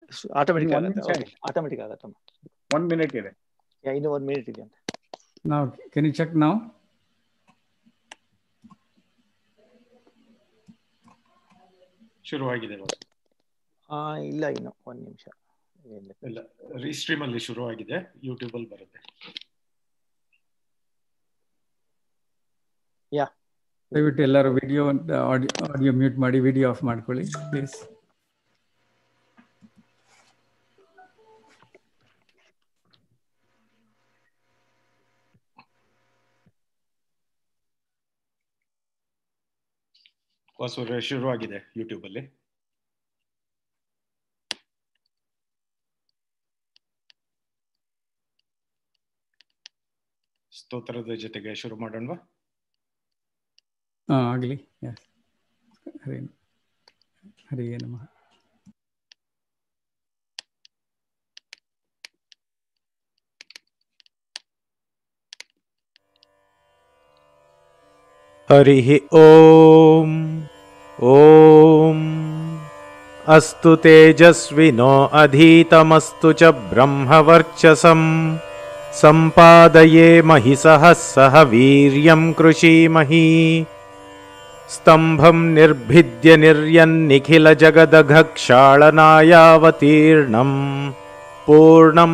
Automatic ಒಂದು ಆಗುತ್ತೆ ನಿಮಿಷ ಓಕೆ ಆಟೋಮೆಟಿಕ್ ಆಗುತ್ತಮ್ಮ ಒನ್ ಮಿನಿಟ್ ಇದೆ ಯಾ, ಇನ್ನು ಒಂದು ಮಿನಿಟ್ ಇದೆ ಅಂತ Now, can you check now? ಶುರುವಾಗಿದೆ ವಾಸು. ಆ, ಇಲ್ಲ ಇನ್ನು ಒಂದು ನಿಮಿಷ ಇಲ್ಲ ಇಲ್ಲ ರೀಸ್ಟ್ರೀಮ್ ಅಲ್ಲಿ ಶುರುವಾಗಿದೆ ಯೂಟ್ಯೂಬ್ ಅಲ್ಲಿ ಬರುತ್ತೆ ಯಾ ದಯವಿಟ್ಟು ಎಲ್ಲರೂ ವಿಡಿಯೋ ಆಡಿಯೋ ಮ್ಯೂಟ್ ಮಾಡಿ ವಿಡಿಯೋ ಆಫ್ ಮಾಡ್ಕೊಳ್ಳಿ ಪ್ಲೀಸ್ ವಾಸು ಅವರೇ, ಶುರುವಾಗಿದೆ ಯೂಟ್ಯೂಬ್ ಅಲ್ಲಿ ಸ್ತೋತ್ರದ ಜೊತೆಗೆ ಶುರು ಮಾಡೋಣವಾ ಹಾಂ ಆಗಲಿ ಎಸ್ ಹರಿ ಹರಿ ನಮಃ हरिः ॐ ॐ अस्तु तेजस्विनो अधीतमस्तु च ब्रह्मवर्चसं सम्पादये महि सहः सह वीर्यं कृषीमहि स्तम्भं निर्भिद्य निर्यन्निखिलजगदघक्षाळनायावतीर्णम् पूर्णं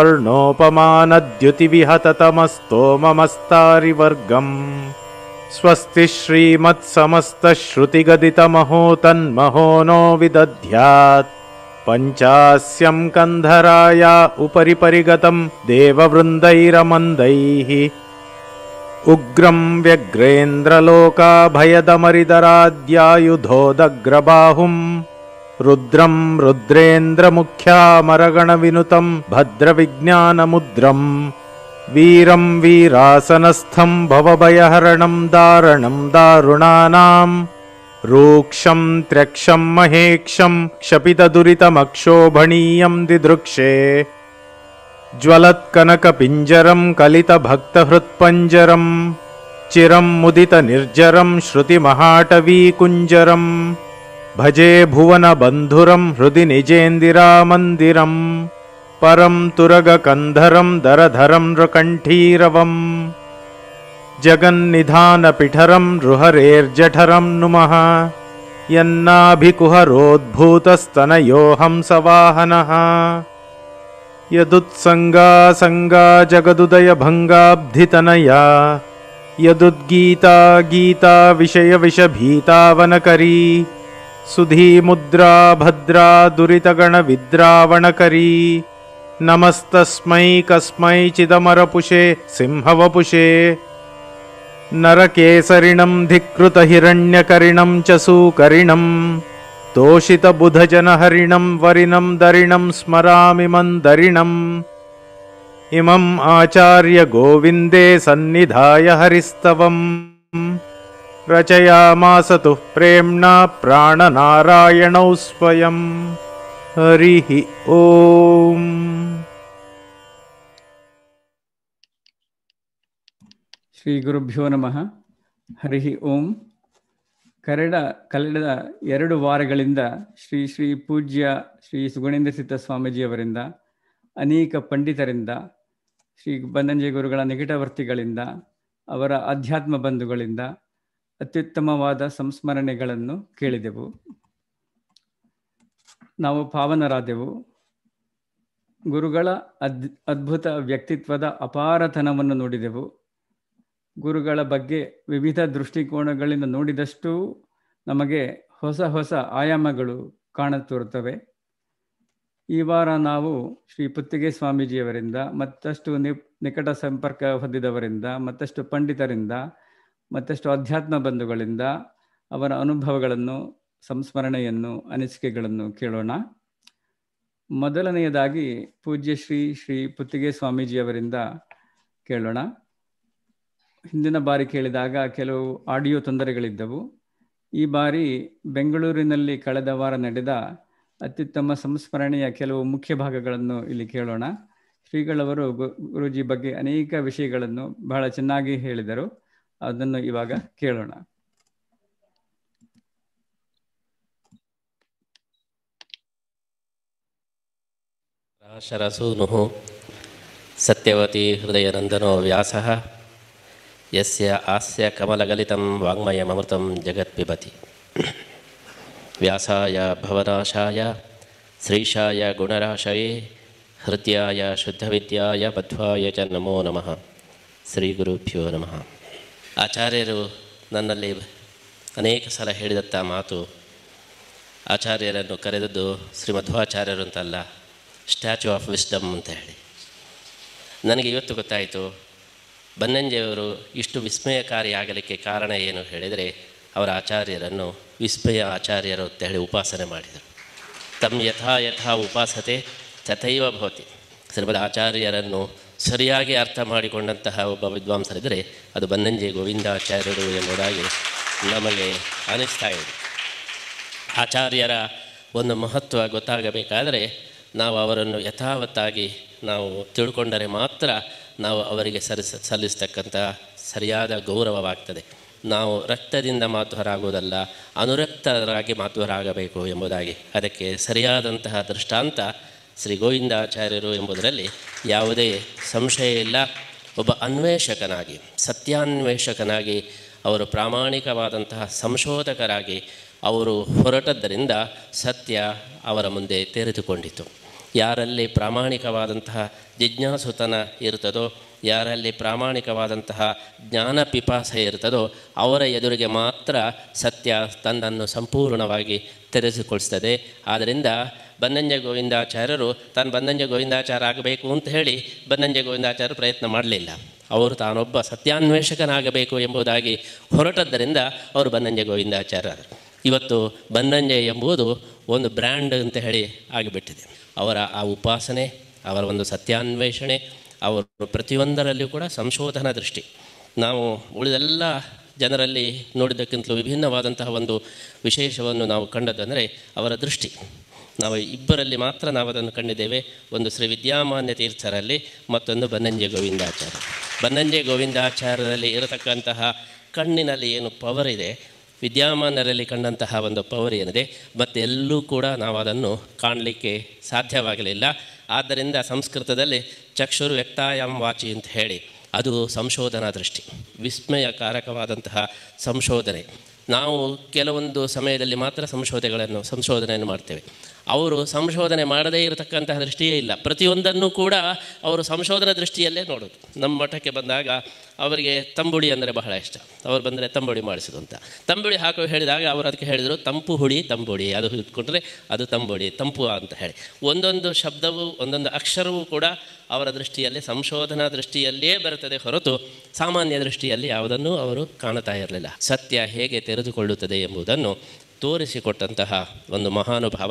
स्वर्णोपमानद्युतिविहततमस्तोममस्तारिवर्गम् स्वस्ति श्रीमत्समस्तश्रुतिगदितमहो तन्महो नो विदध्यात् पञ्चास्यं कन्धराया उपरि परिगतं देववृन्दैरमन्दैः उग्रं व्यग्रेन्द्रलोकाभयदमरिदराद्यायुधोदग्रबाहुम् रुद्रं रुद्रेन्द्रमुख्यामरगणविनुतं भद्रविज्ञानमुद्रम् वीरं वीरासनस्थं भवभयहरणं दारणं दारुणानां रूक्षं त्र्यक्षं महेक्षं क्षपितदुरितमक्षोभणीयं दिदृक्षे ज्वलत्कनकपिञ्जरं कलितभक्तहृत्पञ्जरं चिरं मुदितनिर्जरं श्रुतिमहाटवीकुञ्जरम् भजे भुवनबन्धुरं हृदि निजेन्दिरामन्दिरम् परं तुरगकन्धरं दरधरं नृकण्ठीरवम् जगन्निधानपिठरं नृहरेर्जठरं नुमः यन्नाभिकुहरोद्भूतस्तनयो हंसवाहनः यदुत्सङ्गासङ्गा जगदुदयभङ्गाब्धितनया यदुद्गीता गीता विषयविषभीतावनकरी सुधीमुद्रा भद्रा दुरितगणविद्रावणकरी नमस्तस्मै कस्मैचिदमरपुषे सिंहवपुषे नरकेसरिणं धिक्कृतहिरण्यकरिणं च सूकरिणं तोषितबुधजनहरिणं वरिणं दरिणं स्मरामि मन्दरिणम् इमम् आचार्यगोविन्दे सन्निधाय हरिस्तवम् रचयामास तु प्रेम्णा प्राणनारायणौ स्वयं हरिः ॐ ಶ್ರೀ ಗುರುಭ್ಯೋ ನಮಃ ಹರಿ ಓಂ ಕರೆಡ ಕಳೆದ ಎರಡು ವಾರಗಳಿಂದ ಶ್ರೀ ಶ್ರೀ ಪೂಜ್ಯ ಶ್ರೀ ಸುಗುಣೇಂದ್ರ ಸಿದ್ಧ ಸ್ವಾಮೀಜಿಯವರಿಂದ ಅನೇಕ ಪಂಡಿತರಿಂದ ಶ್ರೀ ಬನ್ನಂಜೆ ಗುರುಗಳ ನಿಕಟವರ್ತಿಗಳಿಂದ ಅವರ ಅಧ್ಯಾತ್ಮ ಬಂಧುಗಳಿಂದ ಅತ್ಯುತ್ತಮವಾದ ಸಂಸ್ಮರಣೆಗಳನ್ನು ಕೇಳಿದೆವು ನಾವು ಪಾವನರಾದೆವು ಗುರುಗಳ ಅದ್ ಅದ್ಭುತ ವ್ಯಕ್ತಿತ್ವದ ಅಪಾರತನವನ್ನು ನೋಡಿದೆವು ಗುರುಗಳ ಬಗ್ಗೆ ವಿವಿಧ ದೃಷ್ಟಿಕೋನಗಳಿಂದ ನೋಡಿದಷ್ಟು ನಮಗೆ ಹೊಸ ಹೊಸ ಆಯಾಮಗಳು ಕಾಣುತ್ತಿರುತ್ತವೆ ಈ ವಾರ ನಾವು ಶ್ರೀ ಪುತ್ತಿಗೆ ಸ್ವಾಮೀಜಿಯವರಿಂದ ಮತ್ತಷ್ಟು ನಿ ನಿಕಟ ಸಂಪರ್ಕ ಹೊಂದಿದವರಿಂದ ಮತ್ತಷ್ಟು ಪಂಡಿತರಿಂದ ಮತ್ತಷ್ಟು ಅಧ್ಯಾತ್ಮ ಬಂಧುಗಳಿಂದ ಅವರ ಅನುಭವಗಳನ್ನು ಸಂಸ್ಮರಣೆಯನ್ನು ಅನಿಸಿಕೆಗಳನ್ನು ಕೇಳೋಣ ಮೊದಲನೆಯದಾಗಿ ಪೂಜ್ಯ ಶ್ರೀ ಶ್ರೀ ಪುತ್ತಿಗೆ ಸ್ವಾಮೀಜಿಯವರಿಂದ ಕೇಳೋಣ ಹಿಂದಿನ ಬಾರಿ ಕೇಳಿದಾಗ ಕೆಲವು ಆಡಿಯೋ ತೊಂದರೆಗಳಿದ್ದವು ಈ ಬಾರಿ ಬೆಂಗಳೂರಿನಲ್ಲಿ ಕಳೆದ ವಾರ ನಡೆದ ಅತ್ಯುತ್ತಮ ಸಂಸ್ಮರಣೆಯ ಕೆಲವು ಮುಖ್ಯ ಭಾಗಗಳನ್ನು ಇಲ್ಲಿ ಕೇಳೋಣ ಶ್ರೀಗಳವರು ಗು ಗುರುಜಿ ಬಗ್ಗೆ ಅನೇಕ ವಿಷಯಗಳನ್ನು ಬಹಳ ಚೆನ್ನಾಗಿ ಹೇಳಿದರು ಅದನ್ನು ಇವಾಗ ಕೇಳೋಣ पराशरसूनुः सत्यवती हृदयनन्दनो व्यासः यस्य आस्य कमलगलितं वाङ्मयममृतं जगत्पिबति व्यासाय भवनाशाय श्रीशाय गुणराशये हृद्याय शुद्धविद्याय मध्वाय च नमो ನಮಃ ಶ್ರೀ ಗುರುಭ್ಯೋ ನಮಃ ಆಚಾರ್ಯರು ನನ್ನಲ್ಲಿ ಅನೇಕ ಸಲ ಹೇಳಿದಂಥ ಮಾತು ಆಚಾರ್ಯರನ್ನು ಕರೆದದ್ದು ಶ್ರೀ ಮಧ್ವಾಚಾರ್ಯರು ಅಂತಲ್ಲ ಸ್ಟ್ಯಾಚ್ಯೂ ಆಫ್ ವಿಸ್ಡಮ್ ಅಂತ ಹೇಳಿ ನನಗೆ ಇವತ್ತು ಗೊತ್ತಾಯಿತು ಬನ್ನಂಜೆಯವರು ಇಷ್ಟು ವಿಸ್ಮಯಕಾರಿಯಾಗಲಿಕ್ಕೆ ಕಾರಣ ಏನು ಹೇಳಿದರೆ ಅವರ ಆಚಾರ್ಯರನ್ನು ವಿಸ್ಮಯ ಆಚಾರ್ಯರು ಅಂತ ಹೇಳಿ ಉಪಾಸನೆ ಮಾಡಿದರು ತಮ್ಮ ಯಥಾ ಯಥಾ ಉಪಾಸತೆ ತಥೈವ ಭವತಿ ಶ್ರೀಮದ್ ಆಚಾರ್ಯರನ್ನು ಸರಿಯಾಗಿ ಅರ್ಥ ಮಾಡಿಕೊಂಡಂತಹ ಒಬ್ಬ ವಿದ್ವಾಂಸರಿದ್ದರೆ ಅದು ಬನ್ನಂಜೆ ಗೋವಿಂದಾಚಾರ್ಯರು ಎಂಬುದಾಗಿ ನಮಗೆ ಅನಿಸ್ತಾ ಇದೆ ಆಚಾರ್ಯರ ಒಂದು ಮಹತ್ವ ಗೊತ್ತಾಗಬೇಕಾದರೆ ನಾವು ಅವರನ್ನು ಯಥಾವತ್ತಾಗಿ ನಾವು ತಿಳ್ಕೊಂಡರೆ ಮಾತ್ರ ನಾವು ಅವರಿಗೆ ಸರಿಸ ಸಲ್ಲಿಸ್ತಕ್ಕಂಥ ಸರಿಯಾದ ಗೌರವವಾಗ್ತದೆ ನಾವು ರಕ್ತದಿಂದ ಮಾಧ್ವರಾಗುವುದಲ್ಲ ಅನುರಕ್ತರಾಗಿ ಮಾಧ್ವರಾಗಬೇಕು ಎಂಬುದಾಗಿ ಅದಕ್ಕೆ ಸರಿಯಾದಂತಹ ದೃಷ್ಟಾಂತ ಶ್ರೀ ಗೋವಿಂದಾಚಾರ್ಯರು ಎಂಬುದರಲ್ಲಿ ಯಾವುದೇ ಸಂಶಯ ಇಲ್ಲ ಒಬ್ಬ ಅನ್ವೇಷಕನಾಗಿ ಸತ್ಯಾನ್ವೇಷಕನಾಗಿ ಅವರು ಪ್ರಾಮಾಣಿಕವಾದಂತಹ ಸಂಶೋಧಕರಾಗಿ ಅವರು ಹೊರಟದ್ದರಿಂದ ಸತ್ಯ ಅವರ ಮುಂದೆ ತೆರೆದುಕೊಂಡಿತು ಯಾರಲ್ಲಿ ಪ್ರಾಮಾಣಿಕವಾದಂತಹ ಜಿಜ್ಞಾಸುತನ ಇರ್ತದೋ ಯಾರಲ್ಲಿ ಪ್ರಾಮಾಣಿಕವಾದಂತಹ ಜ್ಞಾನ ಪಿಪಾಸೆ ಇರ್ತದೋ ಅವರ ಎದುರಿಗೆ ಮಾತ್ರ ಸತ್ಯ ತನ್ನನ್ನು ಸಂಪೂರ್ಣವಾಗಿ ತೆರೆಸಿಕೊಳಿಸ್ತದೆ ಆದ್ದರಿಂದ ಬನ್ನಂಜ ಗೋವಿಂದಾಚಾರ್ಯರು ತಾನು ಬನ್ನಂಜ ಗೋವಿಂದಾಚಾರ್ಯ ಆಗಬೇಕು ಅಂತ ಹೇಳಿ ಬನ್ನಂಜ ಗೋವಿಂದಾಚಾರ್ಯರು ಪ್ರಯತ್ನ ಮಾಡಲಿಲ್ಲ ಅವರು ತಾನೊಬ್ಬ ಸತ್ಯಾನ್ವೇಷಕನಾಗಬೇಕು ಎಂಬುದಾಗಿ ಹೊರಟದ್ದರಿಂದ ಅವರು ಬನ್ನಂಜ ಗೋವಿಂದಾಚಾರ್ಯರು ಇವತ್ತು ಬನ್ನಂಜೆ ಎಂಬುದು ಒಂದು ಬ್ರ್ಯಾಂಡ್ ಅಂತ ಹೇಳಿ ಆಗಿಬಿಟ್ಟಿದೆ ಅವರ ಆ ಉಪಾಸನೆ ಅವರ ಒಂದು ಸತ್ಯಾನ್ವೇಷಣೆ ಅವರು ಪ್ರತಿಯೊಂದರಲ್ಲಿಯೂ ಕೂಡ ಸಂಶೋಧನಾ ದೃಷ್ಟಿ ನಾವು ಉಳಿದೆಲ್ಲ ಜನರಲ್ಲಿ ನೋಡಿದ್ದಕ್ಕಿಂತಲೂ ವಿಭಿನ್ನವಾದಂತಹ ಒಂದು ವಿಶೇಷವನ್ನು ನಾವು ಕಂಡದಂದರೆ ಅವರ ದೃಷ್ಟಿ ನಾವು ಇಬ್ಬರಲ್ಲಿ ಮಾತ್ರ ನಾವು ಅದನ್ನು ಕಂಡಿದ್ದೇವೆ ಒಂದು ಶ್ರೀ ವಿದ್ಯಾಮಾನ್ಯ ತೀರ್ಥರಲ್ಲಿ ಮತ್ತೊಂದು ಬನ್ನಂಜೆ ಗೋವಿಂದಾಚಾರ್ಯ ಬನ್ನಂಜೆ ಗೋವಿಂದಾಚಾರ್ಯರಲ್ಲಿ ಇರತಕ್ಕಂತಹ ಕಣ್ಣಿನಲ್ಲಿ ಏನು ಪವರ್ ಇದೆ ವಿದ್ಯಾಮಾನ್ಯರಲ್ಲಿ ಕಂಡಂತಹ ಒಂದು ಪವರ್ ಏನಿದೆ ಮತ್ತು ಎಲ್ಲೂ ಕೂಡ ನಾವು ಅದನ್ನು ಕಾಣಲಿಕ್ಕೆ ಸಾಧ್ಯವಾಗಲಿಲ್ಲ ಆದ್ದರಿಂದ ಸಂಸ್ಕೃತದಲ್ಲಿ ಚಕ್ಷುರು ವ್ಯಕ್ತಾಯಂ ವಾಚಿ ಅಂತ ಹೇಳಿ ಅದು ಸಂಶೋಧನಾ ದೃಷ್ಟಿ ವಿಸ್ಮಯಕಾರಕವಾದಂತಹ ಸಂಶೋಧನೆ ನಾವು ಕೆಲವೊಂದು ಸಮಯದಲ್ಲಿ ಮಾತ್ರ ಸಂಶೋಧನೆಗಳನ್ನು ಸಂಶೋಧನೆಯನ್ನು ಮಾಡ್ತೇವೆ ಅವರು ಸಂಶೋಧನೆ ಮಾಡದೇ ಇರತಕ್ಕಂತಹ ದೃಷ್ಟಿಯೇ ಇಲ್ಲ ಪ್ರತಿಯೊಂದನ್ನು ಕೂಡ ಅವರು ಸಂಶೋಧನಾ ದೃಷ್ಟಿಯಲ್ಲೇ ನೋಡೋದು ನಮ್ಮ ಮಠಕ್ಕೆ ಬಂದಾಗ ಅವರಿಗೆ ತಂಬುಳಿ ಅಂದರೆ ಬಹಳ ಇಷ್ಟ ಅವ್ರು ಬಂದರೆ ತಂಬುಳಿ ಮಾಡಿಸೋದು ಅಂತ ತಂಬುಳಿ ಹಾಕೋ ಹೇಳಿದಾಗ ಅವರು ಅದಕ್ಕೆ ಹೇಳಿದರು ತಂಪು ಹುಳಿ ತಂಬುಳಿ ಅದು ಇಟ್ಕೊಂಡ್ರೆ ಅದು ತಂಬುಳಿ ತಂಪು ಅಂತ ಹೇಳಿ ಒಂದೊಂದು ಶಬ್ದವು ಒಂದೊಂದು ಅಕ್ಷರವೂ ಕೂಡ ಅವರ ದೃಷ್ಟಿಯಲ್ಲಿ ಸಂಶೋಧನಾ ದೃಷ್ಟಿಯಲ್ಲಿಯೇ ಬರುತ್ತದೆ ಹೊರತು ಸಾಮಾನ್ಯ ದೃಷ್ಟಿಯಲ್ಲಿ ಯಾವುದನ್ನು ಅವರು ಕಾಣುತ್ತಾ ಇರಲಿಲ್ಲ ಸತ್ಯ ಹೇಗೆ ತೆರೆದುಕೊಳ್ಳುತ್ತದೆ ಎಂಬುದನ್ನು ತೋರಿಸಿಕೊಟ್ಟಂತಹ ಒಂದು ಮಹಾನುಭಾವ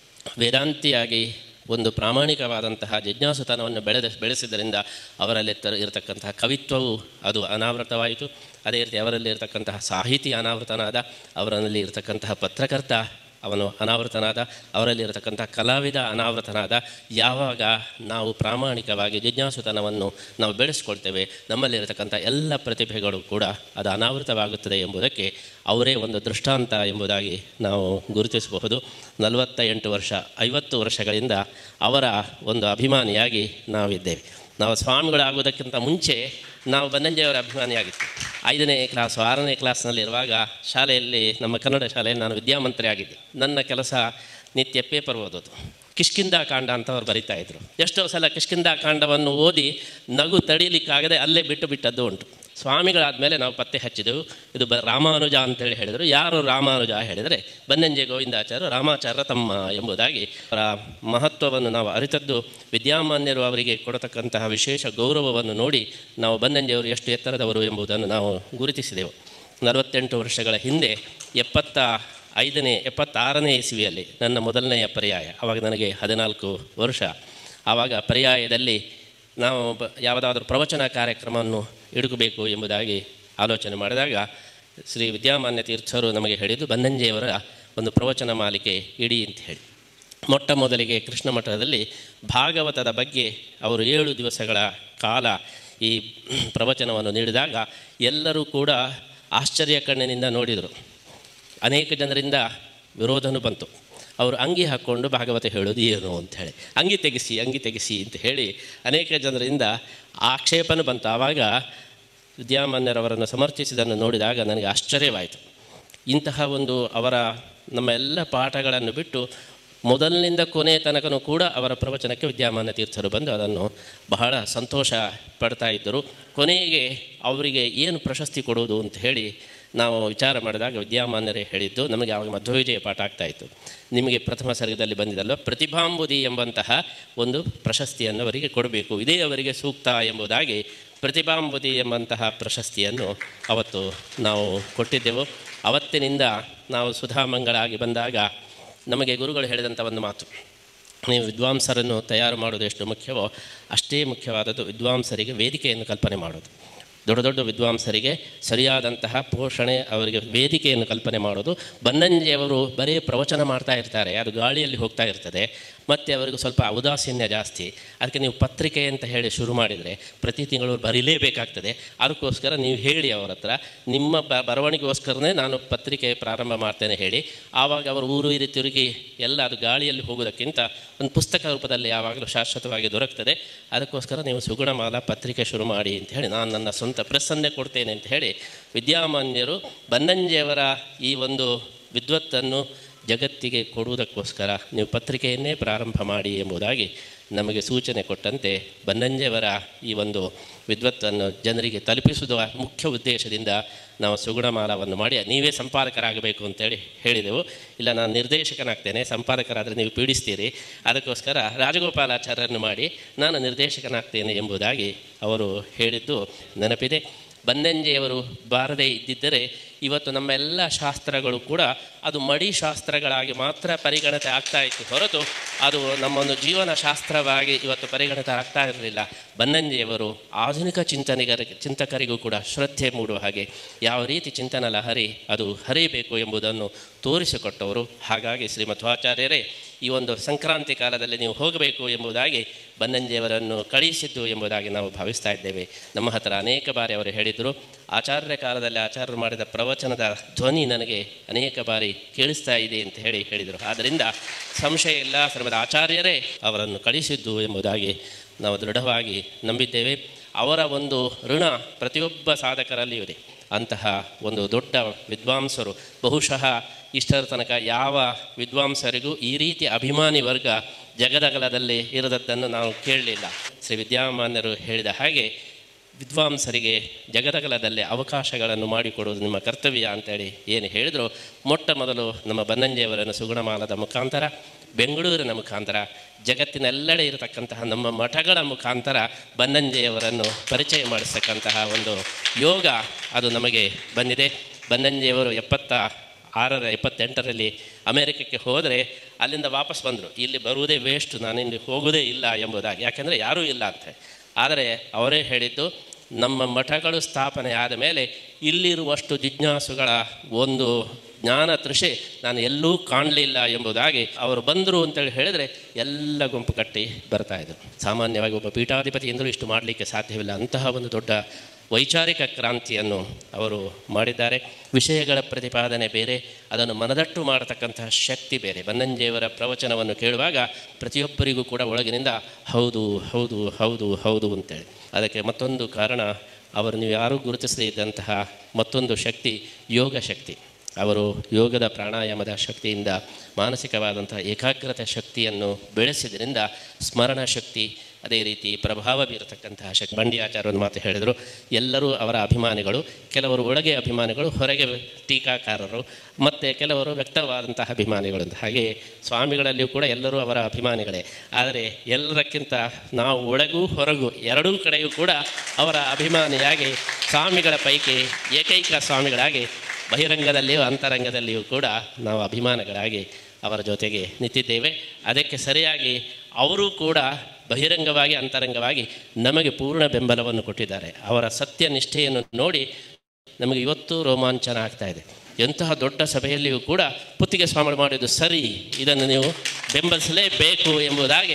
ವೇದಾಂತಿಯಾಗಿ ಒಂದು ಪ್ರಾಮಾಣಿಕವಾದಂತಹ ಜಿಜ್ಞಾಸುತನವನ್ನು ಬೆಳೆದ ಬೆಳೆಸಿದ್ದರಿಂದ ಅವರಲ್ಲಿ ತರ ಇರತಕ್ಕಂತಹ ಕವಿತ್ವವು ಅದು ಅನಾವೃತವಾಯಿತು ಅದೇ ರೀತಿ ಅವರಲ್ಲಿ ಇರತಕ್ಕಂತಹ ಸಾಹಿತಿ ಅನಾವೃತನಾದ ಅವರಲ್ಲಿ ಇರತಕ್ಕಂತಹ ಪತ್ರಕರ್ತ ಅವನು ಅನಾವೃತನಾದ ಅವರಲ್ಲಿ ಇರತಕ್ಕಂಥ ಕಲಾವಿದ ಅನಾವೃತನಾದ ಯಾವಾಗ ನಾವು ಪ್ರಾಮಾಣಿಕವಾಗಿ ಜಿಜ್ಞಾಸುತನವನ್ನು ನಾವು ಬೆಳೆಸ್ಕೊಳ್ತೇವೆ ನಮ್ಮಲ್ಲಿರತಕ್ಕಂಥ ಎಲ್ಲ ಪ್ರತಿಭೆಗಳು ಕೂಡ ಅದು ಅನಾವೃತವಾಗುತ್ತದೆ ಎಂಬುದಕ್ಕೆ ಅವರೇ ಒಂದು ದೃಷ್ಟಾಂತ ಎಂಬುದಾಗಿ ನಾವು ಗುರುತಿಸಬಹುದು ನಲವತ್ತ ಎಂಟು ವರ್ಷ ಐವತ್ತು ವರ್ಷಗಳಿಂದ ಅವರ ಒಂದು ಅಭಿಮಾನಿಯಾಗಿ ನಾವಿದ್ದೇವೆ ನಾವು ಸ್ವಾಮಿಗಳಾಗುವುದಕ್ಕಿಂತ ಮುಂಚೆ ನಾವು ಬನ್ನಂಜೆಯವರ ಅಭಿಮಾನಿಯಾಗಿತ್ತು ಐದನೇ ಕ್ಲಾಸು ಆರನೇ ಕ್ಲಾಸ್ನಲ್ಲಿರುವಾಗ ಶಾಲೆಯಲ್ಲಿ ನಮ್ಮ ಕನ್ನಡ ಶಾಲೆಯಲ್ಲಿ ನಾನು ವಿದ್ಯಾಮಂತ್ರಿ ಆಗಿದ್ದೆ ನನ್ನ ಕೆಲಸ ನಿತ್ಯ ಪೇಪರ್ ಓದೋದು ಕಿಷ್ಕಿಂದ ಕಾಂಡ ಅಂತ ಅವ್ರು ಬರಿತಾ ಇದ್ರು ಎಷ್ಟೋ ಸಲ ಕಿಷ್ಕಿಂದ ಕಾಂಡವನ್ನು ಓದಿ ನಗು ತಡೀಲಿಕ್ಕಾಗದೆ ಅಲ್ಲೇ ಬಿಟ್ಟು ಬಿಟ್ಟದ್ದು ಉಂಟು ಸ್ವಾಮಿಗಳಾದಮೇಲೆ ನಾವು ಪತ್ತೆ ಹಚ್ಚಿದೆವು ಇದು ಬ ರಾಮಾನುಜ ಅಂತೇಳಿ ಹೇಳಿದರು ಯಾರು ರಾಮಾನುಜ ಹೇಳಿದರೆ ಬನ್ನಂಜೆ ಗೋವಿಂದಾಚಾರ್ಯ ರಾಮಾಚಾರ್ಯ ತಮ್ಮ ಎಂಬುದಾಗಿ ಅವರ ಮಹತ್ವವನ್ನು ನಾವು ಅರಿತದ್ದು ವಿದ್ಯಾಮಾನ್ಯರು ಅವರಿಗೆ ಕೊಡತಕ್ಕಂತಹ ವಿಶೇಷ ಗೌರವವನ್ನು ನೋಡಿ ನಾವು ಬನ್ನಂಜೆಯವರು ಎಷ್ಟು ಎತ್ತರದವರು ಎಂಬುದನ್ನು ನಾವು ಗುರುತಿಸಿದೆವು ನಲವತ್ತೆಂಟು ವರ್ಷಗಳ ಹಿಂದೆ ಎಪ್ಪತ್ತ ಐದನೇ ಎಪ್ಪತ್ತಾರನೇ ಇಸವಿಯಲ್ಲಿ ನನ್ನ ಮೊದಲನೆಯ ಪರ್ಯಾಯ ಆವಾಗ ನನಗೆ ಹದಿನಾಲ್ಕು ವರ್ಷ ಆವಾಗ ಪರ್ಯಾಯದಲ್ಲಿ ನಾವು ಬ ಯಾವುದಾದ್ರೂ ಪ್ರವಚನ ಕಾರ್ಯಕ್ರಮವನ್ನು ಇಡುಕಬೇಕು ಎಂಬುದಾಗಿ ಆಲೋಚನೆ ಮಾಡಿದಾಗ ಶ್ರೀ ವಿದ್ಯಾಮಾನ್ಯ ತೀರ್ಥರು ನಮಗೆ ಹೇಳಿದ್ದು ಬನ್ನಂಜೆಯವರ ಒಂದು ಪ್ರವಚನ ಮಾಲಿಕೆ ಇಡಿ ಅಂತ ಹೇಳಿ ಮೊಟ್ಟ ಮೊದಲಿಗೆ ಕೃಷ್ಣ ಮಠದಲ್ಲಿ ಭಾಗವತದ ಬಗ್ಗೆ ಅವರು ಏಳು ದಿವಸಗಳ ಕಾಲ ಈ ಪ್ರವಚನವನ್ನು ನೀಡಿದಾಗ ಎಲ್ಲರೂ ಕೂಡ ಆಶ್ಚರ್ಯ ಕಣ್ಣಿನಿಂದ ನೋಡಿದರು ಅನೇಕ ಜನರಿಂದ ವಿರೋಧನೂ ಬಂತು ಅವರು ಅಂಗಿ ಹಾಕ್ಕೊಂಡು ಭಾಗವತ ಹೇಳೋದು ಏನು ಅಂತ ಹೇಳಿ ಅಂಗಿ ತೆಗೆಸಿ ಅಂಗಿ ತೆಗೆಸಿ ಅಂತ ಹೇಳಿ ಅನೇಕ ಜನರಿಂದ ಆಕ್ಷೇಪಣೆ ಬಂತು ಆವಾಗ ವಿದ್ಯಾಮಾನ್ಯರವರನ್ನು ಸಮರ್ಥಿಸಿದನ್ನು ನೋಡಿದಾಗ ನನಗೆ ಆಶ್ಚರ್ಯವಾಯಿತು ಇಂತಹ ಒಂದು ಅವರ ನಮ್ಮ ಎಲ್ಲ ಪಾಠಗಳನ್ನು ಬಿಟ್ಟು ಮೊದಲಿನಿಂದ ಕೊನೆಯ ತನಕನೂ ಕೂಡ ಅವರ ಪ್ರವಚನಕ್ಕೆ ವಿದ್ಯಾಮಾನ್ಯ ತೀರ್ಥರು ಬಂದು ಅದನ್ನು ಬಹಳ ಸಂತೋಷ ಪಡ್ತಾ ಇದ್ದರು ಕೊನೆಗೆ ಅವರಿಗೆ ಏನು ಪ್ರಶಸ್ತಿ ಕೊಡುವುದು ಅಂತ ಹೇಳಿ ನಾವು ವಿಚಾರ ಮಾಡಿದಾಗ ವಿದ್ಯಾಮಾನ್ಯರೇ ಹೇಳಿದ್ದು ನಮಗೆ ಆವಾಗ ಮಧ್ವವಿಜಯ ಪಾಠ ಆಗ್ತಾ ಇತ್ತು ನಿಮಗೆ ಪ್ರಥಮ ಸರ್ಗದಲ್ಲಿ ಬಂದಿದಲ್ವ ಪ್ರತಿಭಾಂಬುದಿ ಎಂಬಂತಹ ಒಂದು ಪ್ರಶಸ್ತಿಯನ್ನು ಅವರಿಗೆ ಕೊಡಬೇಕು ಇದೇ ಅವರಿಗೆ ಸೂಕ್ತ ಎಂಬುದಾಗಿ ಪ್ರತಿಭಾಂಬುದಿ ಎಂಬಂತಹ ಪ್ರಶಸ್ತಿಯನ್ನು ಅವತ್ತು ನಾವು ಕೊಟ್ಟಿದ್ದೆವು ಅವತ್ತಿನಿಂದ ನಾವು ಸುಧಾಮಂಗಳಾಗಿ ಬಂದಾಗ ನಮಗೆ ಗುರುಗಳು ಹೇಳಿದಂಥ ಒಂದು ಮಾತು ನೀವು ವಿದ್ವಾಂಸರನ್ನು ತಯಾರು ಮಾಡೋದು ಎಷ್ಟು ಮುಖ್ಯವೋ ಅಷ್ಟೇ ಮುಖ್ಯವಾದದ್ದು ವಿದ್ವಾಂಸರಿಗೆ ವೇದಿಕೆಯನ್ನು ಕಲ್ಪನೆ ಮಾಡೋದು ದೊಡ್ಡ ದೊಡ್ಡ ವಿದ್ವಾಂಸರಿಗೆ ಸರಿಯಾದಂತಹ ಪೋಷಣೆ ಅವರಿಗೆ ವೇದಿಕೆಯನ್ನು ಕಲ್ಪನೆ ಮಾಡೋದು ಬನ್ನಂಜಿಯವರು ಬರೀ ಪ್ರವಚನ ಮಾಡ್ತಾ ಇರ್ತಾರೆ ಅದು ಗಾಳಿಯಲ್ಲಿ ಹೋಗ್ತಾ ಇರ್ತದೆ ಮತ್ತು ಅವರಿಗೆ ಸ್ವಲ್ಪ ಔದಾಸೀನ್ಯ ಜಾಸ್ತಿ ಅದಕ್ಕೆ ನೀವು ಪತ್ರಿಕೆ ಅಂತ ಹೇಳಿ ಶುರು ಮಾಡಿದರೆ ಪ್ರತಿ ತಿಂಗಳು ಬರೀಲೇಬೇಕಾಗ್ತದೆ ಅದಕ್ಕೋಸ್ಕರ ನೀವು ಹೇಳಿ ಅವರ ಹತ್ರ ನಿಮ್ಮ ಬ ಬರವಣಿಗೆಗೋಸ್ಕರನೇ ನಾನು ಪತ್ರಿಕೆ ಪ್ರಾರಂಭ ಮಾಡ್ತೇನೆ ಹೇಳಿ ಆವಾಗ ಅವರು ಊರು ಇರಿ ತಿರುಗಿ ಎಲ್ಲ ಅದು ಗಾಳಿಯಲ್ಲಿ ಹೋಗೋದಕ್ಕಿಂತ ಒಂದು ಪುಸ್ತಕ ರೂಪದಲ್ಲಿ ಯಾವಾಗಲೂ ಶಾಶ್ವತವಾಗಿ ದೊರಕ್ತದೆ ಅದಕ್ಕೋಸ್ಕರ ನೀವು ಸುಗುಣಮಾಲ ಪತ್ರಿಕೆ ಶುರು ಮಾಡಿ ಅಂತ ಹೇಳಿ ನಾನು ನನ್ನ ಸ್ವಂತ ಪ್ರೆಸ್ಸನ್ನೇ ಕೊಡ್ತೇನೆ ಅಂತ ಹೇಳಿ ವಿದ್ಯಾಮಾನ್ಯರು ಬನ್ನಂಜಿಯವರ ಈ ಒಂದು ವಿದ್ವತ್ತನ್ನು ಜಗತ್ತಿಗೆ ಕೊಡುವುದಕ್ಕೋಸ್ಕರ ನೀವು ಪತ್ರಿಕೆಯನ್ನೇ ಪ್ರಾರಂಭ ಮಾಡಿ ಎಂಬುದಾಗಿ ನಮಗೆ ಸೂಚನೆ ಕೊಟ್ಟಂತೆ ಬನ್ನಂಜೆಯವರ ಈ ಒಂದು ವಿದ್ವತ್ತನ್ನು ಜನರಿಗೆ ತಲುಪಿಸುವ ಮುಖ್ಯ ಉದ್ದೇಶದಿಂದ ನಾವು ಸುಗುಣಮಾಲವನ್ನು ಮಾಡಿ ನೀವೇ ಸಂಪಾದಕರಾಗಬೇಕು ಅಂತೇಳಿ ಹೇಳಿದೆವು ಇಲ್ಲ ನಾನು ನಿರ್ದೇಶಕನಾಗ್ತೇನೆ ಸಂಪಾದಕರಾದರೆ ನೀವು ಪೀಡಿಸ್ತೀರಿ ಅದಕ್ಕೋಸ್ಕರ ರಾಜಗೋಪಾಲಾಚಾರ್ಯರನ್ನು ಮಾಡಿ ನಾನು ನಿರ್ದೇಶಕನಾಗ್ತೇನೆ ಎಂಬುದಾಗಿ ಅವರು ಹೇಳಿದ್ದು ನೆನಪಿದೆ ಬನ್ನಂಜೆಯವರು ಬಾರದೇ ಇದ್ದಿದ್ದರೆ ಇವತ್ತು ನಮ್ಮ ಎಲ್ಲ ಶಾಸ್ತ್ರಗಳು ಕೂಡ ಅದು ಮಡಿ ಶಾಸ್ತ್ರಗಳಾಗಿ ಮಾತ್ರ ಪರಿಗಣತೆ ಆಗ್ತಾ ಇತ್ತು ಹೊರತು ಅದು ನಮ್ಮೊಂದು ಜೀವನ ಶಾಸ್ತ್ರವಾಗಿ ಇವತ್ತು ಪರಿಗಣಿತ ಆಗ್ತಾ ಇರಲಿಲ್ಲ ಬನ್ನಂಜಿಯವರು ಆಧುನಿಕ ಚಿಂತನೆಗರ ಚಿಂತಕರಿಗೂ ಕೂಡ ಶ್ರದ್ಧೆ ಮೂಡುವ ಹಾಗೆ ಯಾವ ರೀತಿ ಚಿಂತನ ಲಹರಿ ಅದು ಹರಿಯಬೇಕು ಎಂಬುದನ್ನು ತೋರಿಸಿಕೊಟ್ಟವರು ಹಾಗಾಗಿ ಶ್ರೀಮಧ್ವಾಚಾರ್ಯರೇ ಈ ಒಂದು ಸಂಕ್ರಾಂತಿ ಕಾಲದಲ್ಲಿ ನೀವು ಹೋಗಬೇಕು ಎಂಬುದಾಗಿ ಬನ್ನಂಜಿಯವರನ್ನು ಕಳುಹಿಸಿದ್ದು ಎಂಬುದಾಗಿ ನಾವು ಭಾವಿಸ್ತಾ ಇದ್ದೇವೆ ನಮ್ಮ ಹತ್ರ ಅನೇಕ ಬಾರಿ ಅವರು ಹೇಳಿದರು ಆಚಾರ್ಯ ಕಾಲದಲ್ಲಿ ಆಚಾರ್ಯರು ಮಾಡಿದ ಪ್ರವಚನದ ಧ್ವನಿ ನನಗೆ ಅನೇಕ ಬಾರಿ ಕೇಳಿಸ್ತಾ ಇದೆ ಅಂತ ಹೇಳಿ ಹೇಳಿದರು ಆದ್ದರಿಂದ ಸಂಶಯ ಇಲ್ಲ ಶ್ರೀಮದ್ ಆಚಾರ್ಯರೇ ಅವರನ್ನು ಕಳಿಸಿದ್ದು ಎಂಬುದಾಗಿ ನಾವು ದೃಢವಾಗಿ ನಂಬಿದ್ದೇವೆ ಅವರ ಒಂದು ಋಣ ಪ್ರತಿಯೊಬ್ಬ ಸಾಧಕರಲ್ಲಿಯೂ ಇದೆ ಅಂತಹ ಒಂದು ದೊಡ್ಡ ವಿದ್ವಾಂಸರು ಬಹುಶಃ ಇಷ್ಟರ ತನಕ ಯಾವ ವಿದ್ವಾಂಸರಿಗೂ ಈ ರೀತಿ ಅಭಿಮಾನಿ ವರ್ಗ ಜಗದಗಲದಲ್ಲಿ ಇರದದ್ದನ್ನು ನಾವು ಕೇಳಲಿಲ್ಲ ಶ್ರೀ ವಿದ್ಯಾಮಾನ್ಯರು ಹೇಳಿದ ಹಾಗೆ ವಿದ್ವಾಂಸರಿಗೆ ಜಗದಗಲದಲ್ಲಿ ಅವಕಾಶಗಳನ್ನು ಮಾಡಿಕೊಡುವುದು ನಿಮ್ಮ ಕರ್ತವ್ಯ ಅಂತೇಳಿ ಏನು ಹೇಳಿದರು ಮೊಟ್ಟ ಮೊದಲು ನಮ್ಮ ಬನ್ನಂಜಿಯವರನ್ನು ಸುಗುಣಮಾಲದ ಮುಖಾಂತರ ಬೆಂಗಳೂರಿನ ಮುಖಾಂತರ ಜಗತ್ತಿನೆಲ್ಲೆಡೆ ಇರತಕ್ಕಂತಹ ನಮ್ಮ ಮಠಗಳ ಮುಖಾಂತರ ಬನ್ನಂಜಿಯವರನ್ನು ಪರಿಚಯ ಮಾಡಿಸ್ತಕ್ಕಂತಹ ಒಂದು ಯೋಗ ಅದು ನಮಗೆ ಬಂದಿದೆ ಬನ್ನಂಜಿಯವರು ಎಪ್ಪತ್ತ ಆರರ ಎಪ್ಪತ್ತೆಂಟರಲ್ಲಿ ಅಮೇರಿಕಕ್ಕೆ ಹೋದರೆ ಅಲ್ಲಿಂದ ವಾಪಸ್ ಬಂದರು ಇಲ್ಲಿ ಬರುವುದೇ ವೇಸ್ಟ್ ನಾನು ಇಲ್ಲಿ ಹೋಗುವುದೇ ಇಲ್ಲ ಎಂಬುದಾಗಿ ಯಾಕೆಂದರೆ ಯಾರೂ ಇಲ್ಲ ಅಂತ ಆದರೆ ಅವರೇ ಹೇಳಿದ್ದು ನಮ್ಮ ಮಠಗಳು ಸ್ಥಾಪನೆ ಆದ ಮೇಲೆ ಇಲ್ಲಿರುವಷ್ಟು ಜಿಜ್ಞಾಸುಗಳ ಒಂದು ಜ್ಞಾನ ತೃಷೆ ನಾನು ಎಲ್ಲೂ ಕಾಣಲಿಲ್ಲ ಎಂಬುದಾಗಿ ಅವರು ಬಂದರು ಅಂತೇಳಿ ಹೇಳಿದರೆ ಎಲ್ಲ ಗುಂಪು ಕಟ್ಟಿ ಬರ್ತಾಯಿದ್ರು ಸಾಮಾನ್ಯವಾಗಿ ಒಬ್ಬ ಪೀಠಾಧಿಪತಿಯಿಂದಲೂ ಇಷ್ಟು ಮಾಡಲಿಕ್ಕೆ ಸಾಧ್ಯವಿಲ್ಲ ಅಂತಹ ಒಂದು ದೊಡ್ಡ ವೈಚಾರಿಕ ಕ್ರಾಂತಿಯನ್ನು ಅವರು ಮಾಡಿದ್ದಾರೆ ವಿಷಯಗಳ ಪ್ರತಿಪಾದನೆ ಬೇರೆ ಅದನ್ನು ಮನದಟ್ಟು ಮಾಡತಕ್ಕಂತಹ ಶಕ್ತಿ ಬೇರೆ ಬನ್ನಂಜೆಯವರ ಪ್ರವಚನವನ್ನು ಕೇಳುವಾಗ ಪ್ರತಿಯೊಬ್ಬರಿಗೂ ಕೂಡ ಒಳಗಿನಿಂದ ಹೌದು ಹೌದು ಹೌದು ಹೌದು ಅಂತೇಳಿ ಅದಕ್ಕೆ ಮತ್ತೊಂದು ಕಾರಣ ಅವರು ನೀವು ಯಾರೂ ಗುರುತಿಸದೇ ಇದ್ದಂತಹ ಮತ್ತೊಂದು ಶಕ್ತಿ ಯೋಗ ಶಕ್ತಿ ಅವರು ಯೋಗದ ಪ್ರಾಣಾಯಾಮದ ಶಕ್ತಿಯಿಂದ ಮಾನಸಿಕವಾದಂತಹ ಏಕಾಗ್ರತೆ ಶಕ್ತಿಯನ್ನು ಬೆಳೆಸಿದ್ರಿಂದ ಸ್ಮರಣ ಶಕ್ತಿ ಅದೇ ರೀತಿ ಪ್ರಭಾವ ಬೀರತಕ್ಕಂತಹ ಶಕ್ತಿ ಬಂಡಿಯಾಚಾರ್ಯ ಒಂದು ಮಾತು ಹೇಳಿದರು ಎಲ್ಲರೂ ಅವರ ಅಭಿಮಾನಿಗಳು ಕೆಲವರು ಒಳಗೆ ಅಭಿಮಾನಿಗಳು ಹೊರಗೆ ಟೀಕಾಕಾರರು ಮತ್ತು ಕೆಲವರು ವ್ಯಕ್ತವಾದಂತಹ ಅಭಿಮಾನಿಗಳು ಅಂತ ಹಾಗೆ ಸ್ವಾಮಿಗಳಲ್ಲಿಯೂ ಕೂಡ ಎಲ್ಲರೂ ಅವರ ಅಭಿಮಾನಿಗಳೇ ಆದರೆ ಎಲ್ಲರಕ್ಕಿಂತ ನಾವು ಒಳಗೂ ಹೊರಗೂ ಎರಡೂ ಕಡೆಯೂ ಕೂಡ ಅವರ ಅಭಿಮಾನಿಯಾಗಿ ಸ್ವಾಮಿಗಳ ಪೈಕಿ ಏಕೈಕ ಸ್ವಾಮಿಗಳಾಗಿ ಬಹಿರಂಗದಲ್ಲಿಯೂ ಅಂತರಂಗದಲ್ಲಿಯೂ ಕೂಡ ನಾವು ಅಭಿಮಾನಿಗಳಾಗಿ ಅವರ ಜೊತೆಗೆ ನಿಂತಿದ್ದೇವೆ ಅದಕ್ಕೆ ಸರಿಯಾಗಿ ಅವರೂ ಕೂಡ ಬಹಿರಂಗವಾಗಿ ಅಂತರಂಗವಾಗಿ ನಮಗೆ ಪೂರ್ಣ ಬೆಂಬಲವನ್ನು ಕೊಟ್ಟಿದ್ದಾರೆ ಅವರ ಸತ್ಯ ನಿಷ್ಠೆಯನ್ನು ನೋಡಿ ನಮಗೆ ಇವತ್ತು ರೋಮಾಂಚನ ಆಗ್ತಾ ಇದೆ ಎಂತಹ ದೊಡ್ಡ ಸಭೆಯಲ್ಲಿಯೂ ಕೂಡ ಪುತ್ತಿಗೆ ಸ್ವಾಮಿ ಮಾಡಿದ್ದು ಸರಿ ಇದನ್ನು ನೀವು ಬೆಂಬಲಿಸಲೇಬೇಕು ಎಂಬುದಾಗಿ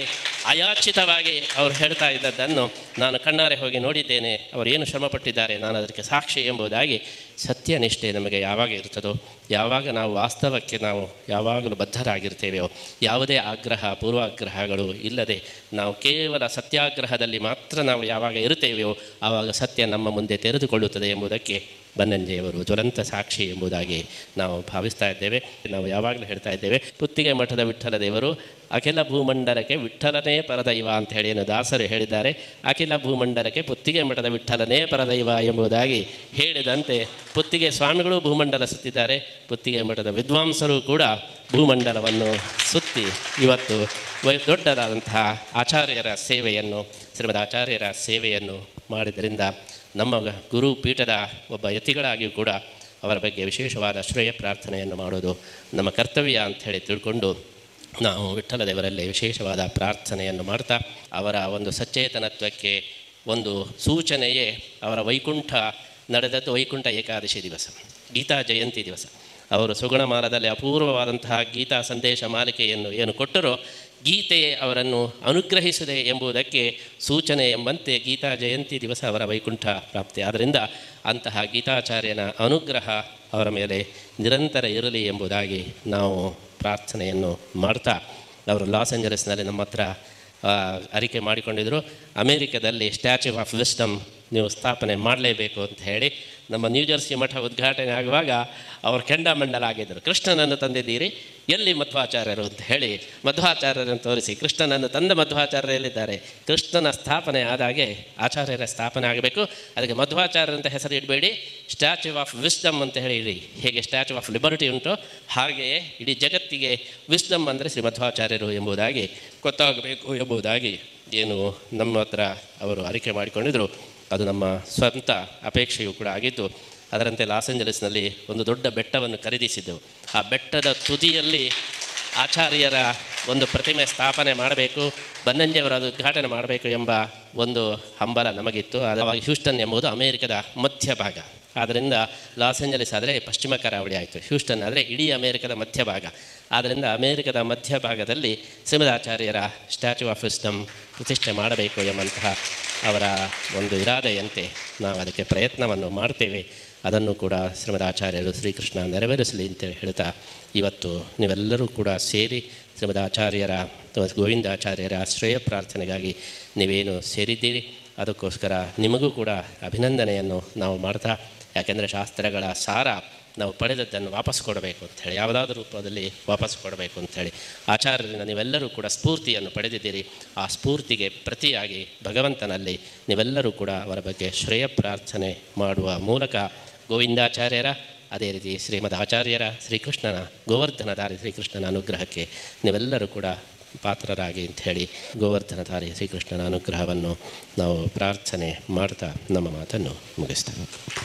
ಅಯಾಚಿತವಾಗಿ ಅವರು ಹೇಳ್ತಾ ಇದ್ದದ್ದನ್ನು ನಾನು ಕಣ್ಣಾರೆ ಹೋಗಿ ನೋಡಿದ್ದೇನೆ ಅವರು ಏನು ಶ್ರಮಪಟ್ಟಿದ್ದಾರೆ ನಾನು ಅದಕ್ಕೆ ಸಾಕ್ಷಿ ಎಂಬುದಾಗಿ ಸತ್ಯನಿಷ್ಠೆ ನಮಗೆ ಯಾವಾಗ ಇರ್ತದೋ ಯಾವಾಗ ನಾವು ವಾಸ್ತವಕ್ಕೆ ನಾವು ಯಾವಾಗಲೂ ಬದ್ಧರಾಗಿರ್ತೇವೆಯೋ ಯಾವುದೇ ಆಗ್ರಹ ಪೂರ್ವಾಗ್ರಹಗಳು ಇಲ್ಲದೆ ನಾವು ಕೇವಲ ಸತ್ಯಾಗ್ರಹದಲ್ಲಿ ಮಾತ್ರ ನಾವು ಯಾವಾಗ ಇರುತ್ತೇವೆಯೋ ಆವಾಗ ಸತ್ಯ ನಮ್ಮ ಮುಂದೆ ತೆರೆದುಕೊಳ್ಳುತ್ತದೆ ಎಂಬುದಕ್ಕೆ ಬನ್ನಂಜೆಯವರು ಜ್ವಲಂತ ಸಾಕ್ಷಿ ಎಂಬುದಾಗಿ ನಾವು ಭಾವಿಸ್ತಾ ಇದ್ದೇವೆ ನಾವು ಯಾವಾಗಲೂ ಹೇಳ್ತಾ ಇದ್ದೇವೆ ಪುತ್ತಿಗೆ ಮಠದ ವಿಠ್ಠಲ ದೇವರು ಅಖಿಲ ಭೂಮಂಡಲಕ್ಕೆ ವಿಠ್ಠಲನೇ ಪರದೈವ ಅಂತ ಹೇಳಿ ಏನು ದಾಸರು ಹೇಳಿದ್ದಾರೆ ಅಖಿಲ ಭೂಮಂಡಲಕ್ಕೆ ಪುತ್ತಿಗೆ ಮಠದ ವಿಠ್ಠಲನೇ ಪರದೈವ ಎಂಬುದಾಗಿ ಹೇಳಿದಂತೆ ಪುತ್ತಿಗೆ ಸ್ವಾಮಿಗಳು ಭೂಮಂಡಲ ಸುತ್ತಿದ್ದಾರೆ ಪುತ್ತಿಗೆ ಮಠದ ವಿದ್ವಾಂಸರು ಕೂಡ ಭೂಮಂಡಲವನ್ನು ಸುತ್ತಿ ಇವತ್ತು ವೈ- ದೊಡ್ಡದಾದಂತಹ ಆಚಾರ್ಯರ ಸೇವೆಯನ್ನು ಶ್ರೀಮದ್ ಆಚಾರ್ಯರ ಸೇವೆಯನ್ನು ಮಾಡಿದ್ದರಿಂದ ನಮ್ಮ ಗುರು ಪೀಠದ ಒಬ್ಬ ಯತಿಗಳಾಗಿಯೂ ಕೂಡ ಅವರ ಬಗ್ಗೆ ವಿಶೇಷವಾದ ಶ್ರೇಯ ಪ್ರಾರ್ಥನೆಯನ್ನು ಮಾಡೋದು ನಮ್ಮ ಕರ್ತವ್ಯ ಅಂತ ಹೇಳಿ ತಿಳ್ಕೊಂಡು ನಾವು ವಿಠ್ಠಲ ದೇವರಲ್ಲಿ ವಿಶೇಷವಾದ ಪ್ರಾರ್ಥನೆಯನ್ನು ಮಾಡ್ತಾ ಅವರ ಒಂದು ಸಚೇತನತ್ವಕ್ಕೆ ಒಂದು ಸೂಚನೆಯೇ ಅವರ ವೈಕುಂಠ ನಡೆದದ್ದು ವೈಕುಂಠ ಏಕಾದಶಿ ದಿವಸ ಗೀತಾ ಜಯಂತಿ ದಿವಸ ಅವರು ಸುಗುಣಮಾಲದಲ್ಲಿ ಅಪೂರ್ವವಾದಂತಹ ಗೀತಾ ಸಂದೇಶ ಮಾಲಿಕೆಯನ್ನು ಏನು ಕೊಟ್ಟರೋ ಗೀತೆಯೇ ಅವರನ್ನು ಅನುಗ್ರಹಿಸಿದೆ ಎಂಬುದಕ್ಕೆ ಸೂಚನೆ ಎಂಬಂತೆ ಗೀತಾ ಜಯಂತಿ ದಿವಸ ಅವರ ವೈಕುಂಠ ಪ್ರಾಪ್ತಿ ಆದ್ದರಿಂದ ಅಂತಹ ಗೀತಾಚಾರ್ಯನ ಅನುಗ್ರಹ ಅವರ ಮೇಲೆ ನಿರಂತರ ಇರಲಿ ಎಂಬುದಾಗಿ ನಾವು ಪ್ರಾರ್ಥನೆಯನ್ನು ಮಾಡ್ತಾ ಅವರು ಲಾಸ್ ಏಂಜಲಸ್ನಲ್ಲಿ ನಮ್ಮ ಹತ್ರ ಆ, ಅರಿಕೆ ಮಾಡಿಕೊಂಡಿದ್ದರು ಅಮೇರಿಕದಲ್ಲಿ ಸ್ಟ್ಯಾಚ್ಯೂ ಆಫ್ ವಿಸ್ಟಮ್ ನೀವು ಸ್ಥಾಪನೆ ಮಾಡಲೇಬೇಕು ಅಂತ ಹೇಳಿ ನಮ್ಮ ನ್ಯೂಜರ್ಸಿ ಮಠ ಉದ್ಘಾಟನೆ ಆಗುವಾಗ ಅವರು ಕೆಂಡಾಮಂಡಲಾಗಿದ್ದರು ಕೃಷ್ಣನನ್ನು ತಂದಿದ್ದೀರಿ ಎಲ್ಲಿ ಮಧ್ವಾಚಾರ್ಯರು ಅಂತ ಹೇಳಿ ಮಧ್ವಾಚಾರ್ಯರನ್ನು ತೋರಿಸಿ ಕೃಷ್ಣನನ್ನು ತಂದ ಮಧ್ವಾಚಾರ್ಯರು ಎಲ್ಲಿದ್ದಾರೆ ಕೃಷ್ಣನ ಸ್ಥಾಪನೆ ಆದಾಗೆ ಆಚಾರ್ಯರ ಸ್ಥಾಪನೆ ಆಗಬೇಕು ಅದಕ್ಕೆ ಮಧ್ವಾಚಾರ್ಯರ ಅಂತ ಹೆಸರು ಇಡಬೇಡಿ ಸ್ಟ್ಯಾಚ್ಯೂ ಆಫ್ ವಿಸ್ಡಮ್ ಅಂತ ಹೇಳಿ ಇಡಿ ಹೇಗೆ ಸ್ಟ್ಯಾಚ್ಯೂ ಆಫ್ ಲಿಬರ್ಟಿ ಉಂಟು ಹಾಗೆಯೇ ಇಡೀ ಜಗತ್ತಿಗೆ ವಿಸ್ಡಮ್ ಅಂದರೆ ಶ್ರೀ ಮಧ್ವಾಚಾರ್ಯರು ಎಂಬುದಾಗಿ ಗೊತ್ತಾಗಬೇಕು ಎಂಬುದಾಗಿ ಏನು ನಮ್ಮ ಹತ್ರ ಅವರು ಅರಿಕೆ ಮಾಡಿಕೊಂಡಿದ್ದರು ಅದು ನಮ್ಮ ಸ್ವಂತ ಅಪೇಕ್ಷೆಯೂ ಕೂಡ ಆಗಿತ್ತು ಅದರಂತೆ ಲಾಸ್ ಏಂಜಲಸ್ನಲ್ಲಿ ಒಂದು ದೊಡ್ಡ ಬೆಟ್ಟವನ್ನು ಖರೀದಿಸಿದ್ದೆವು ಆ ಬೆಟ್ಟದ ತುದಿಯಲ್ಲಿ ಆಚಾರ್ಯರ ಒಂದು ಪ್ರತಿಮೆ ಸ್ಥಾಪನೆ ಮಾಡಬೇಕು ಬನ್ನಂಜಿಯವರು ಅದು ಉದ್ಘಾಟನೆ ಮಾಡಬೇಕು ಎಂಬ ಒಂದು ಹಂಬಲ ನಮಗಿತ್ತು ಅದಾವಾಗ ಹ್ಯೂಸ್ಟನ್ ಎಂಬುದು ಅಮೇರಿಕದ ಮಧ್ಯಭಾಗ ಆದ್ದರಿಂದ ಲಾಸ್ ಏಂಜಲೀಸ್ ಆದರೆ ಪಶ್ಚಿಮ ಕರಾವಳಿ ಆಯಿತು ಹ್ಯೂಸ್ಟನ್ ಆದರೆ ಇಡೀ ಅಮೇರಿಕದ ಮಧ್ಯಭಾಗ ಆದ್ದರಿಂದ ಅಮೇರಿಕದ ಮಧ್ಯಭಾಗದಲ್ಲಿ ಶ್ರೀಮದಾಚಾರ್ಯರ ಸ್ಟ್ಯಾಚ್ಯೂ ಆಫ್ ವಿಸ್ಡಮ್ ಪ್ರತಿಷ್ಠೆ ಮಾಡಬೇಕು ಎಂಬಂತಹ ಅವರ ಒಂದು ಇರಾದೆಯಂತೆ ನಾವು ಅದಕ್ಕೆ ಪ್ರಯತ್ನವನ್ನು ಮಾಡ್ತೇವೆ ಅದನ್ನು ಕೂಡ ಶ್ರೀಮದಾಚಾರ್ಯರು ಶ್ರೀಕೃಷ್ಣ ನೆರವೇರಿಸಲಿ ಅಂತ ಹೇಳ್ತಾ ಇವತ್ತು ನೀವೆಲ್ಲರೂ ಕೂಡ ಸೇರಿ ಶ್ರೀಮದಾಚಾರ್ಯರ ಅಥವಾ ಗೋವಿಂದಾಚಾರ್ಯರ ಶ್ರೇಯ ಪ್ರಾರ್ಥನೆಗಾಗಿ ನೀವೇನು ಸೇರಿದ್ದೀರಿ ಅದಕ್ಕೋಸ್ಕರ ನಿಮಗೂ ಕೂಡ ಅಭಿನಂದನೆಯನ್ನು ನಾವು ಮಾಡ್ತಾ ಯಾಕೆಂದರೆ ಶಾಸ್ತ್ರಗಳ ಸಾರ ನಾವು ಪಡೆದದ್ದನ್ನು ವಾಪಸ್ ಕೊಡಬೇಕು ಅಂಥೇಳಿ ಯಾವುದಾದ್ರೂ ರೂಪದಲ್ಲಿ ವಾಪಸ್ ಕೊಡಬೇಕು ಅಂಥೇಳಿ ಆಚಾರ್ಯರಿಂದ ನೀವೆಲ್ಲರೂ ಕೂಡ ಸ್ಫೂರ್ತಿಯನ್ನು ಪಡೆದಿದ್ದೀರಿ ಆ ಸ್ಫೂರ್ತಿಗೆ ಪ್ರತಿಯಾಗಿ ಭಗವಂತನಲ್ಲಿ ನೀವೆಲ್ಲರೂ ಕೂಡ ಅವರ ಬಗ್ಗೆ ಶ್ರೇಯ ಪ್ರಾರ್ಥನೆ ಮಾಡುವ ಮೂಲಕ ಗೋವಿಂದಾಚಾರ್ಯರ ಅದೇ ರೀತಿ ಶ್ರೀಮದ್ ಆಚಾರ್ಯರ ಶ್ರೀಕೃಷ್ಣನ ಗೋವರ್ಧನಧಾರಿ ಶ್ರೀಕೃಷ್ಣನ ಅನುಗ್ರಹಕ್ಕೆ ನೀವೆಲ್ಲರೂ ಕೂಡ ಪಾತ್ರರಾಗಿ ಅಂಥೇಳಿ ಗೋವರ್ಧನಧಾರಿ ಶ್ರೀಕೃಷ್ಣನ ಅನುಗ್ರಹವನ್ನು ನಾವು ಪ್ರಾರ್ಥನೆ ಮಾಡ್ತಾ ನಮ್ಮ ಮಾತನ್ನು ಮುಗಿಸ್ತೇವೆ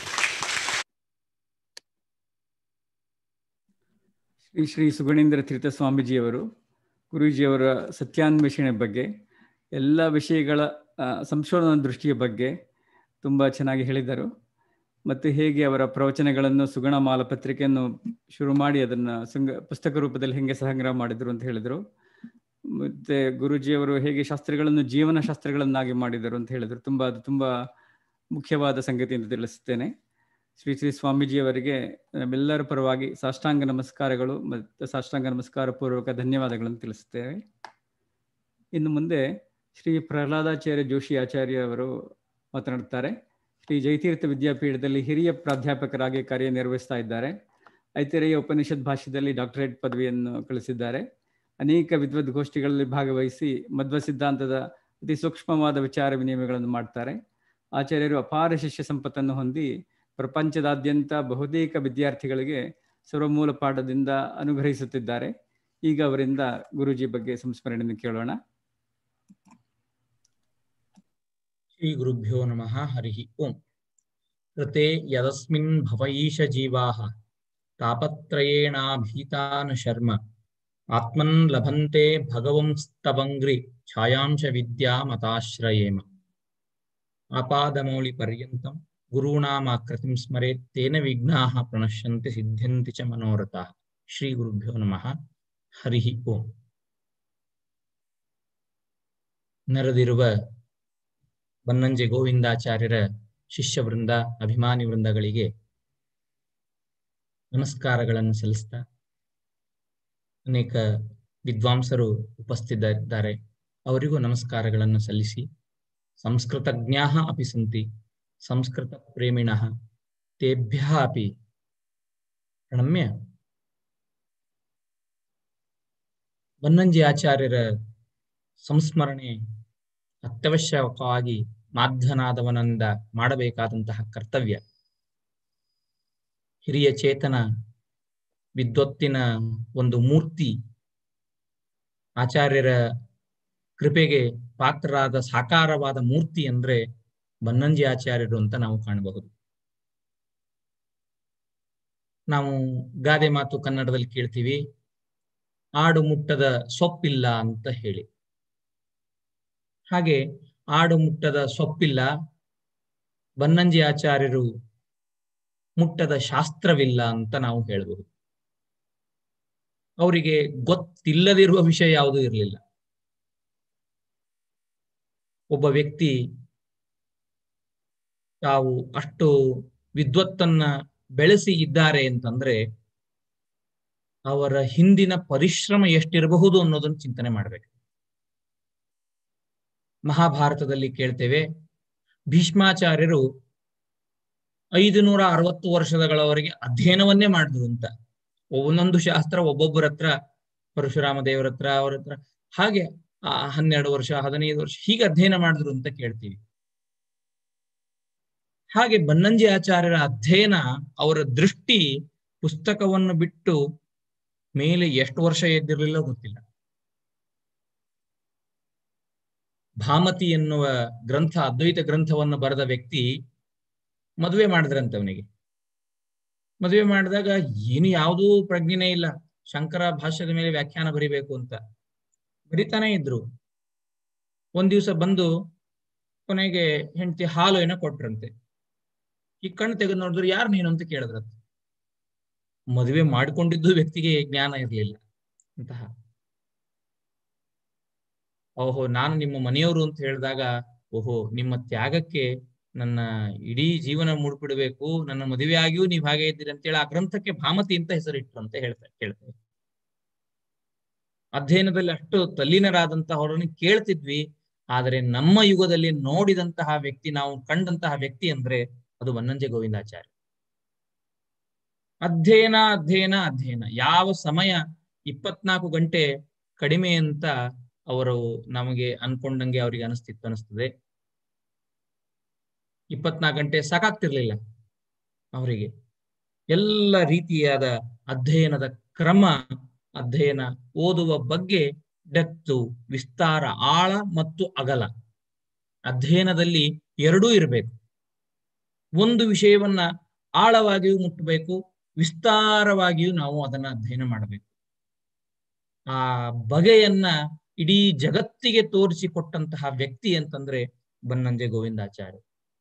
ಶ್ರೀ ಶ್ರೀ ಸುಗಣೇಂದ್ರ ತೀರ್ಥ ಸ್ವಾಮೀಜಿಯವರು ಗುರೂಜಿಯವರ ಸತ್ಯಾನ್ವೇಷಣೆ ಬಗ್ಗೆ ಎಲ್ಲ ವಿಷಯಗಳ ಆ, ಸಂಶೋಧನಾ ದೃಷ್ಟಿಯ ಬಗ್ಗೆ ತುಂಬ ಚೆನ್ನಾಗಿ ಹೇಳಿದರು ಮತ್ತು ಹೇಗೆ ಅವರ ಪ್ರವಚನಗಳನ್ನು ಸುಗಣಮಾಲ ಪತ್ರಿಕೆಯನ್ನು ಶುರು ಮಾಡಿ ಅದನ್ನು ಸಂಗ ಪುಸ್ತಕ ರೂಪದಲ್ಲಿ ಹೇಗೆ ಸಂಗ್ರಹ ಮಾಡಿದರು ಅಂತ ಹೇಳಿದರು ಮತ್ತು ಗುರೂಜಿಯವರು ಹೇಗೆ ಶಾಸ್ತ್ರಗಳನ್ನು ಜೀವನ ಶಾಸ್ತ್ರಗಳನ್ನಾಗಿ ಮಾಡಿದರು ಅಂತ ಹೇಳಿದರು ತುಂಬ ಅದು ತುಂಬ ಮುಖ್ಯವಾದ ಸಂಗತಿ ಎಂದು ತಿಳಿಸುತ್ತೇನೆ ಶ್ರೀ ಶ್ರೀ ಸ್ವಾಮೀಜಿಯವರಿಗೆ ನಮ್ಮೆಲ್ಲರ ಪರವಾಗಿ ಸಾಷ್ಟಾಂಗ ನಮಸ್ಕಾರಗಳು ಮತ್ತು ಸಾಷ್ಟಾಂಗ ನಮಸ್ಕಾರ ಪೂರ್ವಕ ಧನ್ಯವಾದಗಳನ್ನು ತಿಳಿಸುತ್ತೇವೆ ಇನ್ನು ಮುಂದೆ ಶ್ರೀ ಪ್ರಹ್ಲಾದಾಚಾರ್ಯ ಜೋಶಿ ಆಚಾರ್ಯ ಅವರು ಮಾತನಾಡುತ್ತಾರೆ ಶ್ರೀ ಜಯತೀರ್ಥ ವಿದ್ಯಾಪೀಠದಲ್ಲಿ ಹಿರಿಯ ಪ್ರಾಧ್ಯಾಪಕರಾಗಿ ಕಾರ್ಯನಿರ್ವಹಿಸ್ತಾ ಇದ್ದಾರೆ ಐತಿರೇಯ ಉಪನಿಷತ್ ಭಾಷೆಯಲ್ಲಿ ಡಾಕ್ಟರೇಟ್ ಪದವಿಯನ್ನು ಕಳಿಸಿದ್ದಾರೆ ಅನೇಕ ವಿದ್ವದ್ಗೋಷ್ಠಿಗಳಲ್ಲಿ ಭಾಗವಹಿಸಿ ಮಧ್ವ ಸಿದ್ಧಾಂತದ ಅತಿ ಸೂಕ್ಷ್ಮವಾದ ವಿಚಾರ ವಿನಿಮಯಗಳನ್ನು ಮಾಡ್ತಾರೆ ಆಚಾರ್ಯರು ಅಪಾರ ಶಿಷ್ಯ ಸಂಪತ್ತನ್ನು ಹೊಂದಿ ಪ್ರಪಂಚದಾದ್ಯಂತ ಬಹುತೇಕ ವಿದ್ಯಾರ್ಥಿಗಳಿಗೆ ಸರ್ವಮೂಲ ಪಾಠದಿಂದ ಅನುಗ್ರಹಿಸುತ್ತಿದ್ದಾರೆ ಈಗ ಅವರಿಂದ ಗುರುಜಿ ಬಗ್ಗೆ ಸಂಸ್ಮರಣೆಯನ್ನು ಕೇಳೋಣ श्रीगुरुभ्यो नमः हरिः ओम् ऋते यदस्मिन् भव ईश जीवाः तापत्रयेणाभीता न शर्म आत्मन् लभन्ते भगवंस्तवङ्घ्रि छायां च विद्यामताश्रयेम आपादमौलिपर्यन्तं गुरूणामाकृतिं स्मरेत् तेन विघ्नाः प्रणश्यन्ति सिद्ध्यन्ति च मनोरथाः श्रीगुरुभ्यो नमः हरिः ओम् ನೆರೆದಿರುವ ಬನ್ನಂಜೆ ಗೋವಿಂದಾಚಾರ್ಯರ ಶಿಷ್ಯ ವೃಂದ ಅಭಿಮಾನಿ ವೃಂದಗಳಿಗೆ ನಮಸ್ಕಾರಗಳನ್ನು ಸಲ್ಲಿಸ್ತಾ ಅನೇಕ ವಿದ್ವಾಂಸರು ಉಪಸ್ಥಿತರಿದ್ದಾರೆ ಅವರಿಗೂ ನಮಸ್ಕಾರಗಳನ್ನು ಸಲ್ಲಿಸಿ ಸಂಸ್ಕೃತಜ್ಞಾ ಅಪಿ ಸಂತಿ ಸಂಸ್ಕೃತ ಪ್ರೇಮಿಣ ತೇಭ್ಯ ಅಪಿ ಪ್ರಣಮ್ಯ ಬನ್ನಂಜಿ ಆಚಾರ್ಯರ ಸಂಸ್ಮರಣೆ ಅತ್ಯವಶ್ಯಕವಾಗಿ ಮಾಧ್ಯನಾದವನಿಂದ ಮಾಡಬೇಕಾದಂತಹ ಕರ್ತವ್ಯ ಹಿರಿಯ ಚೇತನ ವಿದ್ವತ್ತಿನ ಒಂದು ಮೂರ್ತಿ ಆಚಾರ್ಯರ ಕೃಪೆಗೆ ಪಾತ್ರರಾದ ಸಾಕಾರವಾದ ಮೂರ್ತಿ ಅಂದ್ರೆ ಬನ್ನಂಜಿ ಆಚಾರ್ಯರು ಅಂತ ನಾವು ಕಾಣಬಹುದು ನಾವು ಗಾದೆ ಮಾತು ಕನ್ನಡದಲ್ಲಿ ಕೇಳ್ತೀವಿ ಆಡು ಮುಟ್ಟದ ಸೊಪ್ಪಿಲ್ಲ ಅಂತ ಹೇಳಿ ಹಾಗೆ ಆಡು ಮುಟ್ಟದ ಸೊಪ್ಪಿಲ್ಲ ಬನ್ನಂಜಿ ಆಚಾರ್ಯರು ಮುಟ್ಟದ ಶಾಸ್ತ್ರವಿಲ್ಲ ಅಂತ ನಾವು ಹೇಳಬಹುದು ಅವರಿಗೆ ಗೊತ್ತಿಲ್ಲದಿರುವ ವಿಷಯ ಯಾವುದೂ ಇರಲಿಲ್ಲ ಒಬ್ಬ ವ್ಯಕ್ತಿ ತಾವು ಅಷ್ಟು ವಿದ್ವತ್ತನ್ನ ಬೆಳೆಸಿ ಇದ್ದಾರೆ ಅಂತಂದ್ರೆ ಅವರ ಹಿಂದಿನ ಪರಿಶ್ರಮ ಎಷ್ಟಿರಬಹುದು ಅನ್ನೋದನ್ನು ಚಿಂತನೆ ಮಾಡ್ಬೇಕು ಮಹಾಭಾರತದಲ್ಲಿ ಕೇಳ್ತೇವೆ ಭೀಷ್ಮಾಚಾರ್ಯರು ಐದು ನೂರ ಅರವತ್ತು ವರ್ಷಗಳವರೆಗೆ ಅಧ್ಯಯನವನ್ನೇ ಮಾಡಿದ್ರು ಅಂತ ಒಂದೊಂದು ಶಾಸ್ತ್ರ ಒಬ್ಬೊಬ್ಬರ ಹತ್ರ ಪರಶುರಾಮ ದೇವರ ಹತ್ರ ಅವರ ಹತ್ರ ಹಾಗೆ ಆ ಹನ್ನೆರಡು ವರ್ಷ ಹದಿನೈದು ವರ್ಷ ಹೀಗೆ ಅಧ್ಯಯನ ಮಾಡಿದ್ರು ಅಂತ ಕೇಳ್ತೀವಿ ಹಾಗೆ ಬನ್ನಂಜಿ ಆಚಾರ್ಯರ ಅಧ್ಯಯನ ಅವರ ದೃಷ್ಟಿ ಪುಸ್ತಕವನ್ನು ಬಿಟ್ಟು ಮೇಲೆ ಎಷ್ಟು ವರ್ಷ ಎದ್ದಿರಲಿಲ್ಲ ಗೊತ್ತಿಲ್ಲ ಭಾಮತಿ ಎನ್ನುವ ಗ್ರಂಥ ಅದ್ವೈತ ಗ್ರಂಥವನ್ನು ಬರೆದ ವ್ಯಕ್ತಿ ಮದುವೆ ಮಾಡಿದ್ರಂತೆ ಅವನಿಗೆ ಮದುವೆ ಮಾಡಿದಾಗ ಏನು ಯಾವುದೂ ಪ್ರಜ್ಞೆನೇ ಇಲ್ಲ ಶಂಕರ ಭಾಷ್ಯದ ಮೇಲೆ ವ್ಯಾಖ್ಯಾನ ಬರಿಬೇಕು ಅಂತ ಬರಿತಾನೆ ಇದ್ರು ಒಂದ್ ದಿವಸ ಬಂದು ಕೊನೆಗೆ ಹೆಂಡತಿ ಹಾಲು ಏನೋ ಕೊಟ್ರಂತೆ ಈ ಕಣ್ಣು ತೆಗೆದು ನೋಡಿದ್ರು ಯಾರು ನೀನು ಅಂತ ಕೇಳಿದ್ರಂತೆ ಮದುವೆ ಮಾಡಿಕೊಂಡಿದ್ದು ವ್ಯಕ್ತಿಗೆ ಜ್ಞಾನ ಇರಲಿಲ್ಲ ಅಂತಹ ಓಹೋ ನಾನು ನಿಮ್ಮ ಮನೆಯವರು ಅಂತ ಹೇಳಿದಾಗ ಓಹೋ ನಿಮ್ಮ ತ್ಯಾಗಕ್ಕೆ ನನ್ನ ಇಡೀ ಜೀವನ ಮುಡ್ಬಿಡ್ಬೇಕು ನನ್ನ ಮದುವೆ ಆಗಿಯೂ ನೀವು ಹಾಗೆ ಇದ್ದೀರಿ ಅಂತೇಳಿ ಆ ಗ್ರಂಥಕ್ಕೆ ಭಾಮತಿ ಅಂತ ಹೆಸರಿಟ್ರು ಅಂತ ಹೇಳ್ತಾರೆ ಕೇಳ್ತೇವೆ ಅಧ್ಯಯನದಲ್ಲಿ ಅಷ್ಟು ತಲ್ಲೀನರಾದಂತಹವರನ್ನು ಕೇಳ್ತಿದ್ವಿ ಆದರೆ ನಮ್ಮ ಯುಗದಲ್ಲಿ ನೋಡಿದಂತಹ ವ್ಯಕ್ತಿ ನಾವು ಕಂಡಂತಹ ವ್ಯಕ್ತಿ ಅಂದ್ರೆ ಅದು ವನ್ನಂಜೆ ಗೋವಿಂದಾಚಾರ್ಯ ಅಧ್ಯಯನ ಅಧ್ಯಯನ ಅಧ್ಯಯನ ಯಾವ ಸಮಯ ಇಪ್ಪತ್ನಾಲ್ಕು ಗಂಟೆ ಕಡಿಮೆ ಅಂತ ಅವರು ನಮಗೆ ಅನ್ಕೊಂಡಂಗೆ ಅವರಿಗೆ ಅನಿಸ್ತಿತ್ತು ಅನಿಸ್ತದೆ ಇಪ್ಪತ್ನಾಲ್ಕು ಗಂಟೆ ಸಾಕಾಗ್ತಿರ್ಲಿಲ್ಲ ಅವರಿಗೆ ಎಲ್ಲ ರೀತಿಯಾದ ಅಧ್ಯಯನದ ಕ್ರಮ ಅಧ್ಯಯನ ಓದುವ ಬಗ್ಗೆ ಡೆತ್ತು ವಿಸ್ತಾರ ಆಳ ಮತ್ತು ಅಗಲ ಅಧ್ಯಯನದಲ್ಲಿ ಎರಡೂ ಇರಬೇಕು ಒಂದು ವಿಷಯವನ್ನ ಆಳವಾಗಿಯೂ ಮುಟ್ಟಬೇಕು ವಿಸ್ತಾರವಾಗಿಯೂ ನಾವು ಅದನ್ನ ಅಧ್ಯಯನ ಮಾಡಬೇಕು ಆ ಬಗೆಯನ್ನ ಇಡೀ ಜಗತ್ತಿಗೆ ತೋರಿಸಿಕೊಟ್ಟಂತಹ ವ್ಯಕ್ತಿ ಅಂತಂದ್ರೆ ಬನ್ನಂಜೆ ಗೋವಿಂದಾಚಾರ್ಯ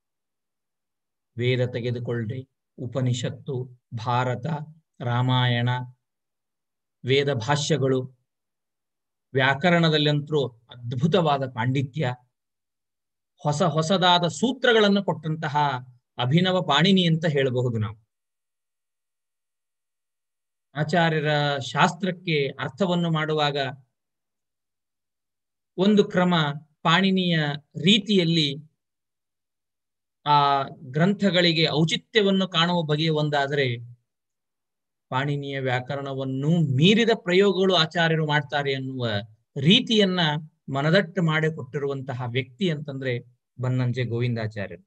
ವೇದ ತೆಗೆದುಕೊಳ್ಳ್ರಿ ಉಪನಿಷತ್ತು ಭಾರತ ರಾಮಾಯಣ ವೇದ ಭಾಷ್ಯಗಳು ವ್ಯಾಕರಣದಲ್ಲಂತರೂ ಅದ್ಭುತವಾದ ಪಾಂಡಿತ್ಯ ಹೊಸ ಹೊಸದಾದ ಸೂತ್ರಗಳನ್ನು ಕೊಟ್ಟಂತಹ ಅಭಿನವ ಪಾಣಿನಿ ಅಂತ ಹೇಳಬಹುದು ನಾವು ಆಚಾರ್ಯರ ಶಾಸ್ತ್ರಕ್ಕೆ ಅರ್ಥವನ್ನು ಮಾಡುವಾಗ ಒಂದು ಕ್ರಮ ಪಾಣಿನಿಯ ರೀತಿಯಲ್ಲಿ ಆ ಗ್ರಂಥಗಳಿಗೆ ಔಚಿತ್ಯವನ್ನು ಕಾಣುವ ಬಗೆಯ ಒಂದಾದರೆ ಪಾಣಿನಿಯ ವ್ಯಾಕರಣವನ್ನು ಮೀರಿದ ಪ್ರಯೋಗಗಳು ಆಚಾರ್ಯರು ಮಾಡ್ತಾರೆ ಎನ್ನುವ ರೀತಿಯನ್ನ ಮನದಟ್ಟು ಮಾಡಿಕೊಟ್ಟಿರುವಂತಹ ವ್ಯಕ್ತಿ ಅಂತಂದ್ರೆ ಬನ್ನಂಜೆ ಗೋವಿಂದಾಚಾರ್ಯರು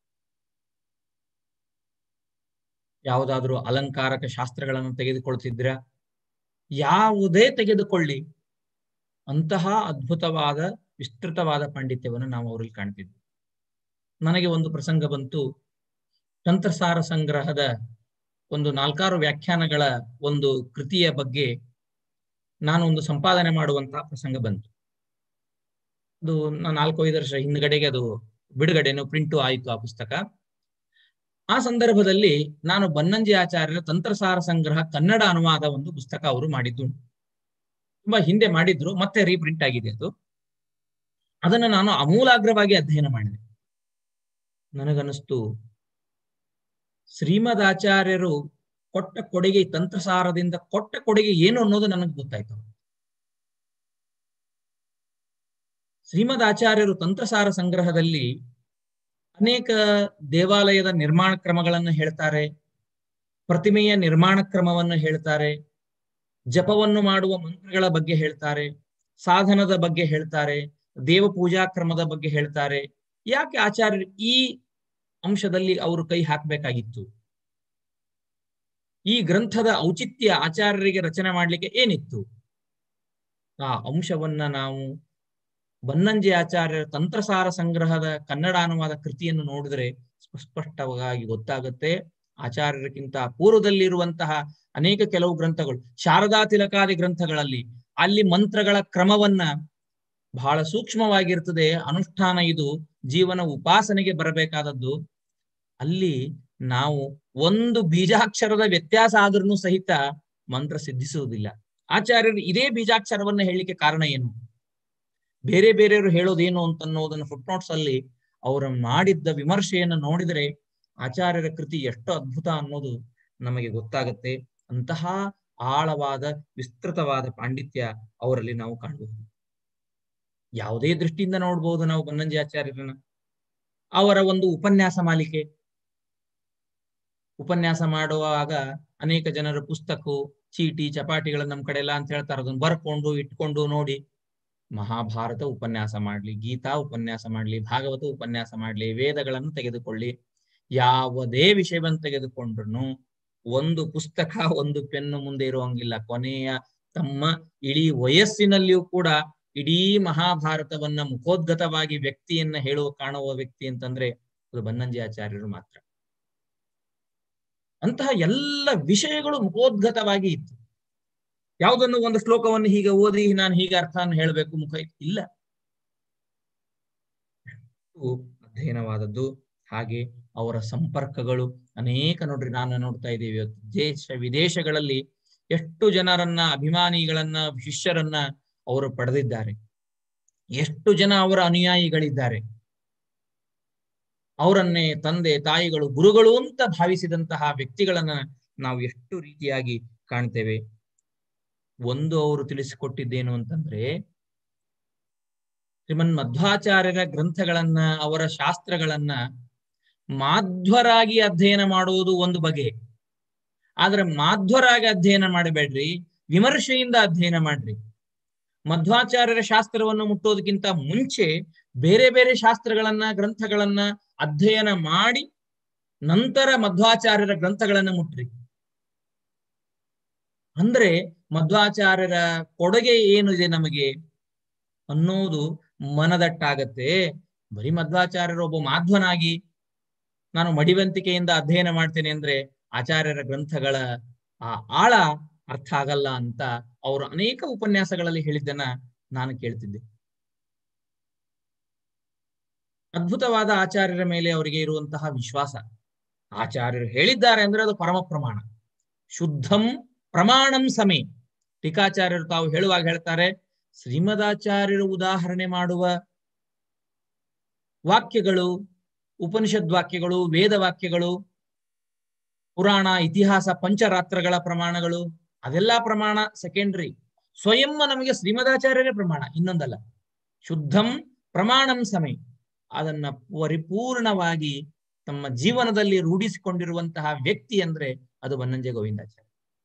ಯಾವುದಾದ್ರೂ ಅಲಂಕಾರಕ ಶಾಸ್ತ್ರಗಳನ್ನು ತೆಗೆದುಕೊಳ್ತಿದ್ರ ಯಾವುದೇ ತೆಗೆದುಕೊಳ್ಳಿ ಅಂತಹ ಅದ್ಭುತವಾದ ವಿಸ್ತೃತವಾದ ಪಾಂಡಿತ್ಯವನ್ನು ನಾವು ಅವರಲ್ಲಿ ಕಾಣ್ತಿದ್ವಿ ನನಗೆ ಒಂದು ಪ್ರಸಂಗ ಬಂತು ತಂತ್ರಸಾರ ಸಂಗ್ರಹದ ಒಂದು ನಾಲ್ಕಾರು ವ್ಯಾಖ್ಯಾನಗಳ ಒಂದು ಕೃತಿಯ ಬಗ್ಗೆ ನಾನು ಒಂದು ಸಂಪಾದನೆ ಮಾಡುವಂತಹ ಪ್ರಸಂಗ ಬಂತು ಅದು ನಾಲ್ಕು ಐದು ವರ್ಷ ಹಿಂದ್ಗಡೆಗೆ ಅದು ಬಿಡುಗಡೆನು ಪ್ರಿಂಟು ಆಯಿತು ಆ ಪುಸ್ತಕ ಆ ಸಂದರ್ಭದಲ್ಲಿ ನಾನು ಬನ್ನಂಜಿ ಆಚಾರ್ಯರ ತಂತ್ರಸಾರ ಸಂಗ್ರಹ ಕನ್ನಡ ಅನುವಾದ ಒಂದು ಪುಸ್ತಕ ಅವರು ಮಾಡಿದ್ದು ತುಂಬಾ ಹಿಂದೆ ಮಾಡಿದ್ರು ಮತ್ತೆ ರೀಪ್ರಿಂಟ್ ಆಗಿದೆ ಅದು ಅದನ್ನು ನಾನು ಅಮೂಲಾಗ್ರವಾಗಿ ಅಧ್ಯಯನ ಮಾಡಿದೆ ನನಗನ್ನಿಸ್ತು ಶ್ರೀಮದ್ ಆಚಾರ್ಯರು ಕೊಟ್ಟ ಕೊಡುಗೆ ತಂತ್ರಸಾರದಿಂದ ಕೊಟ್ಟ ಕೊಡುಗೆ ಏನು ಅನ್ನೋದು ನನಗೆ ಗೊತ್ತಾಯ್ತು ಶ್ರೀಮದ್ ಆಚಾರ್ಯರು ತಂತ್ರಸಾರ ಸಂಗ್ರಹದಲ್ಲಿ ಅನೇಕ ದೇವಾಲಯದ ನಿರ್ಮಾಣ ಕ್ರಮಗಳನ್ನು ಹೇಳ್ತಾರೆ ಪ್ರತಿಮೆಯ ನಿರ್ಮಾಣ ಕ್ರಮವನ್ನು ಹೇಳ್ತಾರೆ ಜಪವನ್ನು ಮಾಡುವ ಮಂತ್ರಗಳ ಬಗ್ಗೆ ಹೇಳ್ತಾರೆ ಸಾಧನದ ಬಗ್ಗೆ ಹೇಳ್ತಾರೆ ದೇವ ಪೂಜಾ ಕ್ರಮದ ಬಗ್ಗೆ ಹೇಳ್ತಾರೆ ಯಾಕೆ ಆಚಾರ್ಯರು ಈ ಅಂಶದಲ್ಲಿ ಅವರು ಕೈ ಹಾಕಬೇಕಾಗಿತ್ತು ಈ ಗ್ರಂಥದ ಔಚಿತ್ಯ ಆಚಾರ್ಯರಿಗೆ ರಚನೆ ಮಾಡಲಿಕ್ಕೆ ಏನಿತ್ತು ಆ ಅಂಶವನ್ನ ನಾವು ಬನ್ನಂಜಿ ಆಚಾರ್ಯರ ತಂತ್ರಸಾರ ಸಂಗ್ರಹದ ಕನ್ನಡ ಅನುವಾದ ಕೃತಿಯನ್ನು ನೋಡಿದ್ರೆ ಸ್ಪಷ್ಟವಾಗಿ ಗೊತ್ತಾಗುತ್ತೆ ಆಚಾರ್ಯರಿಗಿಂತ ಪೂರ್ವದಲ್ಲಿರುವಂತಹ ಅನೇಕ ಕೆಲವು ಗ್ರಂಥಗಳು ಶಾರದಾ ತಿಲಕಾದಿ ಗ್ರಂಥಗಳಲ್ಲಿ ಅಲ್ಲಿ ಮಂತ್ರಗಳ ಕ್ರಮವನ್ನ ಬಹಳ ಸೂಕ್ಷ್ಮವಾಗಿರ್ತದೆ ಅನುಷ್ಠಾನ ಇದು ಜೀವನ ಉಪಾಸನೆಗೆ ಬರಬೇಕಾದದ್ದು ಅಲ್ಲಿ ನಾವು ಒಂದು ಬೀಜಾಕ್ಷರದ ವ್ಯತ್ಯಾಸ ಆದ್ರೂ ಸಹಿತ ಮಂತ್ರ ಸಿದ್ಧಿಸುವುದಿಲ್ಲ ಆಚಾರ್ಯರು ಇದೇ ಬೀಜಾಕ್ಷರವನ್ನ ಹೇಳಲಿಕ್ಕೆ ಕಾರಣ ಏನು ಬೇರೆ ಬೇರೆಯವರು ಹೇಳೋದೇನು ಅಂತ ಅನ್ನೋದನ್ನು ಫುಟ್ ನೋಟ್ಸ್ ಅಲ್ಲಿ ಅವರು ಮಾಡಿದ್ದ ವಿಮರ್ಶೆಯನ್ನು ನೋಡಿದರೆ ಆಚಾರ್ಯರ ಕೃತಿ ಎಷ್ಟು ಅದ್ಭುತ ಅನ್ನೋದು ನಮಗೆ ಗೊತ್ತಾಗುತ್ತೆ ಅಂತಹ ಆಳವಾದ ವಿಸ್ತೃತವಾದ ಪಾಂಡಿತ್ಯ ಅವರಲ್ಲಿ ನಾವು ಕಾಣಬಹುದು ಯಾವುದೇ ದೃಷ್ಟಿಯಿಂದ ನೋಡ್ಬೋದು ನಾವು ಬನ್ನಂಜಿ ಆಚಾರ್ಯರನ್ನ ಅವರ ಒಂದು ಉಪನ್ಯಾಸ ಮಾಲಿಕೆ ಉಪನ್ಯಾಸ ಮಾಡುವಾಗ ಅನೇಕ ಜನರು ಪುಸ್ತಕ ಚೀಟಿ ಚಪಾಟಿಗಳನ್ನ ನಮ್ ಕಡೆ ಎಲ್ಲ ಅಂತ ಹೇಳ್ತಾರೆ ಅದನ್ನ ಬರ್ಕೊಂಡು ಇಟ್ಕೊಂಡು ನೋಡಿ ಮಹಾಭಾರತ ಉಪನ್ಯಾಸ ಮಾಡ್ಲಿ ಗೀತಾ ಉಪನ್ಯಾಸ ಮಾಡ್ಲಿ ಭಾಗವತ ಉಪನ್ಯಾಸ ಮಾಡ್ಲಿ ವೇದಗಳನ್ನು ತೆಗೆದುಕೊಳ್ಳಿ ಯಾವುದೇ ವಿಷಯವನ್ನು ತೆಗೆದುಕೊಂಡ್ರು ಒಂದು ಪುಸ್ತಕ ಒಂದು ಪೆನ್ನು ಮುಂದೆ ಇರುವಂಗಿಲ್ಲ ಕೊನೆಯ ತಮ್ಮ ಇಡೀ ವಯಸ್ಸಿನಲ್ಲಿಯೂ ಕೂಡ ಇಡೀ ಮಹಾಭಾರತವನ್ನ ಮುಖೋದ್ಗತವಾಗಿ ವ್ಯಕ್ತಿಯನ್ನ ಹೇಳುವ ಕಾಣುವ ವ್ಯಕ್ತಿ ಅಂತಂದ್ರೆ ಅದು ಬನ್ನಂಜಿ ಆಚಾರ್ಯರು ಮಾತ್ರ ಅಂತಹ ಎಲ್ಲ ವಿಷಯಗಳು ಮುಖೋದ್ಗತವಾಗಿ ಇತ್ತು ಯಾವುದನ್ನು ಒಂದು ಶ್ಲೋಕವನ್ನು ಹೀಗೆ ಓದಿ ನಾನು ಹೀಗೆ ಅರ್ಥವನ್ನು ಹೇಳಬೇಕು ಮುಖ ಇಲ್ಲ ಅಧ್ಯಯನವಾದದ್ದು ಹಾಗೆ ಅವರ ಸಂಪರ್ಕಗಳು ಅನೇಕ ನೋಡ್ರಿ ನಾನು ನೋಡ್ತಾ ಇದ್ದೀವಿ ಇವತ್ತು ದೇಶ ವಿದೇಶಗಳಲ್ಲಿ ಎಷ್ಟು ಜನರನ್ನ ಅಭಿಮಾನಿಗಳನ್ನ ಶಿಷ್ಯರನ್ನ ಅವರು ಪಡೆದಿದ್ದಾರೆ ಎಷ್ಟು ಜನ ಅವರ ಅನುಯಾಯಿಗಳಿದ್ದಾರೆ ಅವರನ್ನೇ ತಂದೆ ತಾಯಿಗಳು ಗುರುಗಳು ಅಂತ ಭಾವಿಸಿದಂತಹ ವ್ಯಕ್ತಿಗಳನ್ನ ನಾವು ಎಷ್ಟು ರೀತಿಯಾಗಿ ಕಾಣ್ತೇವೆ ಒಂದು ಅವರು ತಿಳಿಸಿಕೊಟ್ಟಿದ್ದೇನು ಅಂತಂದ್ರೆ ಶ್ರೀಮನ್ ಮಧ್ವಾಚಾರ್ಯರ ಗ್ರಂಥಗಳನ್ನ ಅವರ ಶಾಸ್ತ್ರಗಳನ್ನ ಮಾಧ್ವರಾಗಿ ಅಧ್ಯಯನ ಮಾಡುವುದು ಒಂದು ಬಗೆ ಆದ್ರೆ ಮಾಧ್ವರಾಗಿ ಅಧ್ಯಯನ ಮಾಡಬೇಡ್ರಿ ವಿಮರ್ಶೆಯಿಂದ ಅಧ್ಯಯನ ಮಾಡ್ರಿ ಮಧ್ವಾಚಾರ್ಯರ ಶಾಸ್ತ್ರವನ್ನು ಮುಟ್ಟೋದಕ್ಕಿಂತ ಮುಂಚೆ ಬೇರೆ ಬೇರೆ ಶಾಸ್ತ್ರಗಳನ್ನ ಗ್ರಂಥಗಳನ್ನ ಅಧ್ಯಯನ ಮಾಡಿ ನಂತರ ಮಧ್ವಾಚಾರ್ಯರ ಗ್ರಂಥಗಳನ್ನ ಮುಟ್ರಿ ಅಂದ್ರೆ ಮಧ್ವಾಚಾರ್ಯರ ಕೊಡುಗೆ ಏನಿದೆ ನಮಗೆ ಅನ್ನೋದು ಮನದಟ್ಟಾಗತ್ತೆ ಬರೀ ಮಧ್ವಾಚಾರ್ಯರು ಒಬ್ಬ ಮಾಧ್ವನಾಗಿ ನಾನು ಮಡಿವಂತಿಕೆಯಿಂದ ಅಧ್ಯಯನ ಮಾಡ್ತೇನೆ ಅಂದ್ರೆ ಆಚಾರ್ಯರ ಗ್ರಂಥಗಳ ಆ ಆಳ ಅರ್ಥ ಆಗಲ್ಲ ಅಂತ ಅವರು ಅನೇಕ ಉಪನ್ಯಾಸಗಳಲ್ಲಿ ಹೇಳಿದ್ದನ್ನ ನಾನು ಕೇಳ್ತಿದ್ದೆ ಅದ್ಭುತವಾದ ಆಚಾರ್ಯರ ಮೇಲೆ ಅವರಿಗೆ ಇರುವಂತಹ ವಿಶ್ವಾಸ ಆಚಾರ್ಯರು ಹೇಳಿದ್ದಾರೆ ಅಂದ್ರೆ ಅದು ಪರಮ ಪ್ರಮಾಣ ಶುದ್ಧಂ ಪ್ರಮಾಣಂ ಸಮೇ ಟೀಕಾಚಾರ್ಯರು ತಾವು ಹೇಳುವಾಗ ಹೇಳ್ತಾರೆ ಶ್ರೀಮದಾಚಾರ್ಯರು ಉದಾಹರಣೆ ಮಾಡುವ ವಾಕ್ಯಗಳು ಉಪನಿಷದ್ ವಾಕ್ಯಗಳು ವೇದ ವಾಕ್ಯಗಳು ಪುರಾಣ ಇತಿಹಾಸ ಪಂಚರಾತ್ರಗಳ ಪ್ರಮಾಣಗಳು ಅದೆಲ್ಲ ಪ್ರಮಾಣ ಸೆಕೆಂಡ್ರಿ ಸ್ವಯಂ ನಮಗೆ ಶ್ರೀಮದಾಚಾರ್ಯರೇ ಪ್ರಮಾಣ ಇನ್ನೊಂದಲ್ಲ ಶುದ್ಧಂ ಪ್ರಮಾಣಂ ಸಮೇ ಅದನ್ನ ಪರಿಪೂರ್ಣವಾಗಿ ತಮ್ಮ ಜೀವನದಲ್ಲಿ ರೂಢಿಸಿಕೊಂಡಿರುವಂತಹ ವ್ಯಕ್ತಿ ಅಂದ್ರೆ ಅದು ಬನ್ನಂಜೆ ಗೋವಿಂದಾಚಾರ್ಯ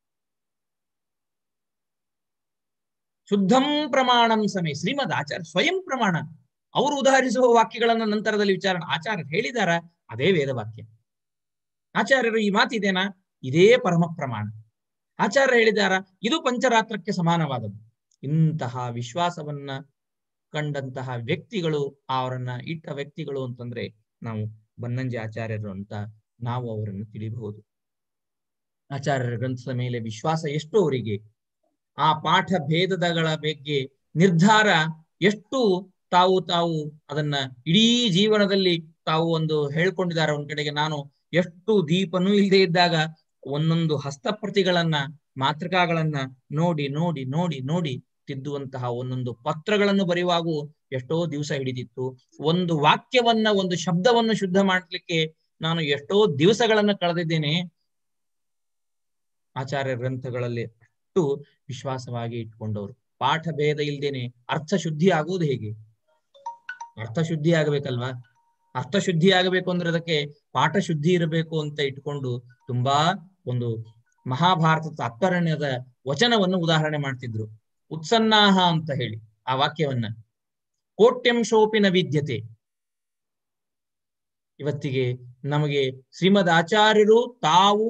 ಶುದ್ಧಂ ಪ್ರಮಾಣಂ ಸಮೇ ಶ್ರೀಮದ್ ಆಚಾರ್ಯ ಸ್ವಯಂ ಪ್ರಮಾಣ ಅವರು ಉದಾಹರಿಸುವ ವಾಕ್ಯಗಳನ್ನ ನಂತರದಲ್ಲಿ ವಿಚಾರ ಆಚಾರ್ಯರು ಹೇಳಿದಾರ ಅದೇ ವೇದ ವಾಕ್ಯ ಆಚಾರ್ಯರು ಈ ಮಾತಿದೇನಾ ಇದೇ ಪರಮ ಪ್ರಮಾಣ ಆಚಾರ್ಯ ಹೇಳಿದಾರ ಇದು ಪಂಚರಾತ್ರಕ್ಕೆ ಸಮಾನವಾದದ್ದು ಇಂತಹ ವಿಶ್ವಾಸವನ್ನ ಕಂಡಂತಹ ವ್ಯಕ್ತಿಗಳು ಅವರನ್ನ ಇಟ್ಟ ವ್ಯಕ್ತಿಗಳು ಅಂತಂದ್ರೆ ನಾವು ಬನ್ನಂಜಿ ಆಚಾರ್ಯರು ಅಂತ ನಾವು ಅವರನ್ನು ತಿಳಿಬಹುದು ಆಚಾರ್ಯರ ಗ್ರಂಥದ ಮೇಲೆ ವಿಶ್ವಾಸ ಎಷ್ಟು ಅವರಿಗೆ ಆ ಪಾಠ ಭೇದಗಳ ಬಗ್ಗೆ ನಿರ್ಧಾರ ಎಷ್ಟು ತಾವು ತಾವು ಅದನ್ನ ಇಡೀ ಜೀವನದಲ್ಲಿ ತಾವು ಒಂದು ಹೇಳ್ಕೊಂಡಿದ್ದಾರೆ ಒಂದ್ ಕಡೆಗೆ ನಾನು ಎಷ್ಟು ದೀಪನೂ ಇಲ್ಲದೆ ಇದ್ದಾಗ ಒಂದೊಂದು ಹಸ್ತಪ್ರತಿಗಳನ್ನ ಮಾತೃಕಾಗಳನ್ನ ನೋಡಿ ನೋಡಿ ನೋಡಿ ನೋಡಿ ತಿದ್ದುವಂತಹ ಒಂದೊಂದು ಪತ್ರಗಳನ್ನು ಬರೆಯುವಾಗೂ ಎಷ್ಟೋ ದಿವಸ ಹಿಡಿದಿತ್ತು ಒಂದು ವಾಕ್ಯವನ್ನ ಒಂದು ಶಬ್ದವನ್ನು ಶುದ್ಧ ಮಾಡ್ಲಿಕ್ಕೆ ನಾನು ಎಷ್ಟೋ ದಿವಸಗಳನ್ನ ಕಳೆದಿದ್ದೇನೆ ಆಚಾರ್ಯ ಗ್ರಂಥಗಳಲ್ಲಿ ಅಷ್ಟು ವಿಶ್ವಾಸವಾಗಿ ಇಟ್ಕೊಂಡವರು ಪಾಠ ಭೇದ ಇಲ್ದೇನೆ ಅರ್ಥ ಶುದ್ಧಿ ಆಗುವುದು ಹೇಗೆ ಅರ್ಥ ಶುದ್ಧಿ ಆಗಬೇಕಲ್ವಾ ಅರ್ಥ ಶುದ್ಧಿ ಆಗಬೇಕು ಅಂದ್ರೆ ಅದಕ್ಕೆ ಪಾಠ ಶುದ್ಧಿ ಇರಬೇಕು ಅಂತ ಇಟ್ಕೊಂಡು ತುಂಬಾ ಒಂದು ಮಹಾಭಾರತ ತಾತ್ಪರ್ಯದ ವಚನವನ್ನು ಉದಾಹರಣೆ ಮಾಡ್ತಿದ್ರು ಉತ್ಸನ್ನಾಹ ಅಂತ ಹೇಳಿ ಆ ವಾಕ್ಯವನ್ನ ಕೋಟ್ಯಂಶೋಪಿನ ವಿದ್ಯತೆ ಇವತ್ತಿಗೆ ನಮಗೆ ಶ್ರೀಮದ್ ಆಚಾರ್ಯರು ತಾವು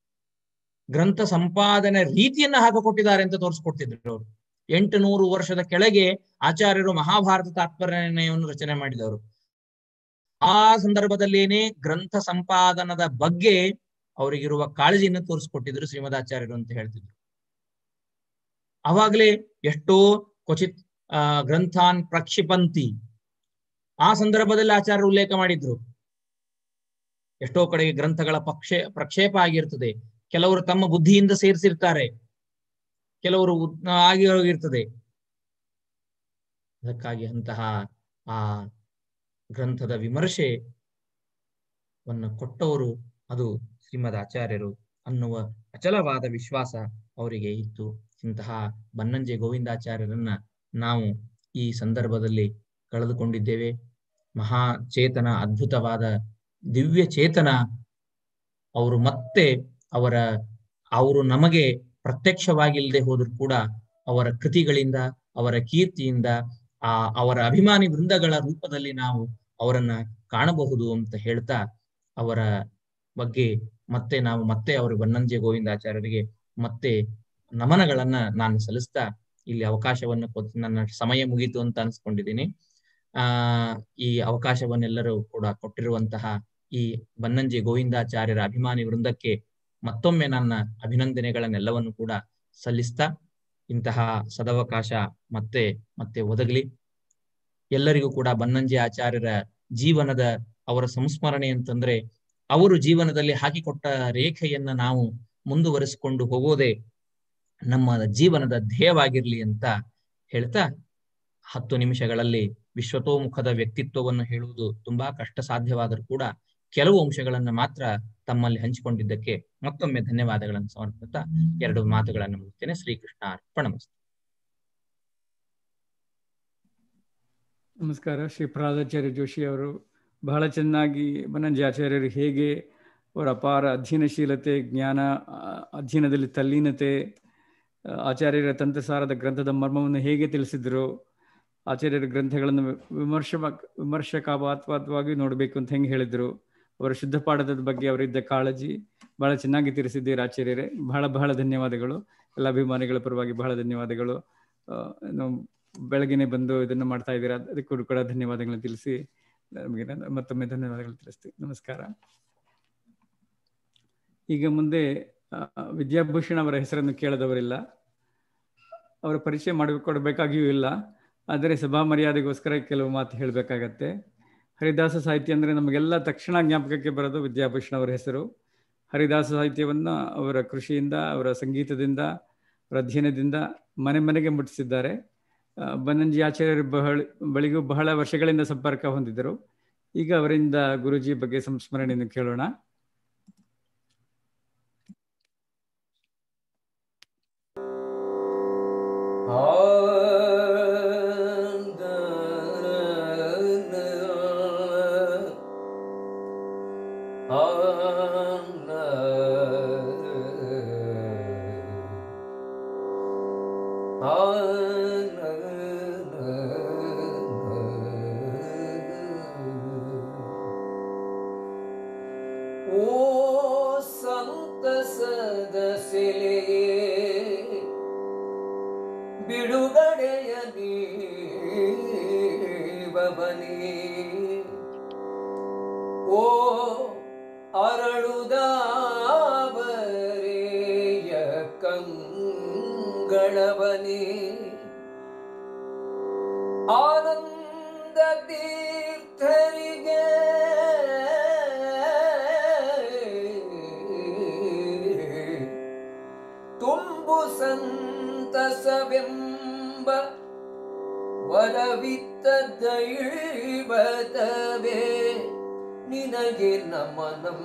ಗ್ರಂಥ ಸಂಪಾದನೆ ರೀತಿಯನ್ನ ಹಾಕಿಕೊಟ್ಟಿದ್ದಾರೆ ಅಂತ ತೋರಿಸ್ಕೊಡ್ತಿದ್ರು ಅವರು ಎಂಟು ನೂರು ವರ್ಷದ ಕೆಳಗೆ ಆಚಾರ್ಯರು ಮಹಾಭಾರತ ತಾತ್ಪರ್ಯವನ್ನು ರಚನೆ ಮಾಡಿದವರು ಆ ಸಂದರ್ಭದಲ್ಲೇನೆ ಗ್ರಂಥ ಸಂಪಾದನದ ಬಗ್ಗೆ ಅವರಿಗಿರುವ ಕಾಳಜಿಯನ್ನು ತೋರಿಸ್ಕೊಟ್ಟಿದ್ರು ಶ್ರೀಮದ್ ಆಚಾರ್ಯರು ಅಂತ ಹೇಳ್ತಿದ್ರು ಅವಾಗಲೇ ಎಷ್ಟೋ ಕ್ವಚಿತ್ ಆ ಗ್ರಂಥಾನ್ ಪ್ರಕ್ಷಿಪಂತಿ ಆ ಸಂದರ್ಭದಲ್ಲಿ ಆಚಾರ್ಯರು ಉಲ್ಲೇಖ ಮಾಡಿದ್ರು ಎಷ್ಟೋ ಕಡೆಗೆ ಗ್ರಂಥಗಳ ಪಕ್ಷೇ ಪ್ರಕ್ಷೇಪ ಆಗಿರ್ತದೆ ಕೆಲವರು ತಮ್ಮ ಬುದ್ಧಿಯಿಂದ ಸೇರಿಸಿರ್ತಾರೆ ಕೆಲವರು ಆಗಿ ಹೋಗಿರ್ತದೆ ಅದಕ್ಕಾಗಿ ಅಂತಹ ಆ ಗ್ರಂಥದ ವಿಮರ್ಶೆ ವನ್ನು ಕೊಟ್ಟವರು ಅದು ಶ್ರೀಮದ್ ಆಚಾರ್ಯರು ಅನ್ನುವ ಅಚಲವಾದ ವಿಶ್ವಾಸ ಅವರಿಗೆ ಇತ್ತು ಇಂತಹ ಬನ್ನಂಜೆ ಗೋವಿಂದಾಚಾರ್ಯರನ್ನ ನಾವು ಈ ಸಂದರ್ಭದಲ್ಲಿ ಕಳೆದುಕೊಂಡಿದ್ದೇವೆ ಮಹಾ ಚೇತನ ಅದ್ಭುತವಾದ ದಿವ್ಯ ಚೇತನ ಅವರು ಮತ್ತೆ ಅವರ ಅವರು ನಮಗೆ ಪ್ರತ್ಯಕ್ಷವಾಗಿಲ್ಲದೆ ಹೋದ್ರು ಕೂಡ ಅವರ ಕೃತಿಗಳಿಂದ ಅವರ ಕೀರ್ತಿಯಿಂದ ಆ ಅವರ ಅಭಿಮಾನಿ ವೃಂದಗಳ ರೂಪದಲ್ಲಿ ನಾವು ಅವರನ್ನ ಕಾಣಬಹುದು ಅಂತ ಹೇಳ್ತಾ ಅವರ ಬಗ್ಗೆ ಮತ್ತೆ ನಾವು ಮತ್ತೆ ಅವರು ಬನ್ನಂಜೆ ಗೋವಿಂದಾಚಾರ್ಯರಿಗೆ ಮತ್ತೆ ನಮನಗಳನ್ನ ನಾನು ಸಲ್ಲಿಸ್ತಾ ಇಲ್ಲಿ ಅವಕಾಶವನ್ನು ಕೊಟ್ಟು ನನ್ನ ಸಮಯ ಮುಗೀತು ಅಂತ ಅನ್ಸ್ಕೊಂಡಿದ್ದೀನಿ ಆ ಈ ಅವಕಾಶವನ್ನೆಲ್ಲರೂ ಕೂಡ ಕೊಟ್ಟಿರುವಂತಹ ಈ ಬನ್ನಂಜೆ ಗೋವಿಂದಾಚಾರ್ಯರ ಅಭಿಮಾನಿ ವೃಂದಕ್ಕೆ ಮತ್ತೊಮ್ಮೆ ನನ್ನ ಅಭಿನಂದನೆಗಳನ್ನೆಲ್ಲವನ್ನು ಕೂಡ ಸಲ್ಲಿಸ್ತಾ ಇಂತಹ ಸದವಕಾಶ ಮತ್ತೆ ಮತ್ತೆ ಒದಗಲಿ ಎಲ್ಲರಿಗೂ ಕೂಡ ಬನ್ನಂಜೆ ಆಚಾರ್ಯರ ಜೀವನದ ಅವರ ಸಂಸ್ಮರಣೆ ಅಂತಂದ್ರೆ ಅವರು ಜೀವನದಲ್ಲಿ ಹಾಕಿಕೊಟ್ಟ ರೇಖೆಯನ್ನ ನಾವು ಮುಂದುವರಿಸಿಕೊಂಡು ಹೋಗೋದೇ ನಮ್ಮ ಜೀವನದ ಧ್ಯೇಯವಾಗಿರ್ಲಿ ಅಂತ ಹೇಳ್ತಾ ಹತ್ತು ನಿಮಿಷಗಳಲ್ಲಿ ವಿಶ್ವತೋಮುಖದ ವ್ಯಕ್ತಿತ್ವವನ್ನು ಹೇಳುವುದು ತುಂಬಾ ಕಷ್ಟ ಸಾಧ್ಯವಾದರೂ ಕೂಡ ಕೆಲವು ಅಂಶಗಳನ್ನ ಮಾತ್ರ ತಮ್ಮಲ್ಲಿ ಹಂಚಿಕೊಂಡಿದ್ದಕ್ಕೆ ಮತ್ತೊಮ್ಮೆ ಧನ್ಯವಾದಗಳನ್ನು ಸಮರ್ಪಿಸುತ್ತಾ ಎರಡು ಮಾತುಗಳನ್ನು ಮುಗಿಸ್ತೇನೆ ಶ್ರೀಕೃಷ್ಣ ಅರ್ಪಣಮಸ್ತು ನಮಸ್ಕಾರ ಶ್ರೀ ಪ್ರಹ್ಲಾದಾಚಾರ್ಯ ಜೋಶಿ ಅವರು ಬಹಳ ಚೆನ್ನಾಗಿ ಬನ್ನಂಜಿ ಆಚಾರ್ಯರು ಹೇಗೆ ಅವರ ಅಪಾರ ಅಧ್ಯಯನಶೀಲತೆ ಜ್ಞಾನ ಅಧ್ಯಯನದಲ್ಲಿ ತಲ್ಲೀನತೆ ಆಚಾರ್ಯರ ತಂತ್ರಸಾರದ ಗ್ರಂಥದ ಮರ್ಮವನ್ನು ಹೇಗೆ ತಿಳಿಸಿದ್ರು ಆಚಾರ್ಯರ ಗ್ರಂಥಗಳನ್ನು ವಿಮರ್ಶ ವಿಮರ್ಶಕಾಪಾತ್ವಾದವಾಗಿ ನೋಡಬೇಕು ಅಂತ ಹೆಂಗೆ ಹೇಳಿದ್ರು ಅವರ ಶುದ್ಧ ಪಾಠದ ಬಗ್ಗೆ ಅವರಿದ್ದ ಕಾಳಜಿ ಬಹಳ ಚೆನ್ನಾಗಿ ತಿಳಿಸಿದ್ದೀರಿ ಆಚಾರ್ಯರೇ ಬಹಳ ಬಹಳ ಧನ್ಯವಾದಗಳು ಎಲ್ಲ ಅಭಿಮಾನಿಗಳ ಪರವಾಗಿ ಬಹಳ ಧನ್ಯವಾದಗಳು ಬೆಳಗಿನೇ ಬಂದು ಇದನ್ನು ಮಾಡ್ತಾ ಇದ್ದೀರಾ ಅದಕ್ಕೂ ಕೂಡ ಧನ್ಯವಾದಗಳನ್ನು ತಿಳಿಸಿ ನಮಗೆ ಮತ್ತೊಮ್ಮೆ ಧನ್ಯವಾದಗಳು ತಿಳಿಸ್ತೀವಿ ನಮಸ್ಕಾರ ಈಗ ಮುಂದೆ ವಿದ್ಯಾಭೂಷಣ್ ಅವರ ಹೆಸರನ್ನು ಕೇಳದವರಿಲ್ಲ ಅವರ ಪರಿಚಯ ಮಾಡಿಕೊಡ್ಬೇಕಾಗಿಯೂ ಇಲ್ಲ ಆದರೆ ಸಭಾ ಮರ್ಯಾದೆಗೋಸ್ಕರ ಕೆಲವು ಮಾತು ಹೇಳಬೇಕಾಗತ್ತೆ ಹರಿದಾಸ ಸಾಹಿತ್ಯ ಅಂದರೆ ನಮಗೆಲ್ಲ ತಕ್ಷಣ ಜ್ಞಾಪಕಕ್ಕೆ ಬರೋದು ವಿದ್ಯಾಭೂಷಣ್ ಅವರ ಹೆಸರು ಹರಿದಾಸ ಸಾಹಿತ್ಯವನ್ನು ಅವರ ಕೃಷಿಯಿಂದ ಅವರ ಸಂಗೀತದಿಂದ ಅವರ ಅಧ್ಯಯನದಿಂದ ಮನೆ ಮನೆಗೆ ಮುಟ್ಟಿಸಿದ್ದಾರೆ ಬನ್ನಂಜಿ ಆಚಾರ್ಯರು ಬಹಳ ಬಳಿಗೂ ಬಹಳ ವರ್ಷಗಳಿಂದ ಸಂಪರ್ಕ ಹೊಂದಿದ್ದರು ಈಗ ಅವರಿಂದ ಗುರುಜಿ ಬಗ್ಗೆ ಸಂಸ್ಮರಣೆಯನ್ನು ಕೇಳೋಣ ಬಿಡುಗಡೆಯ ಬನಿ ಓ ಅರಳುದಾವರೆಯ ಕಂಗಳವನಿ ಆನಂದ ತೀರ್ಥರಿಗೆ ತುಂಬು ಸಂತಸವೆಂಬ ವರವಿತ್ತ ದೈವತವೇ ನಿನಗೆ ನಮನಂ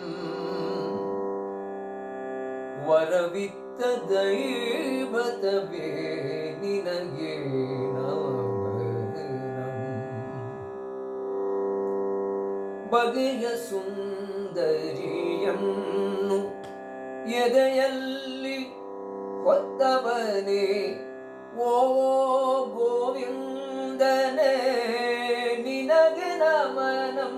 ವರವಿತ್ತ ದೈವತವೇ ನಿನಗೆ ನಮನಂ ಬಗೆಯ ಸುಂದರಿಯನ್ನು ಎದೆಯಲ್ಲಿ ಹೊತ್ತವನೇ ಓ ಗೋವಿಂದನೇ ನಿನಗೆ ನಮನಂ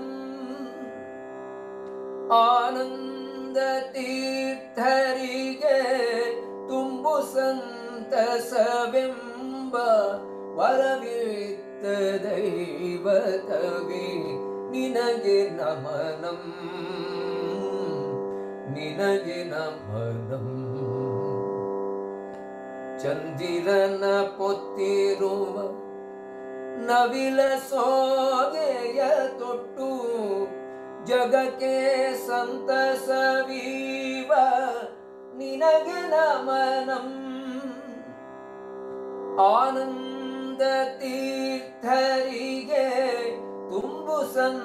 ಆನಂದ ತೀರ್ಥರಿಗೆ ತುಂಬು ಸಂತಸವೆಂಬ ವರವಿತ್ತ ದೈವತವೇ ನಿನಗೆ ನಮನಂ ನಿನಗೆ ನಮನಂ ಚಂದಿರನ ಪೊತ್ತಿರುವ ನವಿಲ ಸೋಗೆಯ ತೊಟ್ಟು ಜಗಕ್ಕೆ ಸಂತಸವೀವ ನಿನಗೆ ನಮನಂ ಆನಂದ ತೀರ್ಥರಿಗೆ ತುಂಬು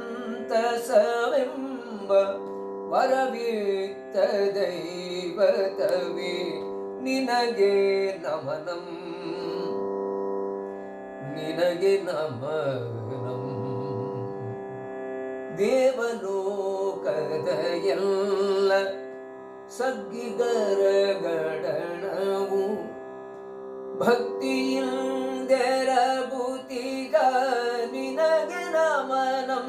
ಸಂತಸವೆಂಬ ವರವಿತ್ತ ದೈವತವೇ ನಿನಗೆ ನಮನಂ ನಿನಗೆ ನಮನಂ ದೇವಲೋಕದ ಎಲ್ಲ ಸಗ್ಗಿಗರಗಡಣವು ಭಕ್ತಿಯಿಂದೆರಗುತಿಗ ನಿನಗೆ ನಮನಂ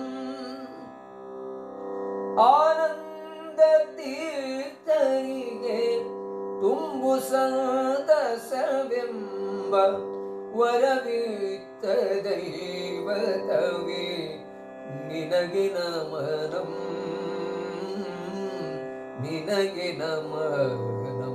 ಆನಂದ ತೀರ್ಥರಿಗೆ ತುಂಬು ಸಂತಸವೆಂಬ ವರವಿತ್ತ ದೈವತವೇ ನಿನಗೆ ನಮನಂ ನಿನಗೆ ನಮನಂ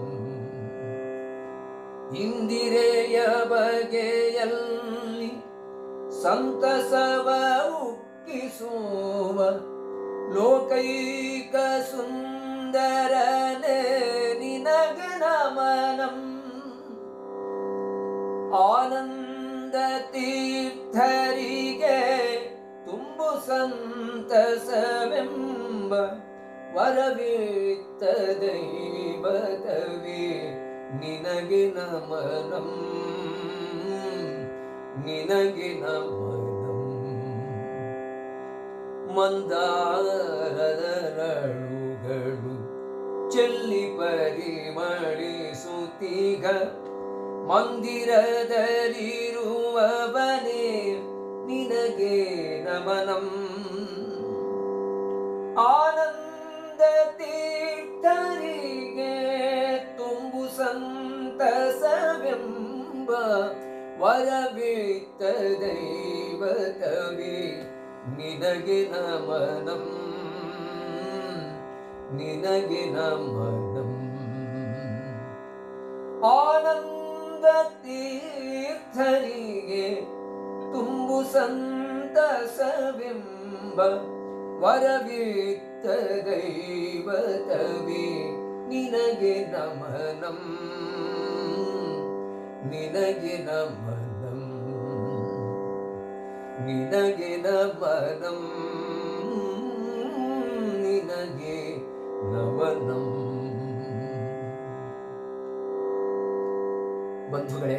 ಇಂದಿರೆಯ ಬಗೆಯಲ್ಲಿ ಸಂತಸವ ಉಕ್ಕಿಸುವ ಲೋಕೈಕ ಸುಂದರನೆ ನಿನಗೆ ನಮನಂ ಆನಂದ ತೀರ್ಥರಿಗೆ ತುಂಬು ಸಂತಸವೆಂಬ ವರವಿತ್ತ ದೈವತವೇ ನಿನಗೆ ನಮನಂ ನಿನಗೆ ನಮನಂ ಮಂದಾರದರಳುಗಳು ಚೆಲ್ಲಿ ಪರಿಮಳಿಸುತ್ತೀಗ ಮಂದಿರದಲ್ಲಿರುವವನೇ ನಿನಗೆ ನಮನಂ ಆನಂದ ತೀರ್ಥರಿಗೆ ತುಂಬು ಸಂತಸವೆಂಬ ವರವಿತ್ತ ದೈವತವೇ ನಿನಗೆ ನಮನಂ ನಿನಗೆ ನಮನಂ ಆನಂದ ತೀರ್ಥರಿಗೆ ತುಂಬು ಸಂತಸವೆಂಬ ವರವಿತ್ತ ದೈವತವೇ ನಿನಗೆ ನಮನಂ ನಿನಗೆ ನಮನಂ ನಿನಗೆ ನಮನಂ ನಿನಗೆ ನಮನಂ ಬಂಧುಗಳೇ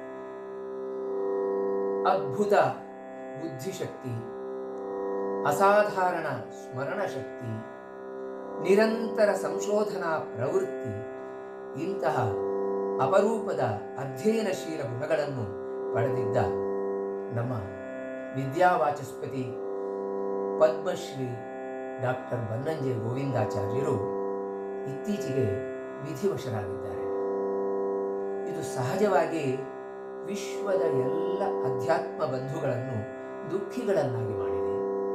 ಅದ್ಭುತ ಬುದ್ಧಿಶಕ್ತಿ ಅಸಾಧಾರಣ ಸ್ಮರಣ ಶಕ್ತಿ ನಿರಂತರ ಸಂಶೋಧನಾ ಪ್ರವೃತ್ತಿ ಇಂತಹ ಅಪರೂಪದ ಅಧ್ಯಯನಶೀಲ ಗುಣಗಳನ್ನು ಪಡೆದಿದ್ದ ನಮ್ಮ ವಿದ್ಯಾವಾಚಸ್ಪತಿ ಪದ್ಮಶ್ರೀ ಡಾಕ್ಟರ್ ಬನ್ನಂಜೆ ಗೋವಿಂದಾಚಾರ್ಯರು ಇತ್ತೀಚೆಗೆ ವಿಧಿವಶರಾಗಿದ್ದಾರೆ ಇದು ಸಹಜವಾಗಿ ವಿಶ್ವದ ಎಲ್ಲ ಅಧ್ಯಾತ್ಮ ಬಂಧುಗಳನ್ನು ದುಃಖಿಗಳನ್ನಾಗಿ ಮಾಡಿದೆ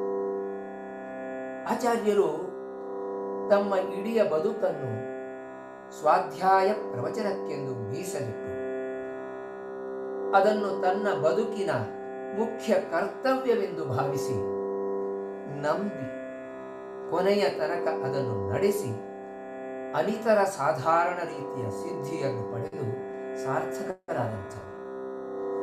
ಆಚಾರ್ಯರು ತಮ್ಮ ಇಡೀ ಬದುಕನ್ನು ಸ್ವಾಧ್ಯಾಯ ಪ್ರವಚನಕ್ಕೆಂದು ಮೀಸಲಿಟ್ಟು ಅದನ್ನು ತನ್ನ ಬದುಕಿನ ಮುಖ್ಯ ಕರ್ತವ್ಯವೆಂದು ಭಾವಿಸಿ ನಂಬಿ ಕೊನೆಯ ತನಕ ಅದನ್ನು ನಡೆಸಿ ಅನಿತರ ಸಾಧಾರಣ ರೀತಿಯ ಸಿದ್ಧಿಯನ್ನು ಪಡೆದು ಸಾರ್ಥಕರಾದಂಥವರು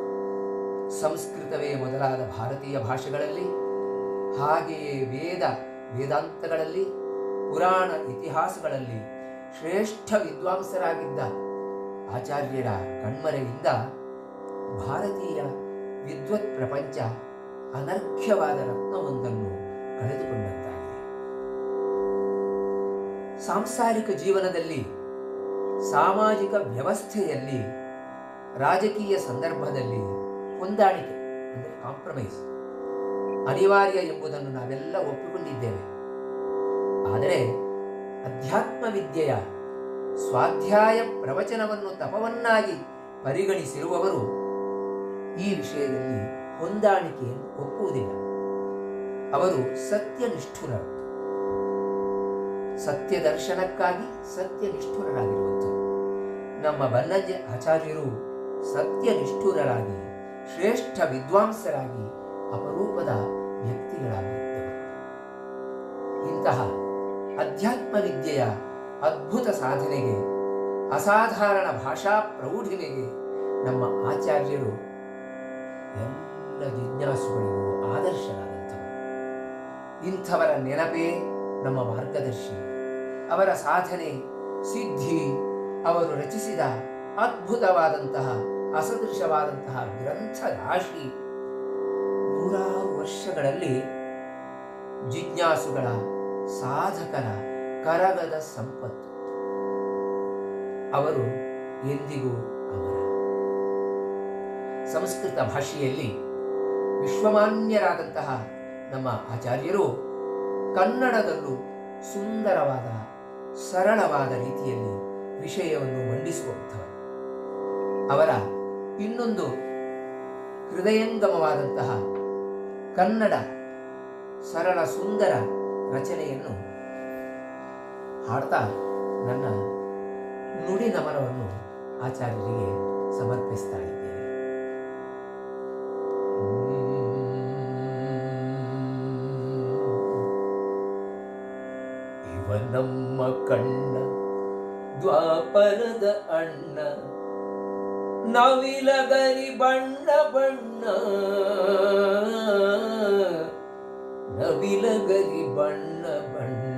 ಸಂಸ್ಕೃತವೇ ಮೊದಲಾದ ಭಾರತೀಯ ಭಾಷೆಗಳಲ್ಲಿ ಹಾಗೆಯೇ ವೇದ ವೇದಾಂತಗಳಲ್ಲಿ ಪುರಾಣ ಇತಿಹಾಸಗಳಲ್ಲಿ ಶ್ರೇಷ್ಠ ವಿದ್ವಾಂಸರಾಗಿದ್ದ ಆಚಾರ್ಯರ ಕಣ್ಮರೆಯಿಂದ ಭಾರತೀಯ ವಿದ್ವತ್ ಪ್ರಪಂಚ ಅನರ್ಘ್ಯವಾದ ರತ್ನವೊಂದನ್ನು ಕಳೆದುಕೊಂಡಂತಾಗಿದೆ ಸಾಂಸಾರಿಕ ಜೀವನದಲ್ಲಿ ಸಾಮಾಜಿಕ ವ್ಯವಸ್ಥೆಯಲ್ಲಿ ರಾಜಕೀಯ ಸಂದರ್ಭದಲ್ಲಿ ಹೊಂದಾಣಿಕೆ ಅಂದರೆ ಕಾಂಪ್ರಮೈಸ್ ಅನಿವಾರ್ಯ ಎಂಬುದನ್ನು ನಾವೆಲ್ಲ ಒಪ್ಪಿಕೊಂಡಿದ್ದೇವೆ ಆದರೆ ಅಧ್ಯಾತ್ಮ ವಿದ್ಯೆಯ ಸ್ವಾಧ್ಯಾಯ ಪ್ರವಚನವನ್ನು ತಪವನ್ನಾಗಿ ಪರಿಗಣಿಸಿರುವವರು ಈ ವಿಷಯದಲ್ಲಿ ಹೊಂದಾಣಿಕೆಯನ್ನು ಒಪ್ಪುವುದಿಲ್ಲ ಅವರು ಸತ್ಯನಿಷ್ಠುರರು ಸತ್ಯ ದರ್ಶನಕ್ಕಾಗಿ ಸತ್ಯನಿಷ್ಠುರರಾಗಿರುವಂಥದ್ದು ನಮ್ಮ ಬನ್ನಂಜೆ ಆಚಾರ್ಯರು ಸತ್ಯನಿಷ್ಠುರರಾಗಿ ಶ್ರೇಷ್ಠ ವಿದ್ವಾಂಸರಾಗಿ ಅಪರೂಪದ ವ್ಯಕ್ತಿಗಳಾಗಿದ್ದವರು ಇಂತಹ ಅಧ್ಯಾತ್ಮ ವಿದ್ಯೆಯ ಅದ್ಭುತ ಸಾಧನೆಗೆ ಅಸಾಧಾರಣ ಭಾಷಾ ಪ್ರೌಢಿಮೆಗೆ ನಮ್ಮ ಆಚಾರ್ಯರು ಎಲ್ಲ ಜಿಜ್ಞಾಸುಗಳಿಗೂ ಆದರ್ಶರಾದಂಥವರು ಇಂಥವರ ನೆನಪೇ ನಮ್ಮ ಮಾರ್ಗದರ್ಶಿ ಅವರ ಸಾಧನೆ ಸಿದ್ಧಿ ಅವರು ರಚಿಸಿದ ಅದ್ಭುತವಾದಂತಹ ಅಸದೃಶವಾದಂತಹ ಗ್ರಂಥ ರಾಶಿ ನೂರಾರು ವರ್ಷಗಳಲ್ಲಿ ಜಿಜ್ಞಾಸುಗಳ ಸಾಧಕರ ಕರಗದ ಸಂಪತ್ತು ಅವರು ಎಂದಿಗೂ ಅಮರ ಸಂಸ್ಕೃತ ಭಾಷೆಯಲ್ಲಿ ವಿಶ್ವಮಾನ್ಯರಾದಂತಹ ನಮ್ಮ ಆಚಾರ್ಯರು ಕನ್ನಡದಲ್ಲೂ ಸುಂದರವಾದ ಸರಳವಾದ ರೀತಿಯಲ್ಲಿ ವಿಷಯವನ್ನು ಮಂಡಿಸುವಂಥವರು ಅವರ ಇನ್ನೊಂದು ಹೃದಯಂಗಮವಾದಂತಹ ಕನ್ನಡ ಸರಳ ಸುಂದರ ರಚನೆಯನ್ನು ಹಾಡ್ತಾ ನನ್ನ ನುಡಿ ನಮನವನ್ನು ಆಚಾರ್ಯರಿಗೆ ಸಮರ್ಪಿಸ್ತಾ ಇದ್ದೇನೆ ಇವ ನಮ್ಮ ಕಣ್ಣ ದ್ವಾಪರದ ಅಣ್ಣ ನವಿಲಗರಿ ಬಣ್ಣ ಬಣ್ಣ ನವಿಲಗರಿ ಬಣ್ಣ ಬಣ್ಣ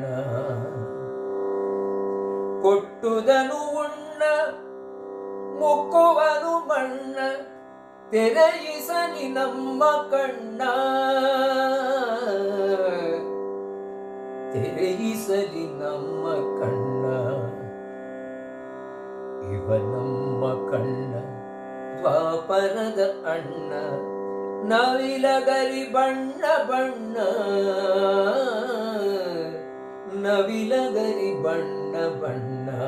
ಕೊಟ್ಟುದನು ಉಣ್ಣ ಮುಕ್ಕುವನು ಮಣ್ಣ ತೆರೆಯಿಸಲಿ ನಮ್ಮ ಕಣ್ಣ ತೆರೆಯಿಸಲಿ ನಮ್ಮ ಕಣ್ಣ ಇವ ನಮ್ಮ ಕಣ್ಣ ದ್ವಾಪರದ ಅಣ್ಣ ನವಿಲಗರಿ ಬಣ್ಣ ಬಣ್ಣ ನವಿಲಗರಿ ಬಣ್ಣ ಬಣ್ಣ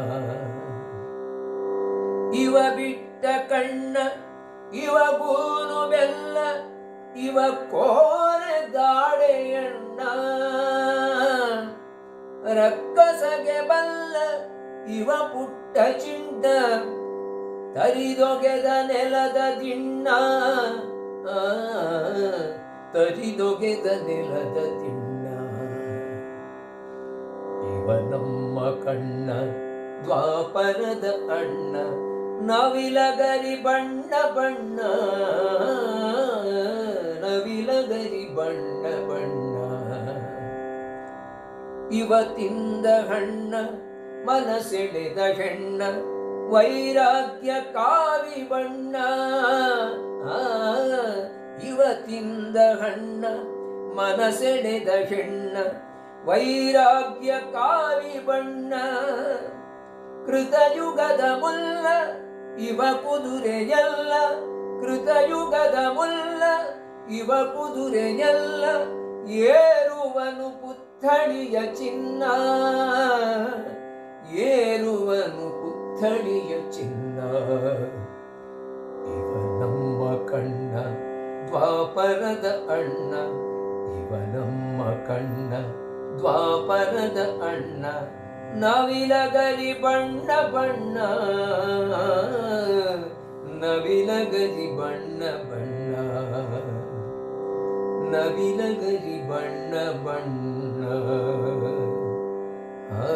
ಇವ ಬಿಟ್ಟ ಕಣ್ಣ ಇವ ಗೂನು ಬೆಲ್ಲ ಇವ ಕೋರೆ ಗಾಡೆಯಣ್ಣ ರಕ್ಕಸಗೆ ಬಲ್ಲ ಇವ ಪುಟ್ಟ ಚಿಂಡ ತರಿದೊಗೆದ ನೆಲದ ದಿಣ್ಣ ಆ, ತರಿದೊಗೆದ ನೆಲದ ದಿಣ್ಣ ಇವ ನಮ್ಮ ಕಣ್ಣ ದ್ವಾಪರದ ಅಣ್ಣ ನವಿಲಗರಿ ಬಣ್ಣ ಬಣ್ಣ ನವಿಲಗರಿ ಬಣ್ಣ ಬಣ್ಣ ಇವತ್ತಿಂದ ಹಣ್ಣ ಮನಸೆಳೆದ ಹೆಣ್ಣ ವೈರಾಗ್ಯ ಕಾವಿ ಬಣ್ಣ ಆ, ಇವತ್ತಿಂದ ಹಣ್ಣ ಮನಸೆಳೆದ ಹೆಣ್ಣ ವೈರಾಗ್ಯ ಕಾವಿ ಬಣ್ಣ ಕೃತಯುಗದ ಮುಲ್ಲ ಇವ ಕುದುರೆಯಲ್ಲ ಕೃತಯುಗದ ಮುಲ್ಲ ಇವ ಕುದುರೆಯಲ್ಲ ಏರುವನು ಪುತ್ಥಳಿಯ ಚಿನ್ನ ಏರುವನು ಪುತ್ಥಳಿಯ ಚಿನ್ನ ಇವ ನಮ್ಮ ಕಣ್ಣ ದ್ವಾಪರದ ಅಣ್ಣ ಇವ ನಮ್ಮ ಕಣ್ಣ ದ್ವಾಪರದ ಅಣ್ಣ ನವಿಲಗರಿ ಬಣ್ಣ ಬಣ್ಣ ನವಿಲಗರಿ ಬಣ್ಣ ಬಣ್ಣ ನವಿಲಗರಿ ಬಣ್ಣ ಬಣ್ಣ ಆ,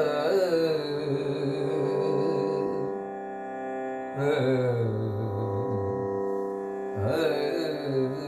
ಆ, ಆ.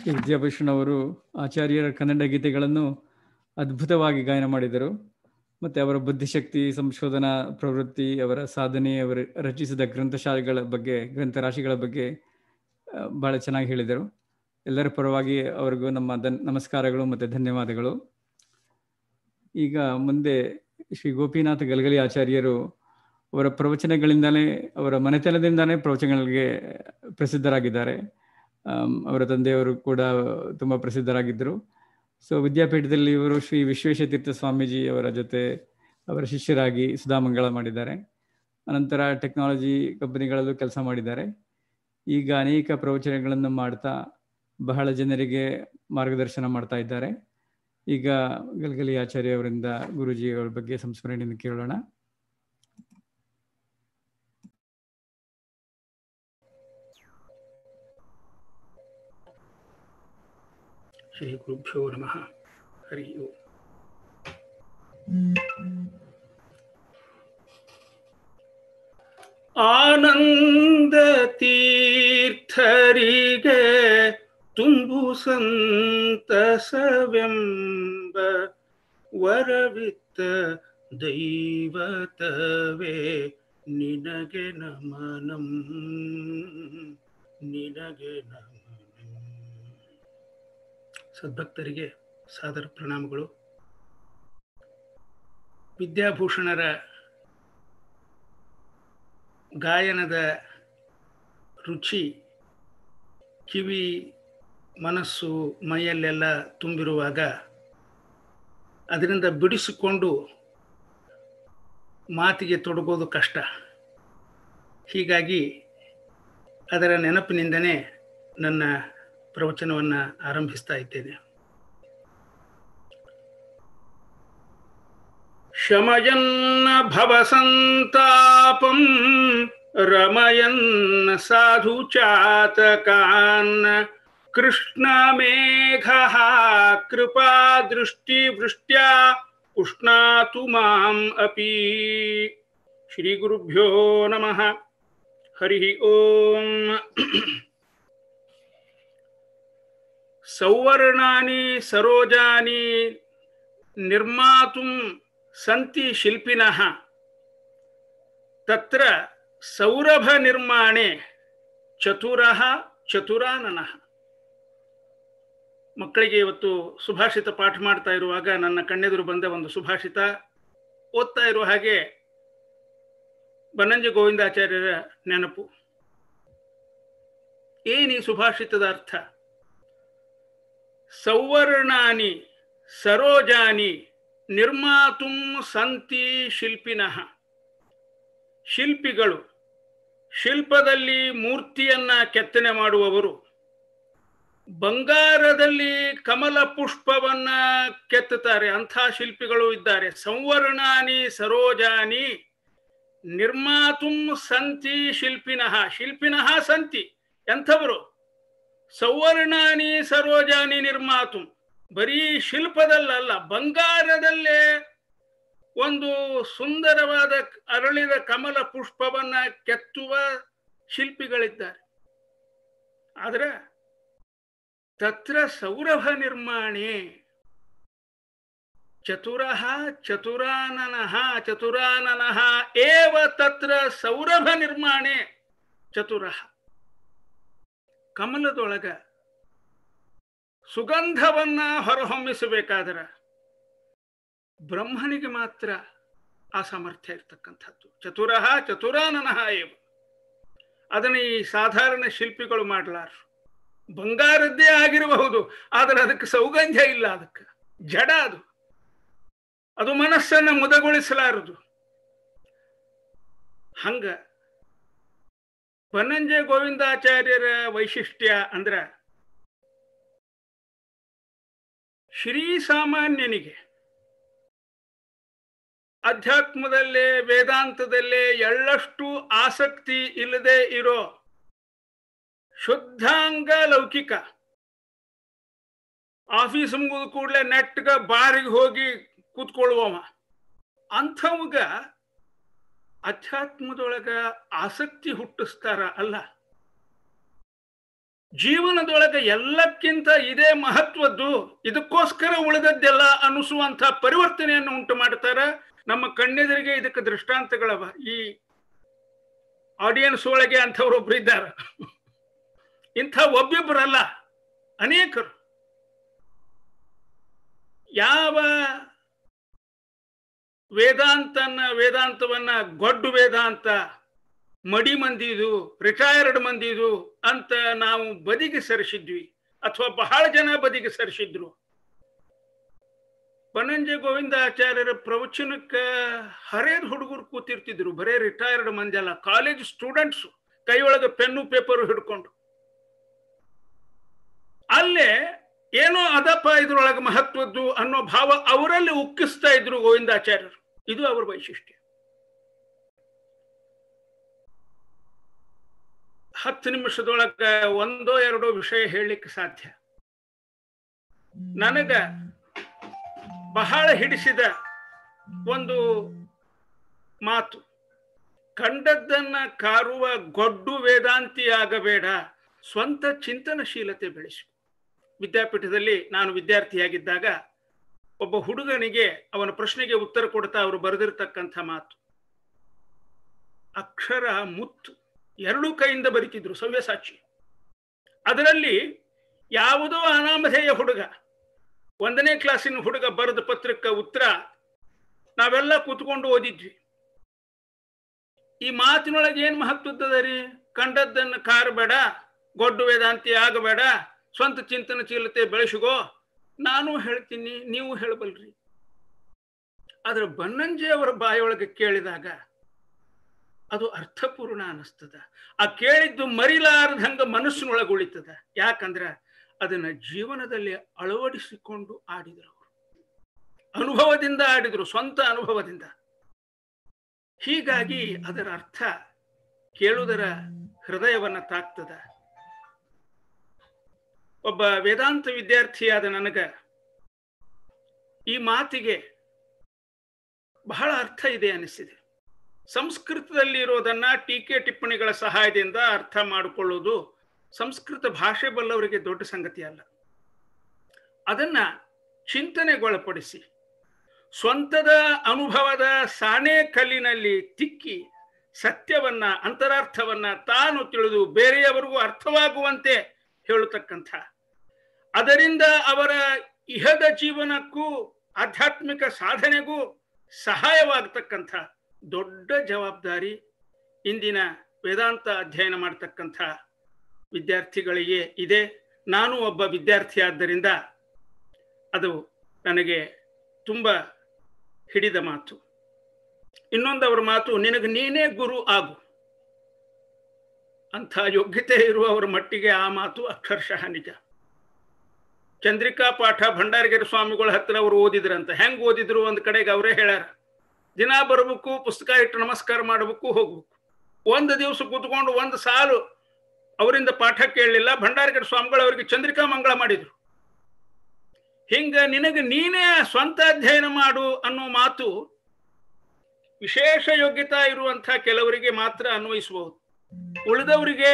ಶ್ರೀ ವಿದ್ಯಾಭೂಷಣ್ ಅವರು ಆಚಾರ್ಯರ ಕನ್ನಡ ಗೀತೆಗಳನ್ನು ಅದ್ಭುತವಾಗಿ ಗಾಯನ ಮಾಡಿದರು ಮತ್ತು ಅವರ ಬುದ್ಧಿಶಕ್ತಿ ಸಂಶೋಧನಾ ಪ್ರವೃತ್ತಿ ಅವರ ಸಾಧನೆ ಅವರು ರಚಿಸಿದ ಗ್ರಂಥಶಾಲೆಗಳ ಬಗ್ಗೆ ಗ್ರಂಥರಾಶಿಗಳ ಬಗ್ಗೆ ಆ, ಬಹಳ ಚೆನ್ನಾಗಿ ಹೇಳಿದರು ಎಲ್ಲರ ಪರವಾಗಿ ಅವರಿಗೂ ನಮ್ಮ ಧನ್ ನಮಸ್ಕಾರಗಳು ಮತ್ತು ಧನ್ಯವಾದಗಳು ಈಗ ಮುಂದೆ ಶ್ರೀ ಗೋಪಿನಾಥ ಗಲಗಲಿ ಆಚಾರ್ಯರು ಅವರ ಪ್ರವಚನಗಳಿಂದಲೇ ಅವರ ಮನೆತನದಿಂದಾನೇ ಪ್ರವಚನಗಳಿಗೆ ಪ್ರಸಿದ್ಧರಾಗಿದ್ದಾರೆ ಆಮ್, ಅವರ ತಂದೆಯವರು ಕೂಡ ತುಂಬ ಪ್ರಸಿದ್ಧರಾಗಿದ್ದರು ಸೊ ವಿದ್ಯಾಪೀಠದಲ್ಲಿ ಇವರು ಶ್ರೀ ವಿಶ್ವೇಶತೀರ್ಥ ಸ್ವಾಮೀಜಿ ಅವರ ಜೊತೆ ಅವರ ಶಿಷ್ಯರಾಗಿ ಸುಧಾಮಂಗಳ ಮಾಡಿದ್ದಾರೆ ಅನಂತರ ಟೆಕ್ನಾಲಜಿ ಕಂಪನಿಗಳಲ್ಲೂ ಕೆಲಸ ಮಾಡಿದ್ದಾರೆ ಈಗ ಅನೇಕ ಪ್ರವಚನಗಳನ್ನು ಮಾಡ್ತಾ ಬಹಳ ಜನರಿಗೆ ಮಾರ್ಗದರ್ಶನ ಮಾಡ್ತಾ ಇದ್ದಾರೆ ಈಗ ಗಲ್ಗಲಿ ಆಚಾರ್ಯ ಅವರಿಂದ ಗುರುಜಿ ಅವರ ಬಗ್ಗೆ ಸಂಸ್ಮರಣೆಯನ್ನು ಕೇಳೋಣ ಶ್ರೀ ಗುರುಭ್ಯೋ ನಮಃ ಹರಿ ಓಂ ಆನಂದ ತೀರ್ಥರಿಗೆ ತುಂಬು ಸಂತಸವೆಂಬ ವರವಿತ್ತ ದೈವತವೇ ನಿನಗೆ ನಮನಂ ನಿನಗೆ ನಮನಂ ಸದ್ಭಕ್ತರಿಗೆ ಸಾದರ ಪ್ರಣಾಮಗಳು ವಿದ್ಯಾಭೂಷಣರ ಗಾಯನದ ರುಚಿ ಕಿವಿ ಮನಸ್ಸು ಮೈಯಲ್ಲೆಲ್ಲ ತುಂಬಿರುವಾಗ ಅದರಿಂದ ಬಿಡಿಸಿಕೊಂಡು ಮಾತಿಗೆ ತೊಡಗೋದು ಕಷ್ಟ ಹೀಗಾಗಿ ಅದರ ನೆನಪಿನಿಂದನೇ ನನ್ನ ಪ್ರವಚನವನ್ನು ಆರಂಭಿಸ್ತಾ ಇದ್ದೇನೆ ಶಮಯನ್ನ ಭವಸಂತಾಪಂ ರಮಯನ್ನ ಸಾಧು ಚಾತಕಾನ್ ಕೃಷ್ಣ ಮೇಘ ಕೃಪಾ ದೃಷ್ಟಿ ವೃಷ್ಟ್ಯಾ ಉಷ್ಣಾತು ಮಾಂ ಅಪಿ ಶ್ರೀ ಗುರುಭ್ಯೋ ನಮಃ ಹರಿ ಓಂ ಸೌವರ್ಣಾನಿ ಸರೋಜಾನಿ ನಿರ್ಮಾತುಂ ಸಂತಿ ಶಿಲ್ಪಿನಃ ತತ್ರ ಸೌರಭ ನಿರ್ಮಾಣೆ ಚತುರಃ ಚತುರಾನನಃ ಮಕ್ಕಳಿಗೆ ಇವತ್ತು ಸುಭಾಷಿತ ಪಾಠ ಮಾಡ್ತಾ ಇರುವಾಗ ನನ್ನ ಕಣ್ಣೆದುರು ಬಂದ ಒಂದು ಸುಭಾಷಿತ ಓದ್ತಾ ಇರುವ ಹಾಗೆ ಬನ್ನಂಜಿ ಗೋವಿಂದಾಚಾರ್ಯರ ನೆನಪು ಏನಿ ಸುಭಾಷಿತದ ಅರ್ಥ ಸೌವರ್ಣಾನಿ ಸರೋಜಾನಿ ನಿರ್ಮಾತುಂ ಸಂತಿ ಶಿಲ್ಪಿನಃ ಶಿಲ್ಪಿಗಳು ಶಿಲ್ಪದಲ್ಲಿ ಮೂರ್ತಿಯನ್ನ ಕೆತ್ತನೆ ಮಾಡುವವರು ಬಂಗಾರದಲ್ಲಿ ಕಮಲ ಪುಷ್ಪವನ್ನ ಕೆತ್ತುತ್ತಾರೆ ಅಂಥ ಶಿಲ್ಪಿಗಳು ಇದ್ದಾರೆ ಸಂವರ್ಣಾನಿ ಸರೋಜಾನಿ ನಿರ್ಮಾತುಂ ಸಂತಿ ಶಿಲ್ಪಿನಃ ಶಿಲ್ಪಿನಃ ಸಂತಿ ಎಂಥವರು ಸೌವರ್ಣಾನಿ ಸರೋಜಾನಿ ನಿರ್ಮಾತು ಬರೀ ಶಿಲ್ಪದಲ್ಲಲ್ಲ ಬಂಗಾರದಲ್ಲೇ ಒಂದು ಸುಂದರವಾದ ಅರಳಿದ ಕಮಲ ಪುಷ್ಪವನ್ನ ಕೆತ್ತುವ ಶಿಲ್ಪಿಗಳಿದ್ದಾರೆ ಆದ್ರೆ ತತ್ರ ಸೌರಭ ನಿರ್ಮಾಣೆ ಚತುರಃ ಚತುರಾನನಃ ಚತುರಾನನಃ ಏವ ತತ್ರ ಸೌರಭ ನಿರ್ಮಾಣೆ ಚತುರಃ ಕಮಲದೊಳಗ ಸುಗಂಧವನ್ನ ಹೊರಹೊಮ್ಮಿಸಬೇಕಾದ್ರೆ ಬ್ರಹ್ಮನಿಗೆ ಮಾತ್ರ ಆ ಸಾಮರ್ಥ್ಯ ಇರ್ತಕ್ಕಂಥದ್ದು ಚತುರಃ ಚತುರಾನನಃ ಏವ ಅದನ್ನು ಈ ಸಾಧಾರಣ ಶಿಲ್ಪಿಗಳು ಮಾಡಲಾರ ಬಂಗಾರದ್ದೇ ಆಗಿರಬಹುದು ಆದರೆ ಅದಕ್ಕೆ ಸೌಗಂಧ ಇಲ್ಲ ಅದಕ್ಕೆ ಜಡ ಅದು ಅದು ಮನಸ್ಸನ್ನ ಮುದಗೊಳಿಸಲಾರದು ಹಂಗ ಬನ್ನಂಜೆ ಗೋವಿಂದಾಚಾರ್ಯರ ವೈಶಿಷ್ಟ್ಯ ಅಂದ್ರ ಶ್ರೀ ಸಾಮಾನ್ಯನಿಗೆ ಅಧ್ಯಾತ್ಮದಲ್ಲೇ ವೇದಾಂತದಲ್ಲೇ ಎಳ್ಳಷ್ಟು ಆಸಕ್ತಿ ಇಲ್ಲದೆ ಇರೋ ಶುದ್ಧಾಂಗ ಲೌಕಿಕ ಆಫೀಸ್ ಮುಗಿದ ಕೂಡಲೇ ನೆಟ್ಗ ಬಾರಿಗೆ ಹೋಗಿ ಕೂತ್ಕೊಳ್ಳುವವ ಅಂಥವಾಗ ಅಧ್ಯಾತ್ಮದೊಳಗ ಆಸಕ್ತಿ ಹುಟ್ಟಿಸ್ತಾರ ಅಲ್ಲ ಜೀವನದೊಳಗೆ ಎಲ್ಲಕ್ಕಿಂತ ಇದೇ ಮಹತ್ವದ್ದು ಇದಕ್ಕೋಸ್ಕರ ಉಳಿದದ್ದೆಲ್ಲ ಅನ್ನಿಸುವಂತ ಪರಿವರ್ತನೆಯನ್ನು ಉಂಟು ಮಾಡ್ತಾರ ನಮ್ಮ ಕಣ್ಣೆದುರಿಗೆ ಇದಕ್ಕೆ ದೃಷ್ಟಾಂತಗಳವ ಈ ಆಡಿಯನ್ಸ್ ಒಳಗೆ ಅಂಥವ್ರೊಬ್ರು ಇದ್ದಾರೆ ಇಂಥ ಒಬ್ಬಿಬ್ಬರಲ್ಲ ಅನೇಕರು ಯಾವ ವೇದಾಂತನ ವೇದಾಂತವನ್ನ ಗೊಡ್ಡು ವೇದಾಂತ ಮಡಿ ಮಂದಿದು ರಿಟೈರ್ಡ್ ಮಂದಿದು ಅಂತ ನಾವು ಬದಿಗೆ ಸರಿಸಿದ್ವಿ ಅಥವಾ ಬಹಳ ಜನ ಬದಿಗೆ ಸರಿಸಿದ್ರು ಬನಂಜೆ ಗೋವಿಂದಾಚಾರ್ಯರ ಪ್ರವಚನಕ್ಕ ಹರೇದ್ ಹುಡುಗರು ಕೂತಿರ್ತಿದ್ರು ಬರೇ ರಿಟೈರ್ಡ್ ಮಂದಿ ಅಲ್ಲ ಕಾಲೇಜ್ ಸ್ಟೂಡೆಂಟ್ಸ್ ಕೈಯೊಳಗೆ ಪೆನ್ನು ಪೇಪರ್ ಹಿಡ್ಕೊಂಡು ಅಲ್ಲೇ ಏನೋ ಅದಪ್ಪ ಇದ್ರೊಳಗೆ ಮಹತ್ವದ್ದು ಅನ್ನೋ ಭಾವ ಅವರಲ್ಲಿ ಉಕ್ಕಿಸ್ತಾ ಇದ್ರು ಗೋವಿಂದಾಚಾರ್ಯರು ಇದು ಅವರ ವೈಶಿಷ್ಟ್ಯ ಹತ್ತು ನಿಮಿಷದೊಳಗ ಒಂದೋ ಎರಡೋ ವಿಷಯ ಹೇಳಲಿಕ್ಕೆ ಸಾಧ್ಯ ನನಗ ಬಹಳ ಹಿಡಿಸಿದ ಒಂದು ಮಾತು ಕಂಡದ್ದನ್ನ ಕಾರುವ ಗೊಡ್ಡು ವೇದಾಂತಿ ಆಗಬೇಡ ಸ್ವಂತ ಚಿಂತನಶೀಲತೆ ಬೆಳೆಸು ವಿದ್ಯಾಪೀಠದಲ್ಲಿ ನಾನು ವಿದ್ಯಾರ್ಥಿಯಾಗಿದ್ದಾಗ ಒಬ್ಬ ಹುಡುಗನಿಗೆ ಅವನ ಪ್ರಶ್ನೆಗೆ ಉತ್ತರ ಕೊಡ್ತಾ ಅವರು ಬರೆದಿರ್ತಕ್ಕಂಥ ಮಾತು ಅಕ್ಷರ ಮುತ್ತು ಎರಡೂ ಕೈಯಿಂದ ಬರಿತಿದ್ರು ಸವ್ಯಸಾಚಿ ಅದರಲ್ಲಿ ಯಾವುದೋ ಅನಾಮಧೇಯ ಹುಡುಗ ಒಂದನೇ ಕ್ಲಾಸಿನ ಹುಡುಗ ಬರೆದ ಪತ್ರಕ್ಕೆ ಉತ್ತರ ನಾವೆಲ್ಲ ಕೂತ್ಕೊಂಡು ಓದಿದ್ವಿ ಈ ಮಾತಿನೊಳಗೆ ಏನ್ ಮಹತ್ವದ ರೀ ಕಂಡದ್ದನ್ನು ಕಾರಬೇಡ ಗೊಡ್ಡು ವೇದಾಂತಿ ಆಗಬೇಡ ಸ್ವಂತ ಚಿಂತನಶೀಲತೆ ಬೆಳೆಸಿಗೋ ನಾನು ಹೇಳ್ತೀನಿ ನೀವು ಹೇಳಬಲ್ರಿ ಆದ್ರೆ ಬನ್ನಂಜೆ ಅವರ ಬಾಯೊಳಗೆ ಕೇಳಿದಾಗ ಅದು ಅರ್ಥಪೂರ್ಣ ಅನಿಸ್ತದ ಆ ಕೇಳಿದ್ದು ಮರಿಲಾರದಂಗ ಮನಸ್ಸಿನೊಳಗೆ ಉಳಿತದ ಯಾಕಂದ್ರ ಅದನ್ನ ಜೀವನದಲ್ಲಿ ಅಳವಡಿಸಿಕೊಂಡು ಆಡಿದರು ಅವರು ಅನುಭವದಿಂದ ಆಡಿದ್ರು ಸ್ವಂತ ಅನುಭವದಿಂದ ಹೀಗಾಗಿ ಅದರ ಅರ್ಥ ಕೇಳುವುದರ ಹೃದಯವನ್ನ ತಾಕ್ತದ ಒಬ್ಬ ವೇದಾಂತ ವಿದ್ಯಾರ್ಥಿಯಾದ ನನಗ ಈ ಮಾತಿಗೆ ಬಹಳ ಅರ್ಥ ಇದೆ ಅನಿಸಿದೆ ಸಂಸ್ಕೃತದಲ್ಲಿ ಇರೋದನ್ನ ಟೀಕೆ ಟಿಪ್ಪಣಿಗಳ ಸಹಾಯದಿಂದ ಅರ್ಥ ಮಾಡಿಕೊಳ್ಳೋದು ಸಂಸ್ಕೃತ ಭಾಷೆ ಬಲ್ಲವರಿಗೆ ದೊಡ್ಡ ಸಂಗತಿ ಅಲ್ಲ ಅದನ್ನ ಚಿಂತನೆಗೊಳಪಡಿಸಿ ಸ್ವಂತದ ಅನುಭವದ ಸಾಣೆ ಕಲ್ಲಿನಲ್ಲಿ ತಿಕ್ಕಿ ಸತ್ಯವನ್ನ ಅಂತರಾರ್ಥವನ್ನ ತಾನು ತಿಳಿದು ಬೇರೆಯವರಿಗೂ ಅರ್ಥವಾಗುವಂತೆ ಹೇಳತಕ್ಕಂಥ ಅದರಿಂದ ಅವರ ಇಹದ ಜೀವನಕ್ಕೂ ಆಧ್ಯಾತ್ಮಿಕ ಸಾಧನೆಗೂ ಸಹಾಯವಾಗತಕ್ಕಂಥ ದೊಡ್ಡ ಜವಾಬ್ದಾರಿ ಇಂದಿನ ವೇದಾಂತ ಅಧ್ಯಯನ ಮಾಡತಕ್ಕಂಥ ವಿದ್ಯಾರ್ಥಿಗಳಿಗೆ ಇದೆ ನಾನು ಒಬ್ಬ ವಿದ್ಯಾರ್ಥಿ ಆದ್ದರಿಂದ ಅದು ನನಗೆ ತುಂಬ ಹಿಡಿದ ಮಾತು ಇನ್ನೊಂದವರ ಮಾತು ನಿನಗೆ ನೀನೇ ಗುರು ಆಗು ಅಂಥ ಯೋಗ್ಯತೆ ಇರುವವರ ಮಟ್ಟಿಗೆ ಆ ಮಾತು ಅಕ್ಷರಶಃ ನಿಜ ಚಂದ್ರಿಕಾ ಪಾಠ ಭಂಡಾರಗಿರಿ ಸ್ವಾಮಿಗಳ ಹತ್ರ ಅವರು ಓದಿದ್ರಂತ ಹೆಂಗ್ ಓದಿದ್ರು ಒಂದ್ ಕಡೆಗೆ ಅವರೇ ಹೇಳ್ಯಾರ ದಿನ ಬರ್ಬೇಕು ಪುಸ್ತಕ ಇಟ್ಟು ನಮಸ್ಕಾರ ಮಾಡ್ಬೇಕು ಹೋಗ್ಬೇಕು ಒಂದು ದಿವಸ ಕೂತ್ಕೊಂಡು ಒಂದು ಸಾಲು ಅವರಿಂದ ಪಾಠ ಕೇಳಲಿಲ್ಲ ಭಂಡಾರಗಿರಿ ಸ್ವಾಮಿಗಳು ಅವರಿಗೆ ಚಂದ್ರಿಕಾ ಮಂಗಳ ಮಾಡಿದ್ರು ಹಿಂಗ ನಿನಗೆ ನೀನೇ ಸ್ವಂತ ಅಧ್ಯಯನ ಮಾಡು ಅನ್ನೋ ಮಾತು ವಿಶೇಷ ಯೋಗ್ಯತಾ ಇರುವಂತಹ ಕೆಲವರಿಗೆ ಮಾತ್ರ ಅನ್ವಯಿಸಬಹುದು ಉಳಿದವರಿಗೆ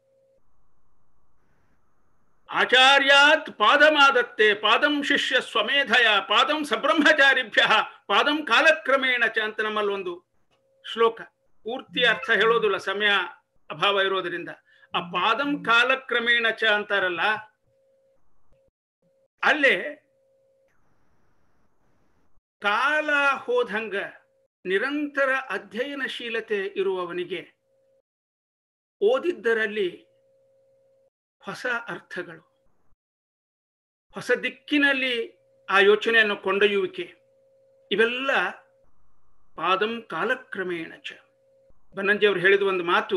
ಆಚಾರ್ಯಾತ್ ಪಾದಮಾದತ್ತೆ ಪಾದಂ ಶಿಷ್ಯ ಸ್ವಮೇಧಯ ಪಾದಂ ಸಬ್ರಹ್ಮಚಾರಿಭ್ಯ ಪಾದಂ ಕಾಲಕ್ರಮೇಣ ಚ ಅಂತ ನಮ್ಮಲ್ಲಿ ಒಂದು ಶ್ಲೋಕ ಪೂರ್ತಿ ಅರ್ಥ ಹೇಳೋದಿಲ್ಲ ಸಮಯ ಅಭಾವ ಇರೋದ್ರಿಂದ ಆ ಪಾದಂ ಕಾಲಕ್ರಮೇಣ ಚ ಅಂತಾರಲ್ಲ ಅಲ್ಲೇ ಕಾಲ ಹೋದಂಗ ನಿರಂತರ ಅಧ್ಯಯನಶೀಲತೆ ಇರುವವನಿಗೆ ಓದಿದ್ದರಲ್ಲಿ ಹೊಸ ಅರ್ಥಗಳು ಹೊಸ ದಿಕ್ಕಿನಲ್ಲಿ ಆ ಯೋಚನೆಯನ್ನು ಕೊಂಡೊಯ್ಯುವಿಕೆ ಇವೆಲ್ಲ ಪಾದಂ ಕಾಲಕ್ರಮೇಣ ಚ ಬನ್ನಂಜಿ ಅವರು ಹೇಳಿದ ಒಂದು ಮಾತು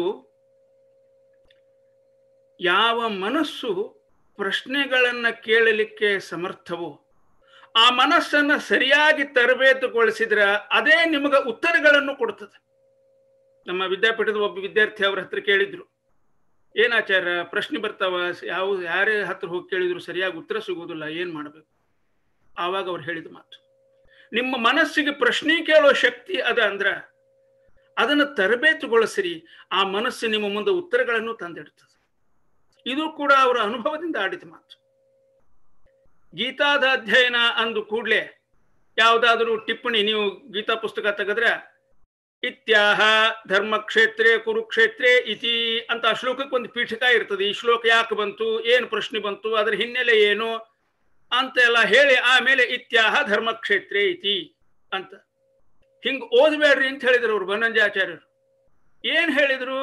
ಯಾವ ಮನಸ್ಸು ಪ್ರಶ್ನೆಗಳನ್ನ ಕೇಳಲಿಕ್ಕೆ ಸಮರ್ಥವೋ ಆ ಮನಸ್ಸನ್ನ ಸರಿಯಾಗಿ ತರಬೇತುಗೊಳಿಸಿದ್ರೆ ಅದೇ ನಿಮಗೆ ಉತ್ತರಗಳನ್ನು ಕೊಡ್ತದೆ ನಮ್ಮ ವಿದ್ಯಾಪೀಠದ ಒಬ್ಬ ವಿದ್ಯಾರ್ಥಿ ಅವ್ರ ಹತ್ರ ಕೇಳಿದ್ರು ಏನಾಚಾರ ಪ್ರಶ್ನೆ ಬರ್ತಾವ ಯಾವ ಯಾರೇ ಹತ್ರ ಹೋಗಿ ಕೇಳಿದ್ರು ಸರಿಯಾಗಿ ಉತ್ತರ ಸಿಗೋದಿಲ್ಲ ಏನ್ ಮಾಡಬೇಕು ಆವಾಗ ಅವ್ರು ಹೇಳಿದ ಮಾತು ನಿಮ್ಮ ಮನಸ್ಸಿಗೆ ಪ್ರಶ್ನೆ ಕೇಳೋ ಶಕ್ತಿ ಅದ ಅಂದ್ರ ಅದನ್ನು ತರಬೇತುಗೊಳಿಸಿರಿ ಆ ಮನಸ್ಸು ನಿಮ್ಮ ಮುಂದೆ ಉತ್ತರಗಳನ್ನು ತಂದಿಡ್ತದೆ ಇದು ಕೂಡ ಅವರ ಅನುಭವದಿಂದ ಆಡಿದ ಮಾತು ಗೀತಾದ ಅಧ್ಯಯನ ಅಂದು ಕೂಡಲೇ ಯಾವುದಾದ್ರೂ ಟಿಪ್ಪಣಿ ನೀವು ಗೀತಾ ಪುಸ್ತಕ ತೆಗೆದ್ರೆ ಇತ್ಯಾಹ ಧರ್ಮಕ್ಷೇತ್ರೇ ಕುರುಕ್ಷೇತ್ರೇ ಇತಿ ಅಂತ ಆ ಶ್ಲೋಕಕ್ಕೆ ಒಂದು ಪೀಠಕ ಇರ್ತದೆ ಈ ಶ್ಲೋಕ ಯಾಕೆ ಬಂತು ಏನು ಪ್ರಶ್ನೆ ಬಂತು ಅದರ ಹಿನ್ನೆಲೆ ಏನು ಅಂತೆಲ್ಲ ಹೇಳಿ ಆಮೇಲೆ ಇತ್ಯಾಹ ಧರ್ಮಕ್ಷೇತ್ರೇ ಇತಿ ಅಂತ ಹಿಂಗ್ ಓದ್ಬೇಡ್ರಿ ಅಂತ ಹೇಳಿದ್ರು ಅವ್ರು ಬನ್ನಂಜಾಚಾರ್ಯರು ಏನ್ ಹೇಳಿದ್ರು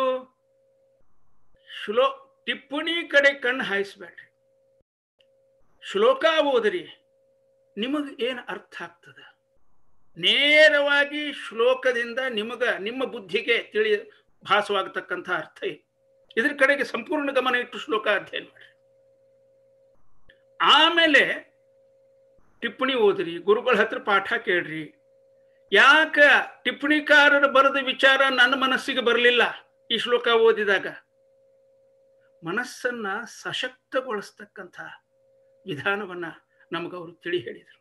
ಶ್ಲೋ ಟಿಪ್ಪಣಿ ಕಡೆ ಕಣ್ಣು ಹಾಯಿಸ್ಬೇಡ್ರಿ ಶ್ಲೋಕ ಓದ್ರಿ ನಿಮಗ್ ಏನ್ ಅರ್ಥ ಆಗ್ತದ ನೇರವಾಗಿ ಶ್ಲೋಕದಿಂದ ನಿಮಗ ನಿಮ್ಮ ಬುದ್ಧಿಗೆ ತಿಳಿ ಭಾಸವಾಗತಕ್ಕಂಥ ಅರ್ಥ ಇದೆ ಇದ್ರ ಕಡೆಗೆ ಸಂಪೂರ್ಣ ಗಮನ ಇಟ್ಟು ಶ್ಲೋಕ ಅಧ್ಯಯನ ಮಾಡಿ ಆಮೇಲೆ ಟಿಪ್ಪಣಿ ಓದ್ರಿ ಗುರುಗಳ ಹತ್ರ ಪಾಠ ಕೇಳ್ರಿ ಯಾಕ ಟಿಪ್ಪಣಿಕಾರರು ಬರೆದ ವಿಚಾರ ನನ್ನ ಮನಸ್ಸಿಗೆ ಬರಲಿಲ್ಲ ಈ ಶ್ಲೋಕ ಓದಿದಾಗ ಮನಸ್ಸನ್ನ ಸಶಕ್ತಗೊಳಿಸ್ತಕ್ಕಂಥ ವಿಧಾನವನ್ನ ನಮಗವರು ತಿಳಿ ಹೇಳಿದರು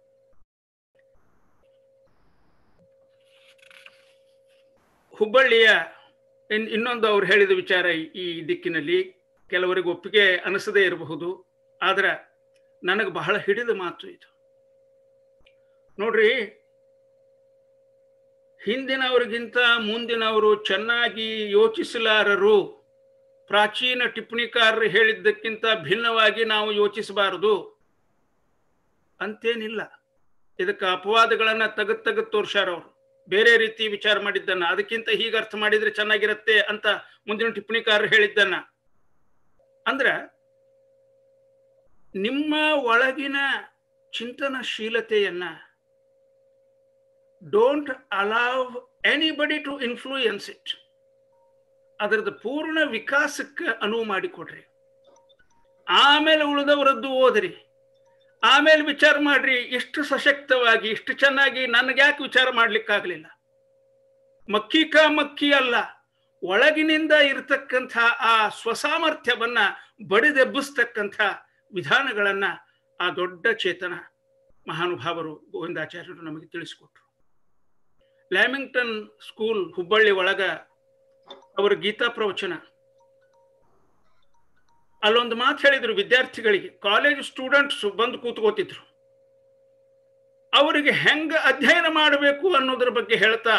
ಹುಬ್ಬಳ್ಳಿಯ ಇನ್ ಇನ್ನೊಂದು ಅವ್ರು ಹೇಳಿದ ವಿಚಾರ ಈ- ಈ ದಿಕ್ಕಿನಲ್ಲಿ ಕೆಲವರಿಗೆ ಒಪ್ಪಿಗೆ ಅನಿಸದೇ ಇರಬಹುದು ಆದ್ರೆ ನನಗೆ ಬಹಳ ಹಿಡಿದ ಮಾತು ಇದು ನೋಡ್ರಿ ಹಿಂದಿನವರಿಗಿಂತ ಮುಂದಿನವರು ಚೆನ್ನಾಗಿ ಯೋಚಿಸಲಾರರು ಪ್ರಾಚೀನ ಟಿಪ್ಪಣಿಕಾರರು ಹೇಳಿದ್ದಕ್ಕಿಂತ ಭಿನ್ನವಾಗಿ ನಾವು ಯೋಚಿಸಬಾರದು ಅಂತೇನಿಲ್ಲ ಇದಕ್ಕೆ ಅಪವಾದಗಳನ್ನ ತೆಗೆದು ತೆಗೆದು ತೋರ್ಸ್ಯಾರ ಅವರು ಬೇರೆ ರೀತಿ ವಿಚಾರ ಮಾಡಿದ್ದನ್ನ ಅದಕ್ಕಿಂತ ಹೀಗೆ ಅರ್ಥ ಮಾಡಿದ್ರೆ ಚೆನ್ನಾಗಿರತ್ತೆ ಅಂತ ಮುಂದಿನ ಟಿಪ್ಪಣಿಕಾರರು ಹೇಳಿದ್ದನ್ನ ಅಂದ್ರ ನಿಮ್ಮ ಒಳಗಿನ ಚಿಂತನಶೀಲತೆಯನ್ನ don't allow anybody to influence it ಅದರದ್ದು ಪೂರ್ಣ ವಿಕಾಸಕ್ಕೆ ಅನುವು ಮಾಡಿಕೊಡ್ರಿ ಆಮೇಲೆ ಉಳಿದವರದ್ದು ಓದ್ರಿ ಆಮೇಲೆ ವಿಚಾರ ಮಾಡ್ರಿ ಇಷ್ಟು ಸಶಕ್ತವಾಗಿ ಇಷ್ಟು ಚೆನ್ನಾಗಿ ನನಗೆ ಯಾಕೆ ವಿಚಾರ ಮಾಡ್ಲಿಕ್ಕಾಗ್ಲಿಲ್ಲ ಮಕ್ಕಿ ಕಾ ಮಕ್ಕಿ ಅಲ್ಲ ಒಳಗಿನಿಂದ ಇರತಕ್ಕಂಥ ಆ ಸ್ವಸಾಮರ್ಥ್ಯವನ್ನ ಬಡಿದೆಬ್ಬಿಸ್ತಕ್ಕಂಥ ವಿಧಾನಗಳನ್ನ ಆ ದೊಡ್ಡ ಚೇತನ ಮಹಾನುಭಾವರು ಗೋವಿಂದಾಚಾರ್ಯರು ನಮಗೆ ತಿಳಿಸಿಕೊಟ್ರು ಲ್ಯಾಮಿಂಗ್ಟನ್ ಸ್ಕೂಲ್ ಹುಬ್ಬಳ್ಳಿ ಒಳಗ ಅವರ ಗೀತಾ ಪ್ರವಚನ ಅಲ್ಲೊಂದು ಮಾತು ಹೇಳಿದ್ರು ವಿದ್ಯಾರ್ಥಿಗಳಿಗೆ ಕಾಲೇಜ್ ಸ್ಟೂಡೆಂಟ್ಸ್ ಬಂದು ಕೂತ್ಕೋತಿದ್ರು ಅವರಿಗೆ ಹೆಂಗ ಅಧ್ಯಯನ ಮಾಡಬೇಕು ಅನ್ನೋದ್ರ ಬಗ್ಗೆ ಹೇಳ್ತಾ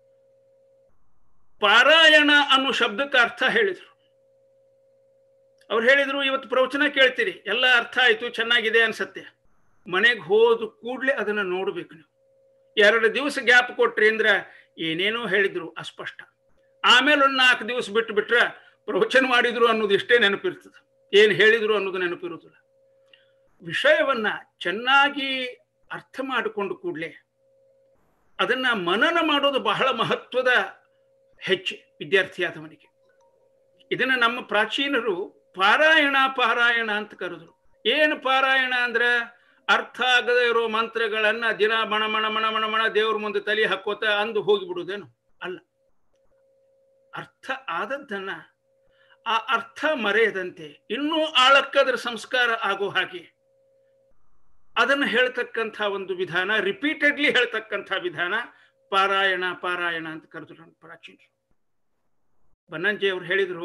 ಪಾರಾಯಣ ಅನ್ನೋ ಶಬ್ದಕ್ಕೆ ಅರ್ಥ ಹೇಳಿದ್ರು ಅವ್ರು ಹೇಳಿದ್ರು ಇವತ್ತು ಪ್ರವಚನ ಕೇಳ್ತೀರಿ ಎಲ್ಲ ಅರ್ಥ ಆಯ್ತು ಚೆನ್ನಾಗಿದೆ ಅನ್ಸತ್ತೆ ಮನೆಗೆ ಹೋದ ಕೂಡ್ಲೆ ಅದನ್ನ ನೋಡ್ಬೇಕು ನೀವು ಎರಡು ದಿವಸ ಗ್ಯಾಪ್ ಕೊಟ್ರಿ ಅಂದ್ರೆ ಏನೇನೋ ಹೇಳಿದ್ರು ಅಸ್ಪಷ್ಟ ಆಮೇಲೆ ಒಂದು ನಾಲ್ಕು ದಿವಸ ಬಿಟ್ಟು ಬಿಟ್ರೆ ಪ್ರವಚನ ಮಾಡಿದ್ರು ಅನ್ನೋದು ಇಷ್ಟೇ ನೆನಪಿರ್ತದೆ ಏನು ಹೇಳಿದ್ರು ಅನ್ನೋದು ನೆನಪಿರುವುದಿಲ್ಲ ವಿಷಯವನ್ನ ಚೆನ್ನಾಗಿ ಅರ್ಥ ಮಾಡಿಕೊಂಡು ಕೂಡಲೇ ಅದನ್ನ ಮನನ ಮಾಡೋದು ಬಹಳ ಮಹತ್ವದ ಹೆಚ್ಚು ವಿದ್ಯಾರ್ಥಿಯಾದವನಿಗೆ ಇದನ್ನ ನಮ್ಮ ಪ್ರಾಚೀನರು ಪಾರಾಯಣ ಪಾರಾಯಣ ಅಂತ ಕರೆದ್ರು ಏನು ಪಾರಾಯಣ ಅಂದ್ರೆ ಅರ್ಥ ಆಗದೇ ಇರೋ ಮಂತ್ರಗಳನ್ನ ದಿನ ಮಣ ಮಣ ಮಣ ಮಣ ಮಣ ದೇವ್ರ ಮುಂದೆ ತಲೆ ಹಾಕೋತ ಅಂದು ಹೋಗಿಬಿಡುವುದೇನು ಅಲ್ಲ ಅರ್ಥ ಆದದ್ದನ್ನ ಆ ಅರ್ಥ ಮರೆಯದಂತೆ ಇನ್ನೂ ಆಳಕ್ಕದ್ರ ಸಂಸ್ಕಾರ ಆಗೋ ಹಾಗೆ ಅದನ್ನು ಹೇಳ್ತಕ್ಕಂಥ ಒಂದು ವಿಧಾನ ರಿಪೀಟೆಡ್ಲಿ ಹೇಳ್ತಕ್ಕಂಥ ವಿಧಾನ ಪಾರಾಯಣ ಪಾರಾಯಣ ಅಂತ ಕರೆದ್ರು ನನ್ನ ಪ್ರಾಚೀನರು ಬನ್ನಂಜಿ ಅವರು ಹೇಳಿದ್ರು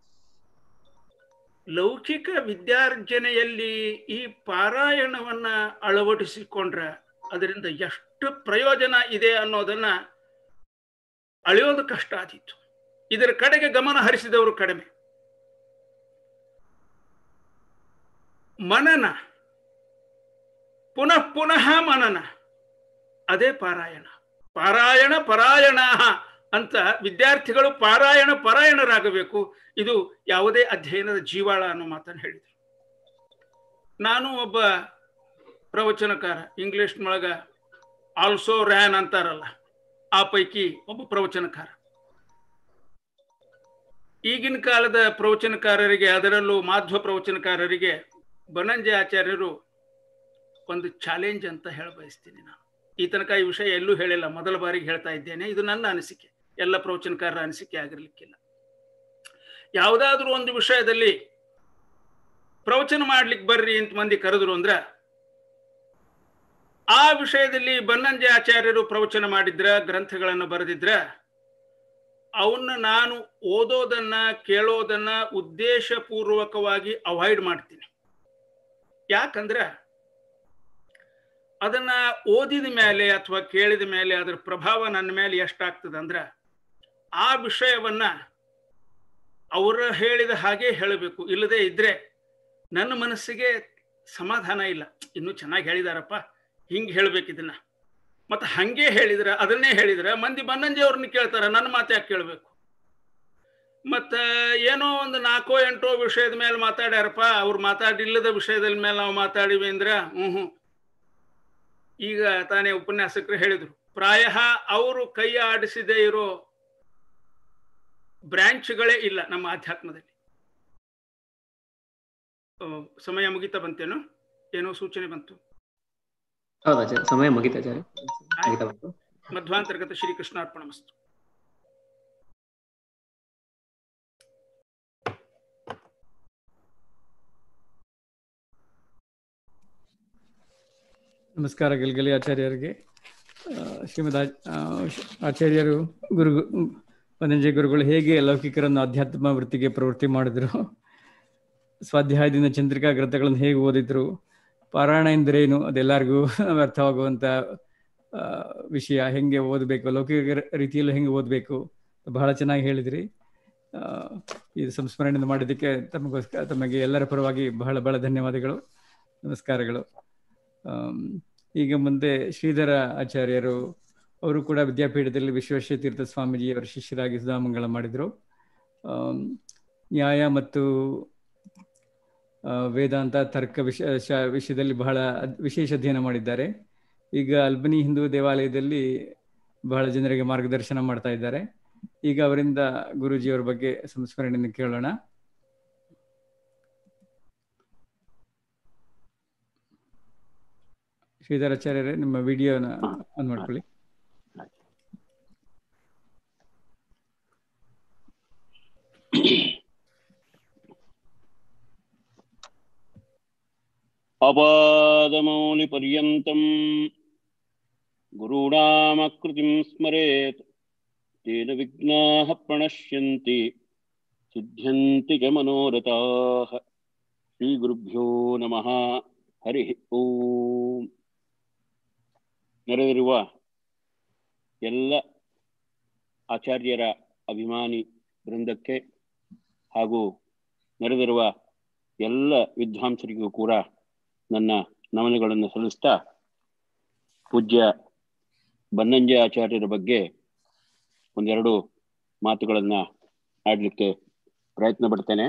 ಲೌಕಿಕ ವಿದ್ಯಾರ್ಜನೆಯಲ್ಲಿ ಈ ಪಾರಾಯಣವನ್ನ ಅಳವಡಿಸಿಕೊಂಡ್ರೆ ಅದರಿಂದ ಎಷ್ಟು ಪ್ರಯೋಜನ ಇದೆ ಅನ್ನೋದನ್ನ ಅಳೆಯೋದು ಕಷ್ಟ ಆದೀತು ಇದರ ಕಡೆಗೆ ಗಮನ ಹರಿಸಿದವರು ಕಡಿಮೆ ಮನನ ಪುನಃ ಪುನಃ ಮನನ ಅದೇ ಪಾರಾಯಣ ಪಾರಾಯಣ ಪರಾಯಣ ಅಂತ ವಿದ್ಯಾರ್ಥಿಗಳು ಪಾರಾಯಣ ಪರಾಯಣರಾಗಬೇಕು ಇದು ಯಾವುದೇ ಅಧ್ಯಯನದ ಜೀವಾಳ ಅನ್ನೋ ಮಾತನ್ನು ಹೇಳಿದರು ನಾನು ಒಬ್ಬ ಪ್ರವಚನಕಾರ ಇಂಗ್ಲಿಷ್ನೊಳಗ ಆಲ್ಸೋ ರ್ಯಾನ್ ಅಂತಾರಲ್ಲ ಆ ಪೈಕಿ ಒಬ್ಬ ಪ್ರವಚನಕಾರ ಈಗಿನ ಕಾಲದ ಪ್ರವಚನಕಾರರಿಗೆ ಅದರಲ್ಲೂ ಮಾಧ್ವ ಪ್ರವಚನಕಾರರಿಗೆ ಬನಂಜೆ ಆಚಾರ್ಯರು ಒಂದು ಚಾಲೆಂಜ್ ಅಂತ ಹೇಳ ಬಯಸ್ತೀನಿ ನಾನು ಈ ತನಕ ಈ ವಿಷಯ ಎಲ್ಲೂ ಹೇಳಿಲ್ಲ ಮೊದಲ ಬಾರಿಗೆ ಹೇಳ್ತಾ ಇದ್ದೇನೆ ಇದು ನನ್ನ ಅನಿಸಿಕೆ ಎಲ್ಲ ಪ್ರವಚನಕಾರರ ಅನಿಸಿಕೆ ಆಗಿರ್ಲಿಕ್ಕಿಲ್ಲ ಯಾವುದಾದ್ರೂ ಒಂದು ವಿಷಯದಲ್ಲಿ ಪ್ರವಚನ ಮಾಡ್ಲಿಕ್ಕೆ ಬರ್ರಿ ಅಂತ ಮಂದಿ ಕರೆದ್ರು ಅಂದ್ರ ಆ ವಿಷಯದಲ್ಲಿ ಬನ್ನಂಜೆ ಆಚಾರ್ಯರು ಪ್ರವಚನ ಮಾಡಿದ್ರ ಗ್ರಂಥಗಳನ್ನು ಬರೆದಿದ್ರ ಅವನ್ನ ನಾನು ಓದೋದನ್ನ ಕೇಳೋದನ್ನ ಉದ್ದೇಶಪೂರ್ವಕವಾಗಿ ಅವಾಯ್ಡ್ ಮಾಡ್ತೀನಿ ಯಾಕಂದ್ರೆ ಅದನ್ನ ಓದಿದ ಮೇಲೆ ಅಥವಾ ಕೇಳಿದ ಮೇಲೆ ಅದರ ಪ್ರಭಾವ ನನ್ನ ಮೇಲೆ ಎಷ್ಟಾಗ್ತದೆ ಅಂದ್ರೆ ಆ ವಿಷಯವನ್ನ ಅವರ ಹೇಳಿದ ಹಾಗೆ ಹೇಳಬೇಕು ಇಲ್ಲದೆ ಇದ್ರೆ ನನ್ನ ಮನಸ್ಸಿಗೆ ಸಮಾಧಾನ ಇಲ್ಲ ಇನ್ನೂ ಚೆನ್ನಾಗಿ ಹೇಳಿದಾರಪ್ಪ ಹಿಂಗೆ ಹೇಳ್ಬೇಕು ಇದನ್ನ ಮತ್ತೆ ಹಂಗೆ ಹೇಳಿದ್ರೆ ಅದನ್ನೇ ಹೇಳಿದ್ರೆ ಮಂದಿ ಬನ್ನಂಜಿ ಅವ್ರನ್ನ ಕೇಳ್ತಾರೆ ನನ್ನ ಮಾತು ಯಾಕೆ ಕೇಳಬೇಕು ಮತ್ತ ಏನೋ ಒಂದು ನಾಲ್ಕೋ ಎಂಟೋ ವಿಷಯದ ಮೇಲೆ ಮಾತಾಡ್ಯಾರಪ್ಪ ಅವ್ರು ಮಾತಾಡಿಲ್ಲದ ವಿಷಯದ ಮೇಲೆ ನಾವು ಮಾತಾಡಿವಿ ಅಂದ್ರೆ ಹ್ಞೂ ಹ್ಞೂ ಈಗ ತಾನೇ ಉಪನ್ಯಾಸಕರು ಹೇಳಿದ್ರು ಪ್ರಾಯ ಅವರು ಕೈ ಆಡಿಸದೇ ಇರೋ ಬ್ರಾಂಚ್ಗಳೇ ಇಲ್ಲ ನಮ್ಮ ಆಧ್ಯಾತ್ಮದಲ್ಲಿ ಆ, ಸಮಯ ಮುಗಿತಾ ಬಂತೇನು ಏನೋ ಸೂಚನೆ ಬಂತು ಹೌದಾ ಆಚಾರ್ಯ ಸಮಯ ಮುಗಿತಾ ಆಚಾರ್ಯ ಮುಗಿತಾ ಬಂತು ಮಧ್ವಾಂತರ್ಗತ ಶ್ರೀಕೃಷ್ಣಾರ್ಪಣ ಮಸ್ತು ನಮಸ್ಕಾರ ಗಲ್ಗಲಿ ಆಚಾರ್ಯರಿಗೆ ಆ, ಶ್ರೀಮದ್ ಆ- ಆ, ಶ- ಆಚಾರ್ಯರು ಗುರು ಪತಂಜಲಿ ಗುರುಗಳು ಹೇಗೆ ಲೌಕಿಕರನ್ನು ಆಧ್ಯಾತ್ಮ ವೃತ್ತಿಗೆ ಪ್ರವೃತ್ತಿ ಮಾಡಿದ್ರು ಸ್ವಾಧ್ಯಾಯದಿಂದ ಚಂದ್ರಿಕಾ ಗ್ರಂಥಗಳನ್ನು ಹೇಗೆ ಓದಿದ್ರು ಪಾರಾಯಣ ಎಂದರೇನು ಅದೆಲ್ಲರಿಗೂ ಅರ್ಥವಾಗುವಂಥ ಆ, ವಿಷಯ ಹೆಂಗೆ ಓದಬೇಕು ಲೌಕಿಕ ರ- ರೀತಿಯಲ್ಲಿ ಹೆಂಗೆ ಓದಬೇಕು ಬಹಳ ಚೆನ್ನಾಗಿ ಹೇಳಿದ್ರಿ ಆ, ಇದು ಸಂಸ್ಮರಣೆಯಿಂದ ಮಾಡಿದ್ದಕ್ಕೆ ತಮಗೋಸ್ಕರ ತಮಗೆ ಎಲ್ಲರ ಪರವಾಗಿ ಬಹಳ ಬಹಳ ಧನ್ಯವಾದಗಳು ನಮಸ್ಕಾರಗಳು ಆಮ್, ಈಗ ಮುಂದೆ ಶ್ರೀಧರ ಆಚಾರ್ಯರು ಅವರು ಕೂಡ ವಿದ್ಯಾಪೀಠದಲ್ಲಿ ವಿಶ್ವೇಶ್ವರ ತೀರ್ಥ ಸ್ವಾಮೀಜಿಯವರ ಶಿಷ್ಯರಾಗಿ ಸುಧಾಮಂಗಳ ಮಾಡಿದರು ಆಮ್, ನ್ಯಾಯ ಮತ್ತು ಆ, ವೇದಾಂತ ತರ್ಕ ವಿಷಯ ಶ- ವಿಷಯದಲ್ಲಿ ಬಹಳ ಅದ್- ವಿಶೇಷ ಅಧ್ಯಯನ ಮಾಡಿದ್ದಾರೆ ಈಗ ಅಲ್ಬನಿ ಹಿಂದೂ ದೇವಾಲಯದಲ್ಲಿ ಬಹಳ ಜನರಿಗೆ ಮಾರ್ಗದರ್ಶನ ಮಾಡ್ತಾ ಇದ್ದಾರೆ ಈಗ ಅವರಿಂದ ಗುರೂಜಿಯವರ ಬಗ್ಗೆ ಸಂಸ್ಮರಣೆಯನ್ನು ಕೇಳೋಣ ಶ್ರೀಧರಾಚಾರ್ಯರೇ ನಿಮ್ಮ ವಿಡಿಯೋನ ಆನ್ ಮಾಡ್ಕೊಳ್ಳಿ अपादमौलिपर्यन्तम् गुरूणामकृतिं स्मरेत् तेन विघ्नाः प्रणश्यन्ति सिद्ध्यन्ति च मनोरथाः ಶ್ರೀಗುರುಭ್ಯೋ ನಮಃ ಹರಿ ಓಂ ನೆರೆದಿರುವ ಎಲ್ಲ ಆಚಾರ್ಯರ ಅಭಿಮಾನಿ ವೃಂದಕ್ಕೆ ಹಾಗೂ ನೆರೆದಿರುವ ಎಲ್ಲ ವಿದ್ವಾಂಸರಿಗೂ ಕೂಡ ನನ್ನ ನಮನಗಳನ್ನು ಸಲ್ಲಿಸ್ತಾ ಪೂಜ್ಯ ಬನ್ನಂಜ ಆಚಾರ್ಯರ ಬಗ್ಗೆ ಒಂದೆರಡು ಮಾತುಗಳನ್ನ ಆಡ್ಲಿಕ್ಕೆ ಪ್ರಯತ್ನ ಪಡ್ತೇನೆ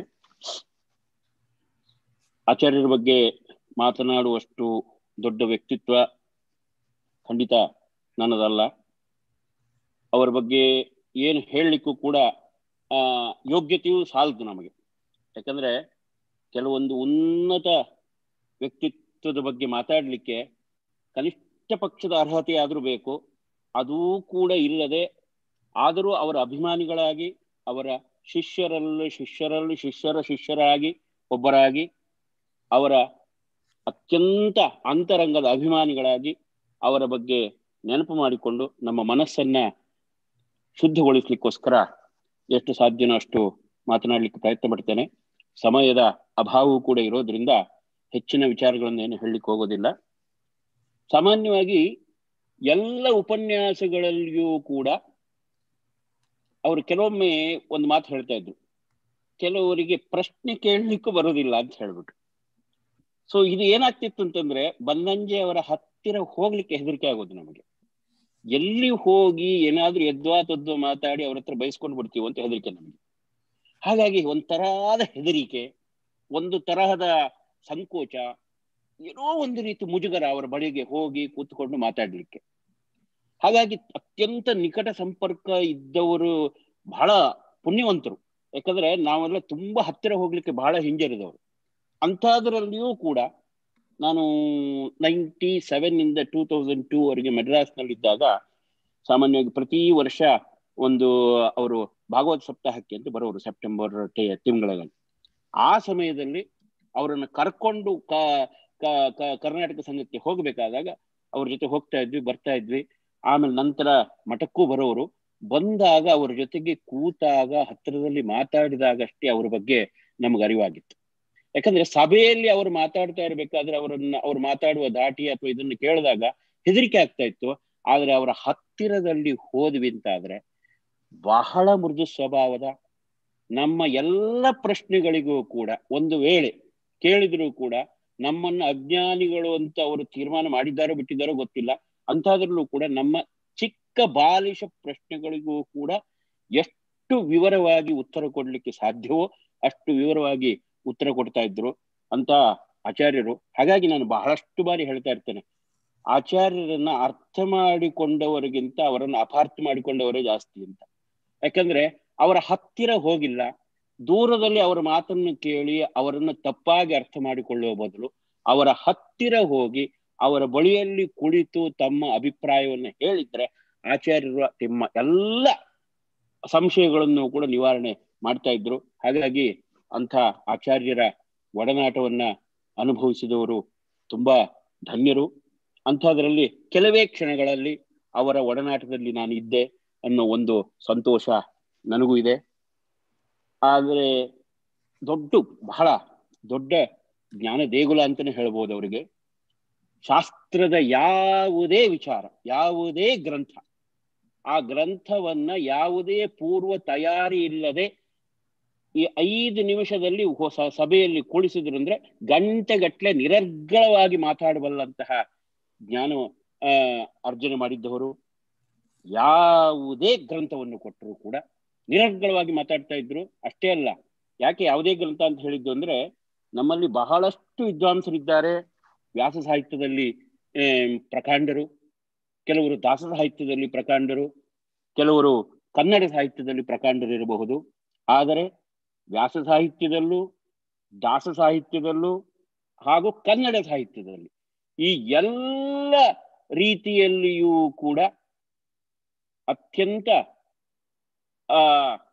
ಆಚಾರ್ಯರ ಬಗ್ಗೆ ಮಾತನಾಡುವಷ್ಟು ದೊಡ್ಡ ವ್ಯಕ್ತಿತ್ವ ಖಂಡಿತ ನನ್ನದಲ್ಲ ಅವರ ಬಗ್ಗೆ ಏನು ಹೇಳಲಿಕ್ಕೂ ಕೂಡ ಆ ಯೋಗ್ಯತೆಯೂ ಸಾಲದು ನಮಗೆ ಯಾಕಂದ್ರೆ ಕೆಲವೊಂದು ಉನ್ನತ ವ್ಯಕ್ತಿತ್ವದ ಬಗ್ಗೆ ಮಾತಾಡಲಿಕ್ಕೆ ಕನಿಷ್ಠ ಪಕ್ಷದ ಅರ್ಹತೆ ಆದರೂ ಬೇಕು ಅದೂ ಕೂಡ ಇಲ್ಲದೆ ಆದರೂ ಅವರ ಅಭಿಮಾನಿಗಳಾಗಿ ಅವರ ಶಿಷ್ಯರಲ್ಲಿ ಶಿಷ್ಯರಲ್ಲಿ ಶಿಷ್ಯರ ಶಿಷ್ಯರಾಗಿ ಒಬ್ಬರಾಗಿ ಅವರ ಅತ್ಯಂತ ಅಂತರಂಗದ ಅಭಿಮಾನಿಗಳಾಗಿ ಅವರ ಬಗ್ಗೆ ನೆನಪು ಮಾಡಿಕೊಂಡು ನಮ್ಮ ಮನಸ್ಸನ್ನ ಶುದ್ಧಗೊಳಿಸ್ಲಿಕ್ಕೋಸ್ಕರ ಎಷ್ಟು ಸಾಧ್ಯನೋ ಅಷ್ಟು ಮಾತನಾಡಲಿಕ್ಕೆ ಪ್ರಯತ್ನ ಪಡ್ತೇನೆ ಸಮಯದ ಅಭಾವವೂ ಕೂಡ ಇರೋದ್ರಿಂದ ಹೆಚ್ಚಿನ ವಿಚಾರಗಳನ್ನು ಏನು ಹೇಳಲಿಕ್ಕೆ ಹೋಗೋದಿಲ್ಲ ಸಾಮಾನ್ಯವಾಗಿ ಎಲ್ಲ ಉಪನ್ಯಾಸಗಳಲ್ಲಿಯೂ ಕೂಡ ಅವರು ಕೆಲವೊಮ್ಮೆ ಒಂದು ಮಾತು ಹೇಳ್ತಾ ಇದ್ರು ಕೆಲವರಿಗೆ ಪ್ರಶ್ನೆ ಕೇಳಲಿಕ್ಕೂ ಬರೋದಿಲ್ಲ ಅಂತ ಹೇಳ್ಬಿಟ್ಟು ಸೊ ಇದು ಏನಾಗ್ತಿತ್ತು ಅಂತಂದ್ರೆ ಬನ್ನಂಜೆ ಅವರ ಹತ್ತಿರ ಹೋಗ್ಲಿಕ್ಕೆ ಹೆದರಿಕೆ ಆಗೋದು ನಮಗೆ ಎಲ್ಲಿ ಹೋಗಿ ಏನಾದ್ರೂ ಎದ್ವಾ ತದ್ವಾ ಮಾತಾಡಿ ಅವ್ರ ಹತ್ರ ಬಯಸ್ಕೊಂಡು ಬಿಡ್ತೀವಿ ಅಂತ ಹೆದರಿಕೆ ನಮಗೆ ಹಾಗಾಗಿ ಒಂಥರಾದ ಹೆದರಿಕೆ ಒಂದು ತರಹದ ಸಂಕೋಚ ಏನೋ ಒಂದು ರೀತಿ ಮುಜುಗರ ಅವರ ಬಳಿಗೆ ಹೋಗಿ ಕೂತ್ಕೊಂಡು ಮಾತಾಡ್ಲಿಕ್ಕೆ ಹಾಗಾಗಿ ಅತ್ಯಂತ ನಿಕಟ ಸಂಪರ್ಕ ಇದ್ದವರು ಬಹಳ ಪುಣ್ಯವಂತರು ಯಾಕಂದ್ರೆ ನಾವೆಲ್ಲ ತುಂಬಾ ಹತ್ತಿರ ಹೋಗ್ಲಿಕ್ಕೆ ಬಹಳ ಹಿಂಜರಿದವರು ಅಂಥದ್ರಲ್ಲಿಯೂ ಕೂಡ ನಾನು ನೈಂಟಿ ಸೆವೆನ್ ಇಂದ ಟೂ ತೌಸಂಡ್ ಟೂ ವರೆಗೆ ಮೆಡ್ರಾಸ್ನಲ್ಲಿದ್ದಾಗ ಸಾಮಾನ್ಯವಾಗಿ ಪ್ರತಿ ವರ್ಷ ಒಂದು ಅವರು ಭಾಗವತ ಸಪ್ತಾಹಕ್ಕೆ ಅಂತ ಬರೋರು ಸೆಪ್ಟೆಂಬರ್ ತಿಂಗಳಲ್ಲಿ ಆ ಸಮಯದಲ್ಲಿ ಅವರನ್ನು ಕರ್ಕೊಂಡು ಕ ಕರ್ನಾಟಕ ಸಂಘಕ್ಕೆ ಹೋಗಬೇಕಾದಾಗ ಅವ್ರ ಜೊತೆ ಹೋಗ್ತಾ ಇದ್ವಿ ಬರ್ತಾ ಇದ್ವಿ ಆಮೇಲೆ ನಂತರ ಮಠಕ್ಕೂ ಬರೋರು ಬಂದಾಗ ಅವರ ಜೊತೆಗೆ ಕೂತಾಗ ಹತ್ತಿರದಲ್ಲಿ ಮಾತಾಡಿದಾಗಷ್ಟೇ ಅವ್ರ ಬಗ್ಗೆ ನಮ್ಗೆ ಅರಿವಾಗಿತ್ತು ಯಾಕಂದ್ರೆ ಸಭೆಯಲ್ಲಿ ಅವರು ಮಾತಾಡ್ತಾ ಇರ್ಬೇಕಾದ್ರೆ ಅವರನ್ನ ಅವ್ರು ಮಾತಾಡುವ ದಾಟಿ ಅಥವಾ ಇದನ್ನು ಕೇಳಿದಾಗ ಹೆದರಿಕೆ ಆಗ್ತಾ ಇತ್ತು ಆದ್ರೆ ಅವರ ಹತ್ತಿರದಲ್ಲಿ ಹೋದ್ವಿ ಅಂತಾದ್ರೆ ಬಹಳ ಮೃದು ಸ್ವಭಾವದ ನಮ್ಮ ಎಲ್ಲ ಪ್ರಶ್ನೆಗಳಿಗೂ ಕೂಡ ಒಂದು ವೇಳೆ ಕೇಳಿದ್ರು ಕೂಡ ನಮ್ಮನ್ನ ಅಜ್ಞಾನಿಗಳು ಅಂತ ಅವರು ತೀರ್ಮಾನ ಮಾಡಿದ್ದಾರೋ ಬಿಟ್ಟಿದ್ದಾರೋ ಗೊತ್ತಿಲ್ಲ ಅಂತಾದ್ರಲ್ಲೂ ಕೂಡ ನಮ್ಮ ಚಿಕ್ಕ ಬಾಲಿಶ ಪ್ರಶ್ನೆಗಳಿಗೂ ಕೂಡ ಎಷ್ಟು ವಿವರವಾಗಿ ಉತ್ತರ ಕೊಡ್ಲಿಕ್ಕೆ ಸಾಧ್ಯವೋ ಅಷ್ಟು ವಿವರವಾಗಿ ಉತ್ತರ ಕೊಡ್ತಾ ಇದ್ರು ಅಂತ ಆಚಾರ್ಯರು ಹಾಗಾಗಿ ನಾನು ಬಹಳಷ್ಟು ಬಾರಿ ಹೇಳ್ತಾ ಇರ್ತೇನೆ ಆಚಾರ್ಯರನ್ನ ಅರ್ಥ ಮಾಡಿಕೊಂಡವರಿಗಿಂತ ಅವರನ್ನ ಅಪಾರ್ಥ ಮಾಡಿಕೊಂಡವರೇ ಜಾಸ್ತಿ ಅಂತ ಯಾಕಂದ್ರೆ ಅವರ ಹತ್ತಿರ ಹೋಗಿಲ್ಲ ದೂರದಲ್ಲಿ ಅವರ ಮಾತನ್ನು ಕೇಳಿ ಅವರನ್ನು ತಪ್ಪಾಗಿ ಅರ್ಥ ಮಾಡಿಕೊಳ್ಳುವ ಬದಲು ಅವರ ಹತ್ತಿರ ಹೋಗಿ ಅವರ ಬಳಿಯಲ್ಲಿ ಕುಳಿತು ತಮ್ಮ ಅಭಿಪ್ರಾಯವನ್ನು ಹೇಳಿದ್ರೆ ಆಚಾರ್ಯರು ನಿಮ್ಮ ಎಲ್ಲ ಸಂಶಯಗಳನ್ನು ಕೂಡ ನಿವಾರಣೆ ಮಾಡ್ತಾ ಇದ್ರು ಹಾಗಾಗಿ ಅಂಥ ಆಚಾರ್ಯರ ಒಡನಾಟವನ್ನ ಅನುಭವಿಸಿದವರು ತುಂಬಾ ಧನ್ಯರು ಅಂಥದ್ರಲ್ಲಿ ಕೆಲವೇ ಕ್ಷಣಗಳಲ್ಲಿ ಅವರ ಒಡನಾಟದಲ್ಲಿ ನಾನು ಇದ್ದೆ ಅನ್ನೋ ಒಂದು ಸಂತೋಷ ನನಗೂ ಇದೆ ಆದರೆ ದೊಡ್ಡ ಬಹಳ ದೊಡ್ಡ ಜ್ಞಾನ ದೇಗುಲ ಅಂತಾನೆ ಹೇಳ್ಬೋದು ಅವರಿಗೆ ಶಾಸ್ತ್ರದ ಯಾವುದೇ ವಿಚಾರ ಯಾವುದೇ ಗ್ರಂಥ ಆ ಗ್ರಂಥವನ್ನ ಯಾವುದೇ ಪೂರ್ವ ತಯಾರಿ ಇಲ್ಲದೆ ಈ ಐದು ನಿಮಿಷದಲ್ಲಿ ಹೊಸ ಸಭೆಯಲ್ಲಿ ಕುಳಿಸಿದ್ರು ಅಂದ್ರೆ ಗಂಟೆಗಟ್ಲೆ ನಿರರ್ಗಳವಾಗಿ ಮಾತಾಡಬಲ್ಲಂತಹ ಜ್ಞಾನ ಆ ಅರ್ಜನೆ ಮಾಡಿದ್ದವರು ಯಾವುದೇ ಗ್ರಂಥವನ್ನು ಕೊಟ್ಟರು ಕೂಡ ನಿರರ್ಗಳವಾಗಿ ಮಾತಾಡ್ತಾ ಇದ್ರು ಅಷ್ಟೇ ಅಲ್ಲ ಯಾಕೆ ಯಾವುದೇ ಗ್ರಂಥ ಅಂತ ಹೇಳಿದ್ದು ಅಂದ್ರೆ ನಮ್ಮಲ್ಲಿ ಬಹಳಷ್ಟು ವಿದ್ವಾಂಸರಿದ್ದಾರೆ ವ್ಯಾಸ ಸಾಹಿತ್ಯದಲ್ಲಿ ಪ್ರಕಾಂಡರು ಕೆಲವರು ದಾಸ ಸಾಹಿತ್ಯದಲ್ಲಿ ಪ್ರಕಾಂಡರು ಕೆಲವರು ಕನ್ನಡ ಸಾಹಿತ್ಯದಲ್ಲಿ ಪ್ರಕಾಂಡರು ಇರಬಹುದು ಆದರೆ ವ್ಯಾಸ ಸಾಹಿತ್ಯದಲ್ಲೂ ದಾಸ ಸಾಹಿತ್ಯದಲ್ಲೂ ಹಾಗೂ ಕನ್ನಡ ಸಾಹಿತ್ಯದಲ್ಲಿ ಈ ಎಲ್ಲ ರೀತಿಯಲ್ಲಿಯೂ ಕೂಡ ಅತ್ಯಂತ ಆ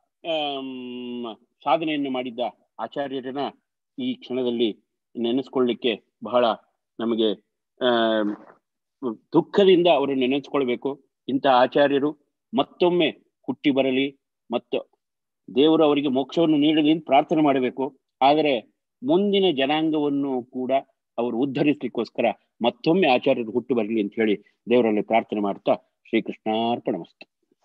ಸಾಧನೆಯನ್ನು ಮಾಡಿದ್ದ ಆಚಾರ್ಯರನ್ನ ಈ ಕ್ಷಣದಲ್ಲಿ ನೆನೆಸ್ಕೊಳ್ಳಿಕ್ಕೆ ಬಹಳ ನಮಗೆ ಆ ದುಃಖದಿಂದ ಅವರು ನೆನೆಸ್ಕೊಳ್ಬೇಕು ಇಂಥ ಆಚಾರ್ಯರು ಮತ್ತೊಮ್ಮೆ ಹುಟ್ಟಿ ಬರಲಿ ಮತ್ತು ದೇವರು ಅವರಿಗೆ ಮೋಕ್ಷವನ್ನು ನೀಡಲಿ ಅಂತ ಪ್ರಾರ್ಥನೆ ಮಾಡಬೇಕು ಆದರೆ ಮುಂದಿನ ಜನಾಂಗವನ್ನು ಕೂಡ ಅವರು ಉದ್ಧರಿಸಲಿಕ್ಕೋಸ್ಕರ ಮತ್ತೊಮ್ಮೆ ಆಚಾರ್ಯರು ಹುಟ್ಟು ಬರಲಿ ಅಂತ ಹೇಳಿ ದೇವರಲ್ಲಿ ಪ್ರಾರ್ಥನೆ ಮಾಡ್ತಾ ಶ್ರೀಕೃಷ್ಣಾರ್ಪಣ ಮಸ್ತು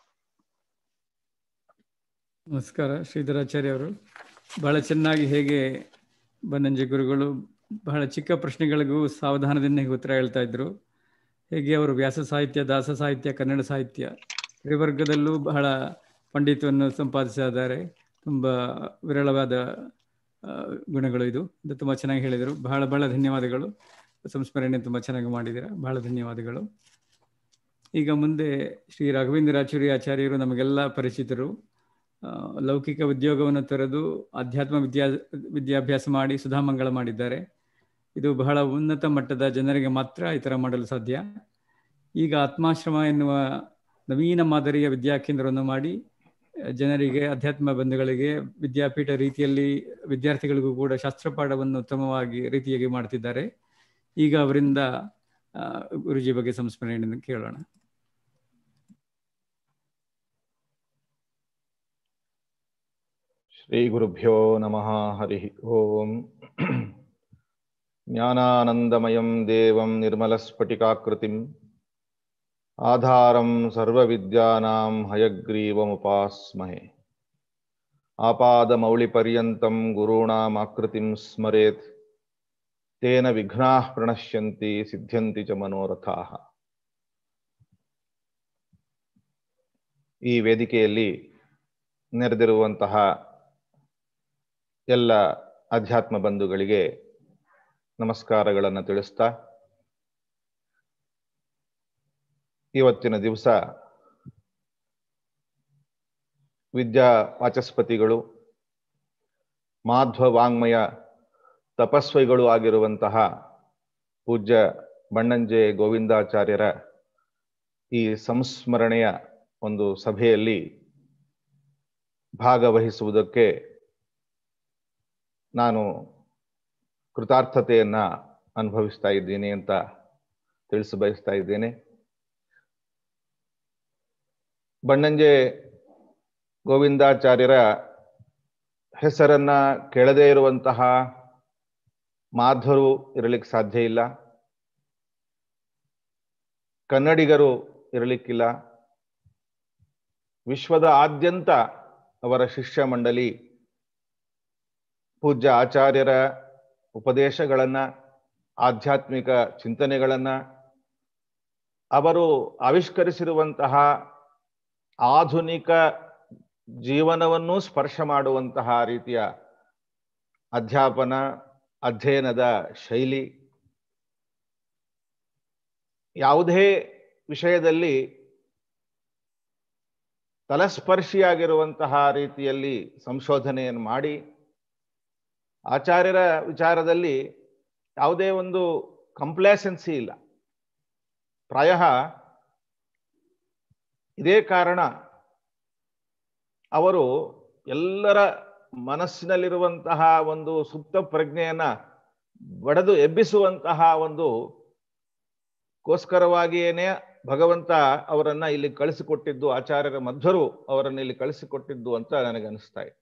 ನಮಸ್ಕಾರ ಶ್ರೀಧರಾಚಾರ್ಯ ಅವರು ಬಹಳ ಚೆನ್ನಾಗಿ ಹೇಗೆ ಬನ್ನಂಜಿ ಗುರುಗಳು ಬಹಳ ಚಿಕ್ಕ ಪ್ರಶ್ನೆಗಳಿಗೂ ಸಾವಧಾನದಿಂದ ಹೇಗೆ ಉತ್ತರ ಹೇಳ್ತಾ ಇದ್ರು ಹೇಗೆ ಅವರು ವ್ಯಾಸ ಸಾಹಿತ್ಯ ದಾಸ ಸಾಹಿತ್ಯ ಕನ್ನಡ ಸಾಹಿತ್ಯ ತ್ರಿವರ್ಗದಲ್ಲೂ ಬಹಳ ಪಂಡಿತವನ್ನು ಸಂಪಾದಿಸಿದ್ದಾರೆ ತುಂಬ ವಿರಳವಾದ ಗುಣಗಳು ಇದು ಇದು ತುಂಬ ಚೆನ್ನಾಗಿ ಹೇಳಿದರು ಬಹಳ ಬಹಳ ಧನ್ಯವಾದಗಳು ಸಂಸ್ಮರಣೆ ತುಂಬ ಚೆನ್ನಾಗಿ ಮಾಡಿದ್ದೀರಾ ಬಹಳ ಧನ್ಯವಾದಗಳು ಈಗ ಮುಂದೆ ಶ್ರೀ ರಾಘವೇಂದ್ರಾಚಾರ್ಯ ಆಚಾರ್ಯರು ನಮಗೆಲ್ಲ ಪರಿಚಿತರು ಲೌಕಿಕ ಉದ್ಯೋಗವನ್ನು ತೊರೆದು ಅಧ್ಯಾತ್ಮ ವಿದ್ಯಾ ವಿದ್ಯಾಭ್ಯಾಸ ಮಾಡಿ ಸುಧಾಮಂಗಳ ಮಾಡಿದ್ದಾರೆ ಇದು ಬಹಳ ಉನ್ನತ ಮಟ್ಟದ ಜನರಿಗೆ ಮಾತ್ರ ಈ ಥರ ಮಾಡಲು ಸಾಧ್ಯ ಈಗ ಆತ್ಮಾಶ್ರಮ ಎನ್ನುವ ನವೀನ ಮಾದರಿಯ ವಿದ್ಯಾಕೇಂದ್ರವನ್ನು ಮಾಡಿ ಜನರಿಗೆ ಅಧ್ಯಾತ್ಮ ಬಂಧುಗಳಿಗೆ ವಿದ್ಯಾಪೀಠ ರೀತಿಯಲ್ಲಿ ವಿದ್ಯಾರ್ಥಿಗಳಿಗೂ ಕೂಡ ಶಾಸ್ತ್ರಪಾಠವನ್ನು ಉತ್ತಮವಾಗಿ ರೀತಿಯಾಗಿ ಮಾಡ್ತಿದ್ದಾರೆ ಈಗ ಅವರಿಂದ ಗುರುಜಿ ಬಗ್ಗೆ ಸಂಸ್ಮರಣೆಯನ್ನು ಕೇಳೋಣ श्रीगुरुभ्यो नमः हरिः ओम् ज्ञानानन्दमयं देवं निर्मलस्फटिकाकृतिम् आधारं सर्वविद्यानां हयग्रीवमुपास्महे आपादमौलिपर्यन्तं गुरूणामाकृतिं स्मरेत् तेन विघ्नाः प्रणश्यन्ति सिद्ध्यन्ति च मनोरथाः ಈ ವೇದಿಕೆಯಲ್ಲಿ ನೆರೆದಿರುವಂತಹ ಎಲ್ಲ ಅಧ್ಯಾತ್ಮ ಬಂಧುಗಳಿಗೆ ನಮಸ್ಕಾರಗಳನ್ನು ತಿಳಿಸ್ತಾ ಇವತ್ತಿನ ದಿವಸ ವಿದ್ಯಾ ವಾಚಸ್ಪತಿಗಳು ಮಾಧ್ವ ವಾಂಗ್ಮಯ ತಪಸ್ವಿಗಳು ಆಗಿರುವಂತಹ ಪೂಜ್ಯ ಬಣ್ಣಂಜೆ ಗೋವಿಂದಾಚಾರ್ಯರ ಈ ಸಂಸ್ಮರಣೆಯ ಒಂದು ಸಭೆಯಲ್ಲಿ ಭಾಗವಹಿಸುವುದಕ್ಕೆ ನಾನು ಕೃತಾರ್ಥತೆಯನ್ನ ಅನುಭವಿಸ್ತಾ ಇದ್ದೀನಿ ಅಂತ ತಿಳಿಸ ಬಯಸ್ತಾ ಇದ್ದೇನೆ ಬಣ್ಣಂಜೆ ಗೋವಿಂದಾಚಾರ್ಯರ ಹೆಸರನ್ನ ಕೇಳದೇ ಇರುವಂತಹ ಮಾಧ್ವರು ಇರಲಿಕ್ಕೆ ಸಾಧ್ಯ ಇಲ್ಲ ಕನ್ನಡಿಗರು ಇರಲಿಕ್ಕಿಲ್ಲ ವಿಶ್ವದ ಆದ್ಯಂತ ಅವರ ಶಿಷ್ಯ ಮಂಡಳಿ ಪೂಜ್ಯ ಆಚಾರ್ಯರ ಉಪದೇಶಗಳನ್ನ ಆಧ್ಯಾತ್ಮಿಕ ಚಿಂತನೆಗಳನ್ನ ಅವರು ಆವಿಷ್ಕರಿಸಿರುವಂತಹ ಆಧುನಿಕ ಜೀವನವನ್ನೂ ಸ್ಪರ್ಶ ಮಾಡುವಂತಹ ರೀತಿಯ ಅಧ್ಯಾಪನ ಅಧ್ಯಯನದ ಶೈಲಿ ಯಾವುದೇ ವಿಷಯದಲ್ಲಿ ತಲಸ್ಪರ್ಶಿಯಾಗಿರುವಂತಹ ರೀತಿಯಲ್ಲಿ ಸಂಶೋಧನೆಯನ್ನು ಮಾಡಿ ಆಚಾರ್ಯರ ವಿಚಾರದಲ್ಲಿ ಯಾವುದೇ ಒಂದು ಕಂಪ್ಲೇಸೆನ್ಸಿ ಇಲ್ಲ ಪ್ರಾಯ ಇದೇ ಕಾರಣ ಅವರು ಎಲ್ಲರ ಮನಸ್ಸಿನಲ್ಲಿರುವಂತಹ ಒಂದು ಸುಪ್ತ ಪ್ರಜ್ಞೆಯನ್ನ ಬಡದು ಎಬ್ಬಿಸುವಂತಹ ಒಂದು ಗೋಸ್ಕರವಾಗಿಯೇನೆ ಭಗವಂತ ಅವರನ್ನ ಇಲ್ಲಿ ಕಳಿಸಿಕೊಟ್ಟಿದ್ದು ಆಚಾರ್ಯರ ಮಧ್ವರು ಅವರನ್ನು ಇಲ್ಲಿ ಕಳಿಸಿಕೊಟ್ಟಿದ್ದು ಅಂತ ನನಗೆ ಅನಿಸ್ತಾ ಇದೆ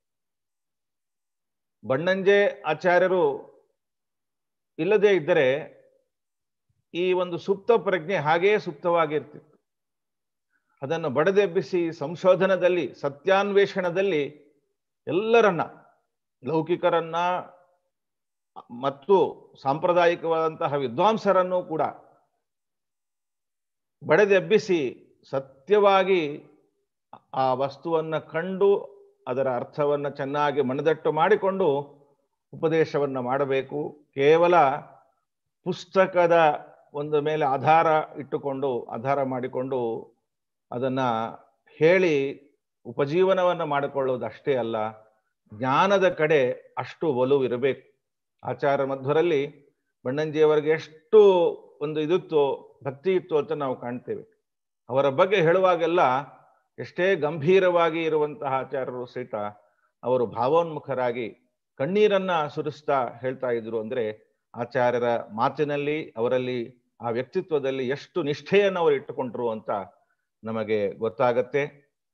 ಬಣ್ಣಂಜೆ ಆಚಾರ್ಯರು ಇಲ್ಲದೆ ಇದ್ದರೆ ಈ ಒಂದು ಸುಪ್ತ ಪ್ರಜ್ಞೆ ಹಾಗೇ ಸುಪ್ತವಾಗಿರ್ತಿತ್ತು ಅದನ್ನು ಬಡದೆಬ್ಬಿಸಿ ಸಂಶೋಧನದಲ್ಲಿ ಸತ್ಯಾನ್ವೇಷಣದಲ್ಲಿ ಎಲ್ಲರನ್ನ ಲೌಕಿಕರನ್ನ ಮತ್ತು ಸಾಂಪ್ರದಾಯಿಕವಾದಂತಹ ವಿದ್ವಾಂಸರನ್ನು ಕೂಡ ಬಡದೆಬ್ಬಿಸಿ ಸತ್ಯವಾಗಿ ಆ ವಸ್ತುವನ್ನು ಕಂಡು ಅದರ ಅರ್ಥವನ್ನು ಚೆನ್ನಾಗಿ ಮನದಟ್ಟು ಮಾಡಿಕೊಂಡು ಉಪದೇಶವನ್ನು ಮಾಡಬೇಕು ಕೇವಲ ಪುಸ್ತಕದ ಒಂದು ಮೇಲೆ ಆಧಾರ ಇಟ್ಟುಕೊಂಡು ಆಧಾರ ಮಾಡಿಕೊಂಡು ಅದನ್ನ ಹೇಳಿ ಉಪಜೀವನವನ್ನು ಮಾಡಿಕೊಳ್ಳುವುದು ಅಷ್ಟೇ ಅಲ್ಲ ಜ್ಞಾನದ ಕಡೆ ಅಷ್ಟು ಒಲವು ಇರಬೇಕು ಆಚಾರ ಮಧ್ವರಲ್ಲಿ ಬಣ್ಣಂಜಿಯವರಿಗೆ ಎಷ್ಟು ಒಂದು ಇದಿತ್ತು ಭಕ್ತಿ ಇತ್ತು ಅಂತ ನಾವು ಕಾಣ್ತೇವೆ ಅವರ ಬಗ್ಗೆ ಹೇಳುವಾಗೆಲ್ಲ ಎಷ್ಟೇ ಗಂಭೀರವಾಗಿ ಇರುವಂತಹ ಆಚಾರ್ಯರು ಸಹಿತ ಅವರು ಭಾವೋನ್ಮುಖರಾಗಿ ಕಣ್ಣೀರನ್ನ ಸುರಿಸ್ತಾ ಹೇಳ್ತಾ ಇದ್ರು ಅಂದ್ರೆ ಆಚಾರ್ಯರ ಮಾತಿನಲ್ಲಿ ಅವರಲ್ಲಿ ಆ ವ್ಯಕ್ತಿತ್ವದಲ್ಲಿ ಎಷ್ಟು ನಿಷ್ಠೆಯನ್ನು ಅವರು ಇಟ್ಟುಕೊಂಡ್ರು ಅಂತ ನಮಗೆ ಗೊತ್ತಾಗತ್ತೆ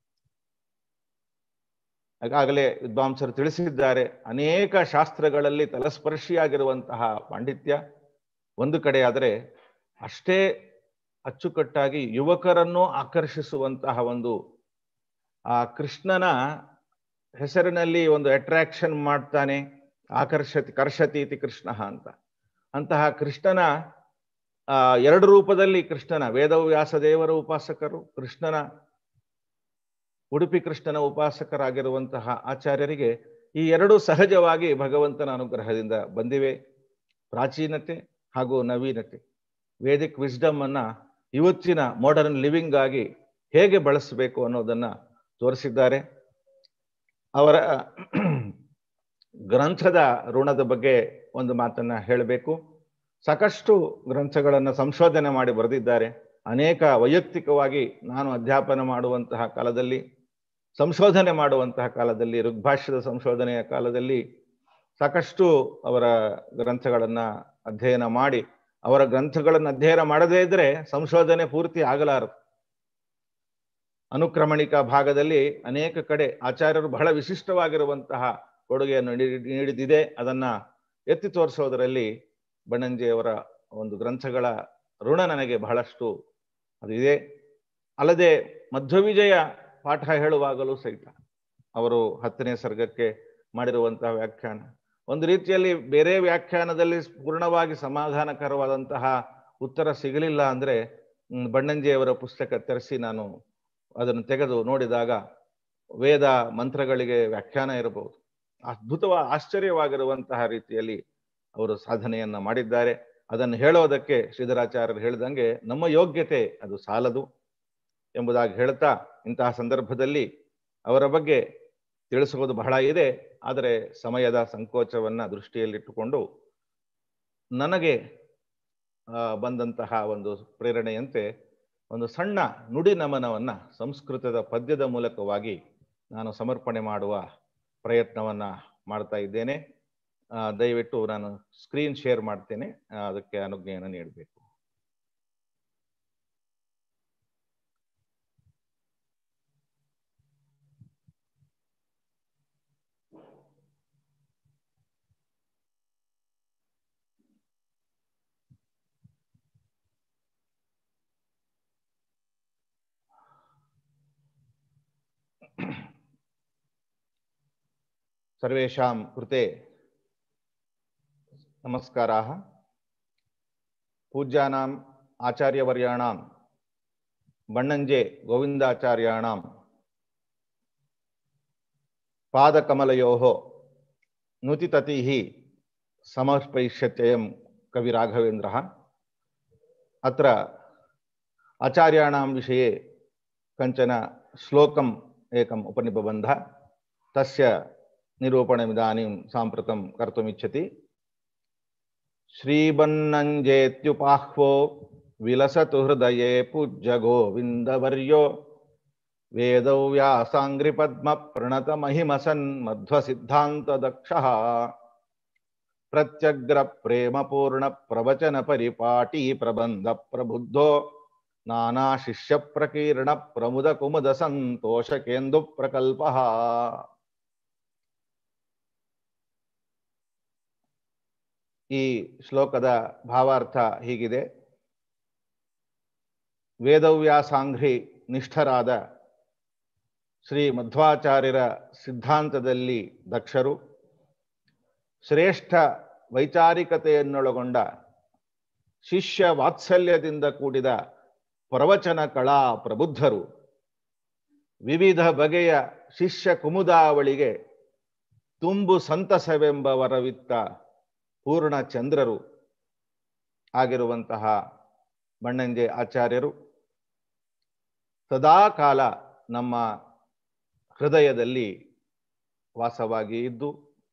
ಈಗಾಗಲೇ ವಿದ್ವಾಂಸರು ತಿಳಿಸಿದ್ದಾರೆ ಅನೇಕ ಶಾಸ್ತ್ರಗಳಲ್ಲಿ ತಲಸ್ಪರ್ಶಿಯಾಗಿರುವಂತಹ ಪಾಂಡಿತ್ಯ ಒಂದು ಕಡೆ ಆದರೆ ಅಷ್ಟೇ ಅಚ್ಚುಕಟ್ಟಾಗಿ ಯುವಕರನ್ನು ಆಕರ್ಷಿಸುವಂತಹ ಒಂದು ಆ ಕೃಷ್ಣನ ಹೆಸರಿನಲ್ಲಿ ಒಂದು ಅಟ್ರಾಕ್ಷನ್ ಮಾಡ್ತಾನೆ ಆಕರ್ಷತಿ ಕರ್ಷತಿ ಇತಿ ಕೃಷ್ಣ ಅಂತ ಅಂತಹ ಕೃಷ್ಣನ ಆ ಎರಡು ರೂಪದಲ್ಲಿ ಕೃಷ್ಣನ ವೇದವ್ಯಾಸ ದೇವರ ಉಪಾಸಕರು ಕೃಷ್ಣನ ಉಡುಪಿ ಕೃಷ್ಣನ ಉಪಾಸಕರಾಗಿರುವಂತಹ ಆಚಾರ್ಯರಿಗೆ ಈ ಎರಡು ಸಹಜವಾಗಿ ಭಗವಂತನ ಅನುಗ್ರಹದಿಂದ ಬಂದಿವೆ ಪ್ರಾಚೀನತೆ ಹಾಗೂ ನವೀನತೆ ವೇದಿಕ್ ವಿಸ್ಡಮ್ ಅನ್ನ ಇವತ್ತಿನ ಮಾಡರ್ನ್ ಲಿವಿಂಗ್ ಆಗಿ ಹೇಗೆ ಬಳಸಬೇಕು ಅನ್ನೋದನ್ನ ತೋರಿಸಿದ್ದಾರೆ ಅವರ ಗ್ರಂಥದ ಋಣದ ಬಗ್ಗೆ ಒಂದು ಮಾತನ್ನ ಹೇಳಬೇಕು ಸಾಕಷ್ಟು ಗ್ರಂಥಗಳನ್ನು ಸಂಶೋಧನೆ ಮಾಡಿ ಬರೆದಿದ್ದಾರೆ ಅನೇಕ ವೈಯಕ್ತಿಕವಾಗಿ ನಾನು ಅಧ್ಯಾಪನ ಮಾಡುವಂತಹ ಕಾಲದಲ್ಲಿ ಸಂಶೋಧನೆ ಮಾಡುವಂತಹ ಕಾಲದಲ್ಲಿ ಋಗ್ಭಾಷ್ಯದ ಸಂಶೋಧನೆಯ ಕಾಲದಲ್ಲಿ ಸಾಕಷ್ಟು ಅವರ ಗ್ರಂಥಗಳನ್ನ ಅಧ್ಯಯನ ಮಾಡಿ ಅವರ ಗ್ರಂಥಗಳನ್ನು ಅಧ್ಯಯನ ಮಾಡದೇ ಇದ್ರೆ ಸಂಶೋಧನೆ ಪೂರ್ತಿ ಆಗಲಾರದು ಅನುಕ್ರಮಣಿಕ ಭಾಗದಲ್ಲಿ ಅನೇಕ ಕಡೆ ಆಚಾರ್ಯರು ಬಹಳ ವಿಶಿಷ್ಟವಾಗಿರುವಂತಹ ಕೊಡುಗೆಯನ್ನು ನೀಡಿದಿದೆ ಅದನ್ನ ಎತ್ತಿ ತೋರಿಸೋದರಲ್ಲಿ ಬಣ್ಣಂಜಿಯವರ ಒಂದು ಗ್ರಂಥಗಳ ಋಣ ನನಗೆ ಬಹಳಷ್ಟು ಅದು ಇದೆ ಅಲ್ಲದೆ ಮಧ್ವವಿಜಯ ಪಾಠ ಹೇಳುವಾಗಲೂ ಸಹಿತ ಅವರು ಹತ್ತನೇ ಸರ್ಗಕ್ಕೆ ಮಾಡಿರುವಂತಹ ವ್ಯಾಖ್ಯಾನ ಒಂದು ರೀತಿಯಲ್ಲಿ ಬೇರೆ ವ್ಯಾಖ್ಯಾನದಲ್ಲಿ ಪೂರ್ಣವಾಗಿ ಸಮಾಧಾನಕರವಾದಂತಹ ಉತ್ತರ ಸಿಗಲಿಲ್ಲ ಅಂದ್ರೆ ಬಣ್ಣಂಜಿಯವರ ಪುಸ್ತಕ ತರಿಸಿ ನಾನು ಅದನ್ನು ತೆಗೆದು ನೋಡಿದಾಗ ವೇದ ಮಂತ್ರಗಳಿಗೆ ವ್ಯಾಖ್ಯಾನ ಇರಬಹುದು ಅದ್ಭುತವ ಆಶ್ಚರ್ಯವಾಗಿರುವಂತಹ ರೀತಿಯಲ್ಲಿ ಅವರು ಸಾಧನೆಯನ್ನ ಮಾಡಿದ್ದಾರೆ ಅದನ್ನು ಹೇಳೋದಕ್ಕೆ ಶ್ರೀಧರಾಚಾರ್ಯರು ಹೇಳಿದಂಗೆ ನಮ್ಮ ಯೋಗ್ಯತೆ ಅದು ಸಾಲದು ಎಂಬುದಾಗಿ ಹೇಳ್ತಾ ಇಂತಹ ಸಂದರ್ಭದಲ್ಲಿ ಅವರ ಬಗ್ಗೆ ತಿಳಿಸುವುದು ಬಹಳ ಇದೆ ಆದರೆ ಸಮಯದ ಸಂಕೋಚವನ್ನ ದೃಷ್ಟಿಯಲ್ಲಿಟ್ಟುಕೊಂಡು ನನಗೆ ಬಂದಂತಹ ಒಂದು ಪ್ರೇರಣೆಯಂತೆ ಒಂದು ಸಣ್ಣ ನುಡಿ ನಮನವನ್ನ ಸಂಸ್ಕೃತದ ಪದ್ಯದ ಮೂಲಕವಾಗಿ ನಾನು ಸಮರ್ಪಣೆ ಮಾಡುವ ಪ್ರಯತ್ನವನ್ನ ಮಾಡ್ತಾ ಇದ್ದೇನೆ ದಯವಿಟ್ಟು ನಾನು ಸ್ಕ್ರೀನ್ ಶೇರ್ ಮಾಡ್ತೇನೆ ಅದಕ್ಕೆ ಅನುಜ್ಞೆಯನ್ನು ನೀಡಬೇಕು सर्वेषां कृते नमस्काराः पूज्यानाम् आचार्यवर्याणां बण्णञ्जे गोविन्दाचार्याणां पादकमलयोः नुतिततिः समर्पयिष्यत्ययं कविराघवेन्द्रः अत्र आचार्याणां विषये कञ्चन श्लोकम् एकम् उपनिबबन्ध तस्य निरूपणमिदानीं साम्प्रतं कर्तुमिच्छति श्रीबन्नञ्जेत्युपाह्वो विलसतु हृदये पूज्यगोविन्दवर्यो वेदव्यासाङ्घ्रिपद्मप्रणतमहिमसन्मध्वसिद्धान्तदक्षः प्रत्यग्रप्रेमपूर्णप्रवचनपरिपाटी प्रबन्धप्रबुद्धो नानाशिष्यप्रकीर्णप्रमुदकुमुदसन्तोषकेन्दुप्रकल्पः ಈ ಶ್ಲೋಕದ ಭಾವಾರ್ಥ ಹೀಗಿದೆ ವೇದವ್ಯಾಸಾಂಘ್ರಿ ನಿಷ್ಠರಾದ ಶ್ರೀ ಮಧ್ವಾಚಾರ್ಯರ ಸಿದ್ಧಾಂತದಲ್ಲಿ ದಕ್ಷರು ಶ್ರೇಷ್ಠ ವೈಚಾರಿಕತೆಯನ್ನೊಳಗೊಂಡ ಶಿಷ್ಯ ವಾತ್ಸಲ್ಯದಿಂದ ಕೂಡಿದ ಪ್ರವಚನ ಕಳಾ ಪ್ರಬುದ್ಧರು ವಿವಿಧ ಬಗೆಯ ಶಿಷ್ಯ ಕುಮುದಾವಳಿಗೆ ತುಂಬು ಸಂತಸವೆಂಬ ವರವಿತ್ತ ಪೂರ್ಣ ಚಂದ್ರರು ಆಗಿರುವಂತಹ ಬಣ್ಣಂಜೆ ಆಚಾರ್ಯರು ಸದಾಕಾಲ ನಮ್ಮ ಹೃದಯದಲ್ಲಿ ವಾಸವಾಗಿ ಇದ್ದು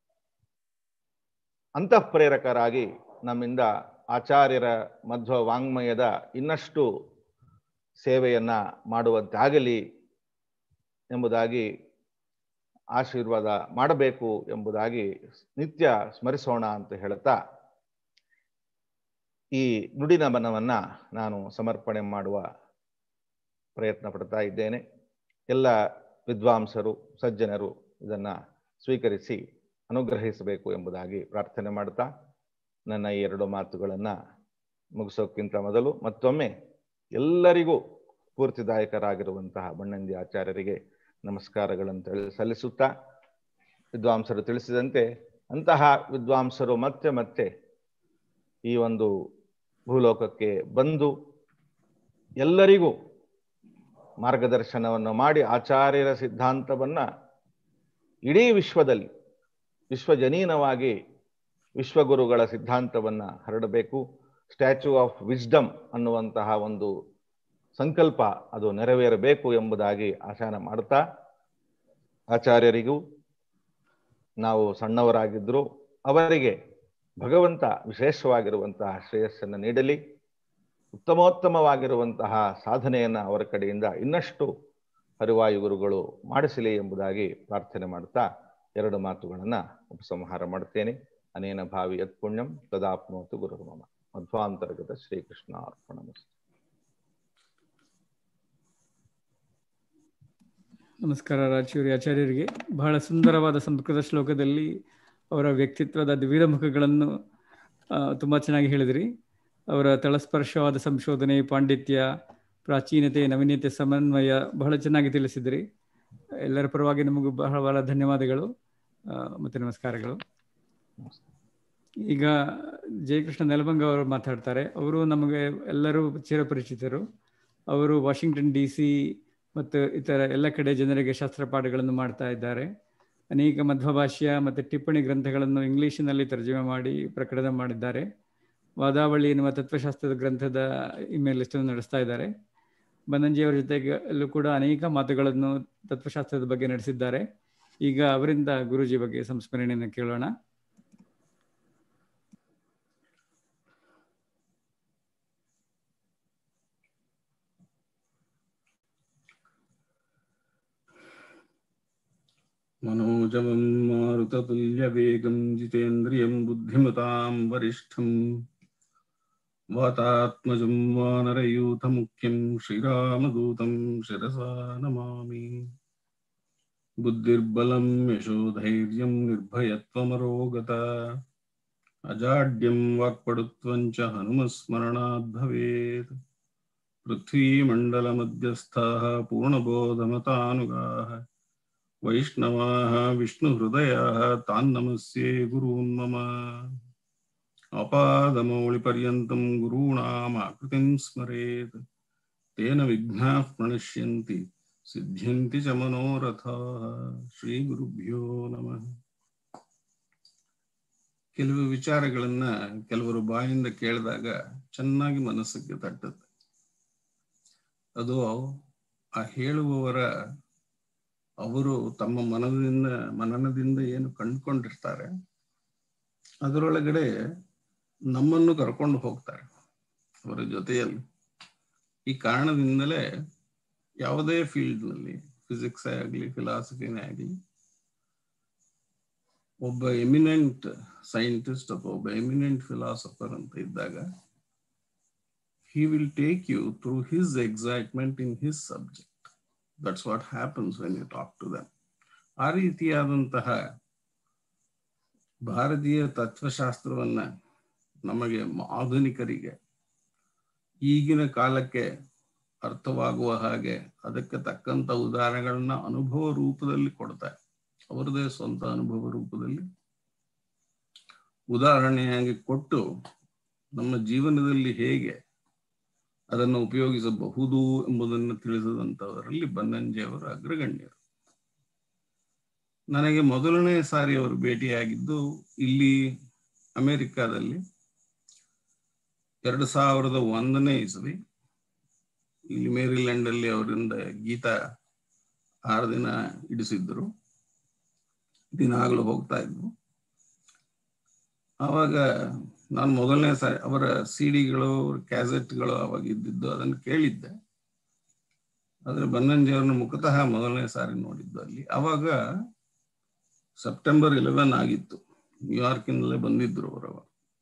ಅಂತಃಪ್ರೇರಕರಾಗಿ ನಮ್ಮಿಂದ ಆಚಾರ್ಯರ ಮಧ್ವ ವಾಂಗ್ಮಯದ ಇನ್ನಷ್ಟು ಸೇವೆಯನ್ನ ಮಾಡುವಂತಾಗಲಿ ಎಂಬುದಾಗಿ ಆಶೀರ್ವಾದ ಮಾಡಬೇಕು ಎಂಬುದಾಗಿ ನಿತ್ಯ ಸ್ಮರಿಸೋಣ ಅಂತ ಹೇಳುತ್ತಾ ಈ ನುಡಿನಮನವನ್ನ ನಾನು ಸಮರ್ಪಣೆ ಮಾಡುವ ಪ್ರಯತ್ನ ಪಡ್ತಾ ಇದ್ದೇನೆ ಎಲ್ಲ ವಿದ್ವಾಂಸರು ಸಜ್ಜನರು ಇದನ್ನ ಸ್ವೀಕರಿಸಿ ಅನುಗ್ರಹಿಸಬೇಕು ಎಂಬುದಾಗಿ ಪ್ರಾರ್ಥನೆ ಮಾಡ್ತಾ ನನ್ನ ಈ ಎರಡು ಮಾತುಗಳನ್ನು ಮುಗಿಸೋಕ್ಕಿಂತ ಮೊದಲು ಮತ್ತೊಮ್ಮೆ ಎಲ್ಲರಿಗೂ ಸ್ಫೂರ್ತಿದಾಯಕರಾಗಿರುವಂತಹ ಬಣ್ಣಂಜಿ ಆಚಾರ್ಯರಿಗೆ ನಮಸ್ಕಾರಗಳನ್ನು ಸಲ್ಲಿಸುತ್ತಾ ವಿದ್ವಾಂಸರು ತಿಳಿಸಿದಂತೆ ಅಂತಹ ವಿದ್ವಾಂಸರು ಮತ್ತೆ ಮತ್ತೆ ಈ ಒಂದು ಭೂಲೋಕಕ್ಕೆ ಬಂದು ಎಲ್ಲರಿಗೂ ಮಾರ್ಗದರ್ಶನವನ್ನು ಮಾಡಿ ಆಚಾರ್ಯರ ಸಿದ್ಧಾಂತವನ್ನ ಇಡೀ ವಿಶ್ವದಲ್ಲಿ ವಿಶ್ವಜನೀನವಾಗಿ ವಿಶ್ವಗುರುಗಳ ಸಿದ್ಧಾಂತವನ್ನ ಹರಡಬೇಕು ಸ್ಟ್ಯಾಚ್ಯೂ ಆಫ್ ವಿಸ್ಡಮ್ ಅನ್ನುವಂತಹ ಒಂದು ಸಂಕಲ್ಪ ಅದು ನೆರವೇರಬೇಕು ಎಂಬುದಾಗಿ ಆಶಾನ ಮಾಡುತ್ತಾ ಆಚಾರ್ಯರಿಗೂ ನಾವು ಸಣ್ಣವರಾಗಿದ್ದರೂ ಅವರಿಗೆ ಭಗವಂತ ವಿಶೇಷವಾಗಿರುವಂತಹ ಶ್ರೇಯಸ್ಸನ್ನು ನೀಡಲಿ ಉತ್ತಮೋತ್ತಮವಾಗಿರುವಂತಹ ಸಾಧನೆಯನ್ನು ಅವರ ಕಡೆಯಿಂದ ಇನ್ನಷ್ಟು ಹರಿವಾಯು ಗುರುಗಳು ಮಾಡಿಸಲಿ ಎಂಬುದಾಗಿ ಪ್ರಾರ್ಥನೆ ಮಾಡುತ್ತಾ ಎರಡು ಮಾತುಗಳನ್ನು ಉಪಸಂಹಾರ ಮಾಡುತ್ತೇನೆ ಅನೇನ ಭಾವಿ ಯತ್ಪುಣ್ಯಂ ತದಾಪ್ನೋತು ಗುರುರ್ಮಮ ಮಧ್ವಾಂತರ್ಗತ ಶ್ರೀಕೃಷ್ಣ ಅರ್ಪಣ ನಮಸ್ಕಾರ ರಾಜಶಿವರಿ ಆಚಾರ್ಯರಿಗೆ ಬಹಳ ಸುಂದರವಾದ ಸಂಸ್ಕೃತ ಶ್ಲೋಕದಲ್ಲಿ ಅವರ ವ್ಯಕ್ತಿತ್ವದ ದ್ವಿರಮುಖಗಳನ್ನು ತುಂಬ ಚೆನ್ನಾಗಿ ಹೇಳಿದ್ರಿ ಅವರ ತಳಸ್ಪರ್ಶವಾದ ಸಂಶೋಧನೆ ಪಾಂಡಿತ್ಯ ಪ್ರಾಚೀನತೆ ನವೀನತೆ ಸಮನ್ವಯ ಬಹಳ ಚೆನ್ನಾಗಿ ತಿಳಿಸಿದ್ರಿ ಎಲ್ಲರ ಪರವಾಗಿ ನಮಗೂ ಬಹಳ ಬಹಳ ಧನ್ಯವಾದಗಳು ಮತ್ತು ನಮಸ್ಕಾರಗಳು ಈಗ ಜಯಕೃಷ್ಣ ನೆಲಬಂಗ ಅವರು ಮಾತಾಡ್ತಾರೆ ಅವರು ನಮಗೆ ಎಲ್ಲರೂ ಚಿರಪರಿಚಿತರು ಅವರು ವಾಷಿಂಗ್ಟನ್ ಡಿ ಸಿ ಮತ್ತು ಇತರ ಎಲ್ಲ ಕಡೆ ಜನರಿಗೆ ಶಾಸ್ತ್ರ ಪಾಠಗಳನ್ನು ಮಾಡ್ತಾ ಇದ್ದಾರೆ ಅನೇಕ ಮಧ್ವಭಾಷ್ಯ ಮತ್ತು ಟಿಪ್ಪಣಿ ಗ್ರಂಥಗಳನ್ನು ಇಂಗ್ಲೀಷಿನಲ್ಲಿ ತರ್ಜಮೆ ಮಾಡಿ ಪ್ರಕಟಣೆ ಮಾಡಿದ್ದಾರೆ ವಾದಾವಳಿ ಎನ್ನುವ ತತ್ವಶಾಸ್ತ್ರದ ಗ್ರಂಥದ ಇಮೇಲ್ ಲಿಸ್ಟನ್ನು ನಡೆಸ್ತಾ ಇದ್ದಾರೆ ಬನ್ನಂಜಿಯವರ ಜೊತೆಗಲ್ಲೂ ಕೂಡ ಅನೇಕ ಮಾತುಗಳನ್ನು ತತ್ವಶಾಸ್ತ್ರದ ಬಗ್ಗೆ ನಡೆಸಿದ್ದಾರೆ ಈಗ ಅವರಿಂದ ಗುರುಜಿ ಬಗ್ಗೆ ಸಂಸ್ಮರಣೆಯನ್ನು ಕೇಳೋಣ मनोजवं मारुततुल्यवेगं जितेन्द्रियं बुद्धिमतां वरिष्ठं वातात्मजं वानरयूथमुख्यं श्रीरामदूतं शिरसा नमामि बुद्धिर्बलं यशोधैर्यं निर्भयत्वमरोगता अजाड्यं वाक्पटुत्वं च हनुमस्मरणात् भवेत् पृथ्वीमण्डलमध्यस्थाः पूर्णबोधमतानुगाः वैष्णवाः विष्णुहृदयाः तान् नमस्ये गुरून् मम अपादमौलिपर्यन्तं गुरूणाम् आकृतिं स्मरेत् तेन विघ्नाः प्रणश्यन्ति ಸಿದ್ಧ್ಯಂತಿ ಚ ಮನೋರಥಾಃ ಶ್ರೀ ಗುರುಭ್ಯೋ ನಮಃ ಕೆಲವು ವಿಚಾರಗಳನ್ನ ಕೆಲವರು ಬಾಯಿಂದ ಕೇಳಿದಾಗ ಚೆನ್ನಾಗಿ ಮನಸ್ಸಿಗೆ ತಟ್ಟುತ್ತೆ ಅದು ಆ ಹೇಳುವವರ ಅವರು ತಮ್ಮ ಮನದಿಂದ ಮನನದಿಂದ ಏನು ಕಂಡುಕೊಂಡಿರ್ತಾರೆ ಅದರೊಳಗಡೆ ನಮ್ಮನ್ನು ಕರ್ಕೊಂಡು ಹೋಗ್ತಾರೆ ಅವರ ಜೊತೆಯಲ್ಲಿ ಈ ಕಾರಣದಿಂದಲೇ ಯಾವುದೇ ಫೀಲ್ಡ್ನಲ್ಲಿ ಫಿಸಿಕ್ಸ್ ಆಗಲಿ ಫಿಲಾಸಫಿನೇ ಆಗಲಿ ಒಬ್ಬ ಎಮಿನೆಂಟ್ ಸೈಂಟಿಸ್ಟ್ ಅಥವಾ ಒಬ್ಬ ಎಮಿನೆಂಟ್ ಫಿಲಾಸಫರ್ ಅಂತ ಇದ್ದಾಗ he will take you through his excitement in his subject that's what happens when you talk to them ಆ ರೀತಿಯಾದಂತಹ ಭಾರತೀಯ ತತ್ವಶಾಸ್ತ್ರವನ್ನ ನಮಗೆ ಆಧುನಿಕರಿಗೆ ಈಗಿನ ಕಾಲಕ್ಕೆ ಅರ್ಥವಾಗುವ ಹಾಗೆ ಅದಕ್ಕೆ ತಕ್ಕಂತ ಉದಾಹರಣೆಗಳನ್ನ ಅನುಭವ ರೂಪದಲ್ಲಿ ಕೊಡ್ತಾರೆ ಅವರದೇ ಸ್ವಂತ ಅನುಭವ ರೂಪದಲ್ಲಿ ಉದಾಹರಣೆಯಾಗಿ ಕೊಟ್ಟು ನಮ್ಮ ಜೀವನದಲ್ಲಿ ಹೇಗೆ ಅದನ್ನು ಉಪಯೋಗಿಸಬಹುದು ಎಂಬುದನ್ನು ತಿಳಿಸಿದಂಥವರಲ್ಲಿ ಬನ್ನಂಜಿಯವರು ಅಗ್ರಗಣ್ಯರು ನನಗೆ ಮೊದಲನೇ ಸಾರಿ ಅವರು ಭೇಟಿಯಾಗಿದ್ದು ಇಲ್ಲಿ ಅಮೆರಿಕಾದಲ್ಲಿ ಎರಡು ಸಾವಿರದ ಒಂದನೇ ಇಸವಿ ಇಲ್ಲಿ ಮೇರಿಲ್ಯಾಂಡ್ ಅಲ್ಲಿ ಅವರಿಂದ ಗೀತಾ ಆರು ದಿನ ಇಡಿಸಿದ್ರು ದಿನಾಗಲೂ ಹೋಗ್ತಾ ಇದ್ವು ಆವಾಗ ನಾನು ಮೊದಲನೇ ಸಾರಿ ಅವರ ಸಿಡಿಗಳು ಕ್ಯಾಸೆಟ್ಗಳು ಅವಾಗ ಇದ್ದಿದ್ದು ಅದನ್ನು ಕೇಳಿದ್ದೆ ಆದ್ರೆ ಬನ್ನಂಜಿಯವ್ರನ್ನ ಮುಖತಃ ಮೊದಲನೇ ಸಾರಿ ನೋಡಿದ್ದು ಅಲ್ಲಿ ಅವಾಗ ಸೆಪ್ಟೆಂಬರ್ ಇಲೆವೆನ್ ಆಗಿತ್ತು ನ್ಯೂಯಾರ್ಕಿನಲ್ಲೇ ಬಂದಿದ್ರು ಅವರವ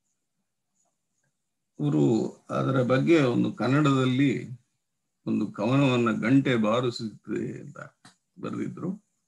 ಅವರು ಅದರ ಬಗ್ಗೆ ಒಂದು ಕನ್ನಡದಲ್ಲಿ ಒಂದು ಕವನವನ್ನ ಗಂಟೆ ಬಾರಿಸುತ್ತದೆ ಅಂತ ಬರೆದಿದ್ರು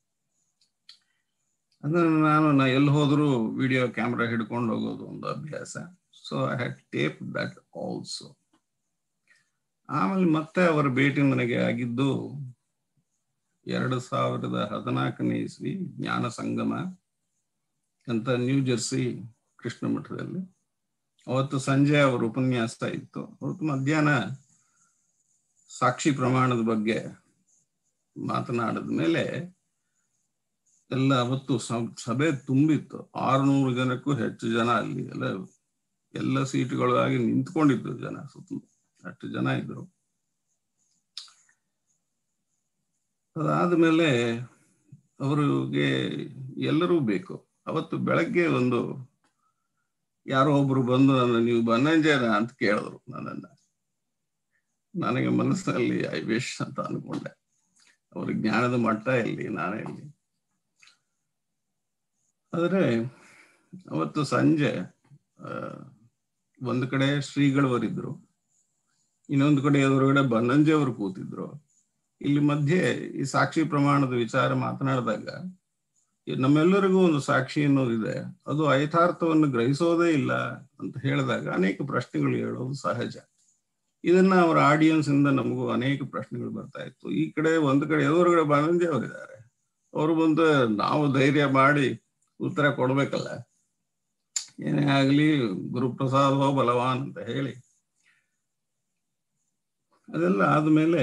ಅದನ್ನು ನಾನು ನಾ ಎಲ್ಲಿ ಹೋದ್ರು ವಿಡಿಯೋ ಕ್ಯಾಮ್ರಾ ಹಿಡ್ಕೊಂಡು ಹೋಗೋದು ಒಂದು ಅಭ್ಯಾಸ so I had tape that also ಆಮೇಲೆ ಮತ್ತೆ ಅವರ ಭೇಟಿ ನನಗೆ ಆಗಿದ್ದು ಎರಡು ಸಾವಿರದ ಹದಿನಾಲ್ಕನೇ ಇಸ್ವಿ ಜ್ಞಾನ ಸಂಗಮ ಅಂತ ನ್ಯೂ ಜೆರ್ಸಿ ಕೃಷ್ಣ ಮಠದಲ್ಲಿ ಅವತ್ತು ಸಂಜೆ ಅವರ ಉಪನ್ಯಾಸ ಇತ್ತು ಅವತ್ತು ಮಧ್ಯಾಹ್ನ ಸಾಕ್ಷಿ ಪ್ರಮಾಣದ ಬಗ್ಗೆ ಮಾತನಾಡಿದ ಮೇಲೆ ಎಲ್ಲ ಅವತ್ತು ಸಭೆ ತುಂಬಿತ್ತು ಆರುನೂರು ಜನಕ್ಕೂ ಹೆಚ್ಚು ಜನ ಅಲ್ಲಿ ಎಲ್ಲ ಎಲ್ಲ ಸೀಟುಗಳು ಆಗಿ ನಿಂತ್ಕೊಂಡಿದ್ರು ಜನ ಸುತ್ತ ಅಷ್ಟು ಜನ ಇದ್ರು ಅದಾದ್ಮೇಲೆ ಅವರಿಗೆ ಎಲ್ಲರೂ ಬೇಕು ಅವತ್ತು ಬೆಳಗ್ಗೆ ಒಂದು ಯಾರೋ ಒಬ್ರು ಬಂದು ನನ್ನ ನೀವು ಬನ್ನಂಜೇನ ಅಂತ ಕೇಳಿದ್ರು ನನ್ನನ್ನ ನನಗೆ ಮನಸ್ಸಿನಲ್ಲಿ ಐ ವಿಶ್ ಅಂತ ಅನ್ಕೊಂಡೆ ಅವ್ರ ಜ್ಞಾನದ ಮಟ್ಟ ಎಲ್ಲಿ ನಾನೇ ಇಲ್ಲಿ ಆದರೆ ಅವತ್ತು ಸಂಜೆ ಒಂದು ಕಡೆ ಶ್ರೀಗಳವರಿದ್ರು ಇನ್ನೊಂದು ಕಡೆ ಎದುರುಗಡೆ ಬನ್ನಂಜೆ ಅವರು ಕೂತಿದ್ರು ಇಲ್ಲಿ ಮಧ್ಯೆ ಈ ಸಾಕ್ಷಿ ಪ್ರಮಾಣದ ವಿಚಾರ ಮಾತನಾಡಿದಾಗ ನಮ್ಮೆಲ್ಲರಿಗೂ ಒಂದು ಸಾಕ್ಷಿ ಅನ್ನೋದಿದೆ ಅದು ಯಥಾರ್ಥವನ್ನು ಗ್ರಹಿಸೋದೇ ಇಲ್ಲ ಅಂತ ಹೇಳಿದಾಗ ಅನೇಕ ಪ್ರಶ್ನೆಗಳು ಹೇಳೋದು ಸಹಜ ಇದನ್ನ ಅವರ ಆಡಿಯನ್ಸ್ ಇಂದ ನಮಗೂ ಅನೇಕ ಪ್ರಶ್ನೆಗಳು ಬರ್ತಾ ಇತ್ತು ಈ ಕಡೆ ಒಂದು ಕಡೆ ಎದುರುಗಡೆ ಬಾನಂಜಿ ಅವರಿದ್ದಾರೆ ಅವರು ಬಂದು ನಾವು ಧೈರ್ಯ ಮಾಡಿ ಉತ್ತರ ಕೊಡ್ಬೇಕಲ್ಲ ಏನೇ ಆಗ್ಲಿ ಗುರುಪ್ರಸಾದೋ ಬಲವಾನ್ ಅಂತ ಹೇಳಿ ಅದೆಲ್ಲ ಆದ್ಮೇಲೆ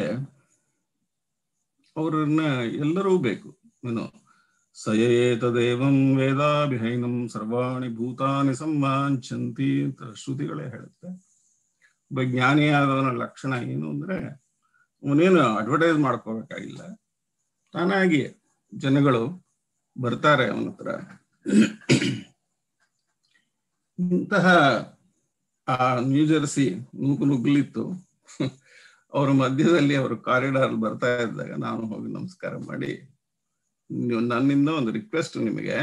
ಅವರನ್ನ ಎಲ್ಲರೂ ಬೇಕು ಏನು ಸಯೇತದೇವಂ ವೇದಾಭಿಹೈನಂ ಸರ್ವಾಣಿ ಭೂತಾನಿ ಸಂವಾಂಚಂತಿ ಅಂತ ಶ್ರುತಿಗಳೇ ಹೇಳುತ್ತೆ ಒಬ್ಬ ಜ್ಞಾನಿಯಾದವನ ಲಕ್ಷಣ ಏನು ಅಂದ್ರೆ ಅವನೇನು ಅಡ್ವರ್ಟೈಸ್ ಮಾಡ್ಕೋಬೇಕಾಗಿಲ್ಲ ತಾನಾಗಿ ಜನಗಳು ಬರ್ತಾರೆ ಅವನ ಹತ್ರ ಇಂತಹ ಆ ನ್ಯೂಜೆರ್ಸಿ ನೂಕು ನುಗ್ಲಿತ್ತು ಅವರ ಮಧ್ಯದಲ್ಲಿ ಅವರು ಕಾರಿಡಾರ್ ಬರ್ತಾ ಇದ್ದಾಗ ನಾನು ಹೋಗಿ ನಮಸ್ಕಾರ ಮಾಡಿ ನೀವು ನನ್ನಿಂದ ಒಂದು ರಿಕ್ವೆಸ್ಟ್ ನಿಮಗೆ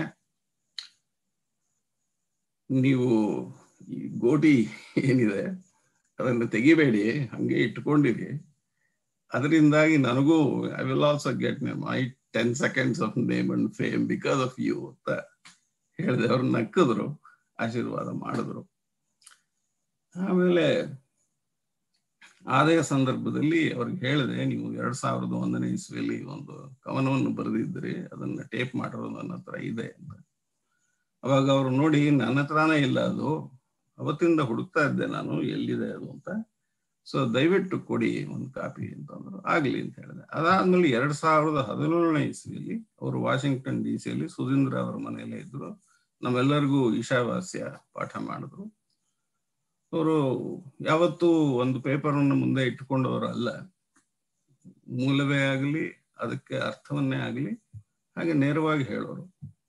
ನೀವು ಈ ಗೋಟಿ ಏನಿದೆ ಅದನ್ನು ತೆಗಿಬೇಡಿ ಹಂಗೆ ಇಟ್ಕೊಂಡಿರಿ ಅದರಿಂದಾಗಿ ನನಗೂ I will also get my ten seconds of name and fame because of you ಅಂತ ಹೇಳಿದೆ ಅವ್ರು ನಕ್ಕಿದ್ರು ಆಶೀರ್ವಾದ ಮಾಡಿದ್ರು ಆಮೇಲೆ ಅದೇ ಸಂದರ್ಭದಲ್ಲಿ ಅವ್ರಿಗೆ ಹೇಳಿದೆ ನೀವು ಎರಡ್ ಸಾವಿರದ ಒಂದನೇ ಇಸ್ವಿಯಲ್ಲಿ ಒಂದು ಕವನವನ್ನು ಬರೆದಿದ್ರಿ ಅದನ್ನ ಟೇಪ್ ಮಾಡಿರೋದು ನನ್ನ ಹತ್ರ ಇದೆ ಅಂತ ಅವಾಗ ಅವ್ರು ನೋಡಿ ನನ್ನ ಹತ್ರನೇ ಇಲ್ಲ ಅದು ಅವತ್ತಿಂದ ಹುಡುಕ್ತಾ ಇದ್ದೆ ನಾನು ಎಲ್ಲಿದೆ ಅದು ಅಂತ ಸೊ ದಯವಿಟ್ಟು ಕೊಡಿ ಒಂದು ಕಾಪಿ ಅಂತಂದ್ರು ಆಗ್ಲಿ ಅಂತ ಹೇಳಿದೆ ಅದಾದ್ಮೇಲೆ ಎರಡ್ ಸಾವಿರದ ಹದಿನೇಳನೇ ಇಸ್ವಿಯಲ್ಲಿ ಅವರು ವಾಷಿಂಗ್ಟನ್ ಡಿ ಸಿಯಲ್ಲಿ ಸುಧೀಂದ್ರ ಅವರ ಮನೆಯಲ್ಲೇ ಇದ್ರು ನಮ್ಮೆಲ್ಲರಿಗೂ ಈಶಾವಾಸ್ಯ ಪಾಠ ಮಾಡಿದ್ರು ಅವರು ಯಾವತ್ತೂ ಒಂದು ಪೇಪರನ್ನು ಮುಂದೆ ಇಟ್ಟುಕೊಂಡವರು ಅಲ್ಲ ಮೂಲವೇ ಆಗಲಿ ಅದಕ್ಕೆ ಅರ್ಥವನ್ನೇ ಆಗಲಿ ಹಾಗೆ ನೇರವಾಗಿ ಹೇಳೋರು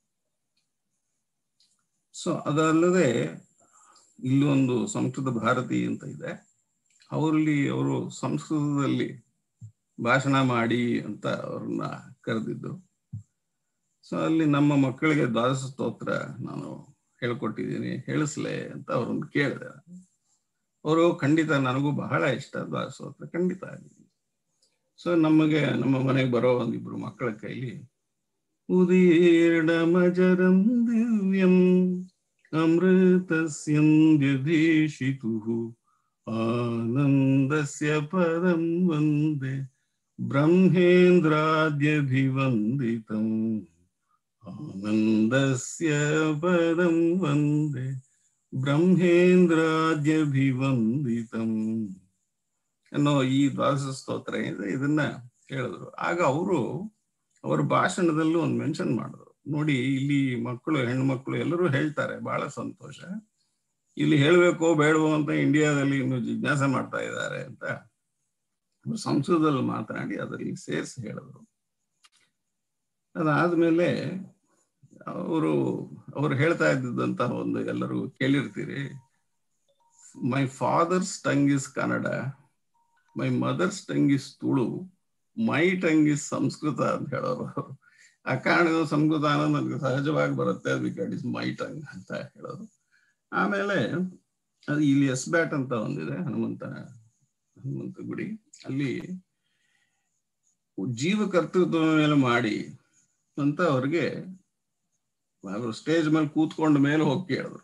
ಸೊ ಅದಲ್ಲದೆ ಇಲ್ಲಿ ಒಂದು ಸಂಸ್ಕೃತ ಭಾರತಿ ಅಂತ ಇದೆ ಅವರಲ್ಲಿ ಅವರು ಸಂಸ್ಕೃತದಲ್ಲಿ ಭಾಷಣ ಮಾಡಿ ಅಂತ ಅವ್ರನ್ನ ಕರೆದಿದ್ರು ಸೊ ಅಲ್ಲಿ ನಮ್ಮ ಮಕ್ಕಳಿಗೆ ದ್ವಾದಶ ಸ್ತೋತ್ರ ನಾನು ಹೇಳ್ಕೊಟ್ಟಿದ್ದೀನಿ ಹೇಳಿಸ್ಲೆ ಅಂತ ಅವ್ರನ್ನ ಕೇಳಿದೆ ಅವರು ಖಂಡಿತ ನನಗೂ ಬಹಳ ಇಷ್ಟ ದ್ವಾದಶ ಸ್ತೋತ್ರ ಖಂಡಿತ ಆಗಿದೆ ಸೊ ನಮಗೆ ನಮ್ಮ ಮನೆಗೆ ಬರೋ ಒಂದಿಬ್ರು ಮಕ್ಕಳ ಕೈಲಿ ಉದೀರ್ಣಮಜರಂ ದಿವ್ಯಂ ಅಮೃತಸ್ಯಂದ್ಯಧೀಶಿತು ಆನಂದಸ್ಯ ಪದಂ ವಂದೇ ಬ್ರಹ್ಮೇಂದ್ರಾದ್ಯಭಿವಂದಿತಂ ಆನಂದಸ್ಯ ಪದಂ ವಂದೇ ಬ್ರಹ್ಮೇಂದ್ರಾದ್ಯಭಿವಂದಿತಂ ಅನ್ನೋ ಈ ದ್ವಾದಶ ಸ್ತೋತ್ರ ಇದೆ ಇದನ್ನ ಹೇಳಿದ್ರು ಆಗ ಅವರು ಅವರ ಭಾಷಣದಲ್ಲೂ ಒಂದು ಮೆನ್ಷನ್ ಮಾಡಿದ್ರು ನೋಡಿ ಇಲ್ಲಿ ಮಕ್ಕಳು ಹೆಣ್ಮಕ್ಳು ಎಲ್ಲರೂ ಹೇಳ್ತಾರೆ ಬಹಳ ಸಂತೋಷ ಇಲ್ಲಿ ಹೇಳ್ಬೇಕೋ ಬೇಡವೋ ಅಂತ ಇಂಡಿಯಾದಲ್ಲಿ ಇನ್ನು ಜಿಜ್ಞಾಸೆ ಮಾಡ್ತಾ ಇದ್ದಾರೆ ಅಂತ ಸಂಸ್ಕೃತದಲ್ಲಿ ಮಾತನಾಡಿ ಅದರಲ್ಲಿ ಸೇರಿಸಿ ಹೇಳಿದ್ರು ಅದಾದ್ಮೇಲೆ ಅವರು ಅವ್ರು ಹೇಳ್ತಾ ಇದ್ದಂತ ಒಂದು ಎಲ್ಲರೂ ಕೇಳಿರ್ತೀರಿ my father's tongue is Kannada my mother's tongue is Tulu my tongue is Sanskrit ಅಂತ ಹೇಳೋರು ಆ ಕಾರಣದಿಂದ ಸಂಸ್ಕೃತ ಅನ್ನೋದು ನನಗೆ ಸಹಜವಾಗಿ ಬರುತ್ತೆ ಬಿಕಾಟ್ ಇಸ್ ಮೈ ಟಂಗ್ ಅಂತ ಹೇಳೋದು ಆಮೇಲೆ ಅದು ಇಲ್ಲಿ ಎಸ್ ಬ್ಯಾಟ್ ಅಂತ ಒಂದಿದೆ ಹನುಮಂತ ಹನುಮಂತ ಗುಡಿ ಅಲ್ಲಿ ಜೀವ ಕರ್ತೃತ್ವ ಮೇಲೆ ಮಾಡಿ ಅಂತ ಅವ್ರಿಗೆ ಅವರು ಸ್ಟೇಜ್ ಮೇಲೆ ಕೂತ್ಕೊಂಡ ಮೇಲೆ ಹೋಗಿ ಕೇಳಿದ್ರು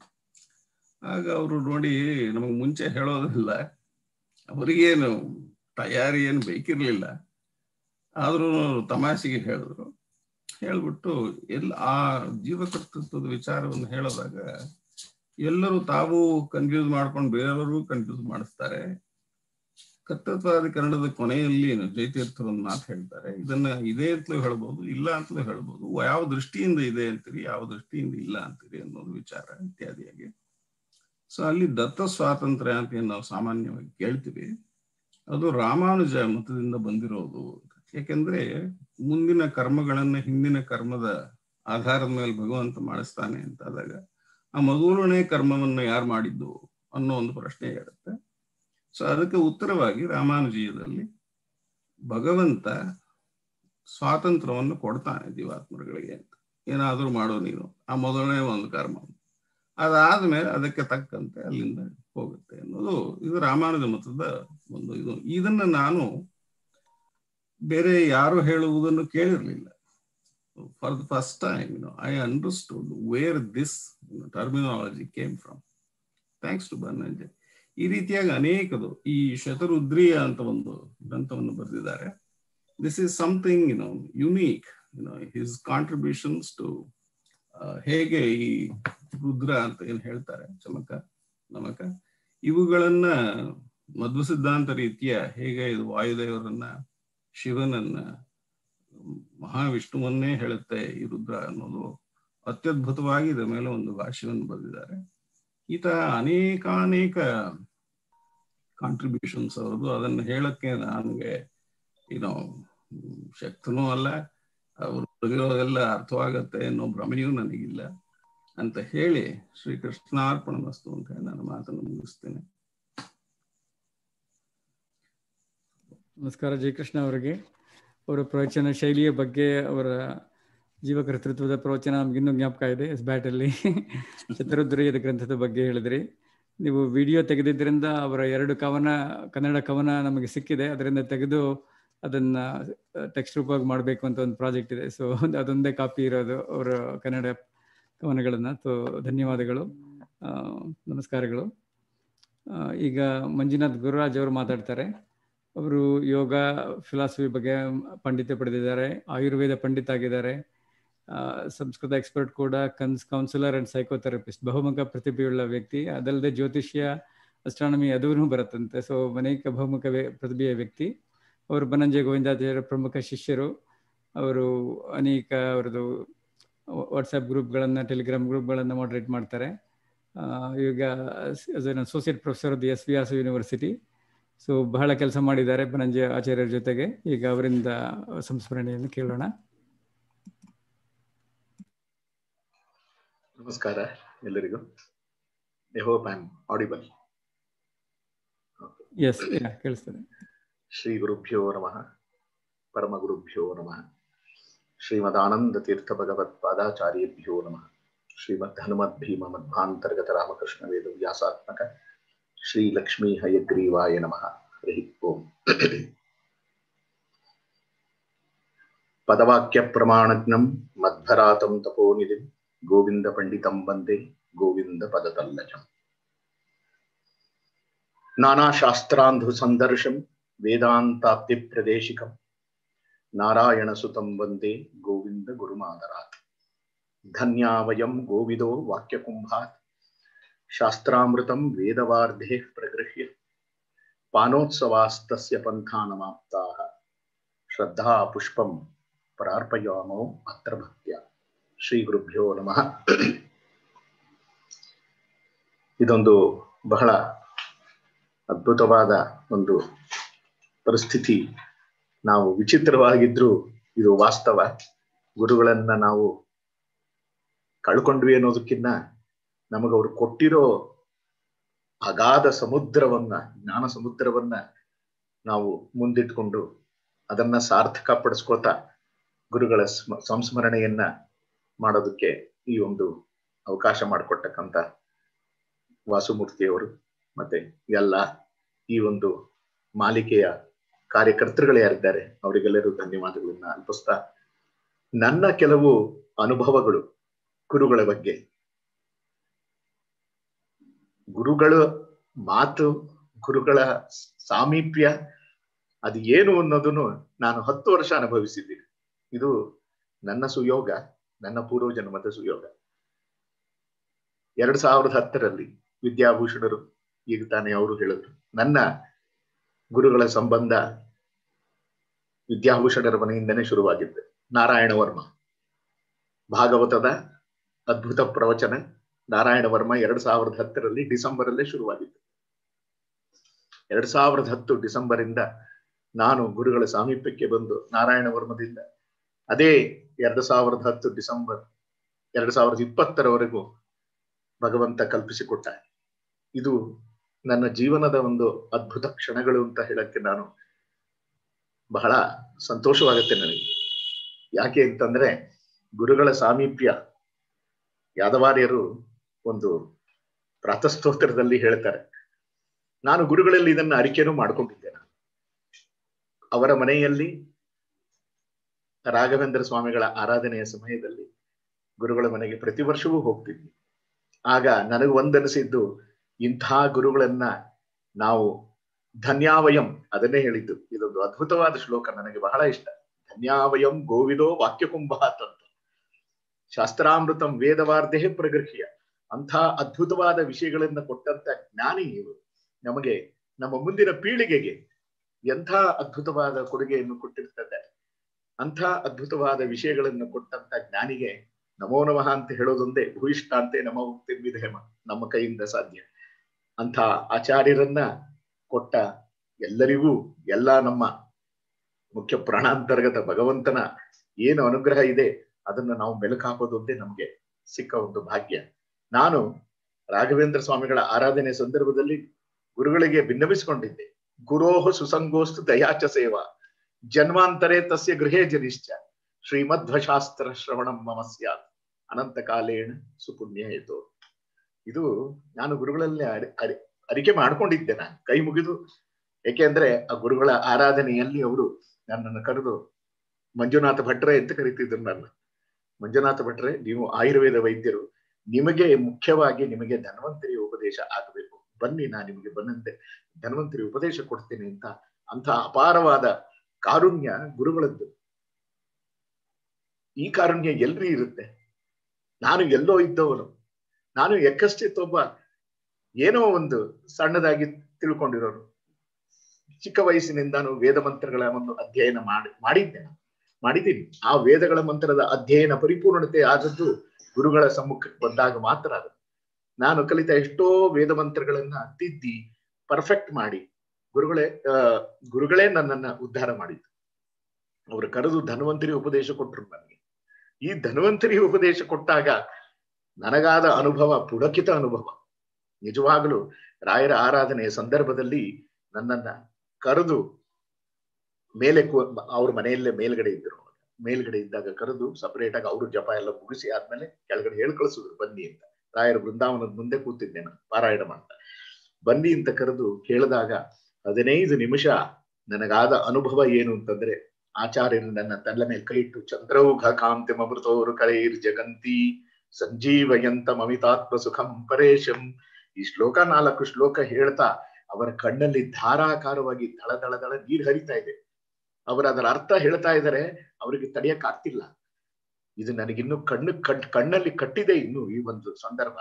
ಆಗ ಅವರು ನೋಡಿ ನಮಗೆ ಮುಂಚೆ ಹೇಳೋದಿಲ್ಲ ಅವರಿಗೇನು ತಯಾರಿ ಏನು ಬೇಕಿರ್ಲಿಲ್ಲ ಆದ್ರೂ ತಮಾಷೆಗೆ ಹೇಳಿದ್ರು ಹೇಳ್ಬಿಟ್ಟು ಎಲ್ಲ ಆ ಜೀವಕರ್ತೃತ್ವದ ವಿಚಾರವನ್ನು ಹೇಳೋದಾಗ ಎಲ್ಲರೂ ತಾವು ಕನ್ಫ್ಯೂಸ್ ಮಾಡ್ಕೊಂಡು ಬೇರೆಯವರು ಕನ್ಫ್ಯೂಸ್ ಮಾಡಿಸ್ತಾರೆ ಕರ್ತೃತ್ವಾಧಿಕರಣದ ಕೊನೆಯಲ್ಲಿ ಜಯತೀರ್ಥರು ಒಂದು ಮಾತು ಹೇಳ್ತಾರೆ ಇದನ್ನ ಇದೆ ಅಂತಲೂ ಹೇಳ್ಬೋದು ಇಲ್ಲ ಅಂತಲೂ ಹೇಳ್ಬೋದು ಯಾವ ದೃಷ್ಟಿಯಿಂದ ಇದೆ ಅಂತೀರಿ ಯಾವ ದೃಷ್ಟಿಯಿಂದ ಇಲ್ಲ ಅಂತೀರಿ ಅನ್ನೋದು ವಿಚಾರ ಇತ್ಯಾದಿಯಾಗಿ ಸೊ ಅಲ್ಲಿ ದತ್ತ ಸ್ವಾತಂತ್ರ್ಯ ಅಂತ ಏನ್ ನಾವು ಸಾಮಾನ್ಯವಾಗಿ ಕೇಳ್ತೀವಿ ಅದು ರಾಮಾನುಜ ಮತದಿಂದ ಬಂದಿರೋದು ಯಾಕೆಂದ್ರೆ ಮುಂದಿನ ಕರ್ಮಗಳನ್ನ ಹಿಂದಿನ ಕರ್ಮದ ಆಧಾರದ ಮೇಲೆ ಭಗವಂತ ಮಾಡಿಸ್ತಾನೆ ಅಂತಾದಾಗ ಆ ಮೊದಲನೇ ಕರ್ಮವನ್ನ ಯಾರು ಮಾಡಿದ್ದು ಅನ್ನೋ ಒಂದು ಪ್ರಶ್ನೆ ಇರುತ್ತೆ ಸೊ ಅದಕ್ಕೆ ಉತ್ತರವಾಗಿ ರಾಮಾನುಜೀಯದಲ್ಲಿ ಭಗವಂತ ಸ್ವಾತಂತ್ರ್ಯವನ್ನು ಕೊಡ್ತಾನೆ ಜೀವಾತ್ಮಗಳಿಗೆ ಅಂತ ಏನಾದ್ರೂ ಮಾಡೋ ನೀನು ಆ ಮೊದಲನೇ ಒಂದು ಕರ್ಮ ಅದಾದ್ಮೇಲೆ ಅದಕ್ಕೆ ತಕ್ಕಂತೆ ಅಲ್ಲಿಂದ ಹೋಗುತ್ತೆ ಅನ್ನೋದು ಇದು ರಾಮಾನುಜ ಮತದ ಒಂದು ಇದು ಇದನ್ನ ನಾನು ಬೇರೆ ಯಾರು ಹೇಳುವುದನ್ನು ಕೇಳಿರ್ಲಿಲ್ಲ for the first time you know I understood where this terminology came from thanks to Bannanje ಈ ರೀತಿಯಾಗಿ ಅನೇಕದು ಈ ಶತರುದ್ರಿಯ ಅಂತ ಒಂದು ಗ್ರಂಥವನ್ನು ಬರೆದಿದ್ದಾರೆ this is something you know unique you know his contributions to ಹೇಗೆ ಈ ರುದ್ರ ಅಂತ ಏನ್ ಹೇಳ್ತಾರೆ ಚಮಕ ನಮಕ ಇವುಗಳನ್ನ ಮಧ್ವ ಸಿದ್ಧಾಂತ ರೀತಿಯ ಹೇಗೆ ಇದು ವಾಯುದೇವರನ್ನ ಶಿವನನ್ನ ಮಹಾವಿಷ್ಣುವನ್ನೇ ಹೇಳುತ್ತೆ ಈ ರುದ್ರ ಅನ್ನೋದು ಅತ್ಯದ್ಭುತವಾಗಿ ಇದರ ಮೇಲೆ ಒಂದು ಭಾಷ್ಯವನ್ನು ಬರೆದಿದ್ದಾರೆ ಈತ ಅನೇಕಾನೇಕ ಕಾಂಟ್ರಿಬ್ಯೂಷನ್ಸ್ ಅವ್ರದ್ದು ಅದನ್ನು ಹೇಳಕ್ಕೆ ನನಗೆ ಏನೋ ಶಕ್ತನೂ ಅಲ್ಲ ಅವರು ಬರೆದಿರೋದೆಲ್ಲ ಅರ್ಥವಾಗತ್ತೆ ಅನ್ನೋ ಭ್ರಮೆಯೂ ನನಗಿಲ್ಲ ಅಂತ ಹೇಳಿ ಶ್ರೀ ಕೃಷ್ಣಾರ್ಪಣ ಮಸ್ತು ಅಂತ ಹೇಳಿ ನಾನು ಮಾತನ್ನು ಮುಗಿಸ್ತೇನೆ ನಮಸ್ಕಾರ ಜಯಕೃಷ್ಣ ಅವರಿಗೆ ಅವರ ಪ್ರವಚನ ಶೈಲಿಯ ಬಗ್ಗೆ ಅವರ ಜೀವಕರ್ತೃತ್ವದ ಪ್ರವಚನ ನಮ್ಗಿನ್ನೂ ಜ್ಞಾಪಕ ಇದೆ ಎಸ್ ಬ್ಯಾಟಲ್ಲಿ ಚತುರುದ್ರಯದ ಗ್ರಂಥದ ಬಗ್ಗೆ ಹೇಳಿದ್ರಿ ನೀವು ವಿಡಿಯೋ ತೆಗೆದಿದ್ದರಿಂದ ಅವರ ಎರಡು ಕವನ ಕನ್ನಡ ಕವನ ನಮಗೆ ಸಿಕ್ಕಿದೆ ಅದರಿಂದ ತೆಗೆದು ಅದನ್ನ ಟೆಕ್ಸ್ಟ್ ರೂಪವಾಗಿ ಮಾಡಬೇಕು ಅಂತ ಒಂದು ಪ್ರಾಜೆಕ್ಟ್ ಇದೆ ಸೊ ಅದೊಂದೇ ಕಾಪಿ ಇರೋದು ಅವರ ಕನ್ನಡ ಕವನಗಳನ್ನು ಸೊ ಧನ್ಯವಾದಗಳು ನಮಸ್ಕಾರಗಳು ಆ, ಈಗ ಮಂಜುನಾಥ್ ಗುರುರಾಜ್ ಅವರು ಮಾತಾಡ್ತಾರೆ ಅವರು ಯೋಗ ಫಿಲಾಸಫಿ ಬಗ್ಗೆ ಪಂಡಿತ ಪಡೆದಿದ್ದಾರೆ ಆಯುರ್ವೇದ ಪಂಡಿತ ಆಗಿದ್ದಾರೆ ಆ, ಸಂಸ್ಕೃತ ಎಕ್ಸ್ಪರ್ಟ್ ಕೂಡ ಕನ್ಸ್ ಕೌನ್ಸಿಲರ್ ಅಂಡ್ ಸೈಕೋಥೆರಪಿಸ್ಟ್ ಬಹುಮುಖ ಪ್ರತಿಭೆಯುಳ್ಳ ವ್ಯಕ್ತಿ ಅದಲ್ಲದೆ ಜ್ಯೋತಿಷ್ಯ ಅಸ್ಟ್ರಾನಮಿ ಅದೂ ಬರುತ್ತಂತೆ ಸೊ ಅನೇಕ ಬಹುಮುಖ ವ್ಯ- ಪ್ರತಿಭೆಯ ವ್ಯಕ್ತಿ ಅವರು ಬನಂಜಯ ಗೋವಿಂದಾಚಾರ್ಯ ಪ್ರಮುಖ ಶಿಷ್ಯರು ಅವರು ಅನೇಕ ಅವರದು ವಾಟ್ಸಪ್ ಗ್ರೂಪ್ಗಳನ್ನು ಟೆಲಿಗ್ರಾಮ್ ಗ್ರೂಪ್ಗಳನ್ನು ಮಾಡರೇಟ್ ಮಾಡ್ತಾರೆ ಆ, ಈಗ associate professor of the S Vyasa university so ಬಹಳ ಕೆಲಸ ಮಾಡಿದ್ದಾರೆ ಬನಂಜಯ ಆಚಾರ್ಯರ ಜೊತೆಗೆ ಈಗ ಅವರಿಂದ ಸಂಸ್ಮರಣೆಯನ್ನು ಕೇಳೋಣ ನಮಸ್ಕಾರ ಎಲ್ಲರಿಗೂ I hope I am audible yes ಕೇಳಿಸ್ತದೆ ಶ್ರೀ ಗುರುಭ್ಯೋ ನಮಃ ಪರಮ ಗುರುಭ್ಯೋ ನಮಃ ಶ್ರೀಮದಾನಂದ ತೀರ್ಥ ಭಗವತ್ ಪಾದಾಚಾರ್ಯೇಭ್ಯೋ ನಮಃ ಶ್ರೀಮದ್ ಹನುಮದ್ ಭೀಮ ಮಧ್ವಾಂತರ್ಗತ ರಾಮಕೃಷ್ಣ ವೇದ ವ್ಯಾಸಾತ್ಮಕ ಶ್ರೀ ಲಕ್ಷ್ಮೀ ಹಯಗ್ರೀವಾಯ ನಮಃ ಹರಿ ಓಂ ಪದವಾಕ್ಯ ಪ್ರಮಾಣಜ್ಞಂ ಮಧ್ವರಾತಂ ತಪೋನಿಧಿಂ ಗೋವಿಂದ ಪಂಡಿತಂ ವಂದೇ ಗೋವಿಂದ ಪದತಲ್ಲಜಂ ನಾನಾಶಾಸ್ತ್ರಾಂಧು ಸಂದರ್ಶಂ ವೇದಾಂತಾಪ್ತಿ ಪ್ರದೇಶಿಕಂ ನಾರಾಯಣ ಸುತಂ ವಂದೇ ಗೋವಿಂದ ಗುರುಮಾದರಾತ್ ಧನ್ಯಾ ವಯಂ ಗೋವಿದೋ ವಾಕ್ಯಕುಂಭಾತ್ ಶಾಸ್ತ್ರಾಮೃತಂ ವೇದವಾರ್ಧೆ ಪ್ರಗೃಹ್ಯ ಪಾನೋತ್ಸವಾಸ್ತಸ್ಯ ಪಂಥಾನಮಾಪ್ತಾಃ ಶ್ರದ್ಧಾ ಪುಷ್ಪಂ ಪ್ರಾರ್ಪಯಾಮೋ ಅತ್ರ ಭಕ್ತ್ಯ ಶ್ರೀ ಗುರುಭ್ಯೋ ನಮಃ ಇದೊಂದು ಬಹಳ ಅದ್ಭುತವಾದ ಒಂದು ಪರಿಸ್ಥಿತಿ ನಾವು ವಿಚಿತ್ರವಾಗಿದ್ರು ಇದು ವಾಸ್ತವ ಗುರುಗಳನ್ನ ನಾವು ಕಳ್ಕೊಂಡ್ವಿ ಅನ್ನೋದಕ್ಕಿಂತ ನಮಗೆ ಅವ್ರು ಕೊಟ್ಟಿರೋ ಅಗಾಧ ಸಮುದ್ರವನ್ನ ಜ್ಞಾನ ಸಮುದ್ರವನ್ನ ನಾವು ಮುಂದಿಟ್ಕೊಂಡು ಅದನ್ನ ಸಾರ್ಥಕ ಪಡಿಸ್ಕೋತಾ ಗುರುಗಳ ಸ್ಮ ಸಂಸ್ಮರಣೆಯನ್ನ ಮಾಡೋದಕ್ಕೆ ಈ ಒಂದು ಅವಕಾಶ ಮಾಡಿಕೊಟ್ಟಕ್ಕಂತ ವಾಸುಮೂರ್ತಿಯವರು ಮತ್ತೆ ಎಲ್ಲ ಈ ಒಂದು ಮಾಲಿಕೆಯ ಕಾರ್ಯಕರ್ತರುಗಳು ಯಾರಿದ್ದಾರೆ ಅವರಿಗೆಲ್ಲರೂ ಧನ್ಯವಾದಗಳನ್ನ ಅರ್ಪಿಸ್ತಾ ನನ್ನ ಕೆಲವು ಅನುಭವಗಳು ಗುರುಗಳ ಬಗ್ಗೆ ಗುರುಗಳ ಮಾತು ಗುರುಗಳ ಸಾಮೀಪ್ಯ ಅದು ಏನು ಅನ್ನೋದನ್ನು ನಾನು ಹತ್ತು ವರ್ಷ ಅನುಭವಿಸಿದ್ದೀನಿ ಇದು ನನ್ನ ಸುಯೋಗ ನನ್ನ ಪೂರ್ವ ಜನ್ಮದ ಸುಯೋಗ ಎರಡ್ ಸಾವಿರದ ಹತ್ತರಲ್ಲಿ ವಿದ್ಯಾಭೂಷಣರು ಈಗ ತಾನೇ ಅವರು ಹೇಳಿದ್ರು ನನ್ನ ಗುರುಗಳ ಸಂಬಂಧ ವಿದ್ಯಾಭೂಷಣರ ಮನೆಯಿಂದನೇ ಶುರುವಾಗಿದ್ದು ನಾರಾಯಣ ವರ್ಮ ಭಾಗವತದ ಅದ್ಭುತ ಪ್ರವಚನ ನಾರಾಯಣ ವರ್ಮ ಎರಡ್ ಸಾವಿರದ ಹತ್ತರಲ್ಲಿ ಡಿಸೆಂಬರ್ ಅಲ್ಲೇ ಶುರುವಾಗಿತ್ತು ಎರಡ್ ಸಾವಿರದ ಹತ್ತು ಡಿಸೆಂಬರ್ ಇಂದ ನಾನು ಗುರುಗಳ ಸಾಮೀಪ್ಯಕ್ಕೆ ಬಂದು ನಾರಾಯಣ ವರ್ಮದಿಂದ ಅದೇ ಎರಡ್ ಸಾವಿರದ ಹತ್ತು ಡಿಸೆಂಬರ್ ಎರಡ್ ಸಾವಿರದ ಇಪ್ಪತ್ತರವರೆಗೂ ಭಗವಂತ ಕಲ್ಪಿಸಿಕೊಟ್ಟ ಇದು ನನ್ನ ಜೀವನದ ಒಂದು ಅದ್ಭುತ ಕ್ಷಣಗಳು ಅಂತ ಹೇಳಕ್ಕೆ ನಾನು ಬಹಳ ಸಂತೋಷವಾಗುತ್ತೆ ನನಗೆ ಯಾಕೆ ಅಂತಂದ್ರೆ ಗುರುಗಳ ಸಾಮೀಪ್ಯ ಯಾದವಾರ್ಯರು ಒಂದು ಪ್ರಾತಸ್ತೋತ್ರದಲ್ಲಿ ಹೇಳ್ತಾರೆ ನಾನು ಗುರುಗಳಲ್ಲಿ ಇದನ್ನ ಅರಿಕೆನೂ ಮಾಡ್ಕೊಂಡಿದ್ದೆ ನಾನು ಅವರ ಮನೆಯಲ್ಲಿ ರಾಘವೇಂದ್ರ ಸ್ವಾಮಿಗಳ ಆರಾಧನೆಯ ಸಮಯದಲ್ಲಿ ಗುರುಗಳ ಮನೆಗೆ ಪ್ರತಿ ವರ್ಷವೂ ಹೋಗ್ತಿದ್ವಿ ಆಗ ನನಗೆ ಒಂದನಿಸಿದ್ದು ಇಂಥ ಗುರುಗಳನ್ನ ನಾವು ಧನ್ಯಾವಯಂ ಅದನ್ನೇ ಹೇಳಿದ್ದು ಇದೊಂದು ಅದ್ಭುತವಾದ ಶ್ಲೋಕ ನನಗೆ ಬಹಳ ಇಷ್ಟ ಧನ್ಯಾವಯಂ ಗೋವಿದೋ ವಾಕ್ಯಕುಂಭಾತ್ ಅಂತ ಶಾಸ್ತ್ರಾಮೃತಂ ವೇದವಾರ್ಧೆ ಪ್ರಗೃಹ್ಯ ಅಂಥ ಅದ್ಭುತವಾದ ವಿಷಯಗಳನ್ನ ಕೊಟ್ಟಂತ ಜ್ಞಾನಿ ಇವರು ನಮಗೆ ನಮ್ಮ ಮುಂದಿನ ಪೀಳಿಗೆಗೆ ಎಂಥ ಅದ್ಭುತವಾದ ಕೊಡುಗೆಯನ್ನು ಕೊಟ್ಟಿರ್ತದೆ ಅಂಥ ಅದ್ಭುತವಾದ ವಿಷಯಗಳನ್ನು ಕೊಟ್ಟಂತ ಜ್ಞಾನಿಗೆ ನಮೋ ನಮಃ ಅಂತ ಹೇಳೋದೊಂದೇ ಭೂಯಿಷ್ಠ ಅಂತೆ ನಮ ಉಕ್ತಿರ್ವಿಧೇಮ ನಮ್ಮ ಕೈಯಿಂದ ಸಾಧ್ಯ ಅಂಥ ಆಚಾರ್ಯರನ್ನ ಕೊಟ್ಟ ಎಲ್ಲರಿಗೂ ಎಲ್ಲ ನಮ್ಮ ಮುಖ್ಯ ಪ್ರಾಣಾಂತರ್ಗತ ಭಗವಂತನ ಏನು ಅನುಗ್ರಹ ಇದೆ ಅದನ್ನ ನಾವು ಮೆಲುಕು ಹಾಕೋದೊಂದೇ ನಮ್ಗೆ ಸಿಕ್ಕ ಒಂದು ಭಾಗ್ಯ ನಾನು ರಾಘವೇಂದ್ರ ಸ್ವಾಮಿಗಳ ಆರಾಧನೆ ಸಂದರ್ಭದಲ್ಲಿ ಗುರುಗಳಿಗೆ ಭಿನ್ನವಿಸಿಕೊಂಡಿದ್ದೆ ಗುರೋಹ ಸುಸಂಗೋಸ್ತು ದಯಾಚ ಸೇವಾ ಜನ್ಮಾಂತರೇ ತಸ್ಯ ಗೃಹೇ ಜನಿಶ್ಚ ಶ್ರೀಮಧ್ವಶಾಸ್ತ್ರ ಶ್ರವಣಂ ಮಮ ಸ್ಯಾತ್ ಅನಂತ ಕಾಲೇಣ ಸುಪುಣ್ಯ ಹೇತು ಇದು ನಾನು ಗುರುಗಳಲ್ಲಿ ಅರಿ ಅರಿ ಅರಿಕೆ ಮಾಡ್ಕೊಂಡಿದ್ದೆ ನಾನು ಕೈ ಮುಗಿದು ಏಕೆಂದ್ರೆ ಆ ಗುರುಗಳ ಆರಾಧನೆಯಲ್ಲಿ ಅವರು ನನ್ನನ್ನು ಕರೆದು ಮಂಜುನಾಥ ಭಟ್ರೆ ಅಂತ ಕರಿತಿದ್ರು ನನ್ನ ಮಂಜುನಾಥ ಭಟ್ರೆ ನೀವು ಆಯುರ್ವೇದ ವೈದ್ಯರು ನಿಮಗೆ ಮುಖ್ಯವಾಗಿ ನಿಮಗೆ ಧನ್ವಂತರಿ ಉಪದೇಶ ಆಗಬೇಕು ಬನ್ನಿ ನಾನು ನಿಮಗೆ ಬಂದಂತೆ ಧನ್ವಂತರಿ ಉಪದೇಶ ಕೊಡ್ತೀನಿ ಅಂತ ಅಂತ ಅಪಾರವಾದ ಕಾರುಣ್ಯ ಗುರುಗಳದ್ದು ಈ ಕಾರುಣ್ಯ ಎಲ್ರಿ ಇರುತ್ತೆ ನಾನು ಎಲ್ಲೋ ಇದ್ದವನು ನಾನು ಎಕ್ಕಷ್ಟಿತ್ತೊಬ್ಬ ಏನೋ ಒಂದು ಸಣ್ಣದಾಗಿ ತಿಳ್ಕೊಂಡಿರೋರು ಚಿಕ್ಕ ವಯಸ್ಸಿನಿಂದಾನು ವೇದ ಮಂತ್ರಗಳ ಒಂದು ಅಧ್ಯಯನ ಮಾಡಿ ಮಾಡಿದ್ದೆ ನಾನು ಮಾಡಿದ್ದೀನಿ ಆ ವೇದಗಳ ಮಂತ್ರದ ಅಧ್ಯಯನ ಪರಿಪೂರ್ಣತೆ ಆದದ್ದು ಗುರುಗಳ ಸಮ್ಮುಖಕ್ಕೆ ಬಂದಾಗ ಮಾತ್ರ ಅದು ನಾನು ಕಲಿತ ಎಷ್ಟೋ ವೇದ ಮಂತ್ರಗಳನ್ನ ತಿದ್ದಿ ಪರ್ಫೆಕ್ಟ್ ಮಾಡಿ ಗುರುಗಳೇ ಆ ಗುರುಗಳೇ ನನ್ನನ್ನ ಉದ್ಧಾರ ಮಾಡಿದ್ದು ಅವರು ಕರೆದು ಧನ್ವಂತರಿ ಉಪದೇಶ ಕೊಟ್ಟರು ನನಗೆ ಈ ಧನ್ವಂತರಿ ಉಪದೇಶ ಕೊಟ್ಟಾಗ ನನಗಾದ ಅನುಭವ ಪುಳಕಿತ ಅನುಭವ ನಿಜವಾಗಲೂ ರಾಯರ ಆರಾಧನೆಯ ಸಂದರ್ಭದಲ್ಲಿ ನನ್ನನ್ನ ಕರೆದು ಮೇಲೆ ಅವ್ರ ಮನೆಯಲ್ಲೇ ಮೇಲ್ಗಡೆ ಇದ್ರು ಮೇಲ್ಗಡೆ ಇದ್ದಾಗ ಕರೆದು ಸಪರೇಟ್ ಆಗಿ ಅವರು ಜಪ ಎಲ್ಲ ಮುಗಿಸಿ ಆದ್ಮೇಲೆ ಕೆಳಗಡೆ ಹೇಳ್ ಕಳಿಸಿದ್ರು ಬನ್ನಿ ಅಂತ ರಾಯರ ಬೃಂದಾವನದ ಮುಂದೆ ಕೂತಿದ್ದೆ ನಾನು ಪಾರಾಯಣ ಮಾಡ್ತಾ ಬನ್ನಿ ಅಂತ ಕರೆದು ಕೇಳಿದಾಗ ಹದಿನೈದು ನಿಮಿಷ ನನಗಾದ ಅನುಭವ ಏನು ಅಂತಂದ್ರೆ ಆಚಾರ್ಯರು ನನ್ನ ತಲೆ ಮೇಲೆ ಕೈ ಇಟ್ಟು ಚಂದ್ರೌಘ ಕಾಂತಿ ಮಮೃತೋರು ಕರೈರ್ ಜಗಂತಿ ಸಂಜೀವಯಂತ ಮಮಿತಾತ್ಮ ಸುಖಂ ಪರೇಶಂ ಈ ಶ್ಲೋಕ ನಾಲ್ಕು ಶ್ಲೋಕ ಹೇಳ್ತಾ ಅವರ ಕಣ್ಣಲ್ಲಿ ಧಾರಾಕಾರವಾಗಿ ದಳ ದಳ ದಳ ನೀರ್ ಹರಿತಾ ಇದೆ ಅವರು ಅದರ ಅರ್ಥ ಹೇಳ್ತಾ ಇದ್ದಾರೆ ಅವರಿಗೆ ತಡೆಯಕ್ ಆಗ್ತಿಲ್ಲ ಇದು ನನಗಿನ್ನು ಕಣ್ಣು ಕಟ್ ಕಣ್ಣಲ್ಲಿ ಕಟ್ಟಿದೆ ಇನ್ನು ಈ ಒಂದು ಸಂದರ್ಭ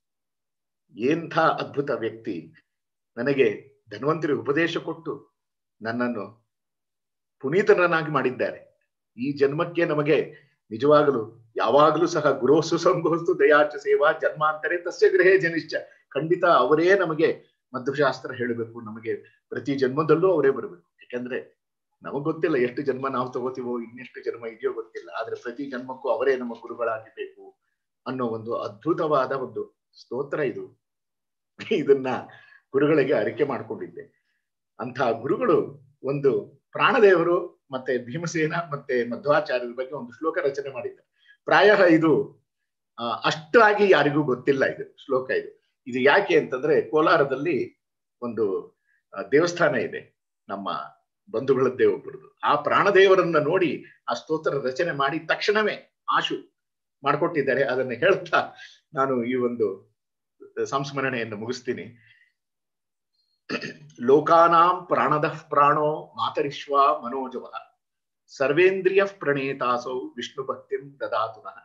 ಎಂಥ ಅದ್ಭುತ ವ್ಯಕ್ತಿ ನನಗೆ ಧನ್ವಂತರಿ ಉಪದೇಶ ಕೊಟ್ಟು ನನ್ನನ್ನು ಪುನೀತನನ್ನಾಗಿ ಮಾಡಿದ್ದಾರೆ ಈ ಜನ್ಮಕ್ಕೆ ನಮಗೆ ನಿಜವಾಗಲು ಯಾವಾಗಲೂ ಸಹ ಗುರು ಸುಸಂಗೋಸ್ತು ದಯಾಚ ಸೇವಾ ಜನ್ಮಾಂತರೆ ತಸ್ಯ ಗೃಹೇ ಜನಿಶ್ಚ ಖಂಡಿತ ಅವರೇ ನಮಗೆ ಮಧ್ವಶಾಸ್ತ್ರ ಹೇಳಬೇಕು ನಮಗೆ ಪ್ರತಿ ಜನ್ಮದಲ್ಲೂ ಅವರೇ ಬರಬೇಕು ಯಾಕಂದ್ರೆ ನಮಗ್ ಗೊತ್ತಿಲ್ಲ ಎಷ್ಟು ಜನ್ಮ ನಾವು ತಗೋತೀವೋ ಇನ್ನೆಷ್ಟು ಜನ್ಮ ಇದೆಯೋ ಗೊತ್ತಿಲ್ಲ ಆದ್ರೆ ಪ್ರತಿ ಜನ್ಮಕ್ಕೂ ಅವರೇ ನಮ್ಮ ಗುರುಗಳಾಗಿರ್ಬೇಕು ಅನ್ನೋ ಒಂದು ಅದ್ಭುತವಾದ ಒಂದು ಸ್ತೋತ್ರ ಇದು ಇದನ್ನ ಗುರುಗಳಿಗೆ ಅರಿಕೆ ಮಾಡ್ಕೊಂಡಿದ್ದೆ ಅಂತಹ ಗುರುಗಳು ಒಂದು ಪ್ರಾಣದೇವರು ಮತ್ತೆ ಭೀಮಸೇನ ಮತ್ತೆ ಮಧ್ವಾಚಾರ್ಯರ ಬಗ್ಗೆ ಒಂದು ಶ್ಲೋಕ ರಚನೆ ಮಾಡಿದ್ದಾರೆ ಪ್ರಾಯ ಇದು ಅಷ್ಟಾಗಿ ಯಾರಿಗೂ ಗೊತ್ತಿಲ್ಲ ಇದು ಶ್ಲೋಕ ಇದು ಇದು ಯಾಕೆ ಅಂತಂದ್ರೆ ಕೋಲಾರದಲ್ಲಿ ಒಂದು ದೇವಸ್ಥಾನ ಇದೆ ನಮ್ಮ ಬಂಧುಗಳದ್ದೇ ಒಬ್ಬರದು ಆ ಪ್ರಾಣದೇವರನ್ನ ನೋಡಿ ಆ ಸ್ತೋತ್ರ ರಚನೆ ಮಾಡಿ ತಕ್ಷಣವೇ ಆಶು ಮಾಡ್ಕೊಟ್ಟಿದ್ದಾರೆ ಅದನ್ನ ಹೇಳ್ತಾ ನಾನು ಈ ಒಂದು ಸಂಸ್ಮರಣೆಯನ್ನು ಮುಗಿಸ್ತೀನಿ ಲೋಕಾನಾಂ ಪ್ರಾಣದ ಪ್ರಾಣೋ ಮಾತರಿಶ್ವ ಮನೋಜವ ಸರ್ವೇಂದ್ರಿಯ ಪ್ರಣೇತಾಸೌ ವಿಷ್ಣು ಭಕ್ತಿಂ ದದಾತುನಃ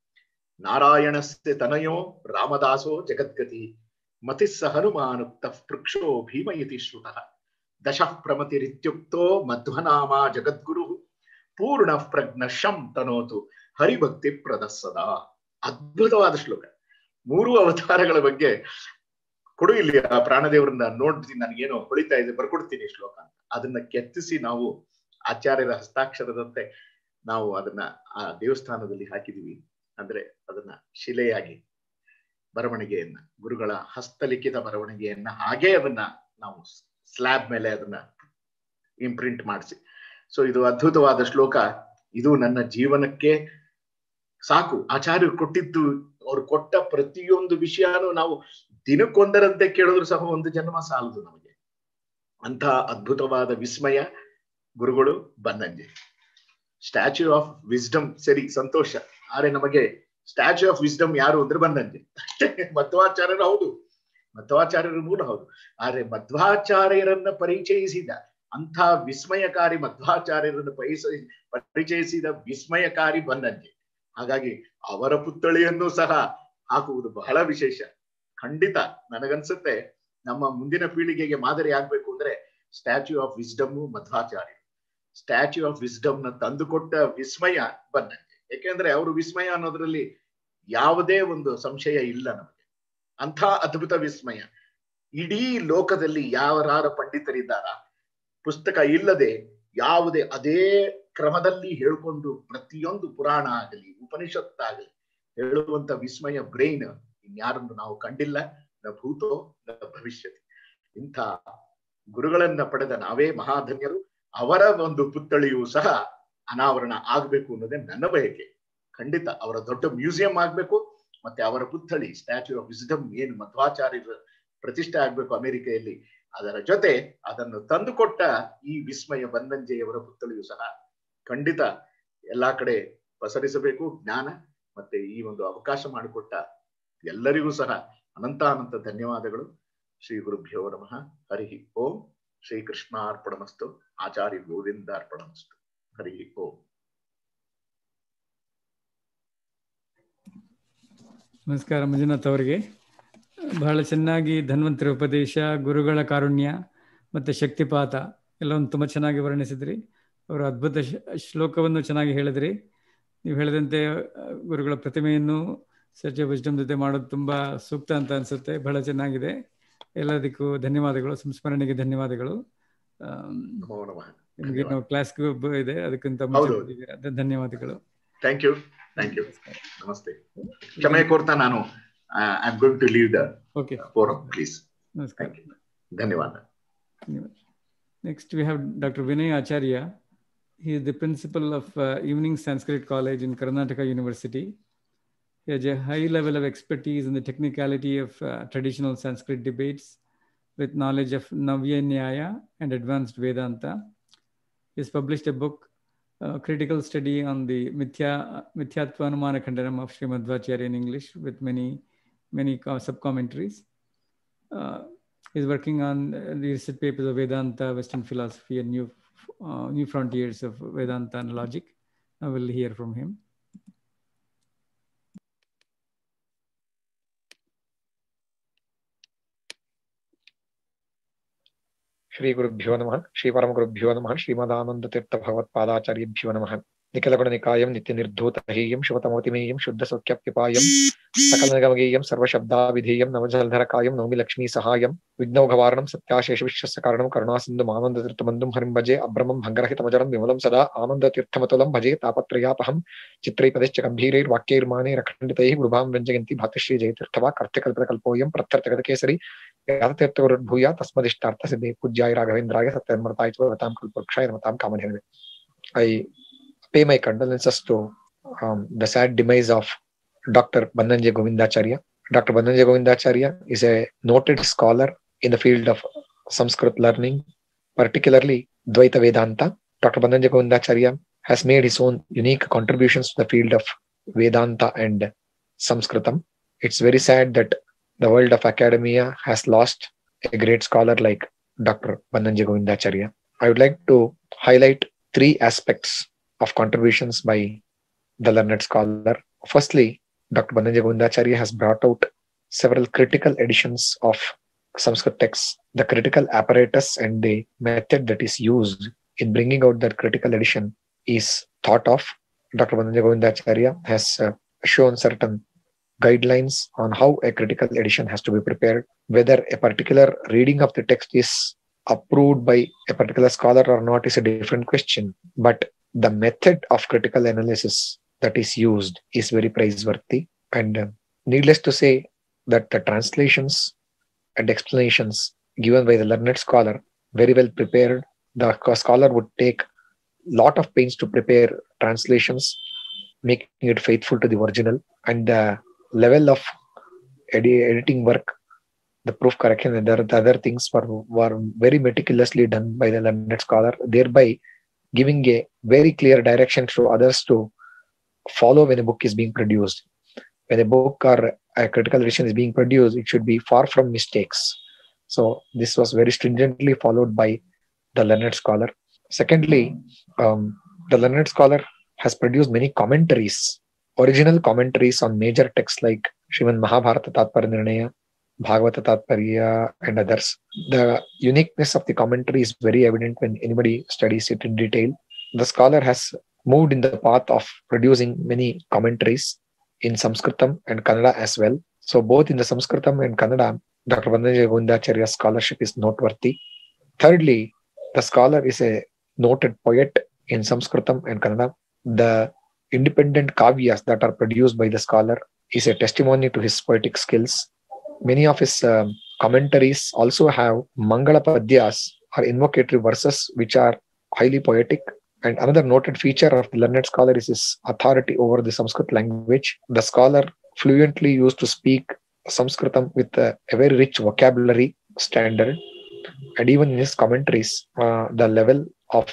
ನಾರಾಯಣಸ್ಯ ತನಯೋ ರಾಮದಾಸೋ ಜಗದ್ಗತಿ ಮತಿಸ್ಸ ಹನುಮಾನುಕ್ತ ಪೃಕ್ಷೋ ಭೀಮ ಇತಿ ಶ್ರುತಃ ದಶ ಪ್ರಮತಿರಿತ್ಯುಕ್ತೋ ಮಧ್ವನಾಮ ಜಗದ್ಗುರು ಪೂರ್ಣ ಪ್ರಜ್ಞ ಶಂ ತನೋತು ಹರಿಭಕ್ತಿ ಪ್ರದಸ್ಸದ ಅದ್ಭುತವಾದ ಶ್ಲೋಕ ಮೂರು ಅವತಾರಗಳ ಬಗ್ಗೆ ಕೊಡು ಇಲ್ಲಿ ಆ ಪ್ರಾಣದೇವರನ್ನ ನೋಡ್ತೀನಿ ನನಗೇನೋ ಹೊಳಿತಾ ಇದೆ ಬರ್ಕೊಡ್ತೀನಿ ಶ್ಲೋಕ ಅಂತ ಅದನ್ನ ಕೆತ್ತಿಸಿ ನಾವು ಆಚಾರ್ಯರ ಹಸ್ತಾಕ್ಷರದಂತೆ ನಾವು ಅದನ್ನ ಆ ದೇವಸ್ಥಾನದಲ್ಲಿ ಹಾಕಿದೀವಿ ಅಂದ್ರೆ ಅದನ್ನ ಶಿಲೆಯಾಗಿ ಬರವಣಿಗೆಯನ್ನ ಗುರುಗಳ ಹಸ್ತಲಿಖಿತ ಬರವಣಿಗೆಯನ್ನ ಹಾಗೆ ಅದನ್ನ ನಾವು ಸ್ಲ್ಯಾಬ್ ಮೇಲೆ ಅದನ್ನ ಇಂಪ್ರಿಂಟ್ ಮಾಡಿಸಿ ಸೊ ಇದು ಅದ್ಭುತವಾದ ಶ್ಲೋಕ ಇದು ನನ್ನ ಜೀವನಕ್ಕೆ ಸಾಕು ಆಚಾರ್ಯರು ಕೊಟ್ಟಿದ್ದು ಅವ್ರು ಕೊಟ್ಟ ಪ್ರತಿಯೊಂದು ವಿಷಯನೂ ನಾವು ದಿನಕ್ಕೊಂದರಂತೆ ಕೇಳಿದ್ರು ಸಹ ಒಂದು ಜನ್ಮ ಸಾಲದು ನಮಗೆ ಅಂತ ಅದ್ಭುತವಾದ ವಿಸ್ಮಯ ಗುರುಗಳು ಬನ್ನಂಜೆ ಸ್ಟ್ಯಾಚ್ಯೂ ಆಫ್ ವಿಸ್ಡಮ್ ಸರಿ ಸಂತೋಷ ಆದ್ರೆ ನಮಗೆ ಸ್ಟ್ಯಾಚ್ಯೂ ಆಫ್ ವಿಸ್ಡಮ್ ಯಾರು ಅಂದ್ರೆ ಬನ್ನಂಜೆ ಮಧ್ವಾಚಾರ್ಯರು ಹೌದು ಮಧ್ವಾಚಾರ್ಯರ ಮೂಲ ಹೌದು ಆದ್ರೆ ಮಧ್ವಾಚಾರ್ಯರನ್ನ ಪರಿಚಯಿಸಿದ ಅಂಥ ವಿಸ್ಮಯಕಾರಿ ಮಧ್ವಾಚಾರ್ಯರನ್ನು ಪರಿಚಯ ಪರಿಚಯಿಸಿದ ವಿಸ್ಮಯಕಾರಿ ಬನ್ನಂಜೆ ಹಾಗಾಗಿ ಅವರ ಪುತ್ಥಳಿಯನ್ನು ಸಹ ಹಾಕುವುದು ಬಹಳ ವಿಶೇಷ ಖಂಡಿತ ನನಗನ್ಸುತ್ತೆ ನಮ್ಮ ಮುಂದಿನ ಪೀಳಿಗೆಗೆ ಮಾದರಿ ಆಗ್ಬೇಕು ಅಂದ್ರೆ statue of wisdom Madhvacharya statue of wisdom ನ ತಂದುಕೊಟ್ಟ ವಿಸ್ಮಯ ಬನ್ನಂಜೆ ಯಾಕೆಂದ್ರೆ ಅವರು ವಿಸ್ಮಯ ಅನ್ನೋದ್ರಲ್ಲಿ ಯಾವುದೇ ಒಂದು ಸಂಶಯ ಇಲ್ಲ ನಮಗೆ ಅಂಥ ಅದ್ಭುತ ವಿಸ್ಮಯ ಇಡೀ ಲೋಕದಲ್ಲಿ ಯಾವರಾರ ಪಂಡಿತರಿದ್ದಾರ ಪುಸ್ತಕ ಇಲ್ಲದೆ ಯಾವುದೇ ಅದೇ ಕ್ರಮದಲ್ಲಿ ಹೇಳ್ಕೊಂಡು ಪ್ರತಿಯೊಂದು ಪುರಾಣ ಆಗಲಿ ಉಪನಿಷತ್ತಾಗಲಿ ಹೇಳುವಂತ ವಿಸ್ಮಯ ಬ್ರೈನ್ ಇನ್ಯಾರನ್ನು ನಾವು ಕಂಡಿಲ್ಲ ನ ಭೂತೋ ನ ಭವಿಷ್ಯತಿ ಇಂಥ ಗುರುಗಳನ್ನ ಪಡೆದ ನಾವೇ ಮಹಾಧನ್ಯರು ಅವರ ಒಂದು ಪುತ್ಥಳಿಯೂ ಸಹ ಅನಾವರಣ ಆಗ್ಬೇಕು ಅನ್ನೋದೇ ನನ್ನ ಬಯಕೆ ಖಂಡಿತ ಅವರ ದೊಡ್ಡ ಮ್ಯೂಸಿಯಂ ಆಗ್ಬೇಕು ಮತ್ತೆ ಅವರ ಪುತ್ಥಳಿ ಸ್ಟ್ಯಾಚ್ಯೂ ಆಫ್ ವಿಸ್ಡಮ್ ಏನು ಮಧ್ವಾಚಾರ್ಯರ ಪ್ರತಿಷ್ಠೆ ಆಗ್ಬೇಕು ಅಮೆರಿಕೆಯಲ್ಲಿ ಅದರ ಜೊತೆ ಅದನ್ನು ತಂದುಕೊಟ್ಟ ಈ ವಿಸ್ಮಯ ಬನ್ನಂಜೆಯವರ ಪುತ್ಥಳಿಯು ಸಹ ಖಂಡಿತ ಎಲ್ಲಾ ಕಡೆ ಪಸರಿಸಬೇಕು ಜ್ಞಾನ ಮತ್ತೆ ಈ ಒಂದು ಅವಕಾಶ ಮಾಡಿಕೊಟ್ಟ ಎಲ್ಲರಿಗೂ ಸಹ ಅನಂತ ಅನಂತ ಧನ್ಯವಾದಗಳು ಶ್ರೀ ಗುರುಭ್ಯೋ ನಮಃ ಹರಿ ಓಂ ಶ್ರೀ ಕೃಷ್ಣಾರ್ಪಣಮಸ್ತು ಆಚಾರ್ಯ ಗೋವಿಂದಾರ್ಪಣಮಸ್ತು ಹರಿ ಓಂ ನಮಸ್ಕಾರ ಮಂಜುನಾಥ್ ಅವರಿಗೆ ಬಹಳ ಚೆನ್ನಾಗಿ ಧನ್ವಂತರಿ ಉಪದೇಶ ಗುರುಗಳ ಕಾರುಣ್ಯ ಮತ್ತು ಶಕ್ತಿಪಾತ ಎಲ್ಲವನ್ನು ತುಂಬ ಚೆನ್ನಾಗಿ ವರ್ಣಿಸಿದ್ರಿ ಅವರ ಅದ್ಭುತ ಶ- ಶ್ಲೋಕವನ್ನು ಚೆನ್ನಾಗಿ ಹೇಳಿದ್ರಿ ನೀವು ಹೇಳಿದಂತೆ ಆ, ಗುರುಗಳ ಪ್ರತಿಮೆಯನ್ನು ಸರ್ಚ್ ವಿಜ್ಡಮ್ ಜೊತೆ ಮಾಡೋದು ತುಂಬ ಸೂಕ್ತ ಅಂತ ಅನಿಸುತ್ತೆ ಬಹಳ ಚೆನ್ನಾಗಿದೆ ಎಲ್ಲದಕ್ಕೂ ಧನ್ಯವಾದಗಳು ಸಂಸ್ಮರಣೆಗೆ ಧನ್ಯವಾದಗಳು ಆಮ್, ನಮೋ ನಮಃ ನಿಮಗೆ ನಾವು ಕ್ಲಾಸ್ಗೂ ಇದೆ ಅದಕ್ಕಿಂತ ಹೌದು. ಮುಂಚೆ ಬಂದಿದ್ದೀರಾ. ಅದ- ಧನ್ಯವಾದಗಳು ಥ್ಯಾಂಕ್ ಯು ಥ್ಯಾಂಕ್ ಯು ನಮಸ್ತೆ ಕ್ಷಮೆ ಕೋರ್ತಾ ನಾನು I am going to leave the okay forum please ನಮಸ್ಕಾರ ಧನ್ಯವಾದ Next, we have Dr. Vinay Acharya. He is the principal of uh, Evening Sanskrit College in Karnataka University. He has a high level of expertise in the technicality of uh, traditional Sanskrit debates with knowledge of Navya Nyaya and advanced Vedanta. He has published a book, uh, Critical Study on the Mithya, Mithyatvanumana Khandanam of Srimad Madhvacharya in English with many, many co- sub-commentaries. Uh, He's working on uh, the research papers of Vedanta, Western philosophy, and new, uh, new frontiers of Vedanta and logic. I will hear from him. Shri ಗುರುಭ್ಯೋ ನಮಃ ಶ್ರೀ ಪರಮ ಗುರುಭ್ಯೋ ನಮಃ ಶ್ರೀಮದಾನಂದ ತೀರ್ಥ ಭಗವತ್ಪಾದಾಚಾರ್ಯಭ್ಯೋ ನಮಃ ನಿಖಿಲಗುಣನಿಕಾಯಂ ನಿತ್ಯ ನಿರ್ಧೂತಹೇಯಂ ಶಿವತಮೋತಿಮೇಯಂ ಶುದ್ಧ ಸೌಖ್ಯಪ್ಯಪಾಯಂ ಸಕಲ ನಿಗಮಗೇಯಂ ಸರ್ವಶಬ್ದಾವಿಧೇಯಂ ನವಜಲಧರಕಾಯಂ Naomi Lakshmi ಸಹಾಯಂ ವಿಘ್ನೌಘವಾರಣಂ ಸತ್ಯಾಶೇಷ ವಿಶ್ವಸ್ಯ ಕಾರಣಂ ಕರುಣಾಸಿಂಧು ಆನಂದ ತೀರ್ಥಬಂಧುಂ ಹರಿಂ ಭಜೆ ಅಭ್ರಮಂ ಭಂಗರಹಿತಮಜರಂ ವಿಮಲಂ ಸದಾ ಆನಂದ ತೀರ್ಥಮತುಲಂ ಭಜೆ ತಾಪತ್ರಯಾಪಹಂ ಚಿತ್ರೈಪದಶ್ಚ ಗಂಭೀರೈರ್ವಾಕ್ಯೈರ್ಮಾನೈರಖಂಡಿತೈಃ ಗುರುಭಾಂ ವ್ಯಂಜಯಂತಿ ಭಾತಶ್ರೀ ಜಯತೀರ್ಥವಾ ಕರ್ತಕಲ್ಪಕಲ್ಪೋಯಂ ಪ್ರತ್ಯರ್ಥಗತಕೇಸರಿ ಯಾತತೀರ್ಥಗುರುರ್ಭೂಯ ತಸ್ಮದಿಷ್ಟಾರ್ಥ ಸಿದ್ಧೇ ಪೂಜ್ಯಾಯ ರಾಘವೇಂದ್ರಾಯ ಸತ್ಯನ್ಮತಾಯ ವತಾಂ ಕಲ್ಪವೃಕ್ಷಾಯ ನಮತಾಂ ಕಾಮಧೇನವೇ I pay my condolences to um, the sad demise of Dr. Bananje Govindacharya. Dr. Bananje Govindacharya is a noted scholar in the field of Sanskrit learning, particularly Dvaita Vedanta. Dr. Bananje Govindacharya has made his own unique contributions to the field of Vedanta and Sanskritam. It's very sad that the world of academia has lost a great scholar like Dr. Bananje Govindacharya. I would like to highlight three aspects of contributions by the learned scholar. Firstly, Dr. Bananja Govindacharya has brought out several critical editions of Sanskrit texts. The critical apparatus and the method that is used in bringing out that critical edition is thought of. Dr. Bananja Govindacharya has uh, shown certain guidelines on how a critical edition has to be prepared, whether a particular reading of the text is approved by a particular scholar or not is a different question. But the method of critical analysis that is used is very praiseworthy. And uh, needless to say that the translations and explanations given by the learned scholar, very well prepared, the scholar would take lot of pains to prepare translations, making it faithful to the original, and the level of edi- editing work, the proof correction, and the other- the other things were, were very meticulously done by the learned scholar, thereby giving a very clear direction to others to follow when a book is being produced. When a book or a critical edition is being produced, it should be far from mistakes. So this was very stringently followed by the learned scholar. Secondly, um, the learned scholar has produced many commentaries, original commentaries on major texts like Srimad Mahabharata Tatparya Nirnaya, Bhagavata Tatparya, and others. The uniqueness of the commentary is very evident when anybody studies it in detail. The scholar has moved in the path of producing many commentaries in Sanskritam and Kannada as well. So both in the Sanskritam and Kannada, Dr. Bandanja Govindacharya's scholarship is noteworthy. Thirdly, the scholar is a noted poet in Sanskritam and Kannada. The independent kavyas that are produced by the scholar is a testimony to his poetic skills. Many of his um, commentaries also have Mangala Padyas or invocatory verses which are highly poetic. And another noted feature of the learned scholar is his authority over the Sanskrit language. The scholar fluently used to speak Sanskritam with a, a very rich vocabulary standard. And even in his commentaries, uh, the level of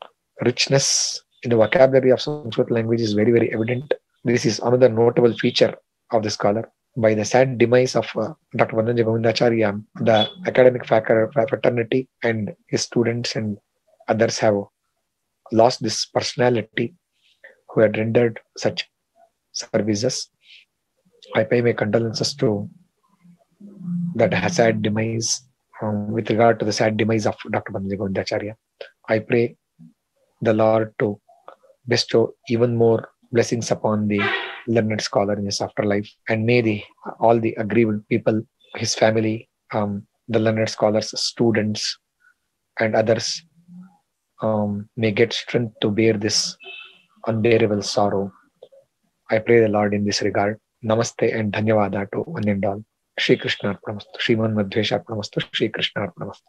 richness in the vocabulary of Sanskrit language is very, very evident. This is another notable feature of the scholar. by the sad demise of uh, Dr. Vandanja Govindacharya, the academic fac- fraternity and his students and others have lost this personality who had rendered such services. I pay my condolences to that sad demise um, with regard to the sad demise of Dr. Vandanja Govindacharya. I pray the Lord to bestow even more blessings upon the learned scholar in his afterlife and may the all the aggrieved people his family um, the learned scholars students and others um, may get strength to bear this unbearable sorrow i pray the lord in this regard namaste and dhanyavada to one and all Shri Krishna Arpanamastu, Shriman Madhvesha Arpanamastu, Shri Krishna Arpanamastu.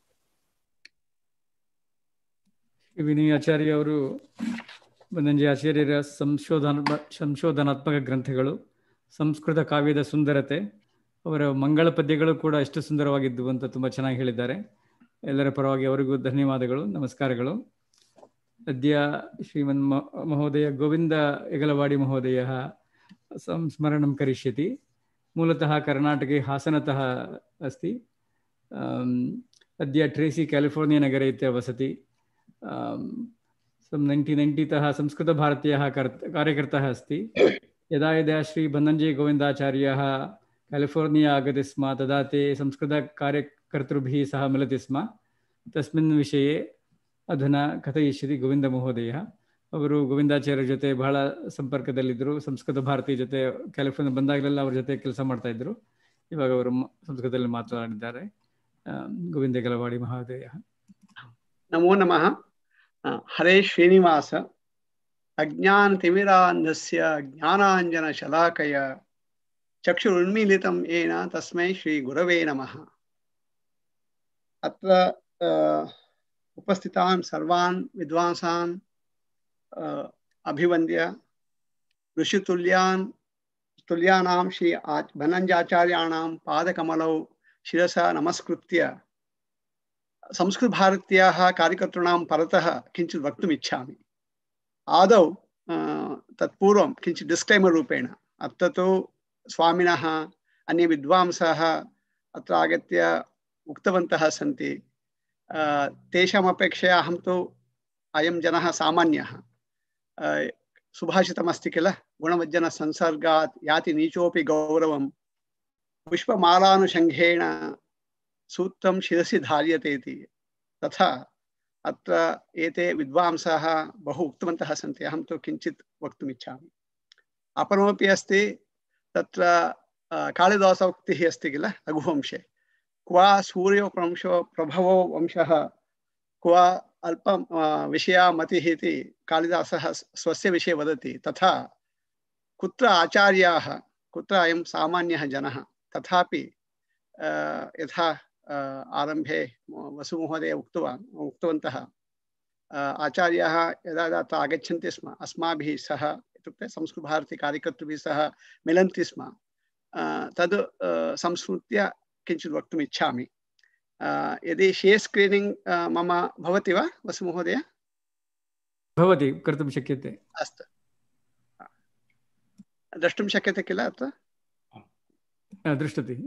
Vinayacharya ಅವರು ಬನ್ನಂಜಿ ಆಚಾರ್ಯರ ಸಂಶೋಧನ ಸಂಶೋಧನಾತ್ಮಕ ಗ್ರಂಥಗಳು ಸಂಸ್ಕೃತ ಕಾವ್ಯದ ಸುಂದರತೆ ಅವರ ಮಂಗಳ ಪದ್ಯಗಳು ಕೂಡ ಎಷ್ಟು ಸುಂದರವಾಗಿದ್ದವು ಅಂತ ತುಂಬ ಚೆನ್ನಾಗಿ ಹೇಳಿದ್ದಾರೆ ಎಲ್ಲರ ಪರವಾಗಿ ಅವರಿಗೂ ಧನ್ಯವಾದಗಳು ನಮಸ್ಕಾರಗಳು ಅದ್ಯ ಶ್ರೀಮನ್ ಮಹೋದಯ ಗೋವಿಂದ ಯಗಲವಾಡಿ ಮಹೋದಯ ಸಂಸ್ಮರಣಂ ಕರಿಷ್ಯತಿ ಮೂಲತಃ कर्णाटके हासनतः अस्ति अद्य ट्रेसी केलिफोर्निया नगरे इत्य वसति नैन्टीन् नैन्टीतः संस्कृतभारत्याः कर् कार्यकर्तः अस्ति यदा यदा श्री बन्नञ्जय गोविन्दाचार्यः केलिफोर्निया आगति स्म तदा ते संस्कृतकार्यकर्तृभिः सह मिलति स्म तस्मिन् विषये अधुना कथयिष्यति गोविन्दमहोदयः ಅವರು ಗೋವಿಂದಾಚಾರ್ಯ ಜೊತೆ ಬಹಳ ಸಂಪರ್ಕದಲ್ಲಿದ್ದರು ಸಂಸ್ಕೃತ ಭಾರತಿ ಜೊತೆ ಕ್ಯಾಲಿಫೋರ್ನಿಯಾ ಬಂದಾಗಲೆಲ್ಲ ಅವ್ರ ಜೊತೆ ಕೆಲಸ ಮಾಡ್ತಾ ಇದ್ರು ಇವಾಗ ಅವರು ಸಂಸ್ಕೃತದಲ್ಲಿ ಮಾತನಾಡಿದ್ದಾರೆ ಗೋವಿಂದ ಗಲವಾಡಿ ಮಹೋದಯ ನಮೋ ನಮಃ ಹರೇ ಶ್ರೀನಿವಾಸ ಅಜ್ಞಾನ ತಿಮಿರಾಂಧಸ್ಯ ಜ್ಞಾನಾಂಜನ ಶಲಾಕಯ ಚಕ್ಷುರುನ್ಮೀಲಿತಂ ಏನ ತಸ್ಮೈ ಶ್ರೀ ಗುರವೇ ನಮಃ ಅತ್ರ ಉಪಸ್ಥಿತಾನ್ ಸರ್ವಾನ್ ವಿದ್ವಾಂಸಾನ್ अभिवन्द्य ऋषितुल्यान् तुल्यानां श्री धनञ्जाचार्याणां पादकमलौ शिरसा नमस्कृत्य संस्कृतभारत्याः कार्यकर्तॄणां परतः किञ्चित् वक्तुम् इच्छामि आदौ तत्पूर्वं किञ्चित् डिस्क्लैमर् रूपेण अत्र तु स्वामिनः अन्ये विद्वांसः अत्र आगत्य उक्तवन्तः सन्ति तेषामपेक्षया अहं तु अयं जनः सामान्यः सुभाषितमस्ति किल गुणवज्जनसंसर्गात् याति नीचोऽपि गौरवं पुष्पमालानुषङ्घेण सूत्रं शिरसि धार्यते इति तथा अत्र एते विद्वांसः बहु उक्तवन्तः सन्ति अहं तु किञ्चित् वक्तुमिच्छामि अपरमपि अस्ति तत्र कालिदासोक्तिः अस्ति किल रघुवंशे क्वा सूर्योपंशो प्रभवो वंशः क्व अल्पं विषया मतिः इति कालिदासः स्वस्य विषये वदति तथा कुत्र आचार्याः कुत्र अयं सामान्यः जनः तथापि यथा आरम्भे वसुमहोदय उक्तवान् उक्तवन्तः आचार्याः यदा यदा अत्र आगच्छन्ति स्म अस्माभिः सह इत्युक्ते संस्कृतभारती कार्यकर्तृभिः सह मिलन्ति स्म तद् संस्मृत्य किञ्चित् वक्तुम् इच्छामि यदि शेर् स्क्रीनिङ्ग् मम भवति वा वसुमहोदय भवति कर्तुं शक्यते अस्तु द्रष्टुं शक्यते किल अत्र दृष्टति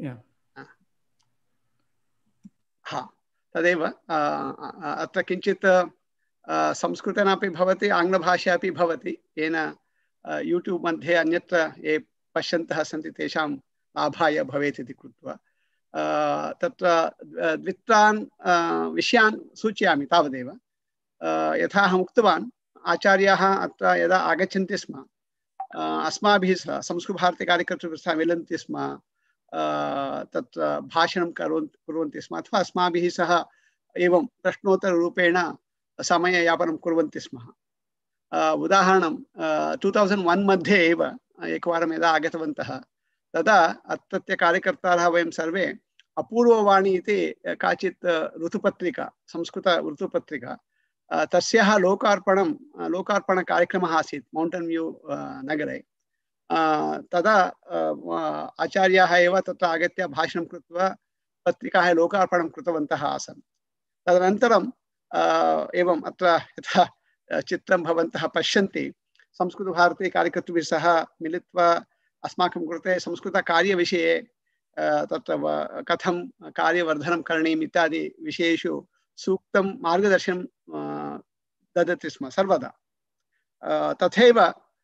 हा तदेव अत्र किञ्चित् संस्कृतेनापि भवति आङ्ग्लभाषा अपि भवति येन यूट्यूब् मध्ये अन्यत्र ये पश्यन्तः सन्ति तेषां लाभाय भवेत् इति कृत्वा तत्र द्वित्रान् विषयान् सूचयामि तावदेव यथा अहम् उक्तवान् आचार्याः अत्र यदा आगच्छन्ति स्म अस्माभिः सह संस्कृतभारतीकार्यकर्तृभिः सह मिलन्ति स्म तत्र भाषणं करोन् कुर्वन्ति स्म अथवा अस्माभिः सह एवं प्रश्नोत्तररूपेण समययापनं कुर्वन्ति स्म उदाहरणं टु तौसण्ड् वन् मध्ये एव एकवारं यदा आगतवन्तः तदा अत्रत्य कार्यकर्तारः वयं सर्वे अपूर्ववाणी इति काचित् ऋतुपत्रिका संस्कृत ऋतुपत्रिका तस्याः लोकार्पणं लोकार्पणकार्यक्रमः आसीत् मौण्टन् व्यू नगरे तदा आचार्याः एव तत्र आगत्य भाषणं कृत्वा पत्रिकाः लोकार्पणं कृतवन्तः आसन् तदनन्तरं एवम् अत्र यथा चित्रं भवन्तः पश्यन्ति संस्कृतभारती कार्यकर्तृभिः सह मिलित्वा अस्माकं कृते संस्कृतकार्यविषये तत्र कथं कार्यवर्धनं करणीयम् इत्यादि विषयेषु सूक्तं मार्गदर्शनं ददति स्म सर्वदा तथैव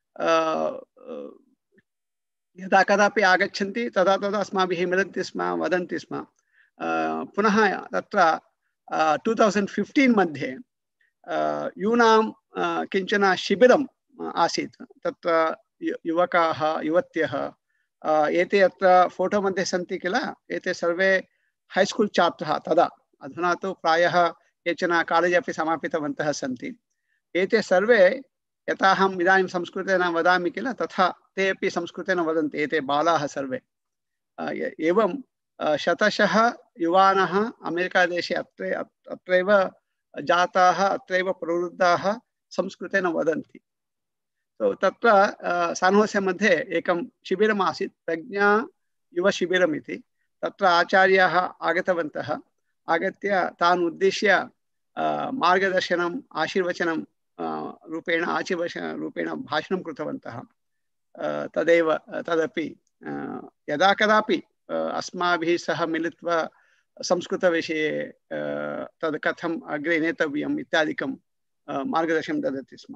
यदा कदापि आगच्छन्ति तदा तदा अस्माभिः मिलन्ति स्म वदन्ति स्म पुनः तत्र टु तौसण्ड् फिफ्टीन् मध्ये यूनां किञ्चन शिबिरम् आसीत् तत्र युवकाः युवत्यः एते अत्र फोटो मध्ये सन्ति किल एते सर्वे हैस्कूल् छात्राः तदा अधुना तु प्रायः केचन कालेज् अपि समापितवन्तः सन्ति एते सर्वे यथा अहम् इदानीं संस्कृतेन वदामि किल तथा ते अपि संस्कृतेन वदन्ति एते बालाः सर्वे एवं शतशः युवानः अमेरिकादेशे अत्र अत्रैव जाताः अत्रैव प्रवृद्धाः संस्कृतेन वदन्ति तो तत्र सानहोसे मध्ये एकं शिबिरम् आसीत् प्रज्ञा युवशिबिरम् इति तत्र आचार्याः आगतवन्तः आगत्य तान् उद्दिश्य मार्गदर्शनम् आशीर्वचनं रूपेण आशीर्वचनरूपेण भाषणं कृतवन्तः तदेव तदपि यदा कदापि अस्माभिः सह मिलित्वा संस्कृतविषये तद् कथम् अग्रे नेतव्यम् इत्यादिकं मार्गदर्शनं ददति स्म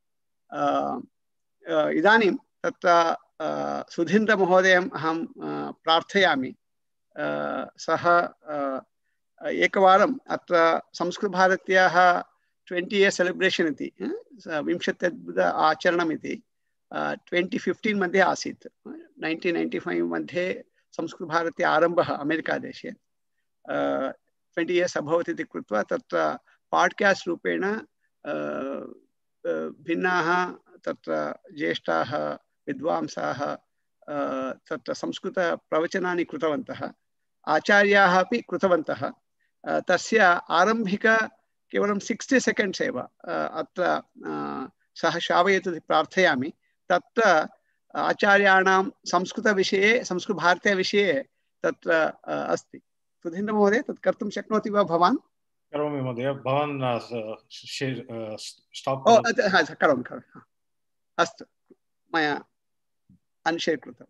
इदानीं तत्र सुधीन्द्रमहोदयम् अहं प्रार्थयामि सः एकवारम् अत्र संस्कृतभारत्याः ट्वेण्टि इयर्स् सेलिब्रेशन् इति विंशत्यद्भुत आचरणम् इति ट्वेण्टि फिफ्टीन् मध्ये आसीत् नैन्टीन् नैन्टि फैव् मध्ये संस्कृतभारती आरम्भः अमेरिकादेशे ट्वेण्टि इयर्स् अभवत् इति कृत्वा तत्र पाड्कास्ट् रूपेण भिन्नाः तत्र ज्येष्ठाः विद्वांसाः तत्र संस्कृतप्रवचनानि कृतवन्तः आचार्याः अपि कृतवन्तः तस्य आरम्भिक केवलं सिक्स्टि सेकेण्ड्स् एव अत्र सः श्रावयतु इति प्रार्थयामि तत्र आचार्याणां संस्कृतविषये संस्कृतभारतीयविषये तत्र अस्ति सुधीन्द्रमहोदय तत् कर्तुं शक्नोति वा भवान् करोमि महोदय भवान् स्टाप् ओ करोमि करोमि अस्तु मया अनशेर् कृतम्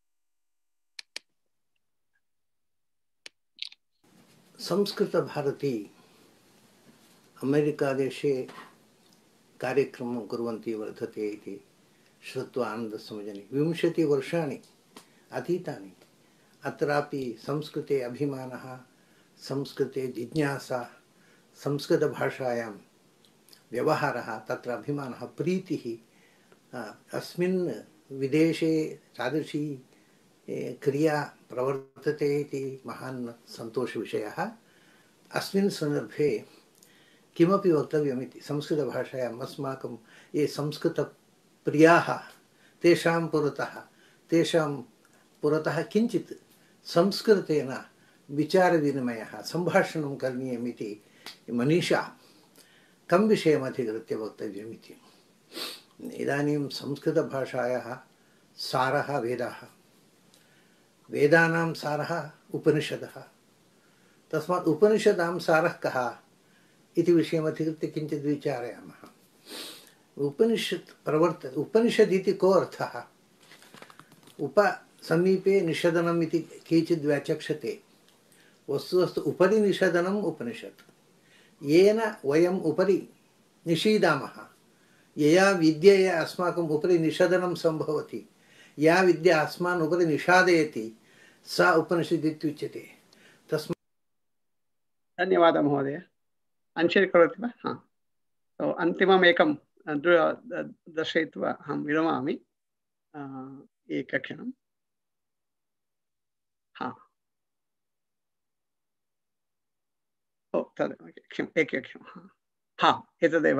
संस्कृतभारती अमेरिकादेशे कार्यक्रमं कुर्वन्ती वर्धते इति श्रुत्वा आनन्दसमजनि विंशतिवर्षाणि अतीतानि अत्रापि संस्कृते अभिमानः संस्कृते जिज्ञासा संस्कृतभाषायां व्यवहारः तत्र अभिमानः प्रीतिः अस्मिन् विदेशे तादृशी क्रिया प्रवर्तते इति महान् सन्तोषविषयः अस्मिन् सन्दर्भे किमपि वक्तव्यमिति संस्कृतभाषायाम् अस्माकं ये संस्कृतप्रियाः तेषां पुरतः तेषां पुरतः किञ्चित् संस्कृतेन विचारविनिमयः सम्भाषणं करणीयमिति मनीषा कं विषयमधिकृत्य वक्तव्यमिति इदानीं संस्कृतभाषायाः सारः वेदाः वेदानां सारः उपनिषदः तस्मात् उपनिषदां सारः कः इति विषयमधिकृत्य किञ्चित् विचारयामः उपनिषत् प्रवर्त उपनिषद् इति को अर्थः उप समीपे निषदनम् इति केचित् व्याचक्षते वस्तुतस्तु उपरि निषदनम् उपनिषत् येन वयम् उपरि निषीदामः यया विद्यया अस्माकम् उपरि निषदनं सम्भवति या विद्या अस्मान् उपरि निषादयति सा उपनिषद् इत्युच्यते तस्मात् धन्यवादः महोदय अनशेर् करोति वा हा so, अन्तिमम् एकं दर्शयित्वा अहं विरमामि एकक्षणं हा ओ तद् क्षम् एकक्षणं हा एतदेव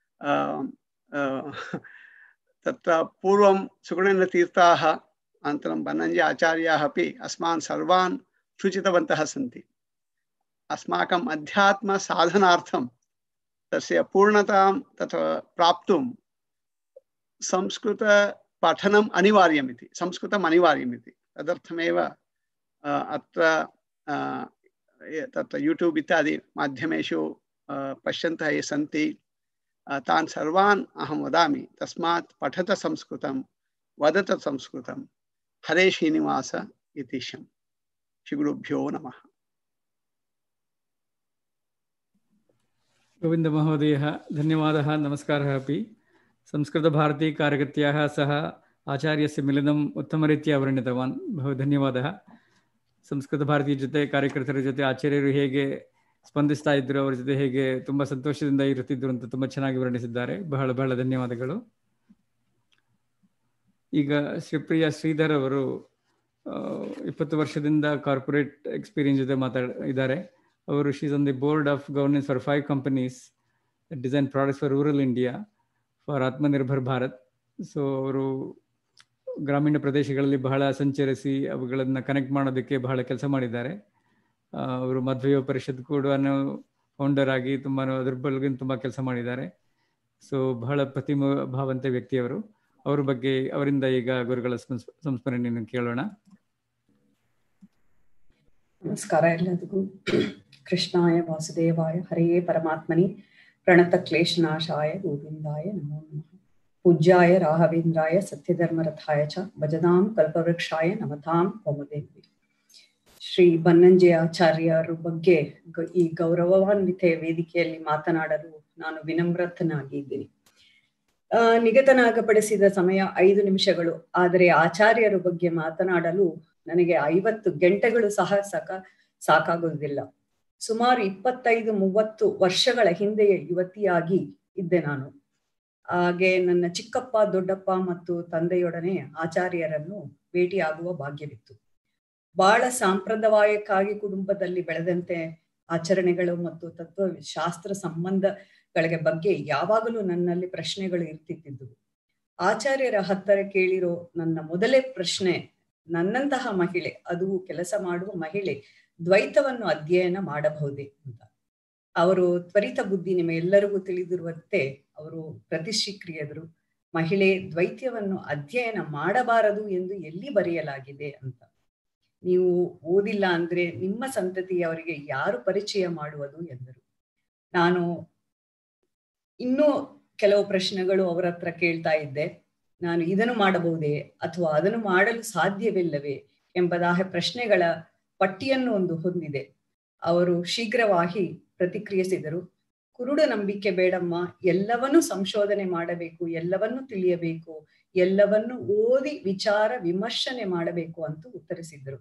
तत्र पूर्वं सुगुणेन्द्रतीर्थाः अनन्तरं बन्नञ्ज आचार्याः अपि अस्मान् सर्वान् सूचितवन्तः सन्ति अस्माकम् अध्यात्मसाधनार्थं तस्य पूर्णतां तत्र प्राप्तुं संस्कृतपठनम् अनिवार्यमिति संस्कृतम् अनिवार्यमिति तदर्थमेव अत्र तत्र यूट्यूब् इत्यादि माध्यमेषु पश्यन्तः ये सन्ति तान् सर्वान् अहं वदामि तस्मात् पठत संस्कृतं वदत संस्कृतं हरे श्रीनिवास इति शम् श्रीगुरुभ्यो नमः गोविन्दमहोदयः धन्यवादः नमस्कारः अपि संस्कृतभारतीकार्यकर्त्याः सह आचार्यस्य मिलनम् उत्तमरीत्या ವರ್ಣಿತವಾನ್ ಬಹು ಧನ್ಯವಾದः ಸಂಸ್ಕೃತ ಜೊತೆ ಕಾರ್ಯಕರ್ತರ ಜೊತೆ ಆಚಾರ್ಯರು ಹೇಗೆ ಸ್ಪಂದಿಸ್ತಾ ಇದ್ರು ಅವರ ಜೊತೆ ಹೇಗೆ ತುಂಬ ಸಂತೋಷದಿಂದ ಇರುತ್ತಿದ್ರು ಅಂತ ತುಂಬ ಚೆನ್ನಾಗಿ ವರ್ಣಿಸಿದ್ದಾರೆ ಬಹಳ ಬಹಳ ಧನ್ಯವಾದಗಳು ಈಗ ಶ್ರೀಪ್ರಿಯ ಶ್ರೀಧರ್ ಅವರು ಇಪ್ಪತ್ತು ವರ್ಷದಿಂದ ಕಾರ್ಪೊರೇಟ್ ಎಕ್ಸ್ಪೀರಿಯನ್ಸ್ ಜೊತೆ ಮಾತಾಡ ಇದ್ದಾರೆ ಅವರು she's on the board of governance for five companies design products for rural India for Atmanirbhar Bharat so ಅವರು ಗ್ರಾಮೀಣ ಪ್ರದೇಶಗಳಲ್ಲಿ ಬಹಳ ಸಂಚರಿಸಿ ಅವುಗಳನ್ನು ಕನೆಕ್ಟ್ ಮಾಡೋದಕ್ಕೆ ಬಹಳ ಕೆಲಸ ಮಾಡಿದ್ದಾರೆ ಅವರು ಮಧ್ವಯೋ ಪರಿಷತ್ ಕೂಡ ಫೌಂಡರ್ ಆಗಿ ತುಂಬ ಅದ್ರ ಬಗ್ಗೆ ತುಂಬ ಕೆಲಸ ಮಾಡಿದ್ದಾರೆ ಸೊ ಬಹಳ ಪ್ರತಿಮ ಭಾವಂತ ವ್ಯಕ್ತಿಯವರು ಅವ್ರ ಬಗ್ಗೆ ಅವರಿಂದ ಈಗ ಗುರುಗಳ ಸಂಸ್ಮರಣೆಯನ್ನು ಕೇಳೋಣ ನಮಸ್ಕಾರ ಎಲ್ಲರಿಗೂ ಕೃಷ್ಣಾಯ ವಾಸುದೇವಾಯ ಹರೆಯೇ ಪರಮಾತ್ಮನಿ ಪ್ರಣತ ಕ್ಲೇಶನಾಶಾಯ ಗೋವಿಂದಾಯ ನಮೋ ನಮಃ ಪೂಜ್ಯಾಯ ರಾಘವೇಂದ್ರಾಯ ಸತ್ಯಧರ್ಮರಥಾಯ ಚ ಭಜದಾಂ ಕಲ್ಪವೃಕ್ಷಾಯ ನಮತಾಂ ಕೋಮದೇವಿ ಶ್ರೀ ಬನ್ನಂಜೆ ಆಚಾರ್ಯರ ಬಗ್ಗೆ ಈ ಗೌರವಾನ್ವಿತ ವೇದಿಕೆಯಲ್ಲಿ ಮಾತನಾಡಲು ನಾನು ವಿನಮ್ರತನಾಗಿದ್ದೀನಿ ಆ ನಿಗತನಾಗಪಡಿಸಿದ ಸಮಯ ಐದು ನಿಮಿಷಗಳು ಆದರೆ ಆಚಾರ್ಯರ ಬಗ್ಗೆ ಮಾತನಾಡಲು ನನಗೆ ಐವತ್ತು ಗಂಟೆಗಳು ಸಹ ಸಾಕ ಸಾಕಾಗುವುದಿಲ್ಲ ಸುಮಾರು ಇಪ್ಪತ್ತೈದು ಮೂವತ್ತು ವರ್ಷಗಳ ಹಿಂದೆಯೇ ಯುವತಿಯಾಗಿ ಇದ್ದೆ ನಾನು ಹಾಗೆ ನನ್ನ ಚಿಕ್ಕಪ್ಪ ದೊಡ್ಡಪ್ಪ ಮತ್ತು ತಂದೆಯೊಡನೆ ಆಚಾರ್ಯರನ್ನು ಭೇಟಿಯಾಗುವ ಭಾಗ್ಯವಿತ್ತು ಬಹಳ ಸಾಂಪ್ರದಾಯಿಕವಾಗಿ ಕುಟುಂಬದಲ್ಲಿ ಬೆಳೆದಂತೆ ಆಚರಣೆಗಳು ಮತ್ತು ತತ್ವ ಶಾಸ್ತ್ರ ಸಂಬಂಧಗಳಿಗೆ ಬಗ್ಗೆ ಯಾವಾಗಲೂ ನನ್ನಲ್ಲಿ ಪ್ರಶ್ನೆಗಳು ಇರ್ತಿದ್ದುವು ಆಚಾರ್ಯರ ಹತ್ತಿರ ಕೇಳಿರೋ ನನ್ನ ಮೊದಲೇ ಪ್ರಶ್ನೆ ನನ್ನಂತಹ ಮಹಿಳೆ ಅದು ಕೆಲಸ ಮಾಡುವ ಮಹಿಳೆ ದ್ವೈತವನ್ನು ಅಧ್ಯಯನ ಮಾಡಬಹುದೇ ಅಂತ ಅವರು ತ್ವರಿತ ಬುದ್ಧಿ ನಿಮ್ಮೆಲ್ಲರಿಗೂ ತಿಳಿದಿರುವಂತೆ ಅವರು ಪ್ರತಿಷ್ಠಿಕ್ರಿಯದರು ಮಹಿಳೆ ದ್ವೈತ್ಯವನ್ನು ಅಧ್ಯಯನ ಮಾಡಬಾರದು ಎಂದು ಎಲ್ಲಿ ಬರೆಯಲಾಗಿದೆ ಅಂತ ನೀವು ಓದಿಲ್ಲ ಅಂದ್ರೆ ನಿಮ್ಮ ಸಂತತಿಯವರಿಗೆ ಯಾರು ಪರಿಚಯ ಮಾಡುವುದು ಎಂದರು ನಾನು ಇನ್ನೂ ಕೆಲವು ಪ್ರಶ್ನೆಗಳು ಅವರ ಹತ್ರ ಕೇಳ್ತಾ ಇದ್ದೆ ನಾನು ಇದನ್ನು ಮಾಡಬಹುದೇ ಅಥವಾ ಅದನ್ನು ಮಾಡಲು ಸಾಧ್ಯವಿಲ್ಲವೇ ಎಂಬುದಾಹ ಪ್ರಶ್ನೆಗಳ ಪಟ್ಟಿಯನ್ನು ಒಂದು ಹೊಂದಿದೆ ಅವರು ಶೀಘ್ರವಾಗಿ ಪ್ರತಿಕ್ರಿಯಿಸಿದರು ಕುರುಡು ನಂಬಿಕೆ ಬೇಡಮ್ಮ ಎಲ್ಲವನ್ನೂ ಸಂಶೋಧನೆ ಮಾಡಬೇಕು ಎಲ್ಲವನ್ನೂ ತಿಳಿಯಬೇಕು ಎಲ್ಲವನ್ನು ಓದಿ ವಿಚಾರ ವಿಮರ್ಶನೆ ಮಾಡಬೇಕು ಅಂತ ಉತ್ತರಿಸಿದರು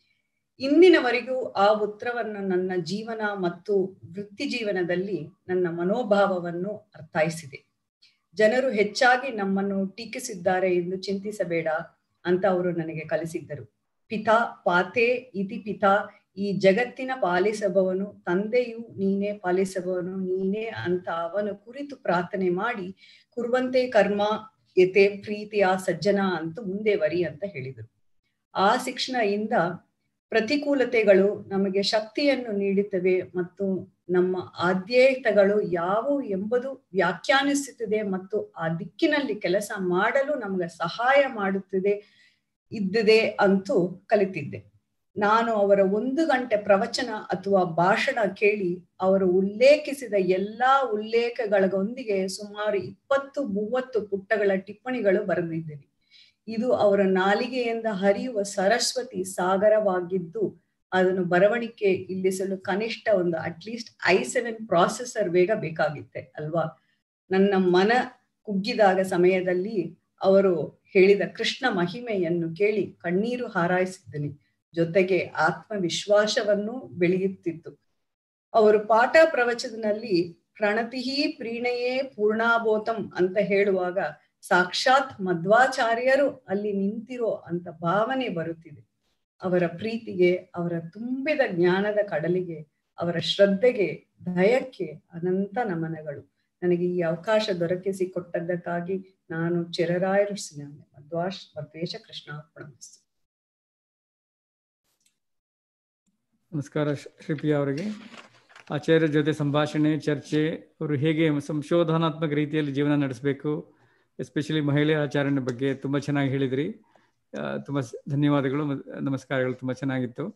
ಇಂದಿನವರೆಗೂ ಆ ಉತ್ತರವನ್ನು ನನ್ನ ಜೀವನ ಮತ್ತು ವೃತ್ತಿ ಜೀವನದಲ್ಲಿ ನನ್ನ ಮನೋಭಾವವನ್ನು ಅರ್ಥೈಸಿದೆ ಜನರು ಹೆಚ್ಚಾಗಿ ನಮ್ಮನ್ನು ಟೀಕಿಸಿದ್ದಾರೆ ಎಂದು ಚಿಂತಿಸಬೇಡ ಅಂತ ಅವರು ನನಗೆ ಕಲಿಸಿದ್ದರು ಪಿತಾ ಪಾತೆ ಇತಿ ಪಿತಾ ಈ ಜಗತ್ತಿನ ಪಾಲಿಸಬವನು ತಂದೆಯು ನೀನೇ ಪಾಲಿಸಬವನು ನೀನೇ ಅಂತ ಅವನ ಕುರಿತು ಪ್ರಾರ್ಥನೆ ಮಾಡಿ ಕುರುವಂತೆ ಕರ್ಮ ಯತೆ ಪ್ರೀತಿಯ ಸಜ್ಜನ ಅಂತ ಮುಂದೆ ವರಿ ಅಂತ ಹೇಳಿದರು ಆ ಶಿಕ್ಷಣದಿಂದ ಪ್ರತಿಕೂಲತೆಗಳು ನಮಗೆ ಶಕ್ತಿಯನ್ನು ನೀಡುತ್ತವೆ ಮತ್ತು ನಮ್ಮ ಆದ್ಯತೆಗಳು ಯಾವುವು ಎಂಬುದು ವ್ಯಾಖ್ಯಾನಿಸುತ್ತದೆ ಮತ್ತು ಆ ದಿಕ್ಕಿನಲ್ಲಿ ಕೆಲಸ ಮಾಡಲು ನಮಗೆ ಸಹಾಯ ಮಾಡುತ್ತದೆ ಇದ್ದದೆ ಅಂತೂ ಕಲಿತಿದ್ದೆ ನಾನು ಅವರ ಒಂದು ಗಂಟೆ ಪ್ರವಚನ ಅಥವಾ ಭಾಷಣ ಕೇಳಿ ಅವರು ಉಲ್ಲೇಖಿಸಿದ ಎಲ್ಲಾ ಉಲ್ಲೇಖಗಳೊಂದಿಗೆ ಸುಮಾರು ಇಪ್ಪತ್ತು ಮೂವತ್ತು ಪುಟ್ಟಗಳ ಟಿಪ್ಪಣಿಗಳು ಬರೆದಿದ್ದೇನೆ ಇದು ಅವರ ನಾಲಿಗೆಯಿಂದ ಹರಿಯುವ ಸರಸ್ವತಿ ಸಾಗರವಾಗಿದ್ದು ಅದನ್ನು ಬರವಣಿಗೆ ಇಲ್ಲಿಸಲು ಕನಿಷ್ಠ ಒಂದು ಅಟ್ಲೀಸ್ಟ್ ಐ ಸೆವೆನ್ ಪ್ರಾಸೆಸರ್ ವೇಗ ಬೇಕಾಗಿತ್ತೆ ಅಲ್ವಾ ನನ್ನ ಮನ ಕುಗ್ಗಿದಾಗ ಸಮಯದಲ್ಲಿ ಅವರು ಹೇಳಿದ ಕೃಷ್ಣ ಮಹಿಮೆಯನ್ನು ಕೇಳಿ ಕಣ್ಣೀರು ಹಾರಾಯಿಸಿದ್ದನಿ ಜೊತೆಗೆ ಆತ್ಮವಿಶ್ವಾಸವನ್ನು ಬೆಳೆಯುತ್ತಿತ್ತು ಅವರು ಪಾಠ ಪ್ರವಚನದಲ್ಲಿ ಪ್ರಣತಿಹಿ ಪ್ರೀಣಯೇ ಪೂರ್ಣಾಬೋತಂ ಅಂತ ಹೇಳುವಾಗ ಸಾಕ್ಷಾತ್ ಮಧ್ವಾಚಾರ್ಯರು ಅಲ್ಲಿ ನಿಂತಿರೋ ಅಂತ ಭಾವನೆ ಬರುತ್ತಿದೆ ಅವರ ಪ್ರೀತಿಗೆ ಅವರ ತುಂಬಿದ ಜ್ಞಾನದ ಕಡಲಿಗೆ ಅವರ ಶ್ರದ್ಧೆಗೆ ಭಯಕ್ಕೆ ಅನಂತ ನಮನಗಳು ನನಗೆ ಈ ಅವಕಾಶ ದೊರಕಿಸಿಕೊಟ್ಟದ್ದಕ್ಕಾಗಿ ನಾನು ಚಿರರಾಯರುಸಿನಾನೆ ಮಧ್ವಾಶ್ ಮಧ್ವೇಶ ಕೃಷ್ಣಾರ್ಪಣ ನಮಸ್ಕಾರ ಶ್ರೀಪ್ರಿಯಾ ಅವರಿಗೆ ಆಚಾರ್ಯರ ಜೊತೆ ಸಂಭಾಷಣೆ ಚರ್ಚೆ ಅವರು ಹೇಗೆ ಸಂಶೋಧನಾತ್ಮಕ ರೀತಿಯಲ್ಲಿ ಜೀವನ ನಡೆಸಬೇಕು ಎಸ್ಪೆಷಲಿ ಮಹಿಳೆ ಆಚರಣೆ ಬಗ್ಗೆ ತುಂಬ ಚೆನ್ನಾಗಿ ಹೇಳಿದ್ರಿ ತುಂಬ ಧನ್ಯವಾದಗಳು ನಮಸ್ಕಾರಗಳು ತುಂಬ ಚೆನ್ನಾಗಿತ್ತು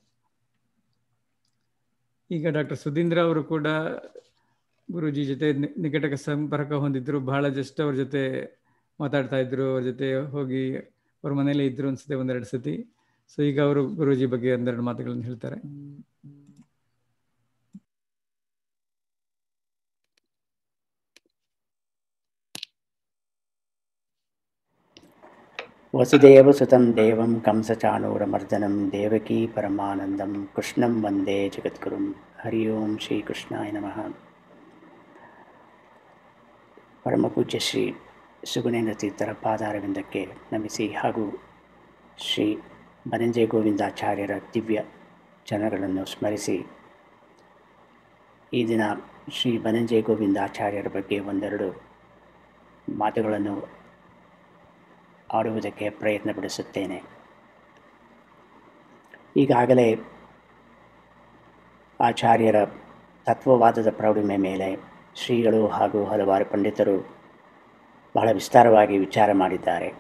ಈಗ ಡಾಕ್ಟರ್ ಸುಧೀಂದ್ರ ಅವರು ಕೂಡ ಗುರುಜಿ ಜೊತೆ ನಿಕಟ ಸಂಪರ್ಕ ಹೊಂದಿದ್ರು ಬಹಳ ಜಸ್ಟ್ ಅವ್ರ ಜೊತೆ ಮಾತಾಡ್ತಾ ಇದ್ರು ಅವ್ರ ಜೊತೆ ಹೋಗಿ ಅವ್ರ ಮನೇಲಿ ಇದ್ರು ಅನ್ಸುತ್ತೆ ಒಂದೆರಡು ಸತಿ ಸೊ ಈಗ ಅವರು ಗುರೂಜಿ ಬಗ್ಗೆ ಒಂದೆರಡು ಮಾತುಗಳನ್ನು ಹೇಳ್ತಾರೆ ವಸುದೇವಸುತಂ ದೇವಂ ಕಂಸಚಾಣೂರಮರ್ದನಂ ದೇವಕೀ ಪರಮಾನಂದಂ ಕೃಷ್ಣಂ ವಂದೇ ಜಗದ್ಗುರುಂ ಹರಿ ಓಂ ಶ್ರೀ ಕೃಷ್ಣಾಯ ನಮಃ ಪರಮಪೂಜ್ಯ ಶ್ರೀ ಸುಗುಣೇಂದ್ರ ತೀರ್ಥರ ಪಾದಾರವಿಂದಕ್ಕೆ ನಮಿಸಿ ಹಾಗೂ ಶ್ರೀ ಬನಂಜಯ ಗೋವಿಂದಾಚಾರ್ಯರ ದಿವ್ಯ ಚರಣಗಳನ್ನು ಸ್ಮರಿಸಿ ಈ ದಿನ ಶ್ರೀ ಬನಂಜಯ ಗೋವಿಂದಾಚಾರ್ಯರ ಬಗ್ಗೆ ಒಂದೆರಡು ಮಾತುಗಳನ್ನು ಆಡುವುದಕ್ಕೆ ಪ್ರಯತ್ನ ಪಡಿಸುತ್ತೇನೆ ಈಗಾಗಲೇ ಆಚಾರ್ಯರ ತತ್ವವಾದದ ಪ್ರೌಢಿಮೆ ಮೇಲೆ ಶ್ರೀಗಳು ಹಾಗೂ ಹಲವಾರು ಪಂಡಿತರು ಬಹಳ ವಿಸ್ತಾರವಾಗಿ ವಿಚಾರ ಮಾಡಿದ್ದಾರೆ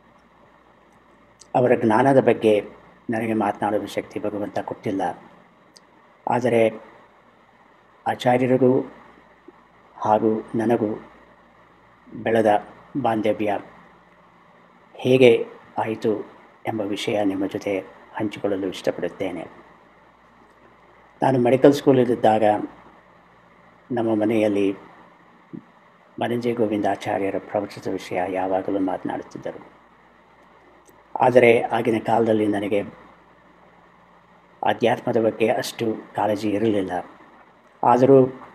ಅವರ ಜ್ಞಾನದ ಬಗ್ಗೆ ನನಗೆ ಮಾತನಾಡುವ ಶಕ್ತಿ ಭಗವಂತ ಕೊಟ್ಟಿಲ್ಲ ಆದರೆ ಆಚಾರ್ಯರಿಗೂ ಹಾಗೂ ನನಗೂ ಬೆಳೆದ ಬಾಂಧವ್ಯ ಹೇಗೆ ಆಯಿತು ಎಂಬ ವಿಷಯ ನಿಮ್ಮ ಜೊತೆ ಹಂಚಿಕೊಳ್ಳಲು ಇಷ್ಟಪಡುತ್ತೇನೆ ನಾನು ಮೆಡಿಕಲ್ ಸ್ಕೂಲಲ್ಲಿದ್ದಾಗ ನಮ್ಮ ಮನೆಯಲ್ಲಿ ಮನಂಜಯ ಗೋವಿಂದಾಚಾರ್ಯರ ಪ್ರವಚನದ ವಿಷಯ ಯಾವಾಗಲೂ ಮಾತನಾಡುತ್ತಿದ್ದರು ಆದರೆ ಆಗಿನ ಕಾಲದಲ್ಲಿ ನನಗೆ ಅಧ್ಯಾತ್ಮದ ಬಗ್ಗೆ ಅಷ್ಟು ಕಾಳಜಿ ಇರಲಿಲ್ಲ ಆದರೂ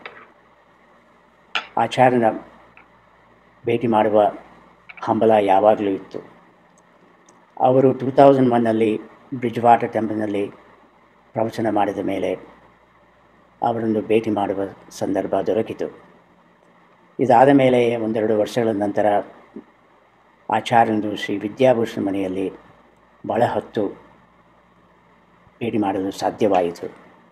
ಆಚಾರ್ಯನ ಭೇಟಿ ಮಾಡುವ ಹಂಬಲ ಯಾವಾಗಲೂ ಇತ್ತು ಅವರು ಟೂ ತೌಸಂಡ್ ಒನ್ನಲ್ಲಿ ಬ್ರಿಡ್ಜ್ ವಾಟರ್ ಟೆಂಪಲ್ನಲ್ಲಿ ಪ್ರವಚನ ಮಾಡಿದ ಮೇಲೆ ಅವರನ್ನು ಭೇಟಿ ಮಾಡುವ ಸಂದರ್ಭ ದೊರಕಿತು ಇದಾದ ಮೇಲೆ ಒಂದೆರಡು ವರ್ಷಗಳ ನಂತರ ಆಚಾರ್ಯರು ಶ್ರೀ ವಿದ್ಯಾಭೂಷಣ ಮನೆಯಲ್ಲಿ ಬಹಳ ಹೊತ್ತು ಭೇಟಿ ಮಾಡಲು ಸಾಧ್ಯವಾಯಿತು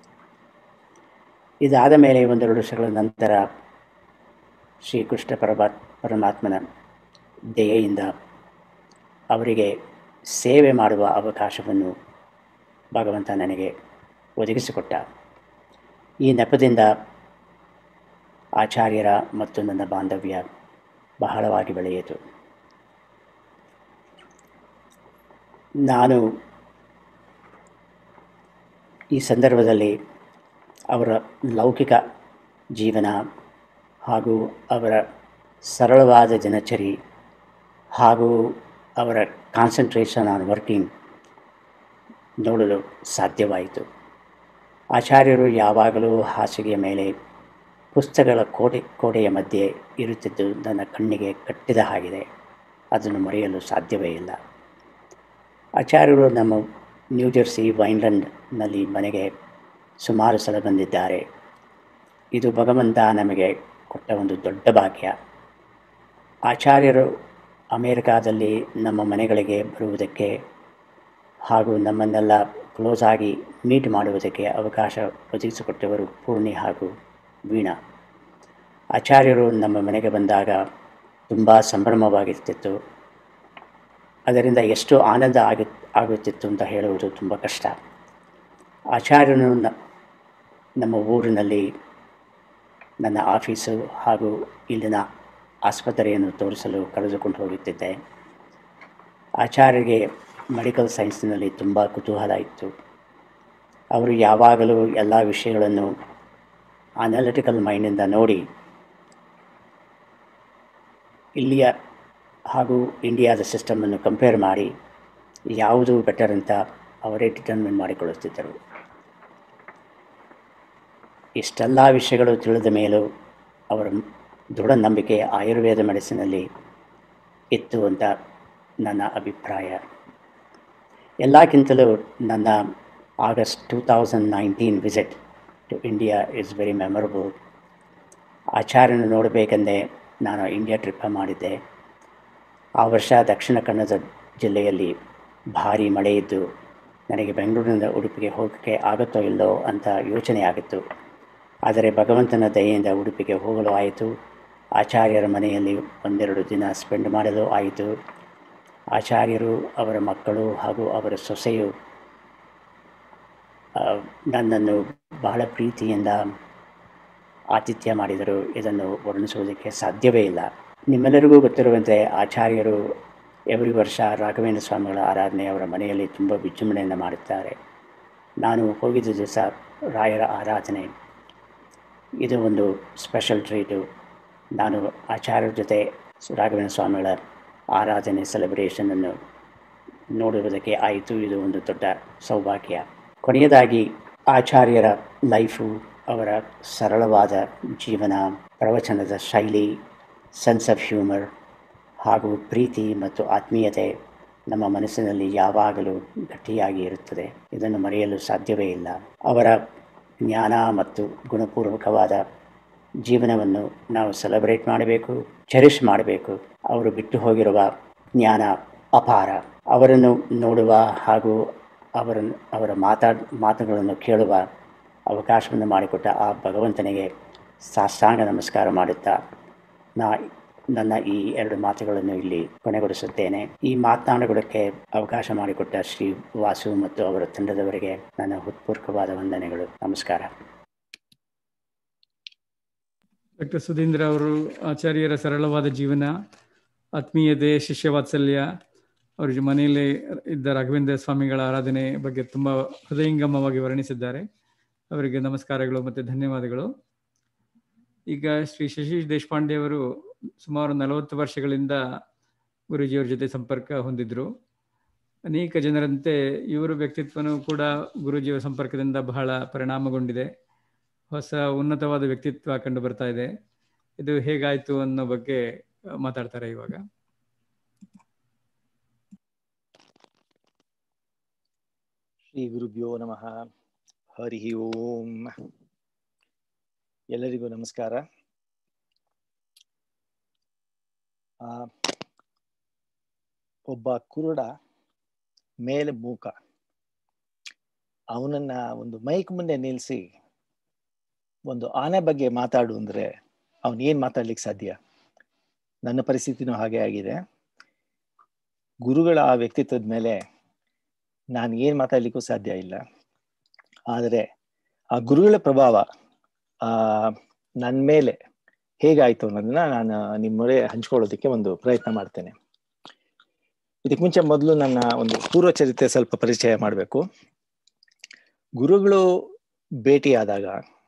ಇದಾದ ಮೇಲೆ ಒಂದೆರಡು ವರ್ಷಗಳ ನಂತರ ಶ್ರೀಕೃಷ್ಣ ಪರಮಾ ಪರಮಾತ್ಮನ ದಯೆಯಿಂದ ಅವರಿಗೆ ಸೇವೆ ಮಾಡುವ ಅವಕಾಶವನ್ನು ಭಗವಂತ ನನಗೆ ಒದಗಿಸಿಕೊಟ್ಟ ಈ ನೆಪದಿಂದ ಆಚಾರ್ಯರ ಮತ್ತು ನನ್ನ ಬಾಂಧವ್ಯ ಬಹಳವಾಗಿ ಬೆಳೆಯಿತು ನಾನು ಈ ಸಂದರ್ಭದಲ್ಲಿ ಅವರ ಲೌಕಿಕ ಜೀವನ ಹಾಗೂ ಅವರ ಸರಳವಾದ ದಿನಚರಿ ಹಾಗೂ ಅವರ ಕಾನ್ಸಂಟ್ರೇಷನ್ ಆನ್ ವರ್ಕಿಂಗ್ ನೋಡಲು ಸಾಧ್ಯವಾಯಿತು ಆಚಾರ್ಯರು ಯಾವಾಗಲೂ ಹಾಸಿಗೆಯ ಮೇಲೆ ಪುಸ್ತಕಗಳ ಕೋಟೆ ಕೋಟೆಯ ಮಧ್ಯೆ ಇರುತ್ತಿದ್ದು ನನ್ನ ಕಣ್ಣಿಗೆ ಕಟ್ಟಿದ ಹಾಗಿದೆ ಅದನ್ನು ಮರೆಯಲು ಸಾಧ್ಯವೇ ಇಲ್ಲ ಆಚಾರ್ಯರು ನಮ್ಮ ನ್ಯೂ ಜೆರ್ಸಿ ವೈನ್ಲೆಂಡ್ನಲ್ಲಿ ಮನೆಗೆ ಸುಮಾರು ಸಲ ಬಂದಿದ್ದಾರೆ ಇದು ಭಗವಂತ ನಮಗೆ ಕೊಟ್ಟ ಒಂದು ದೊಡ್ಡ ಭಾಗ್ಯ ಆಚಾರ್ಯರು ಅಮೇರಿಕಾದಲ್ಲಿ ನಮ್ಮ ಮನೆಗಳಿಗೆ ಬರುವುದಕ್ಕೆ ಹಾಗೂ ನಮ್ಮನ್ನೆಲ್ಲ ಕ್ಲೋಸ್ ಆಗಿ ಮೀಟ್ ಮಾಡುವುದಕ್ಕೆ ಅವಕಾಶ ಒದಗಿಸಿಕೊಟ್ಟವರು ಪೂರ್ಣಿ ಹಾಗೂ ವೀಣಾ ಆಚಾರ್ಯರು ನಮ್ಮ ಮನೆಗೆ ಬಂದಾಗ ತುಂಬ ಸಂಭ್ರಮವಾಗಿರ್ತಿತ್ತು ಅದರಿಂದ ಎಷ್ಟು ಆನಂದ ಆಗಿ ಆಗುತ್ತಿತ್ತು ಅಂತ ಹೇಳುವುದು ತುಂಬ ಕಷ್ಟ ಆಚಾರ್ಯನು ನ ನಮ್ಮ ಊರಿನಲ್ಲಿ ನನ್ನ ಆಫೀಸು ಹಾಗೂ ಇಲ್ಲಿನ ಆಸ್ಪತ್ರೆಯನ್ನು ತೋರಿಸಲು ಕರೆದುಕೊಂಡು ಹೋಗುತ್ತಿದ್ದೆ ಆಚಾರ್ಯರಿಗೆ ಮೆಡಿಕಲ್ ಸೈನ್ಸ್ನಲ್ಲಿ ತುಂಬ ಕುತೂಹಲ ಇತ್ತು ಅವರು ಯಾವಾಗಲೂ ಎಲ್ಲ ವಿಷಯಗಳನ್ನು ಅನಾಲಿಟಿಕಲ್ ಮೈಂಡಿಂದ ನೋಡಿ ಇಲ್ಲಿಯ ಹಾಗೂ ಇಂಡಿಯಾದ ಸಿಸ್ಟಮನ್ನು ಕಂಪೇರ್ ಮಾಡಿ ಯಾವುದು ಬೆಟರ್ ಅಂತ ಅವರೇ ಡಿಟರ್ಮಿನ್ ಮಾಡಿಕೊಳ್ಳುತ್ತಿದ್ದರು ಇಷ್ಟೆಲ್ಲ ವಿಷಯಗಳು ತಿಳಿದ ಮೇಲೂ ಅವರ ದೃಢ ನಂಬಿಕೆ ಆಯುರ್ವೇದ ಮೆಡಿಸಿನಲ್ಲಿ ಇತ್ತು ಅಂತ ನನ್ನ ಅಭಿಪ್ರಾಯ ಎಲ್ಲಕ್ಕಿಂತಲೂ ನನ್ನ August two thousand nineteen visit to India is very memorable ಆಚಾರ್ಯನ ನೋಡಬೇಕೆಂದೇ ನಾನು ಇಂಡಿಯಾ ಟ್ರಿಪ್ ಮಾಡಿದ್ದೆ ಆ ವರ್ಷ ದಕ್ಷಿಣ ಕನ್ನಡ ಜಿಲ್ಲೆಯಲ್ಲಿ ಭಾರಿ ಮಳೆ ಇದ್ದು ನನಗೆ ಬೆಂಗಳೂರಿನಿಂದ ಉಡುಪಿಗೆ ಹೋಗೋಕ್ಕೆ ಆಗುತ್ತೋ ಇಲ್ಲೋ ಅಂತ ಯೋಚನೆ ಆಗಿತ್ತು ಆದರೆ ಭಗವಂತನ ದಯೆಯಿಂದ ಉಡುಪಿಗೆ ಹೋಗಲು ಆಯಿತು ಆಚಾರ್ಯರ ಮನೆಯಲ್ಲಿ ಒಂದೆರಡು ದಿನ ಸ್ಪೆಂಡ್ ಮಾಡಲು ಆಯಿತು ಆಚಾರ್ಯರು ಅವರ ಮಕ್ಕಳು ಹಾಗೂ ಅವರ ಸೊಸೆಯು ನನ್ನನ್ನು ಬಹಳ ಪ್ರೀತಿಯಿಂದ ಆತಿಥ್ಯ ಮಾಡಿದರು ಇದನ್ನು ವರ್ಣಿಸುವುದಕ್ಕೆ ಸಾಧ್ಯವೇ ಇಲ್ಲ ನಿಮ್ಮೆಲ್ಲರಿಗೂ ಗೊತ್ತಿರುವಂತೆ ಆಚಾರ್ಯರು ಎವ್ರಿ ವರ್ಷ ರಾಘವೇಂದ್ರ ಸ್ವಾಮಿಗಳ ಆರಾಧನೆ ಅವರ ಮನೆಯಲ್ಲಿ ತುಂಬ ವಿಜೃಂಭಣೆಯಿಂದ ಮಾಡುತ್ತಾರೆ ನಾನು ಹೋಗಿದ್ದ ದಿವಸ ರಾಯರ ಆರಾಧನೆ ಇದು ಒಂದು ಸ್ಪೆಷಲ್ ಟ್ರೀಟು ನಾನು ಆಚಾರ್ಯರ ಜೊತೆ ರಾಘವೇಂದ್ರ ಸ್ವಾಮಿಗಳ ಆರಾಧನೆ ಸೆಲೆಬ್ರೇಷನನ್ನು ನೋಡುವುದಕ್ಕೆ ಆಯಿತು ಇದು ಒಂದು ದೊಡ್ಡ ಸೌಭಾಗ್ಯ ಕೊನೆಯದಾಗಿ ಆಚಾರ್ಯರ ಲೈಫು ಅವರ ಸರಳವಾದ ಜೀವನ ಪ್ರವಚನದ ಶೈಲಿ ಸೆನ್ಸ್ ಆಫ್ ಹ್ಯೂಮರ್ ಹಾಗೂ ಪ್ರೀತಿ ಮತ್ತು ಆತ್ಮೀಯತೆ ನಮ್ಮ ಮನಸ್ಸಿನಲ್ಲಿ ಯಾವಾಗಲೂ ಗಟ್ಟಿಯಾಗಿ ಇರುತ್ತದೆ ಇದನ್ನು ಮರೆಯಲು ಸಾಧ್ಯವೇ ಇಲ್ಲ ಅವರ ಜ್ಞಾನ ಮತ್ತು ಗುಣಪೂರ್ವಕವಾದ ಜೀವನವನ್ನು ನಾವು ಸೆಲೆಬ್ರೇಟ್ ಮಾಡಬೇಕು ಚೆರಿಷ್ ಮಾಡಬೇಕು ಅವರು ಬಿಟ್ಟು ಹೋಗಿರುವ ಜ್ಞಾನ ಅಪಾರ ಅವರನ್ನು ನೋಡುವ ಹಾಗೂ ಅವರನ್ನು ಅವರ ಮಾತಾಡ್ ಮಾತುಗಳನ್ನು ಕೇಳುವ ಅವಕಾಶವನ್ನು ಮಾಡಿಕೊಟ್ಟ ಆ ಭಗವಂತನಿಗೆ ಸಾಷ್ಟಾಂಗ ನಮಸ್ಕಾರ ಮಾಡುತ್ತಾ ನಾ ನನ್ನ ಈ ಎರಡು ಮಾತುಗಳನ್ನು ಇಲ್ಲಿ ಕೊನೆಗೊಳಿಸುತ್ತೇನೆ ಈ ಮಾತನಾಡುವುದಕ್ಕೆ ಅವಕಾಶ ಮಾಡಿಕೊಟ್ಟ ಶ್ರೀ ವಾಸು ಮತ್ತು ಅವರ ತಂಡದವರಿಗೆ ನನ್ನ ಹೃತ್ಪೂರ್ವಕವಾದ ವಂದನೆಗಳು ನಮಸ್ಕಾರ ಡಾಕ್ಟರ್ ಸುಧೀಂದ್ರ ಅವರು ಆಚಾರ್ಯರ ಸರಳವಾದ ಜೀವನ ಆತ್ಮೀಯತೆ ಶಿಷ್ಯ ವಾತ್ಸಲ್ಯ ಅವರ ಮನೆಯಲ್ಲಿ ಇದ್ದ ರಾಘವೇಂದ್ರ ಸ್ವಾಮಿಗಳ ಆರಾಧನೆ ಬಗ್ಗೆ ತುಂಬ ಹೃದಯಂಗಮವಾಗಿ ವರ್ಣಿಸಿದ್ದಾರೆ ಅವರಿಗೆ ನಮಸ್ಕಾರಗಳು ಮತ್ತು ಧನ್ಯವಾದಗಳು ಈಗ ಶ್ರೀ ಶಶೀಶ್ ದೇಶಪಾಂಡೆ ಅವರು ಸುಮಾರು ನಲವತ್ತು ವರ್ಷಗಳಿಂದ ಗುರುಜಿಯವರ ಜೊತೆ ಸಂಪರ್ಕ ಹೊಂದಿದ್ರು ಅನೇಕ ಜನರಂತೆ ಇವರ ವ್ಯಕ್ತಿತ್ವನೂ ಕೂಡ ಗುರುಜಿಯವರ ಸಂಪರ್ಕದಿಂದ ಬಹಳ ಪರಿಣಾಮಗೊಂಡಿದೆ ಹೊಸ ಉನ್ನತವಾದ ವ್ಯಕ್ತಿತ್ವ ಕಂಡು ಬರ್ತಾ ಇದೆ ಇದು ಹೇಗಾಯ್ತು ಅನ್ನೋ ಬಗ್ಗೆ ಮಾತಾಡ್ತಾರೆ ಇವಾಗ ಶ್ರೀ ಗುರುಭ್ಯೋ ನಮಃ ಹರಿ ಓಂ ಎಲ್ಲರಿಗೂ ನಮಸ್ಕಾರ ಆ, ಒಬ್ಬ ಕುರುಡ ಮೇಲೆ ಮೂಕ ಅವನನ್ನ ಒಂದು ಮೈಕ್ ಮುಂದೆ ನಿಲ್ಲಿಸಿ ಒಂದು ಆನೆ ಬಗ್ಗೆ ಮಾತಾಡು ಅಂದ್ರೆ ಅವನ್ ಏನ್ ಮಾತಾಡ್ಲಿಕ್ಕೆ ಸಾಧ್ಯ ನನ್ನ ಪರಿಸ್ಥಿತಿನೂ ಹಾಗೆ ಆಗಿದೆ ಗುರುಗಳ ಆ ವ್ಯಕ್ತಿತ್ವದ ಮೇಲೆ ನಾನು ಏನ್ ಮಾತಾಡ್ಲಿಕ್ಕೂ ಸಾಧ್ಯ ಇಲ್ಲ ಆದರೆ ಆ ಗುರುಗಳ ಪ್ರಭಾವ ಆ ನನ್ನ ಮೇಲೆ ಹೇಗಾಯ್ತು ಅನ್ನೋದನ್ನ ನಾನು ನಿಮ್ಮೊಡೆ ಹಂಚ್ಕೊಳ್ಳೋದಕ್ಕೆ ಒಂದು ಪ್ರಯತ್ನ ಮಾಡ್ತೇನೆ ಇದಕ್ಕೆ ಮುಂಚೆ ಮೊದಲು ನನ್ನ ಒಂದು ಪೂರ್ವ ಚರಿತ್ರೆ ಸ್ವಲ್ಪ ಪರಿಚಯ ಮಾಡಬೇಕು ಗುರುಗಳು ಭೇಟಿಯಾದಾಗ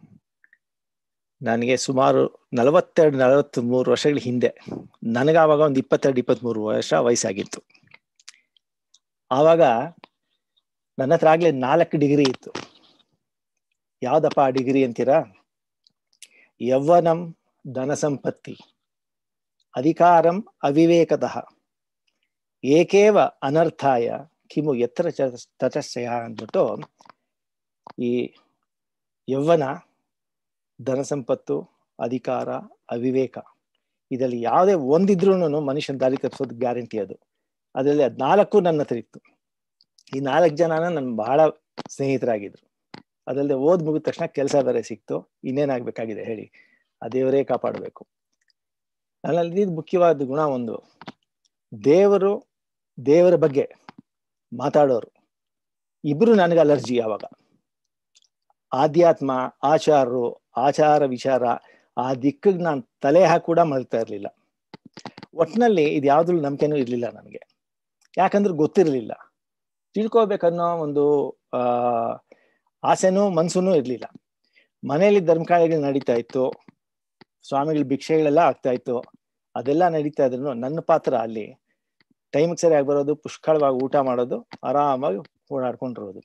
ನನಗೆ ಸುಮಾರು ನಲವತ್ತೆರಡು ನಲವತ್ತ್ ಮೂರು ವರ್ಷಗಳ ಹಿಂದೆ ನನಗಾವಾಗ ಒಂದು ಇಪ್ಪತ್ತೆರಡು ಇಪ್ಪತ್ತ್ಮೂರು ವರ್ಷ ವಯಸ್ಸಾಗಿತ್ತು ಆವಾಗ ನನ್ನ ಹತ್ರ ಆಗ್ಲೇ ನಾಲ್ಕು ಡಿಗ್ರಿ ಇತ್ತು ಯಾವ್ದಪ್ಪ ಆ ಡಿಗ್ರಿ ಅಂತೀರಾ ಯೌವನಂ ಧನ ಸಂಪತ್ತಿ ಅಧಿಕಾರಂ ಅವಿವೇಕತಃ ಏಕೇವ ಅನರ್ಥಾಯ ಕಿಮು ಎತ್ತರ ತಟಸ್ಥಯ ಅಂದ್ಬಿಟ್ಟು ಈ ಯೌವನ ಧನ ಸಂಪತ್ತು ಅಧಿಕಾರ ಅವಿವೇಕ ಇದರಲ್ಲಿ ಯಾವುದೇ ಒಂದಿದ್ರೂ ಮನುಷ್ಯನ ದಾರಿ ತಪ್ಪಿಸೋದು ಗ್ಯಾರಂಟಿ ಅದು ಅದರಲ್ಲಿ ಅದ್ ನಾಲ್ಕು ನನ್ನ ಹತ್ರ ಇತ್ತು ಈ ನಾಲ್ಕು ಜನನ ನನ್ ಬಹಳ ಸ್ನೇಹಿತರಾಗಿದ್ರು ಅದಲ್ಲದೆ ಓದ್ ಮುಗಿದ ತಕ್ಷಣ ಕೆಲಸ ಬೇರೆ ಸಿಕ್ತು ಇನ್ನೇನಾಗ್ಬೇಕಾಗಿದೆ ಹೇಳಿ ಆ ದೇವರೇ ಕಾಪಾಡಬೇಕು ನನ್ನಲ್ಲಿ ಮುಖ್ಯವಾದ ಗುಣ ಒಂದು ದೇವರು ದೇವರ ಬಗ್ಗೆ ಮಾತಾಡೋರು ಇಬ್ರು ನನಗೆ ಅಲರ್ಜಿ ಯಾವಾಗ ಆಧ್ಯಾತ್ಮ ಆಚಾರರು ಆಚಾರ ವಿಚಾರ ಆ ದಿಕ್ಕಿಗೆ ನಾನು ತಲೆ ಹಾಕಿ ಕೂಡ ಮಲ್ತಾ ಇರ್ಲಿಲ್ಲ ಒಟ್ನಲ್ಲಿ ಇದು ಯಾವ್ದ್ರಲ್ಲೂ ನಂಬಿಕೆನೂ ಇರ್ಲಿಲ್ಲ ನನಗೆ ಯಾಕಂದ್ರೆ ಗೊತ್ತಿರ್ಲಿಲ್ಲ ತಿಳ್ಕೊಬೇಕನ್ನೋ ಒಂದು ಆ ಆಸೆನೂ ಮನ್ಸುನೂ ಇರ್ಲಿಲ್ಲ ಮನೆಯಲ್ಲಿ ಧರ್ಮಕಾರ್ಯಗಳು ನಡೀತಾ ಇತ್ತು ಸ್ವಾಮಿಗಳ ಭಿಕ್ಷೆಗಳೆಲ್ಲ ಆಗ್ತಾ ಇತ್ತು ಅದೆಲ್ಲ ನಡೀತಾ ಇದ್ರು ನನ್ನ ಪಾತ್ರ ಅಲ್ಲಿ ಟೈಮಿಗೆ ಸರಿಯಾಗಿ ಬರೋದು ಪುಷ್ಕಳವಾಗಿ ಊಟ ಮಾಡೋದು ಆರಾಮಾಗಿ ಓಡಾಡ್ಕೊಂಡಿರೋದು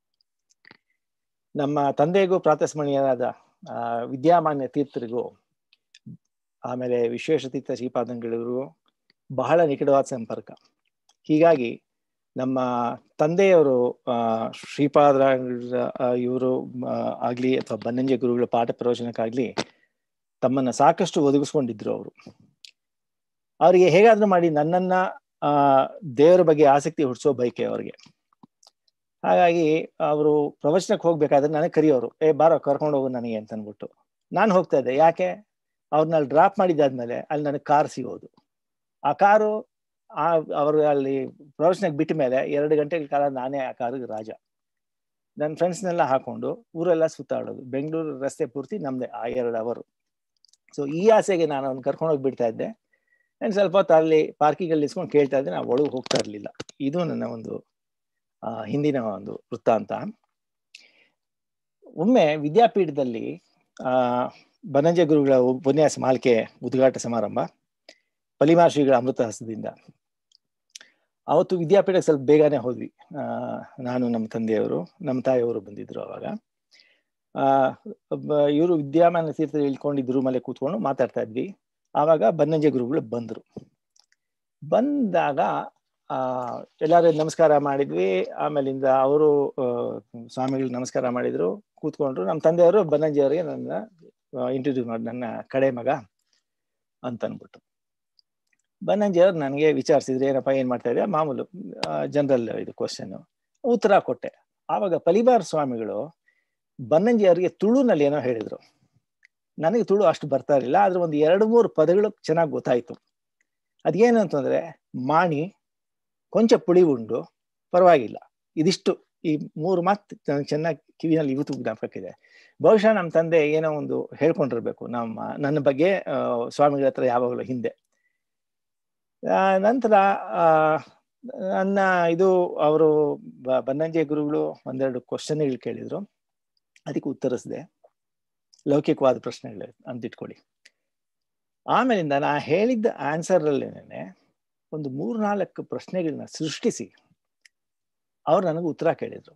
ನಮ್ಮ ತಂದೆಗೂ ಪ್ರಾತಸ್ಮರಣೀಯರಾದ ಆ ವಿದ್ಯಾಮಾನ್ಯ ತೀರ್ಥರಿಗೂ ಆಮೇಲೆ ವಿಶ್ವೇಶತೀರ್ಥ ಶ್ರೀಪಾದಂಗಳಿಗೂ ಬಹಳ ನಿಕಟವಾದ ಸಂಪರ್ಕ ಹೀಗಾಗಿ ನಮ್ಮ ತಂದೆಯವರು ಆ ಶ್ರೀಪಾದ ಇವರು ಆಗ್ಲಿ ಅಥವಾ ಬನ್ನಂಜೆ ಗುರುಗಳ ಪಾಠ ಪ್ರವಚನಕ್ಕಾಗ್ಲಿ ತಮ್ಮನ್ನ ಸಾಕಷ್ಟು ಒದಗಿಸ್ಕೊಂಡಿದ್ರು ಅವರು ಅವರಿಗೆ ಹೇಗಾದ್ರೂ ಮಾಡಿ ನನ್ನನ್ನ ಆ ದೇವರ ಬಗ್ಗೆ ಆಸಕ್ತಿ ಹುಟ್ಟಿಸೋ ಬೈಕೆ ಅವ್ರಿಗೆ ಹಾಗಾಗಿ ಅವರು ಪ್ರವಚನಕ್ಕೆ ಹೋಗ್ಬೇಕಾದ್ರೆ ನನಗೆ ಕರಿಯೋರು ಏ ಬಾರೋ ಕರ್ಕೊಂಡು ಹೋಗು ನನಗೆ ಅಂತ ಅಂದ್ಬಿಟ್ಟು ನಾನು ಹೋಗ್ತಾ ಇದ್ದೆ ಯಾಕೆ ಅವ್ರನ್ನ ಅಲ್ಲಿ ಡ್ರಾಪ್ ಮಾಡಿದ್ದಾದ್ಮೇಲೆ ಅಲ್ಲಿ ನನಗೆ ಕಾರ್ ಸಿಗೋದು ಆ ಕಾರು ಆ ಅವರು ಅಲ್ಲಿ ಪ್ರವಚನಕ್ಕೆ ಬಿಟ್ಟ ಮೇಲೆ ಎರಡು ಗಂಟೆಗಳ ಕಾಲ ನಾನೇ ಆ ಕಾರಿಗೆ ರಾಜ ನನ್ನ ಫ್ರೆಂಡ್ಸ್ನೆಲ್ಲ ಹಾಕೊಂಡು ಊರೆಲ್ಲ ಸುತ್ತಾಡೋದು ಬೆಂಗಳೂರು ರಸ್ತೆ ಪೂರ್ತಿ ನಮ್ದೆ ಆ ಎರಡು ಅವರು ಸೊ ಈ ಆಸೆಗೆ ನಾನು ಅವ್ನು ಕರ್ಕೊಂಡು ಹೋಗಿ ಬಿಡ್ತಾ ಇದ್ದೆ ನಾನು ಸ್ವಲ್ಪ ಹೊತ್ತು ಅಲ್ಲಿ ಪಾರ್ಕಿಂಗಲ್ಲಿ ಇಸ್ಕೊಂಡು ಕೇಳ್ತಾ ಇದ್ದೆ ನಾವು ಒಳಗೆ ಹೋಗ್ತಾ ಇರಲಿಲ್ಲ ಇದು ನನ್ನ ಒಂದು ಆ, ಹಿಂದಿನ ಒಂದು ವೃತ್ತಾಂತ ಒಮ್ಮೆ ವಿದ್ಯಾಪೀಠದಲ್ಲಿ ಆ ಬನಂಜ ಗುರುಗಳ ಉಪನ್ಯಾಸ ಮಾಲಿಕೆ ಉದ್ಘಾಟ ಸಮಾರಂಭ ಪಲಿಮಾ ಶ್ರೀಗಳ ಅಮೃತ ಹಸ್ತದಿಂದ ಅವತ್ತು ವಿದ್ಯಾಪೀಠಕ್ಕೆ ಸ್ವಲ್ಪ ಬೇಗನೆ ಹೋದ್ವಿ ಆ, ನಾನು ನಮ್ಮ ತಂದೆಯವರು ನಮ್ಮ ತಾಯಿಯವರು ಬಂದಿದ್ರು ಅವಾಗ ಆ ಇವರು ವಿದ್ಯಾಮಾನ ತೀರ್ಥ ಇಳ್ಕೊಂಡಿದ್ರು ಮೇಲೆ ಕೂತ್ಕೊಂಡು ಮಾತಾಡ್ತಾ ಇದ್ವಿ ಆವಾಗ ಬನ್ನಂಜೆ ಗುರುಗಳು ಬಂದರು ಬಂದಾಗ ಆ ಎಲ್ಲರೂ ನಮಸ್ಕಾರ ಮಾಡಿದ್ವಿ ಆಮೇಲಿಂದ ಅವರು ಸ್ವಾಮಿಗಳು ನಮಸ್ಕಾರ ಮಾಡಿದ್ರು ಕೂತ್ಕೊಂಡ್ರು ನಮ್ಮ ತಂದೆಯವರು ಬನ್ನಂಜಿಯವರಿಗೆ ನನ್ನ ಇಂಟ್ರೊಡ್ಯೂಸ್ ಮಾಡಿ ನನ್ನ ಕಡೆ ಮಗ ಅಂತ ಅಂದ್ಬಿಟ್ಟು ಬನ್ನಂಜಿಯವ್ರು ನನಗೆ ವಿಚಾರಿಸಿದ್ರು ಏನಪ್ಪ ಏನ್ ಮಾಡ್ತಾ ಇದೆಯಾ ಮಾಮೂಲು ಜನರಲ್ ಇದು ಕ್ವಶನ್ ಉತ್ತರ ಕೊಟ್ಟೆ ಆವಾಗ ಪಲಿಬಾರ್ ಸ್ವಾಮಿಗಳು ಬನ್ನಂಜಿ ಅವರಿಗೆ ತುಳುನಲ್ಲಿ ಏನೋ ಹೇಳಿದ್ರು ನನಗೆ ತುಳು ಅಷ್ಟು ಬರ್ತಾ ಇರಲಿಲ್ಲ ಆದ್ರೆ ಒಂದು ಎರಡು ಮೂರು ಪದಗಳು ಚೆನ್ನಾಗಿ ಗೊತ್ತಾಯ್ತು ಅದೇನು ಅಂತಂದ್ರೆ ಮಾಣಿ ಕೊಂಚ ಪುಳಿ ಉಂಡು ಪರವಾಗಿಲ್ಲ ಇದಿಷ್ಟು ಈ ಮೂರು ಮಾತು ನನಗೆ ಚೆನ್ನಾಗಿ ಕಿವಿನಲ್ಲಿ ಇವತ್ತು ಜ್ಞಾಪಕಕ್ಕಿದೆ ಬಹುಶಃ ನಮ್ಮ ತಂದೆ ಏನೋ ಒಂದು ಹೇಳ್ಕೊಂಡಿರ್ಬೇಕು ನಮ್ಮ ನನ್ನ ಬಗ್ಗೆ ಆ, ಸ್ವಾಮಿಗಳ ಹತ್ರ ಯಾವಾಗಲೂ ಹಿಂದೆ ಆ, ನಂತರ ಆ, ನನ್ನ ಇದು ಅವರು ಬನ್ನಂಜೆ ಗುರುಗಳು ಒಂದೆರಡು ಕ್ವಶನ್ಗಳು ಕೇಳಿದ್ರು ಅದಕ್ಕೆ ಉತ್ತರಿಸಿದೆ ಲೌಕಿಕವಾದ ಪ್ರಶ್ನೆಗಳು ಅಂತಿಟ್ಕೊಳ್ಳಿ ಆಮೇಲಿಂದ ನಾ ಹೇಳಿದ್ದ ಆನ್ಸರ್ ಅಲ್ಲೇನೆ ಒಂದು ಮೂರ್ನಾಲ್ಕು ಪ್ರಶ್ನೆಗಳನ್ನ ಸೃಷ್ಟಿಸಿ ಅವ್ರು ನನಗೆ ಉತ್ತರ ಕೇಳಿದ್ರು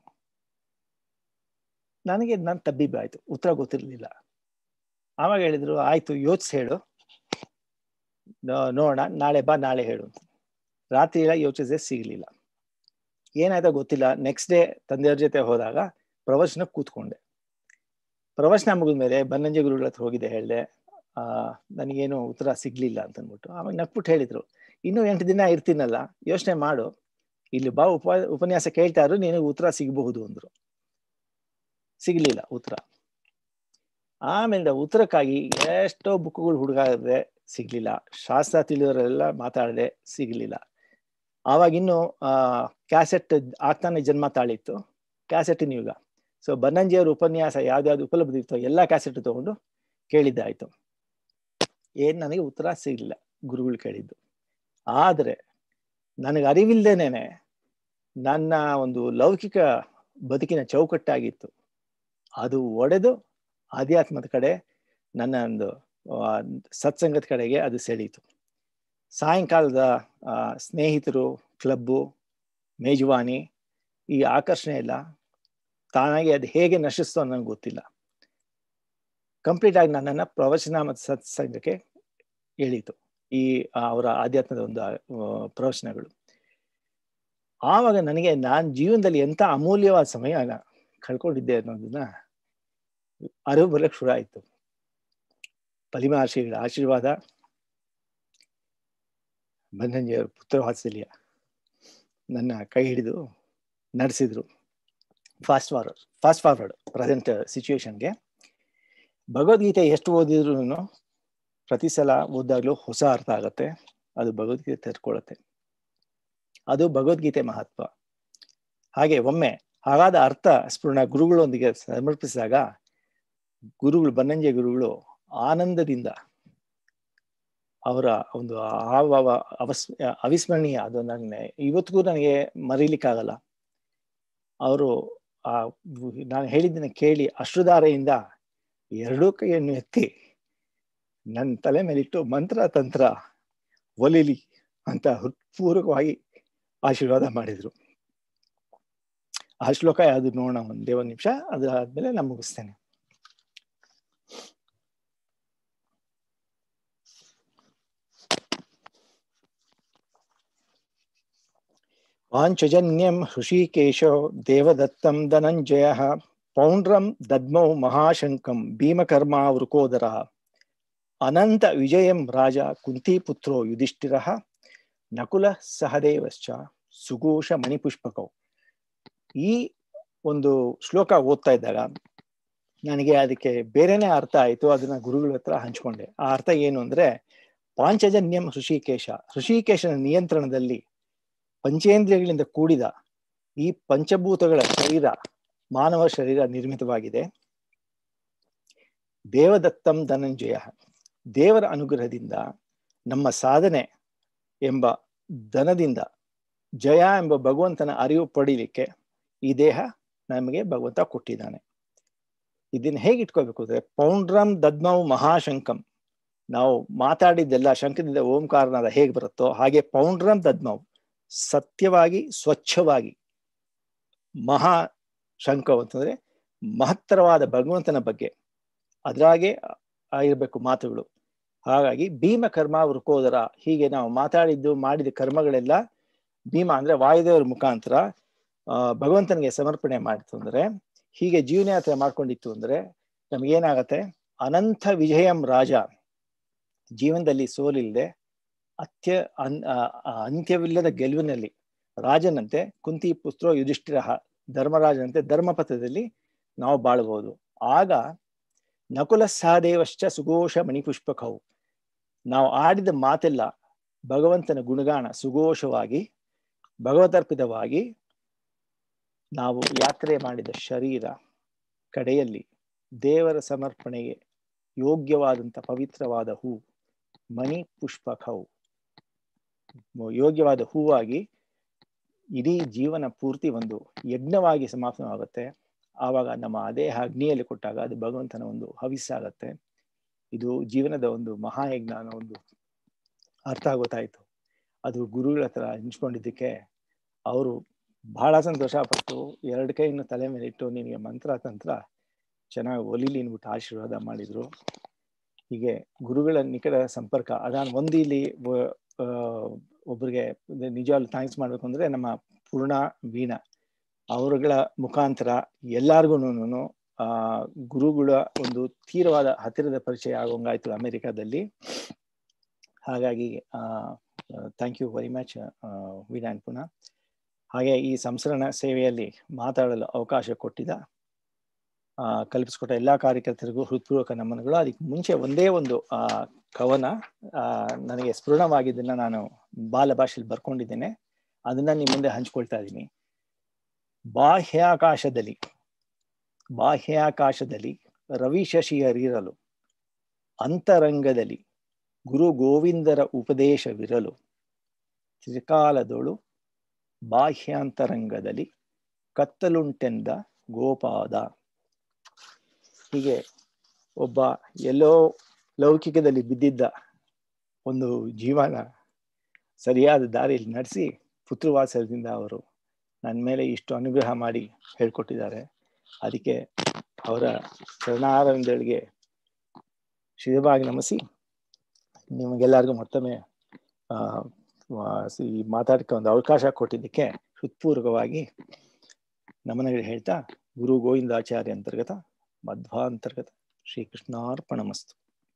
ನನಗೆ ನನ್ನ ತಬ್ಬಿಬ್ಬ ಆಯ್ತು ಉತ್ತರ ಗೊತ್ತಿರಲಿಲ್ಲ ಆವಾಗ ಹೇಳಿದ್ರು ಆಯ್ತು ಯೋಚಿಸಿ ಹೇಳು ನೋ- ನೋಡೋಣ ನಾಳೆ ಬಾ ನಾಳೆ ಹೇಳು ಅಂತ. ರಾತ್ರಿ ಎಲ್ಲ ಯೋಚಿಸದೆ ಸಿಗ್ಲಿಲ್ಲ ಏನಾಯ್ತೋ ಗೊತ್ತಿಲ್ಲ ನೆಕ್ಸ್ಟ್ ಡೇ ತಂದೆಯವ್ರ ಜೊತೆ ಹೋದಾಗ ಪ್ರವಚನ ಕೂತ್ಕೊಂಡೆ ಪ್ರವಚನ ಮುಗಿದ ಮೇಲೆ ಬನ್ನಂಜೆ ಗುರುಗಳ ಹತ್ರ ಹೋಗಿದ್ದೆ ಹೇಳಿದೆ ಆ ನನಗೇನು ಉತ್ತರ ಸಿಗ್ಲಿಲ್ಲ ಅಂತ ಅಂದ್ಬಿಟ್ಟು ಆವಾಗ ನಕ್ಬಿಟ್ಟು ಹೇಳಿದ್ರು ಇನ್ನೂ ಎಂಟು ದಿನ ಇರ್ತೀನಲ್ಲ ಯೋಚನೆ ಮಾಡು ಇಲ್ಲಿ ಬಾ ಉಪ ಉಪನ್ಯಾಸ ಕೇಳ್ತಾ ಇದ್ರು ನಿನಗೆ ಉತ್ತರ ಸಿಗಬಹುದು ಅಂದ್ರು ಸಿಗ್ಲಿಲ್ಲ ಉತ್ತರ ಆಮೇಲೆ ಉತ್ತರಕ್ಕಾಗಿ ಎಷ್ಟೋ ಬುಕ್ಗಳು ಹುಡುಗಾದ್ರೆ ಸಿಗ್ಲಿಲ್ಲ ಶಾಸ್ತ್ರ ತಿಳಿಯೋರೆಲ್ಲ ಮಾತಾಡದೆ ಸಿಗ್ಲಿಲ್ಲ ಆವಾಗ ಇನ್ನು ಆ ಕ್ಯಾಸೆಟ್ ಆಗ್ತಾನೆ ಜನ್ಮ ತಾಳಿತ್ತು ಕ್ಯಾಸೆಟ್ಟಿನ ಯುಗ ಸೊ ಬನ್ನಂಜಿಯವರ ಉಪನ್ಯಾಸ ಯಾವ್ದಾವ್ದು ಉಪಲಬ್ಧ ಇತ್ತೋ ಎಲ್ಲ ಕ್ಯಾಸೆಟ್ ತಗೊಂಡು ಕೇಳಿದ್ದಾಯ್ತು ಏನ್ ನನಗೆ ಉತ್ತರ ಸಿಗ್ಲಿಲ್ಲ ಗುರುಗಳು ಕೇಳಿದ್ದು ಆದ್ರೆ ನನಗೆ ಅರಿವಿಲ್ದೇನೆ ನನ್ನ ಒಂದು ಲೌಕಿಕ ಬದುಕಿನ ಚೌಕಟ್ಟಾಗಿತ್ತು ಅದು ಒಡೆದು ಆಧ್ಯಾತ್ಮದ ಕಡೆ ನನ್ನ ಒಂದು ಆ, ಸತ್ಸಂಗದ ಕಡೆಗೆ ಅದು ಸೆಳೀತು ಸಾಯಂಕಾಲದ ಆ, ಸ್ನೇಹಿತರು ಕ್ಲಬ್ಬು ಮೇಜುವಾನಿ ಈ ಆಕರ್ಷಣೆ ಎಲ್ಲ ತಾನಾಗಿ ಅದು ಹೇಗೆ ನಶಿಸ್ತೋ ನನಗೆ ಗೊತ್ತಿಲ್ಲ ಕಂಪ್ಲೀಟ್ ಆಗಿ ನನ್ನನ್ನು ಪ್ರವಚನ ಮತ್ತು ಸತ್ಸಂಗಕ್ಕೆ ಎಳೀತು ಈ ಆ, ಅವರ ಆಧ್ಯಾತ್ಮದ ಒಂದು ಆ, ಪ್ರವಚನಗಳು ಆವಾಗ ನನಗೆ ನಾನು ಜೀವನದಲ್ಲಿ ಎಂಥ ಅಮೂಲ್ಯವಾದ ಸಮಯ ಕಳ್ಕೊಂಡಿದ್ದೆ ಅನ್ನೋದನ್ನ ಅರಿವು ಬರಕ್ಕೆ ಶುರು ಆಯ್ತು ಪಲಿಮಹರ್ಷಿಗಳ ಆಶೀರ್ವಾದ ಬನ್ನಂಜಿಯವರ ಪುತ್ರ ವಾತ್ಸಲ್ಯ ನನ್ನ ಕೈ ಹಿಡಿದು ನಡೆಸಿದ್ರು fast forward fast forward present ಸಿಚುವೇಶನ್ಗೆ ಭಗವದ್ಗೀತೆ ಎಷ್ಟು ಓದಿದ್ರು ಪ್ರತಿ ಸಲ ಓದಾಗ್ಲೂ ಹೊಸ ಅರ್ಥ ಆಗತ್ತೆ ಅದು ಭಗವದ್ಗೀತೆ ತೆರ್ಕೊಳ್ಳುತ್ತೆ ಅದು ಭಗವದ್ಗೀತೆ ಮಹತ್ವ ಹಾಗೆ ಒಮ್ಮೆ ಹಾಗಾದ ಅರ್ಥ ಸ್ಫುರಣ ಗುರುಗಳೊಂದಿಗೆ ಸಮರ್ಪಿಸಿದಾಗ ಗುರುಗಳು ಬನ್ನಂಜೆ ಗುರುಗಳು ಆನಂದದಿಂದ ಅವರ ಒಂದು ಹಾವಭಾವ ಅವಸ್ ಅವಿಸ್ಮರಣೀಯ ಅದು ನನ್ನ ಇವತ್ತಿಗೂ ನನಗೆ ಮರೀಲಿಕ್ಕಾಗಲ್ಲ ಅವರು ಆ ನಾನು ಹೇಳಿದ್ದನ್ನ ಕೇಳಿ ಅಶ್ರುಧಾರೆಯಿಂದ ಎರಡೂ ಕೈಯನ್ನು ಎತ್ತಿ ನನ್ನ ತಲೆ ಮೇಲಿಟ್ಟು ಮಂತ್ರ ತಂತ್ರ ಒಲಿಲಿ ಅಂತ ಹೃತ್ಪೂರ್ವಕವಾಗಿ ಆಶೀರ್ವಾದ ಮಾಡಿದ್ರು ಆ ಶ್ಲೋಕ ಯಾವುದು ನೋಡೋಣ ಒಂದೇ ಒಂದು ನಿಮಿಷ ಅದಾದ್ಮೇಲೆ ನಾನು ಮುಗಿಸ್ತೇನೆ ಪಾಂಚಜನ್ಯಂ ಹೃಷಿಕೇಶೋ ದೇವದತ್ತಂ ಧನಂಜಯ ಪೌಂಡ್ರಂ ದದ್ಮೌ ಮಹಾಶಂಕಂ ಭೀಮಕರ್ಮ ವೃಕೋದರ ಅನಂತ ವಿಜಯಂ ರಾಜ ಕುಂತಿಪುತ್ರೋ ಯುಧಿಷ್ಠಿರ ನಕುಲ ಸಹದೇವಶ್ಚ ಸುಘೋಷ ಮಣಿಪುಷ್ಪಕೌ ಈ ಒಂದು ಶ್ಲೋಕ ಓದ್ತಾ ಇದ್ದಾಗ ನನಗೆ ಅದಕ್ಕೆ ಬೇರೆನೆ ಅರ್ಥ ಆಯ್ತು ಅದನ್ನ ಗುರುಗಳ ಹತ್ರ ಹಂಚ್ಕೊಂಡೆ ಆ ಅರ್ಥ ಏನು ಅಂದ್ರೆ ಪಾಂಚಜನ್ಯಂ ಹೃಷಿಕೇಶ ಹೃಷಿಕೇಶನ ನಿಯಂತ್ರಣದಲ್ಲಿ ಪಂಚೇಂದ್ರಿಯಗಳಿಂದ ಕೂಡಿದ ಈ ಪಂಚಭೂತಗಳ ಶರೀರ ಮಾನವ ಶರೀರ ನಿರ್ಮಿತವಾಗಿದೆ ದೇವದತ್ತಂ ಧನಂಜಯ ದೇವರ ಅನುಗ್ರಹದಿಂದ ನಮ್ಮ ಸಾಧನೆ ಎಂಬ ದನದಿಂದ ಜಯ ಎಂಬ ಭಗವಂತನ ಅರಿವು ಪಡೀಲಿಕ್ಕೆ ಈ ದೇಹ ನಮಗೆ ಭಗವಂತ ಕೊಟ್ಟಿದ್ದಾನೆ ಇದನ್ನ ಹೇಗೆ ಇಟ್ಕೋಬೇಕು ಅಂದ್ರೆ ಪೌಂಡ್ರಂ ದದ್ಮವು ಮಹಾಶಂಕಂ ನಾವು ಮಾತಾಡಿದ್ದೆಲ್ಲ ಶಂಕದಿಂದ ಓಂಕಾರನಾದ ಹೇಗೆ ಬರುತ್ತೋ ಹಾಗೆ ಪೌಂಡ್ರಂ ದದ್ಮವು ಸತ್ಯವಾಗಿ ಸ್ವಚ್ಛವಾಗಿ ಮಹಾ ಶಂಕವು ಅಂತಂದ್ರೆ ಮಹತ್ತರವಾದ ಭಗವಂತನ ಬಗ್ಗೆ ಅದ್ರಾಗೆ ಆಗಿರ್ಬೇಕು ಮಾತುಗಳು ಹಾಗಾಗಿ ಭೀಮ ಕರ್ಮ ವೃಕೋದರ ಹೀಗೆ ನಾವು ಮಾತಾಡಿದ್ದು ಮಾಡಿದ ಕರ್ಮಗಳೆಲ್ಲ ಭೀಮ ಅಂದ್ರೆ ವಾಯುದೇವರ ಮುಖಾಂತರ ಆ ಭಗವಂತನಿಗೆ ಸಮರ್ಪಣೆ ಮಾಡಿತು ಅಂದ್ರೆ ಹೀಗೆ ಜೀವನಯಾತ್ರೆ ಮಾಡ್ಕೊಂಡಿತ್ತು ಅಂದ್ರೆ ನಮಗೇನಾಗತ್ತೆ ಅನಂತ ವಿಜಯಂ ರಾಜ ಜೀವನದಲ್ಲಿ ಸೋಲಿಲ್ಲದೆ ಅತ್ಯ ಅನ್ ಅಂತ್ಯವಿಲ್ಲದ ಗೆಲುವಿನಲ್ಲಿ ರಾಜನಂತೆ ಕುಂತಿ ಪುತ್ರೋ ಯುಧಿಷ್ಠಿರ ಧರ್ಮರಾಜನಂತೆ ಧರ್ಮಪಥದಲ್ಲಿ ನಾವು ಬಾಳ್ಬಹುದು ಆಗ ನಕುಲ ಸಹದೇವಶ್ಚ ಸುಘೋಷ ಮಣಿಪುಷ್ಪಕವು ನಾವು ಆಡಿದ ಮಾತೆಲ್ಲ ಭಗವಂತನ ಗುಣಗಾನ ಸುಘೋಷವಾಗಿ ಭಗವತರ್ಪಿತವಾಗಿ ನಾವು ಯಾತ್ರೆ ಮಾಡಿದ ಶರೀರ ಕಡೆಯಲ್ಲಿ ದೇವರ ಸಮರ್ಪಣೆಗೆ ಯೋಗ್ಯವಾದಂಥ ಪವಿತ್ರವಾದ ಹೂ ಮಣಿ ಪುಷ್ಪಕವು ಯೋಗ್ಯವಾದ ಹೂವಾಗಿ ಇಡೀ ಜೀವನ ಪೂರ್ತಿ ಒಂದು ಯಜ್ಞವಾಗಿ ಸಮಾಪ್ತವಾಗುತ್ತೆ ಆವಾಗ ನಮ್ಮ ದೇಹ ಅಗ್ನಿಯಲ್ಲಿ ಕೊಟ್ಟಾಗ ಅದು ಭಗವಂತನ ಒಂದು ಹವಿಸ್ಸಾಗತ್ತೆ ಇದು ಜೀವನದ ಒಂದು ಮಹಾಯಜ್ಞ ಅನ್ನೋ ಒಂದು ಅರ್ಥ ಗೊತ್ತಾಯ್ತು ಅದು ಗುರುಗಳ ಹತ್ರ ಹಂಚ್ಕೊಂಡಿದ್ದಕ್ಕೆ ಅವರು ಬಹಳ ಸಂತೋಷ ಪಟ್ಟು ಎರಡು ಕೈಯನ್ನು ತಲೆ ಮೇಲೆ ಇಟ್ಟು ನಿನಗೆ ಮಂತ್ರ ತಂತ್ರ ಚೆನ್ನಾಗಿ ಒಲಿಲಿ ಅನ್ಬಿಟ್ಟು ಆಶೀರ್ವಾದ ಮಾಡಿದ್ರು ಹೀಗೆ ಗುರುಗಳ ನಿಕಟ ಸಂಪರ್ಕ ಅದಾನ್ ಒಂದು ಇಲ್ಲಿ ಒಬ್ರಿಗೆ ನಿಜವಾಗ್ಲು ಥ್ಯಾಂಕ್ಸ್ ಮಾಡ್ಬೇಕು ಅಂದ್ರೆ ನಮ್ಮ ಪೂರ್ಣ ವೀಣಾ ಅವರುಗಳ ಮುಖಾಂತರ ಎಲ್ಲಾರ್ಗು ಆ ಗುರುಗಳ ಒಂದು ತೀರವಾದ ಹತ್ತಿರದ ಪರಿಚಯ ಆಗೋಂಗಾಯ್ತು ಅಮೆರಿಕಾದಲ್ಲಿ ಹಾಗಾಗಿ thank you very much Veena ಪುನಃ ಹಾಗೆ ಈ ಸಂಸ್ಕರಣ ಸೇವೆಯಲ್ಲಿ ಮಾತಾಡಲು ಅವಕಾಶ ಕೊಟ್ಟಿದ್ದ ಆ ಕಲ್ಪಿಸಿಕೊಟ್ಟ ಎಲ್ಲಾ ಕಾರ್ಯಕರ್ತರಿಗೂ ಹೃತ್ಪೂರ್ವಕ ನಮನಗಳು ಅದಕ್ಕೆ ಮುಂಚೆ ಒಂದೇ ಒಂದು ಆ ಕವನ ಆ ನನಗೆ ಸ್ಫುರಣವಾಗಿದ್ದನ್ನ ನಾನು ಬಾಲ ಭಾಷೆಯಲ್ಲಿ ಬರ್ಕೊಂಡಿದ್ದೇನೆ ಅದನ್ನ ನಿಮ್ಮ ಮುಂದೆ ಹಂಚ್ಕೊಳ್ತಾ ಇದ್ದೀನಿ ಬಾಹ್ಯಾಕಾಶದಲ್ಲಿ ಬಾಹ್ಯಾಕಾಶದಲ್ಲಿ ರವಿ ಶಶಿಯರಿರಲು ಅಂತರಂಗದಲ್ಲಿ ಗುರು ಗೋವಿಂದರ ಉಪದೇಶವಿರಲು ತ್ರಿಕಾಲದೊಳು ಬಾಹ್ಯಾಂತರಂಗದಲ್ಲಿ ಕತ್ತಲುಂಟೆಂದ ಗೋಪಾದ ಹೀಗೆ ಒಬ್ಬ ಎಲ್ಲೋ ಲೌಕಿಕದಲ್ಲಿ ಬಿದ್ದಿದ್ದ ಒಂದು ಜೀವನ ಸರಿಯಾದ ದಾರಿಯಲ್ಲಿ ನಡೆಸಿ ಪುತ್ರವಾಸದಿಂದ ಅವರು ನನ್ನ ಮೇಲೆ ಇಷ್ಟು ಅನುಗ್ರಹ ಮಾಡಿ ಹೇಳ್ಕೊಟ್ಟಿದ್ದಾರೆ ಅದಕ್ಕೆ ಅವರ ಚರಣಾರವಿಂದಗಳಿಗೆ ಶಿರವಾಗಿ ನಮಿಸಿ ನಿಮಗೆಲ್ಲರಿಗೂ ಮತ್ತೊಮ್ಮೆ ಆ ಈ ಮಾತಾಡಕ್ಕೆ ಒಂದು ಅವಕಾಶ ಕೊಟ್ಟಿದ್ದಕ್ಕೆ ಹೃತ್ಪೂರ್ವಕವಾಗಿ ನಮನಗಳು ಹೇಳ್ತಾ ಗುರು ಗೋವಿಂದಾಚಾರ್ಯ ಅಂತರ್ಗತ ಮಧ್ವಾಂತರ್ಗತ ಶ್ರೀಕೃಷ್ಣಾರ್ಪಣಮಸ್ತು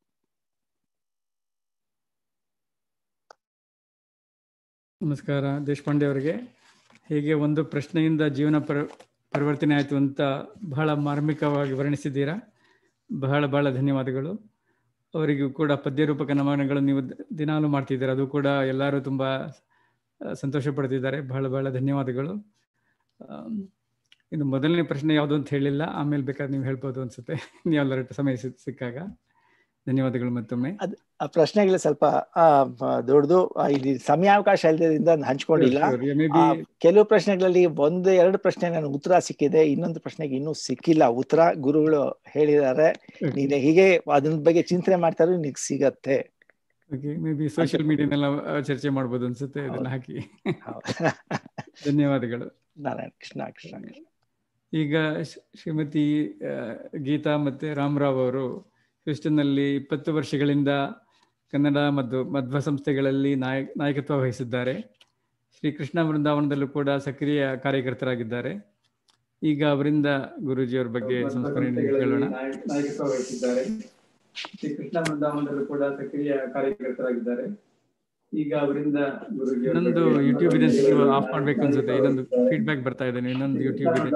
ನಮಸ್ಕಾರ ದೇಶಪಾಂಡೆ ಅವರಿಗೆ ಹೇಗೆ ಒಂದು ಪ್ರಶ್ನೆಯಿಂದ ಜೀವನ ಪರ ಪರಿವರ್ತನೆ ಆಯಿತು ಅಂತ ಬಹಳ ಮಾರ್ಮಿಕವಾಗಿ ವರ್ಣಿಸಿದ್ದೀರಾ ಬಹಳ ಬಹಳ ಧನ್ಯವಾದಗಳು ಅವರಿಗೂ ಕೂಡ ಪದ್ಯ ರೂಪಕ ನಮನಗಳು ನೀವು ದಿನಾಲು ಮಾಡ್ತಿದ್ದೀರಾ ಅದು ಕೂಡ ಎಲ್ಲರೂ ತುಂಬ ಸಂತೋಷ ಪಡ್ತಿದ್ದಾರೆ ಬಹಳ ಬಹಳ ಧನ್ಯವಾದಗಳು ಇನ್ನು ಮೊದಲನೇ ಪ್ರಶ್ನೆ ಯಾವುದು ಅಂತ ಹೇಳಿಲ್ಲ ಆಮೇಲೆ ಬೇಕಾದ್ರೆ ನೀವು ಹೇಳ್ಬೋದು ಅನ್ಸುತ್ತೆ ನೀವು ಎಲ್ಲರ ಸಮಯ ಸಿಕ್ಕಾಗ ಧನ್ಯವಾದಗಳು ಮತ್ತೊಮ್ಮೆ ಆ ಪ್ರಶ್ನೆಗಳು ಸ್ವಲ್ಪ ದೊಡ್ಡದು ಇದು ಸಮಯಾವಕಾಶ ಇಲ್ಲದ್ರಿಂದ ಹಂಚ್ಕೊಂಡಿಲ್ಲ ಕೆಲವು ಪ್ರಶ್ನೆಗಳಲ್ಲಿ ಒಂದು ಎರಡು ಪ್ರಶ್ನೆ ನನಗೆ ಉತ್ತರ ಸಿಕ್ಕಿದೆ ಇನ್ನೊಂದು ಪ್ರಶ್ನೆಗೆ ಇನ್ನೂ ಸಿಕ್ಕಿಲ್ಲ ಉತ್ತರ ಗುರುಗಳು ಹೇಳಿದ್ದಾರೆ ನೀನು ಹೀಗೆ ಅದ್ರ ಬಗ್ಗೆ ಚಿಂತನೆ ಮಾಡ್ತಾರೆ ನಿನಗೆ ಸಿಗತ್ತೆ ಮೇ ಬಿ ಸೋಷಿಯಲ್ ಮೀಡಿಯಾನೆಲ್ಲ ಚರ್ಚೆ ಮಾಡ್ಬೋದು ಅನ್ಸುತ್ತೆ ಇದನ್ನ ಹಾಕಿ ಧನ್ಯವಾದಗಳು ನಾರಾಯಣ ಕೃಷ್ಣ ಕೃಷ್ಣ ಈಗ ಶ್ರೀಮತಿ ಗೀತಾ ಮತ್ತೆ ರಾಮರಾವ್ ಅವರು ಹ್ಯೂಸ್ಟನ್ನಲ್ಲಿ ಇಪ್ಪತ್ತು ವರ್ಷಗಳಿಂದ ಕನ್ನಡ ಮತ್ತು ಮಧ್ವ ಸಂಸ್ಥೆಗಳಲ್ಲಿ ನಾಯಕ ನಾಯಕತ್ವ ವಹಿಸಿದ್ದಾರೆ ಶ್ರೀಕೃಷ್ಣ ವೃಂದಾವನದಲ್ಲೂ ಕೂಡ ಸಕ್ರಿಯ ಕಾರ್ಯಕರ್ತರಾಗಿದ್ದಾರೆ ಈಗ ಅವರಿಂದ ಗುರುಜಿಯವರ ಬಗ್ಗೆ ಸಂಸ್ಮರಣೆ ಕೇಳೋಣ ನಾಯಕತ್ವ ವಹಿಸಿದ್ದಾರೆ ಶ್ರೀಕೃಷ್ಣ ವೃಂದಾವನದಲ್ಲೂ ಕೂಡ ಸಕ್ರಿಯ ಕಾರ್ಯಕರ್ತರಾಗಿದ್ದಾರೆ ಈಗ ಅವರಿಂದ ಇನ್ನೊಂದು ಯೂಟ್ಯೂಬ್ ಇದೆ ಆಫ್ ಮಾಡ್ಬೇಕು ಅನ್ಸುತ್ತೆ ಇನ್ನೊಂದು ಫೀಡ್ಬ್ಯಾಕ್ ಬರ್ತಾ ಇದೆ ಇನ್ನೊಂದು ಯೂಟ್ಯೂಬ್ ಇದೆ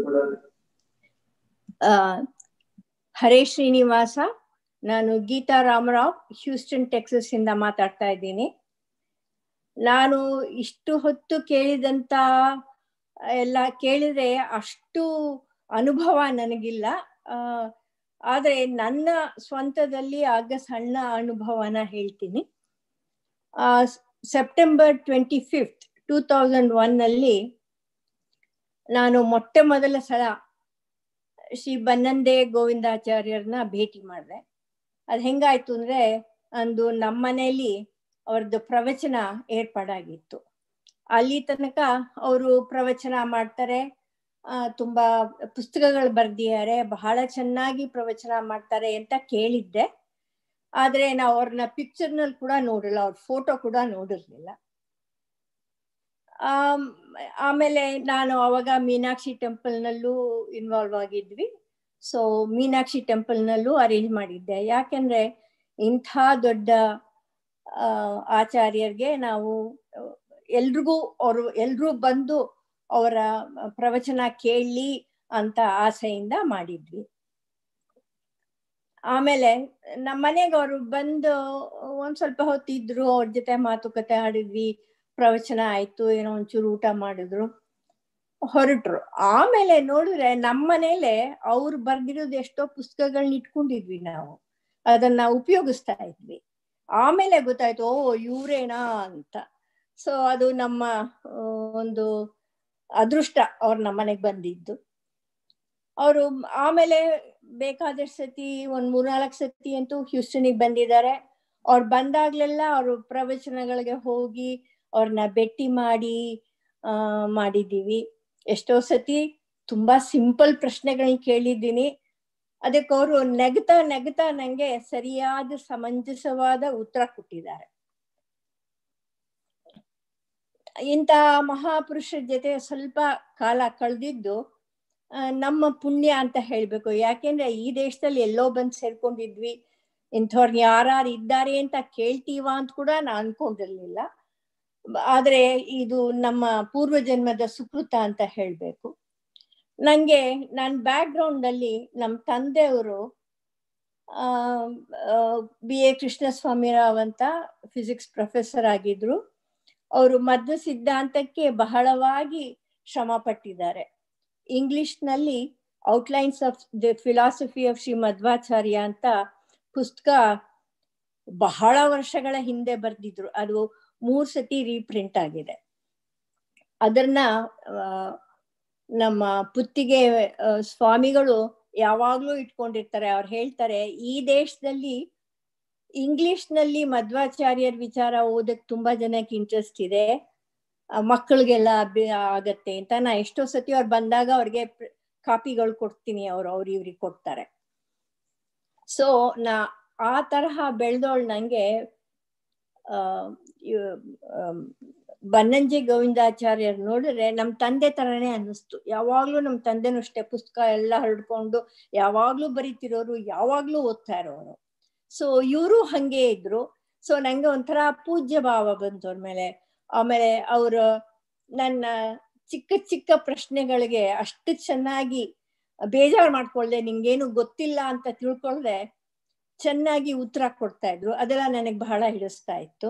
ಹರೇ ಶ್ರೀನಿವಾಸ ನಾನು ಗೀತಾ ರಾಮರಾವ್ ಹ್ಯೂಸ್ಟನ್ ಟೆಕ್ಸಸ್ ಇಂದ ಮಾತಾಡ್ತಾ ಇದ್ದೀನಿ ನಾನು ಇಷ್ಟು ಹೊತ್ತು ಕೇಳಿದಂತ ಎಲ್ಲ ಕೇಳಿದ್ರೆ ಅಷ್ಟು ಅನುಭವ ನನಗಿಲ್ಲ ಆದರೆ ನನ್ನ ಸ್ವಂತದಲ್ಲಿ ಆಗ ಸಣ್ಣ ಅನುಭವನ ಹೇಳ್ತೀನಿ September twenty fifth two thousand ಒನ್ನಲ್ಲಿ ನಾನು ಮೊಟ್ಟ ಮೊದಲ ಸಲ ಶ್ರೀ ಬನ್ನಂದೆ ಗೋವಿಂದಾಚಾರ್ಯರನ್ನ ಭೇಟಿ ಮಾಡಿದೆ ಅದು ಹೆಂಗಾಯ್ತು ಅಂದ್ರೆ ಅಂದು ನಮ್ಮ ಮನೆಯಲ್ಲಿ ಅವ್ರದ್ದು ಪ್ರವಚನ ಏರ್ಪಾಡಾಗಿತ್ತು ಅಲ್ಲಿ ತನಕ ಅವರು ಪ್ರವಚನ ಮಾಡ್ತಾರೆ ಆ ತುಂಬಾ ಪುಸ್ತಕಗಳು ಬರ್ದಿದ್ದಾರೆ ಬಹಳ ಚೆನ್ನಾಗಿ ಪ್ರವಚನ ಮಾಡ್ತಾರೆ ಅಂತ ಕೇಳಿದ್ದೆ ಆದ್ರೆ ನಾವು ಅವ್ರನ್ನ ಪಿಕ್ಚರ್ನಲ್ಲಿ ಕೂಡ ನೋಡಿಲ್ಲ ಅವ್ರ ಫೋಟೋ ಕೂಡ ನೋಡಿರ್ಲಿಲ್ಲ ಆಮ್, ಆಮೇಲೆ ನಾನು ಅವಾಗ ಮೀನಾಕ್ಷಿ ಟೆಂಪಲ್ನಲ್ಲೂ ಇನ್ವಾಲ್ವ್ ಆಗಿದ್ವಿ ಸೊ ಮೀನಾಕ್ಷಿ ಟೆಂಪಲ್ನಲ್ಲೂ ಅರೇಂಜ್ ಮಾಡಿದ್ದೆ ಯಾಕೆಂದ್ರೆ ಇಂಥ ದೊಡ್ಡ ಆ, ಆಚಾರ್ಯರಿಗೆ ನಾವು ಎಲ್ರಿಗೂ ಅವರು ಎಲ್ರೂ ಬಂದು ಅವರ ಪ್ರವಚನ ಕೇಳಲಿ ಅಂತ ಆಸೆಯಿಂದ ಮಾಡಿದ್ವಿ ಆಮೇಲೆ ನಮ್ಮ ಮನೆಗೆ ಅವರು ಬಂದು ಒಂದ್ ಸ್ವಲ್ಪ ಹೊತ್ತಿದ್ರು ಅವ್ರ ಜೊತೆ ಮಾತುಕತೆ ಆಡಿದ್ವಿ ಪ್ರವಚನ ಆಯ್ತು ಏನೋ ಒಂಚೂರು ಊಟ ಮಾಡಿದ್ರು ಹೊರಟ್ರು ಆಮೇಲೆ ನೋಡಿದ್ರೆ ನಮ್ಮ ಮನೇಲೆ ಅವ್ರು ಬರ್ದಿರೋದು ಎಷ್ಟೋ ಪುಸ್ತಕಗಳನ್ನ ಇಟ್ಕೊಂಡಿದ್ವಿ ನಾವು ಅದನ್ನ ಉಪಯೋಗಿಸ್ತಾ ಇದ್ವಿ ಆಮೇಲೆ ಗೊತ್ತಾಯ್ತು ಓ ಇವ್ರೇನಾ ಅಂತ ಸೊ ಅದು ನಮ್ಮ ಆ, ಒಂದು ಅದೃಷ್ಟ ಅವ್ರು ನಮ್ಮ ಮನೆಗೆ ಬಂದಿದ್ದು ಅವರು ಆಮೇಲೆ ಬೇಕಾದಷ್ಟು ಸತಿ ಒಂದ್ ಮೂರ್ನಾಲ್ಕು ಸತಿ ಅಂತೂ ಹ್ಯೂಸ್ಟನಿಗೆ ಬಂದಿದ್ದಾರೆ ಅವ್ರು ಬಂದಾಗ್ಲೆಲ್ಲ ಅವರು ಪ್ರವಚನಗಳಿಗೆ ಹೋಗಿ ಅವ್ರನ್ನ ಭೇಟಿ ಮಾಡಿ ಆ ಮಾಡಿದ್ದೀವಿ ಎಷ್ಟೋ ಸತಿ ತುಂಬಾ ಸಿಂಪಲ್ ಪ್ರಶ್ನೆಗಳನ್ನ ಕೇಳಿದ್ದೀನಿ ಅದಕ್ಕೆ ಅವರು ನೆಗ್ತಾ ನೆಗ್ತಾ ನಂಗೆ ಸರಿಯಾದ ಸಮಂಜಸವಾದ ಉತ್ತರ ಕೊಟ್ಟಿದ್ದಾರೆ ಇಂಥ ಮಹಾಪುರುಷರ ಜೊತೆ ಸ್ವಲ್ಪ ಕಾಲ ಕಳೆದಿದ್ದು ಆ, ನಮ್ಮ ಪುಣ್ಯ ಅಂತ ಹೇಳ್ಬೇಕು ಯಾಕೆಂದ್ರೆ ಈ ದೇಶದಲ್ಲಿ ಎಲ್ಲೋ ಬಂದು ಸೇರ್ಕೊಂಡಿದ್ವಿ ಇಂಥವ್ರು ಯಾರು ಇದ್ದಾರೆ ಅಂತ ಕೇಳ್ತೀವ ಅಂತ ಕೂಡ ನಾನು ಅನ್ಕೊಂಡಿರ್ಲಿಲ್ಲ ಆದ್ರೆ ಇದು ನಮ್ಮ ಪೂರ್ವ ಜನ್ಮದ ಸುಕೃತ ಅಂತ ಹೇಳ್ಬೇಕು ನಂಗೆ ನನ್ನ ಬ್ಯಾಕ್ ಗ್ರೌಂಡ್ ಅಲ್ಲಿ ನಮ್ಮ ತಂದೆಯವರು ಬಿ ಎ ಕೃಷ್ಣಸ್ವಾಮಿರಾವ್ ಅಂತ ಫಿಸಿಕ್ಸ್ ಪ್ರೊಫೆಸರ್ ಆಗಿದ್ರು ಅವರು ಮಧ್ವ ಸಿದ್ಧಾಂತಕ್ಕೆ ಬಹಳವಾಗಿ ಶ್ರಮ ಪಟ್ಟಿದ್ದಾರೆ ಇಂಗ್ಲಿಷ್ನಲ್ಲಿ outlines of the philosophy of Shri Madhvacharya ಅಂತ ಪುಸ್ತಕ ಬಹಳ ವರ್ಷಗಳ ಹಿಂದೆ ಬರೆದಿದ್ರು ಅದು ಮೂರ್ ಸತಿ ರೀಪ್ರಿಂಟ್ ಆಗಿದೆ ಅದನ್ನ ಆ, ನಮ್ಮ ಪುತ್ತಿಗೆ ಆ, ಸ್ವಾಮಿಗಳು ಯಾವಾಗ್ಲೂ ಇಟ್ಕೊಂಡಿರ್ತಾರೆ ಅವ್ರು ಹೇಳ್ತಾರೆ ಈ ದೇಶದಲ್ಲಿ ಇಂಗ್ಲಿಷ್ ನಲ್ಲಿ ಮಧ್ವಾಚಾರ್ಯರ ವಿಚಾರ ಓದಕ್ ತುಂಬಾ ಜನಕ್ಕೆ ಇಂಟ್ರೆಸ್ಟ್ ಇದೆ ಆ, ಮಕ್ಕಳಿಗೆಲ್ಲ ಅಭ್ಯ ಆಗತ್ತೆ ಅಂತ ನಾ ಎಷ್ಟೋ ಸತಿ ಅವ್ರು ಬಂದಾಗ ಅವ್ರಿಗೆ ಕಾಪಿಗಳು ಕೊಡ್ತೀನಿ ಅವ್ರು ಅವ್ರು ಇವ್ರಿಗೆ ಕೊಡ್ತಾರೆ ಸೊ ನಾ ಆ ತರಹ ಬೆಳೆದವಳು ನಂಗೆ ಆ ಇವ್- ಆಮ್, ಬನ್ನಂಜೆ ಗೋವಿಂದಾಚಾರ್ಯರ್ ನೋಡಿದ್ರೆ ನಮ್ ತಂದೆ ತರನೇ ಅನ್ನಿಸ್ತು ಯಾವಾಗ್ಲೂ ನಮ್ ತಂದೆನೂ ಅಷ್ಟೇ ಪುಸ್ತಕ ಎಲ್ಲ ಹರಡ್ಕೊಂಡು ಯಾವಾಗ್ಲೂ ಬರೀತಿರೋರು ಯಾವಾಗ್ಲೂ ಓದ್ತಾ ಇರೋರು ಸೊ ಇವರು ಹಂಗೆ ಇದ್ರು ಸೊ ನಂಗೆ ಒಂಥರ ಪೂಜ್ಯ ಭಾವ ಬಂತು ಅವ್ರ ಮೇಲೆ ಆಮೇಲೆ ಅವರು ನನ್ನ ಚಿಕ್ಕ ಚಿಕ್ಕ ಪ್ರಶ್ನೆಗಳಿಗೆ ಅಷ್ಟು ಚೆನ್ನಾಗಿ ಬೇಜಾರು ಮಾಡ್ಕೊಳ್ದೆ ನಿಂಗೇನು ಗೊತ್ತಿಲ್ಲ ಅಂತ ತಿಳ್ಕೊಳ್ದೆ ಚೆನ್ನಾಗಿ ಉತ್ತರ ಕೊಡ್ತಾ ಇದ್ರು ಅದೆಲ್ಲ ನನಗೆ ಬಹಳ ಹಿಡಿಸ್ತಾ ಇತ್ತು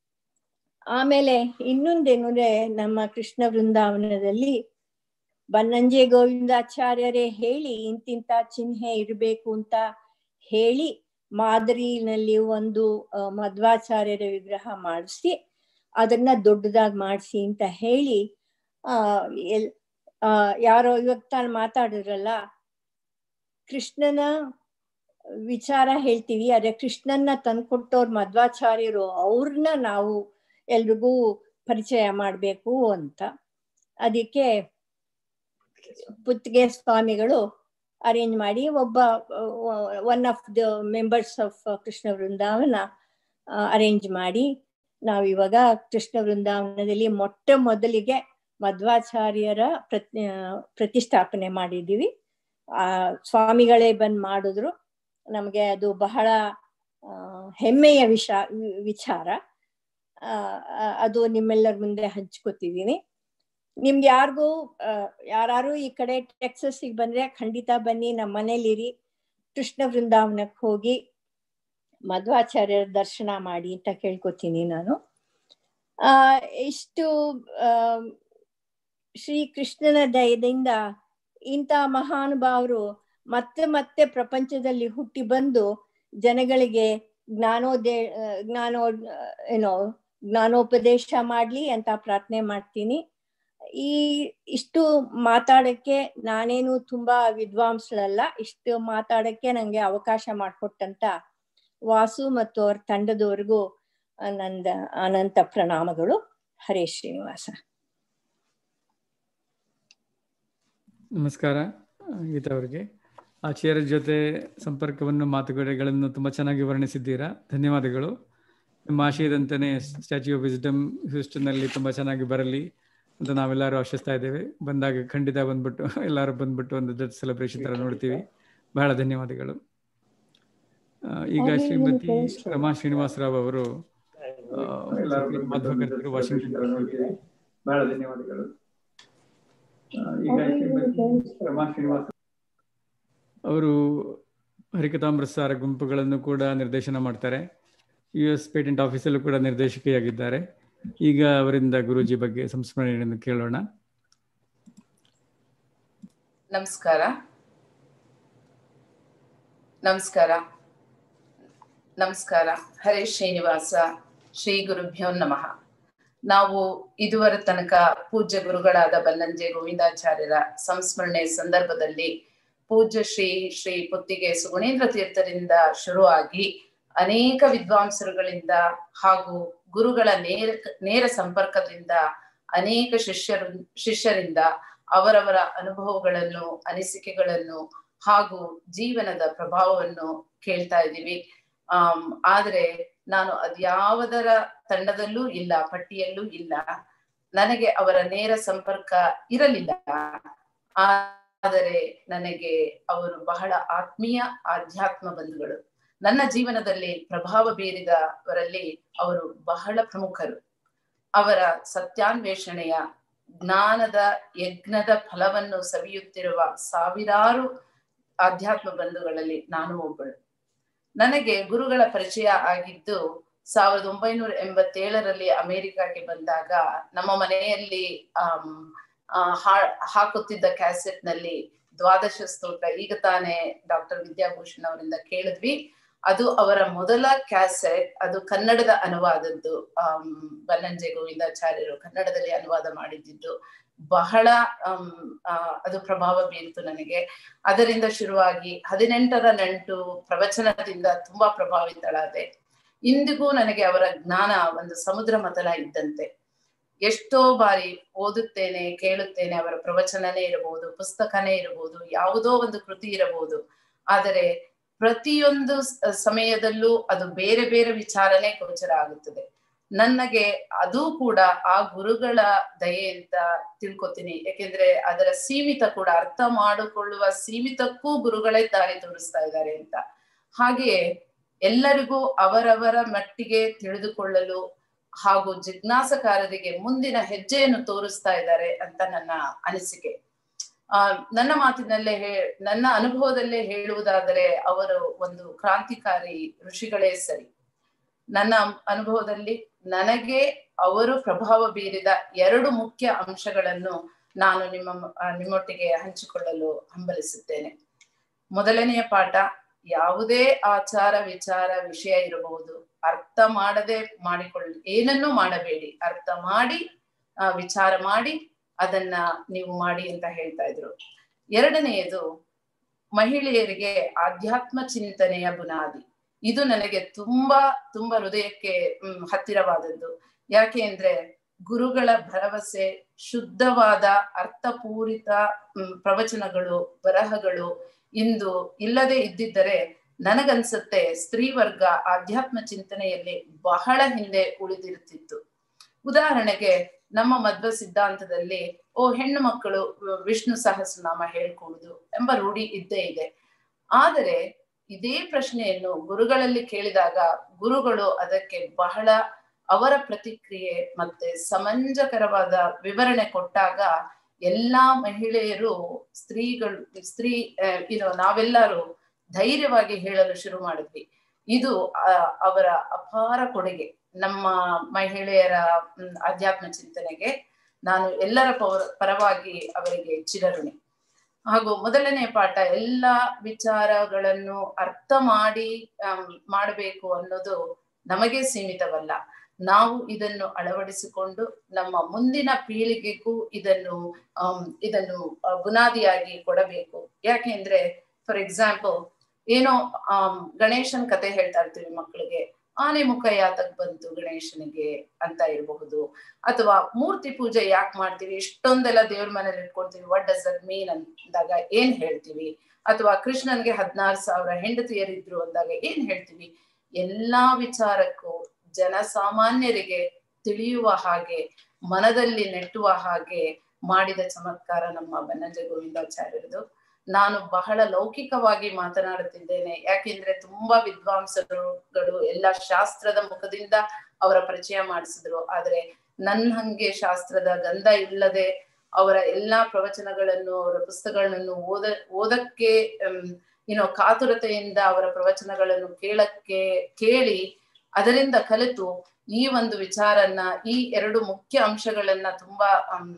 ಆಮೇಲೆ ಇನ್ನೊಂದೇನು ಅಂದ್ರೆ ನಮ್ಮ ಕೃಷ್ಣ ವೃಂದಾವನದಲ್ಲಿ ಬನ್ನಂಜೆ ಗೋವಿಂದಾಚಾರ್ಯರೇ ಹೇಳಿ ಇಂತಿಂತ ಚಿಹ್ನೆ ಇರಬೇಕು ಅಂತ ಹೇಳಿ ಮಾದರಿನಲ್ಲಿ ಒಂದು ಆ, ಮಧ್ವಾಚಾರ್ಯರ ವಿಗ್ರಹ ಮಾಡಿಸಿ ಅದನ್ನ ದೊಡ್ಡದಾಗಿ ಮಾಡಿಸಿ ಅಂತ ಹೇಳಿ ಆ ಎಲ್ ಆ ಯಾರೋ ಇವಾಗ ತಾನು ಮಾತಾಡಿದ್ರಲ್ಲ ಕೃಷ್ಣನ ವಿಚಾರ ಹೇಳ್ತೀವಿ ಅದೇ ಕೃಷ್ಣನ್ನ ತಂದ್ಕೊಟ್ಟವ್ರ ಮಧ್ವಾಚಾರ್ಯರು ಅವ್ರನ್ನ ನಾವು ಎಲ್ರಿಗೂ ಪರಿಚಯ ಮಾಡ್ಬೇಕು ಅಂತ ಅದಕ್ಕೆ ಪುತ್ತಿಗೆ ಸ್ವಾಮಿಗಳು ಅರೇಂಜ್ ಮಾಡಿ ಒಬ್ಬ one of the members of Krishna Vrindavana arrange ಮಾಡಿ ನಾವು ಇವಾಗ ಕೃಷ್ಣ ವೃಂದಾವನದಲ್ಲಿ ಮೊಟ್ಟ ಮೊದಲಿಗೆ ಮಧ್ವಾಚಾರ್ಯರ ಪ್ರತಿ ಪ್ರತಿಷ್ಠಾಪನೆ ಮಾಡಿದ್ದೀವಿ ಆ ಸ್ವಾಮಿಗಳೇ ಬಂದ್ ಮಾಡಿದ್ರು ನಮಗೆ ಅದು ಬಹಳ ಆ, ಹೆಮ್ಮೆಯ ವಿಷ ವಿಚಾರ ಆ, ಆ, ಅದು ನಿಮ್ಮೆಲ್ಲರ ಮುಂದೆ ಹಂಚ್ಕೋತಿದ್ದೀನಿ ನಿಮ್ಗೆ ಯಾರಿಗೂ ಯಾರು ಈ ಕಡೆ ಟೆಕ್ಸಸ್ಗೆ ಬಂದ್ರೆ ಖಂಡಿತ ಬನ್ನಿ ನಮ್ಮ ಮನೇಲಿರಿ ಕೃಷ್ಣ ವೃಂದಾವನಕ್ಕೆ ಹೋಗಿ ಮಧ್ವಾಚಾರ್ಯರ ದರ್ಶನ ಮಾಡಿ ಅಂತ ಕೇಳ್ಕೊತೀನಿ ನಾನು ಆ ಇಷ್ಟು ಆ ಶ್ರೀ ಕೃಷ್ಣನ ದಯದಿಂದ ಇಂಥ ಮಹಾನುಭಾವರು ಮತ್ತೆ ಮತ್ತೆ ಪ್ರಪಂಚದಲ್ಲಿ ಹುಟ್ಟಿ ಬಂದು ಜನಗಳಿಗೆ ಜ್ಞಾನೋದಯ ಜ್ಞಾನೋ ಏನೋ ಜ್ಞಾನೋಪದೇಶ ಮಾಡ್ಲಿ ಅಂತ ಪ್ರಾರ್ಥನೆ ಮಾಡ್ತೀನಿ ಈ ಇಷ್ಟು ಮಾತಾಡಕ್ಕೆ ನಾನೇನು ತುಂಬಾ ವಿದ್ವಾಂಸಳಲ್ಲ ಇಷ್ಟು ಮಾತಾಡಕ್ಕೆ ನಂಗೆ ಅವಕಾಶ ಮಾಡಿಕೊಟ್ಟಂತ ವಾಸು ಮತ್ತು ಅವ್ರ ತಂಡದವರೆಗೂ ನಂದ ಅನಂತ ಪ್ರಣಾಮಗಳು ಹರೇ ಶ್ರೀನಿವಾಸ ನಮಸ್ಕಾರ ಗೀತಾ ಅವರಿಗೆ ಆಚಾರ್ಯರ ಜೊತೆ ಸಂಪರ್ಕವನ್ನು ಮಾತುಕತೆಗಳನ್ನು ತುಂಬ ಚೆನ್ನಾಗಿ ವರ್ಣಿಸಿದ್ದೀರಾ ಧನ್ಯವಾದಗಳು ನಿಮ್ಮ ಆಶಯದಂತೆಯೇ ಸ್ಟ್ಯಾಚ್ಯೂ ಆಫ್ ವಿಸ್ಡಮ್ ಹ್ಯೂಸ್ಟನ್ನಲ್ಲಿ ತುಂಬ ಚೆನ್ನಾಗಿ ಬರಲಿ ಅಂತ ನಾವೆಲ್ಲರೂ ಆಶಿಸ್ತಾ ಇದ್ದೇವೆ ಬಂದಾಗ ಖಂಡಿತ ಬಂದ್ಬಿಟ್ಟು ಎಲ್ಲರೂ ಬಂದ್ಬಿಟ್ಟು ಒಂದು ದೊಡ್ಡ ಸೆಲೆಬ್ರೇಷನ್ ಥರ ನೋಡ್ತೀವಿ ಬಹಳ ಧನ್ಯವಾದಗಳು ಆ, ಈಗ ಶ್ರೀಮತಿ ರಮಾ ಶ್ರೀನಿವಾಸರಾವ್ ಅವರು ಆ, ಮಧ್ವಕರ್ತರು ವಾಷಿಂಗ್ಟನ್ ಬಹಳ ಧನ್ಯವಾದಗಳು ಆ, ಈಗ ಶ್ರೀಮತಿ ರಮಾ ಶ್ರೀನಿವಾಸ ಅವರು ಹರಿಕಥಾಮೃತಸಾರ ಗುಂಪುಗಳನ್ನು ಕೂಡ ನಿರ್ದೇಶನ ಮಾಡ್ತಾರೆ ಯು ಎಸ್ ಪೇಟೆಂಟ್ ಆಫೀಸಲ್ಲೂ ಕೂಡ ನಿರ್ದೇಶಕಿಯಾಗಿದ್ದಾರೆ ಈಗ ಅವರಿಂದ ಗುರೂಜಿ ಬಗ್ಗೆ ಸಂಸ್ಮರಣೆಯನ್ನು ಕೇಳೋಣ ನಮಸ್ಕಾರ ನಮಸ್ಕಾರ ನಮಸ್ಕಾರ ಹರೇ ಶ್ರೀನಿವಾಸ ಶ್ರೀ ಗುರುಭ್ಯೋ ನಮಃ ನಾವು ಇದುವರ ತನಕ ಪೂಜ್ಯ ಗುರುಗಳಾದ ಬಲ್ಲಂಜೆ ಗೋವಿಂದಾಚಾರ್ಯರ ಸಂಸ್ಮರಣೆ ಸಂದರ್ಭದಲ್ಲಿ ಪೂಜ್ಯ ಶ್ರೀ ಶ್ರೀ ಪುತ್ತಿಗೆ ಸುಗುಣೇಂದ್ರ ತೀರ್ಥರಿಂದ ಶುರುವಾಗಿ ಅನೇಕ ವಿದ್ವಾಂಸರುಗಳಿಂದ ಹಾಗೂ ಗುರುಗಳ ನೇರ ನೇರ ಸಂಪರ್ಕದಿಂದ ಅನೇಕ ಶಿಷ್ಯರು ಶಿಷ್ಯರಿಂದ ಅವರವರ ಅನುಭವಗಳನ್ನು ಅನಿಸಿಕೆಗಳನ್ನು ಹಾಗೂ ಜೀವನದ ಪ್ರಭಾವವನ್ನು ಕೇಳ್ತಾ ಇದ್ದೀವಿ ಆಮ್ ಆದರೆ ನಾನು ಅದ್ಯಾವುದರ ತಂಡದಲ್ಲೂ ಇಲ್ಲ ಪಟ್ಟಿಯಲ್ಲೂ ಇಲ್ಲ ನನಗೆ ಅವರ ನೇರ ಸಂಪರ್ಕ ಇರಲಿಲ್ಲ ಆದರೆ ನನಗೆ ಅವರು ಬಹಳ ಆತ್ಮೀಯ ಆಧ್ಯಾತ್ಮ ಬಂಧುಗಳು ನನ್ನ ಜೀವನದಲ್ಲಿ ಪ್ರಭಾವ ಬೀರಿದವರಲ್ಲಿ ಅವರು ಬಹಳ ಪ್ರಮುಖರು ಅವರ ಸತ್ಯಾನ್ವೇಷಣೆಯ ಜ್ಞಾನದ ಯಜ್ಞದ ಫಲವನ್ನು ಸವಿಯುತ್ತಿರುವ ಸಾವಿರಾರು ಆಧ್ಯಾತ್ಮ ಬಂಧುಗಳಲ್ಲಿ ನಾನು ಒಬ್ಬಳು ನನಗೆ ಗುರುಗಳ ಪರಿಚಯ ಆಗಿದ್ದು ಸಾವಿರದ ಒಂಬೈನೂರ ಎಂಬತ್ತೇಳರಲ್ಲಿ ಅಮೆರಿಕಾಗೆ ಬಂದಾಗ ನಮ್ಮ ಮನೆಯಲ್ಲಿ ಆಮ್, ಆ, ಹಾ- ಹಾಕುತ್ತಿದ್ದ ಕ್ಯಾಸೆಟ್ ನಲ್ಲಿ ದ್ವಾದಶ ಸ್ತೋತ್ರ ಈಗ ತಾನೇ ಡಾಕ್ಟರ್ ವಿದ್ಯಾಭೂಷಣ್ ಅವರಿಂದ ಕೇಳಿದ್ವಿ ಅದು ಅವರ ಮೊದಲ ಕ್ಯಾಸೆಟ್ ಅದು ಕನ್ನಡದ ಅನುವಾದದ್ದು ಆಮ್, ಬನ್ನಂಜೆ ಗೋವಿಂದಾಚಾರ್ಯರು ಕನ್ನಡದಲ್ಲಿ ಅನುವಾದ ಮಾಡಿದ್ದಿದ್ದು ಬಹಳ ಆಮ್, ಆ, ಅದು ಪ್ರಭಾವ ಬೀರಿತು ನನಗೆ ಅದರಿಂದ ಶುರುವಾಗಿ ಹದಿನೆಂಟರ ನಂಟು ಪ್ರವಚನದಿಂದ ತುಂಬಾ ಪ್ರಭಾವಿತಳಾದೆ ಇಂದಿಗೂ ನನಗೆ ಅವರ ಜ್ಞಾನ ಒಂದು ಸಮುದ್ರ ಮತಲ ಇದ್ದಂತೆ ಎಷ್ಟೋ ಬಾರಿ ಓದುತ್ತೇನೆ ಕೇಳುತ್ತೇನೆ ಅವರ ಪ್ರವಚನನೇ ಇರಬಹುದು ಪುಸ್ತಕನೇ ಇರಬಹುದು ಯಾವುದೋ ಒಂದು ಕೃತಿ ಇರಬಹುದು ಆದರೆ ಪ್ರತಿಯೊಂದು ಸ- ಸಮಯದಲ್ಲೂ ಅದು ಬೇರೆ ಬೇರೆ ವಿಚಾರನೇ ಗೋಚರ ಆಗುತ್ತದೆ ನನಗೆ ಅದು ಕೂಡ ಆ ಗುರುಗಳ ದಯೆ ಅಂತ ತಿಳ್ಕೊತೀನಿ ಯಾಕೆಂದ್ರೆ ಅದರ ಸೀಮಿತ ಕೂಡ ಅರ್ಥ ಮಾಡಿಕೊಳ್ಳುವ ಸೀಮಿತಕ್ಕೂ ಗುರುಗಳೇ ದಾರಿ ತೋರಿಸ್ತಾ ಇದ್ದಾರೆ ಅಂತ ಹಾಗೆಯೇ ಎಲ್ಲರಿಗೂ ಅವರವರ ಮಟ್ಟಿಗೆ ತಿಳಿದುಕೊಳ್ಳಲು ಹಾಗೂ ಜಿಜ್ಞಾಸಕಾರರಿಗೆ ಮುಂದಿನ ಹೆಜ್ಜೆಯನ್ನು ತೋರಿಸ್ತಾ ಇದ್ದಾರೆ ಅಂತ ನನ್ನ ಅನಿಸಿಕೆ ಆ ನನ್ನ ಮಾತಿನಲ್ಲೇ ಹೇ ನನ್ನ ಅನುಭವದಲ್ಲೇ ಹೇಳುವುದಾದರೆ ಅವರು ಒಂದು ಕ್ರಾಂತಿಕಾರಿ ಋಷಿಗಳೇ ಸರಿ ನನ್ನ ಅನುಭವದಲ್ಲಿ ನನಗೆ ಅವರು ಪ್ರಭಾವ ಬೀರಿದ ಎರಡು ಮುಖ್ಯ ಅಂಶಗಳನ್ನು ನಾನು ನಿಮ್ಮ ಆ, ನಿಮ್ಮೊಟ್ಟಿಗೆ ಹಂಚಿಕೊಳ್ಳಲು ಹಂಬಲಿಸುತ್ತೇನೆ ಮೊದಲನೆಯ ಪಾಠ ಯಾವುದೇ ಆಚಾರ ವಿಚಾರ ವಿಷಯ ಇರಬಹುದು ಅರ್ಥ ಮಾಡದೆ ಮಾಡಿಕೊಳ್ಳಿ ಏನನ್ನೂ ಮಾಡಬೇಡಿ ಅರ್ಥ ಮಾಡಿ ಆ, ವಿಚಾರ ಮಾಡಿ ಅದನ್ನ ನೀವು ಮಾಡಿ ಅಂತ ಹೇಳ್ತಾ ಇದ್ರು ಎರಡನೆಯದು ಮಹಿಳೆಯರಿಗೆ ಆಧ್ಯಾತ್ಮ ಚಿಂತನೆಯ ಬುನಾದಿ ಇದು ನನಗೆ ತುಂಬಾ ತುಂಬಾ ಹೃದಯಕ್ಕೆ ಹ್ಮ್, ಹತ್ತಿರವಾದದ್ದು ಯಾಕೆ ಅಂದ್ರೆ ಗುರುಗಳ ಭರವಸೆ ಶುದ್ಧವಾದ ಅರ್ಥಪೂರಿತ ಹ್ಮ್, ಪ್ರವಚನಗಳು ಬರಹಗಳು ಇಂದು ಇಲ್ಲದೆ ಇದ್ದಿದ್ದರೆ ನನಗನ್ಸುತ್ತೆ ಸ್ತ್ರೀ ವರ್ಗ ಆಧ್ಯಾತ್ಮ ಚಿಂತನೆಯಲ್ಲಿ ಬಹಳ ಹಿಂದೆ ಉಳಿದಿರುತ್ತಿತ್ತು ಉದಾಹರಣೆಗೆ ನಮ್ಮ ಮಧ್ವ ಸಿದ್ಧಾಂತದಲ್ಲಿ ಓ ಹೆಣ್ಣು ಮಕ್ಕಳು ವಿಷ್ಣು ಸಹಸ್ರನಾಮ ಹೇಳ್ಕೊಡುದು ಎಂಬ ರೂಢಿ ಇದ್ದೇ ಇದೆ ಆದರೆ ಇದೇ ಪ್ರಶ್ನೆಯನ್ನು ಗುರುಗಳಲ್ಲಿ ಕೇಳಿದಾಗ ಗುರುಗಳು ಅದಕ್ಕೆ ಬಹಳ ಅವರ ಪ್ರತಿಕ್ರಿಯೆ ಮತ್ತೆ ಸಮಂಜಕರವಾದ ವಿವರಣೆ ಕೊಟ್ಟಾಗ ಎಲ್ಲಾ ಮಹಿಳೆಯರು ಸ್ತ್ರೀಗಳು ಸ್ತ್ರೀ ಇದು ನಾವೆಲ್ಲರೂ ಧೈರ್ಯವಾಗಿ ಹೇಳಲು ಶುರು ಮಾಡಿದ್ವಿ ಇದು ಆ, ಅವರ ಅಪಾರ ಕೊಡುಗೆ ನಮ್ಮ ಮಹಿಳೆಯರ ಮ್, ಆಧ್ಯಾತ್ಮ ಚಿಂತನೆಗೆ ನಾನು ಎಲ್ಲರ ಪರ ಪರವಾಗಿ ಅವರಿಗೆ ಚಿರಋಣಿ ಹಾಗೂ ಮೊದಲನೇ ಪಾಠ ಎಲ್ಲ ವಿಚಾರಗಳನ್ನು ಅರ್ಥ ಮಾಡಿ ಆಮ್, ಮಾಡಬೇಕು ಅನ್ನೋದು ನಮಗೆ ಸೀಮಿತವಲ್ಲ ನಾವು ಇದನ್ನು ಅಳವಡಿಸಿಕೊಂಡು ನಮ್ಮ ಮುಂದಿನ ಪೀಳಿಗೆಗೂ ಇದನ್ನು ಆಮ್, ಇದನ್ನು ಆ, ಬುನಾದಿಯಾಗಿ ಕೊಡಬೇಕು ಯಾಕೆಂದ್ರೆ ಫಾರ್ ಎಕ್ಸಾಂಪಲ್ ಏನೋ ಆಮ್, ಗಣೇಶನ್ ಕತೆ ಹೇಳ್ತಾ ಇರ್ತೀವಿ ಮಕ್ಕಳಿಗೆ ಆನೆ ಮುಖ ಯಾತಕ್ ಬಂತು ಗಣೇಶನಿಗೆ ಅಂತ ಇರಬಹುದು ಅಥವಾ ಮೂರ್ತಿ ಪೂಜೆ ಯಾಕೆ ಮಾಡ್ತೀವಿ ಇಷ್ಟೊಂದೆಲ್ಲ ದೇವ್ರ ಮನೇಲಿ ಇಟ್ಕೊಳ್ತೀವಿ ವಾಟ್ ಡಸ್ ದಟ್ ಮೀನ್ ಅಂದಾಗ ಏನ್ ಹೇಳ್ತೀವಿ ಅಥವಾ ಕೃಷ್ಣನ್ಗೆ ಹದಿನಾರು ಸಾವಿರ ಹೆಂಡತಿಯರಿದ್ರು ಅಂದಾಗ ಏನ್ ಹೇಳ್ತೀವಿ ಎಲ್ಲಾ ವಿಚಾರಕ್ಕೂ ಜನಸಾಮಾನ್ಯರಿಗೆ ತಿಳಿಯುವ ಹಾಗೆ ಮನದಲ್ಲಿ ನೆಟ್ಟುವ ಹಾಗೆ ಮಾಡಿದ ಚಮತ್ಕಾರ ನಮ್ಮ ಬನ್ನಂಜೆ ಗೋವಿಂದಾಚಾರ್ಯರದು ನಾನು ಬಹಳ ಲೌಕಿಕವಾಗಿ ಮಾತನಾಡುತ್ತಿದ್ದೇನೆ ಯಾಕೆಂದ್ರೆ ತುಂಬಾ ವಿದ್ವಾಂಸರುಗಳು ಎಲ್ಲ ಶಾಸ್ತ್ರದ ಮುಖದಿಂದ ಅವರ ಪರಿಚಯ ಮಾಡಿಸಿದ್ರು ಆದ್ರೆ ನನ್ನ ಹಂಗೆ ಶಾಸ್ತ್ರದ ಗಂಧ ಇಲ್ಲದೆ ಅವರ ಎಲ್ಲಾ ಪ್ರವಚನಗಳನ್ನು ಅವರ ಪುಸ್ತಕಗಳನ್ನು ಓದ ಓದಕ್ಕೆ ಏನೋ ಕಾತುರತೆಯಿಂದ ಅವರ ಪ್ರವಚನಗಳನ್ನು ಕೇಳಕ್ಕೆ ಕೇಳಿ ಅದರಿಂದ ಕಲಿತು ಈ ಒಂದು ವಿಚಾರನ್ನ ಈ ಎರಡು ಮುಖ್ಯ ಅಂಶಗಳನ್ನ ತುಂಬಾ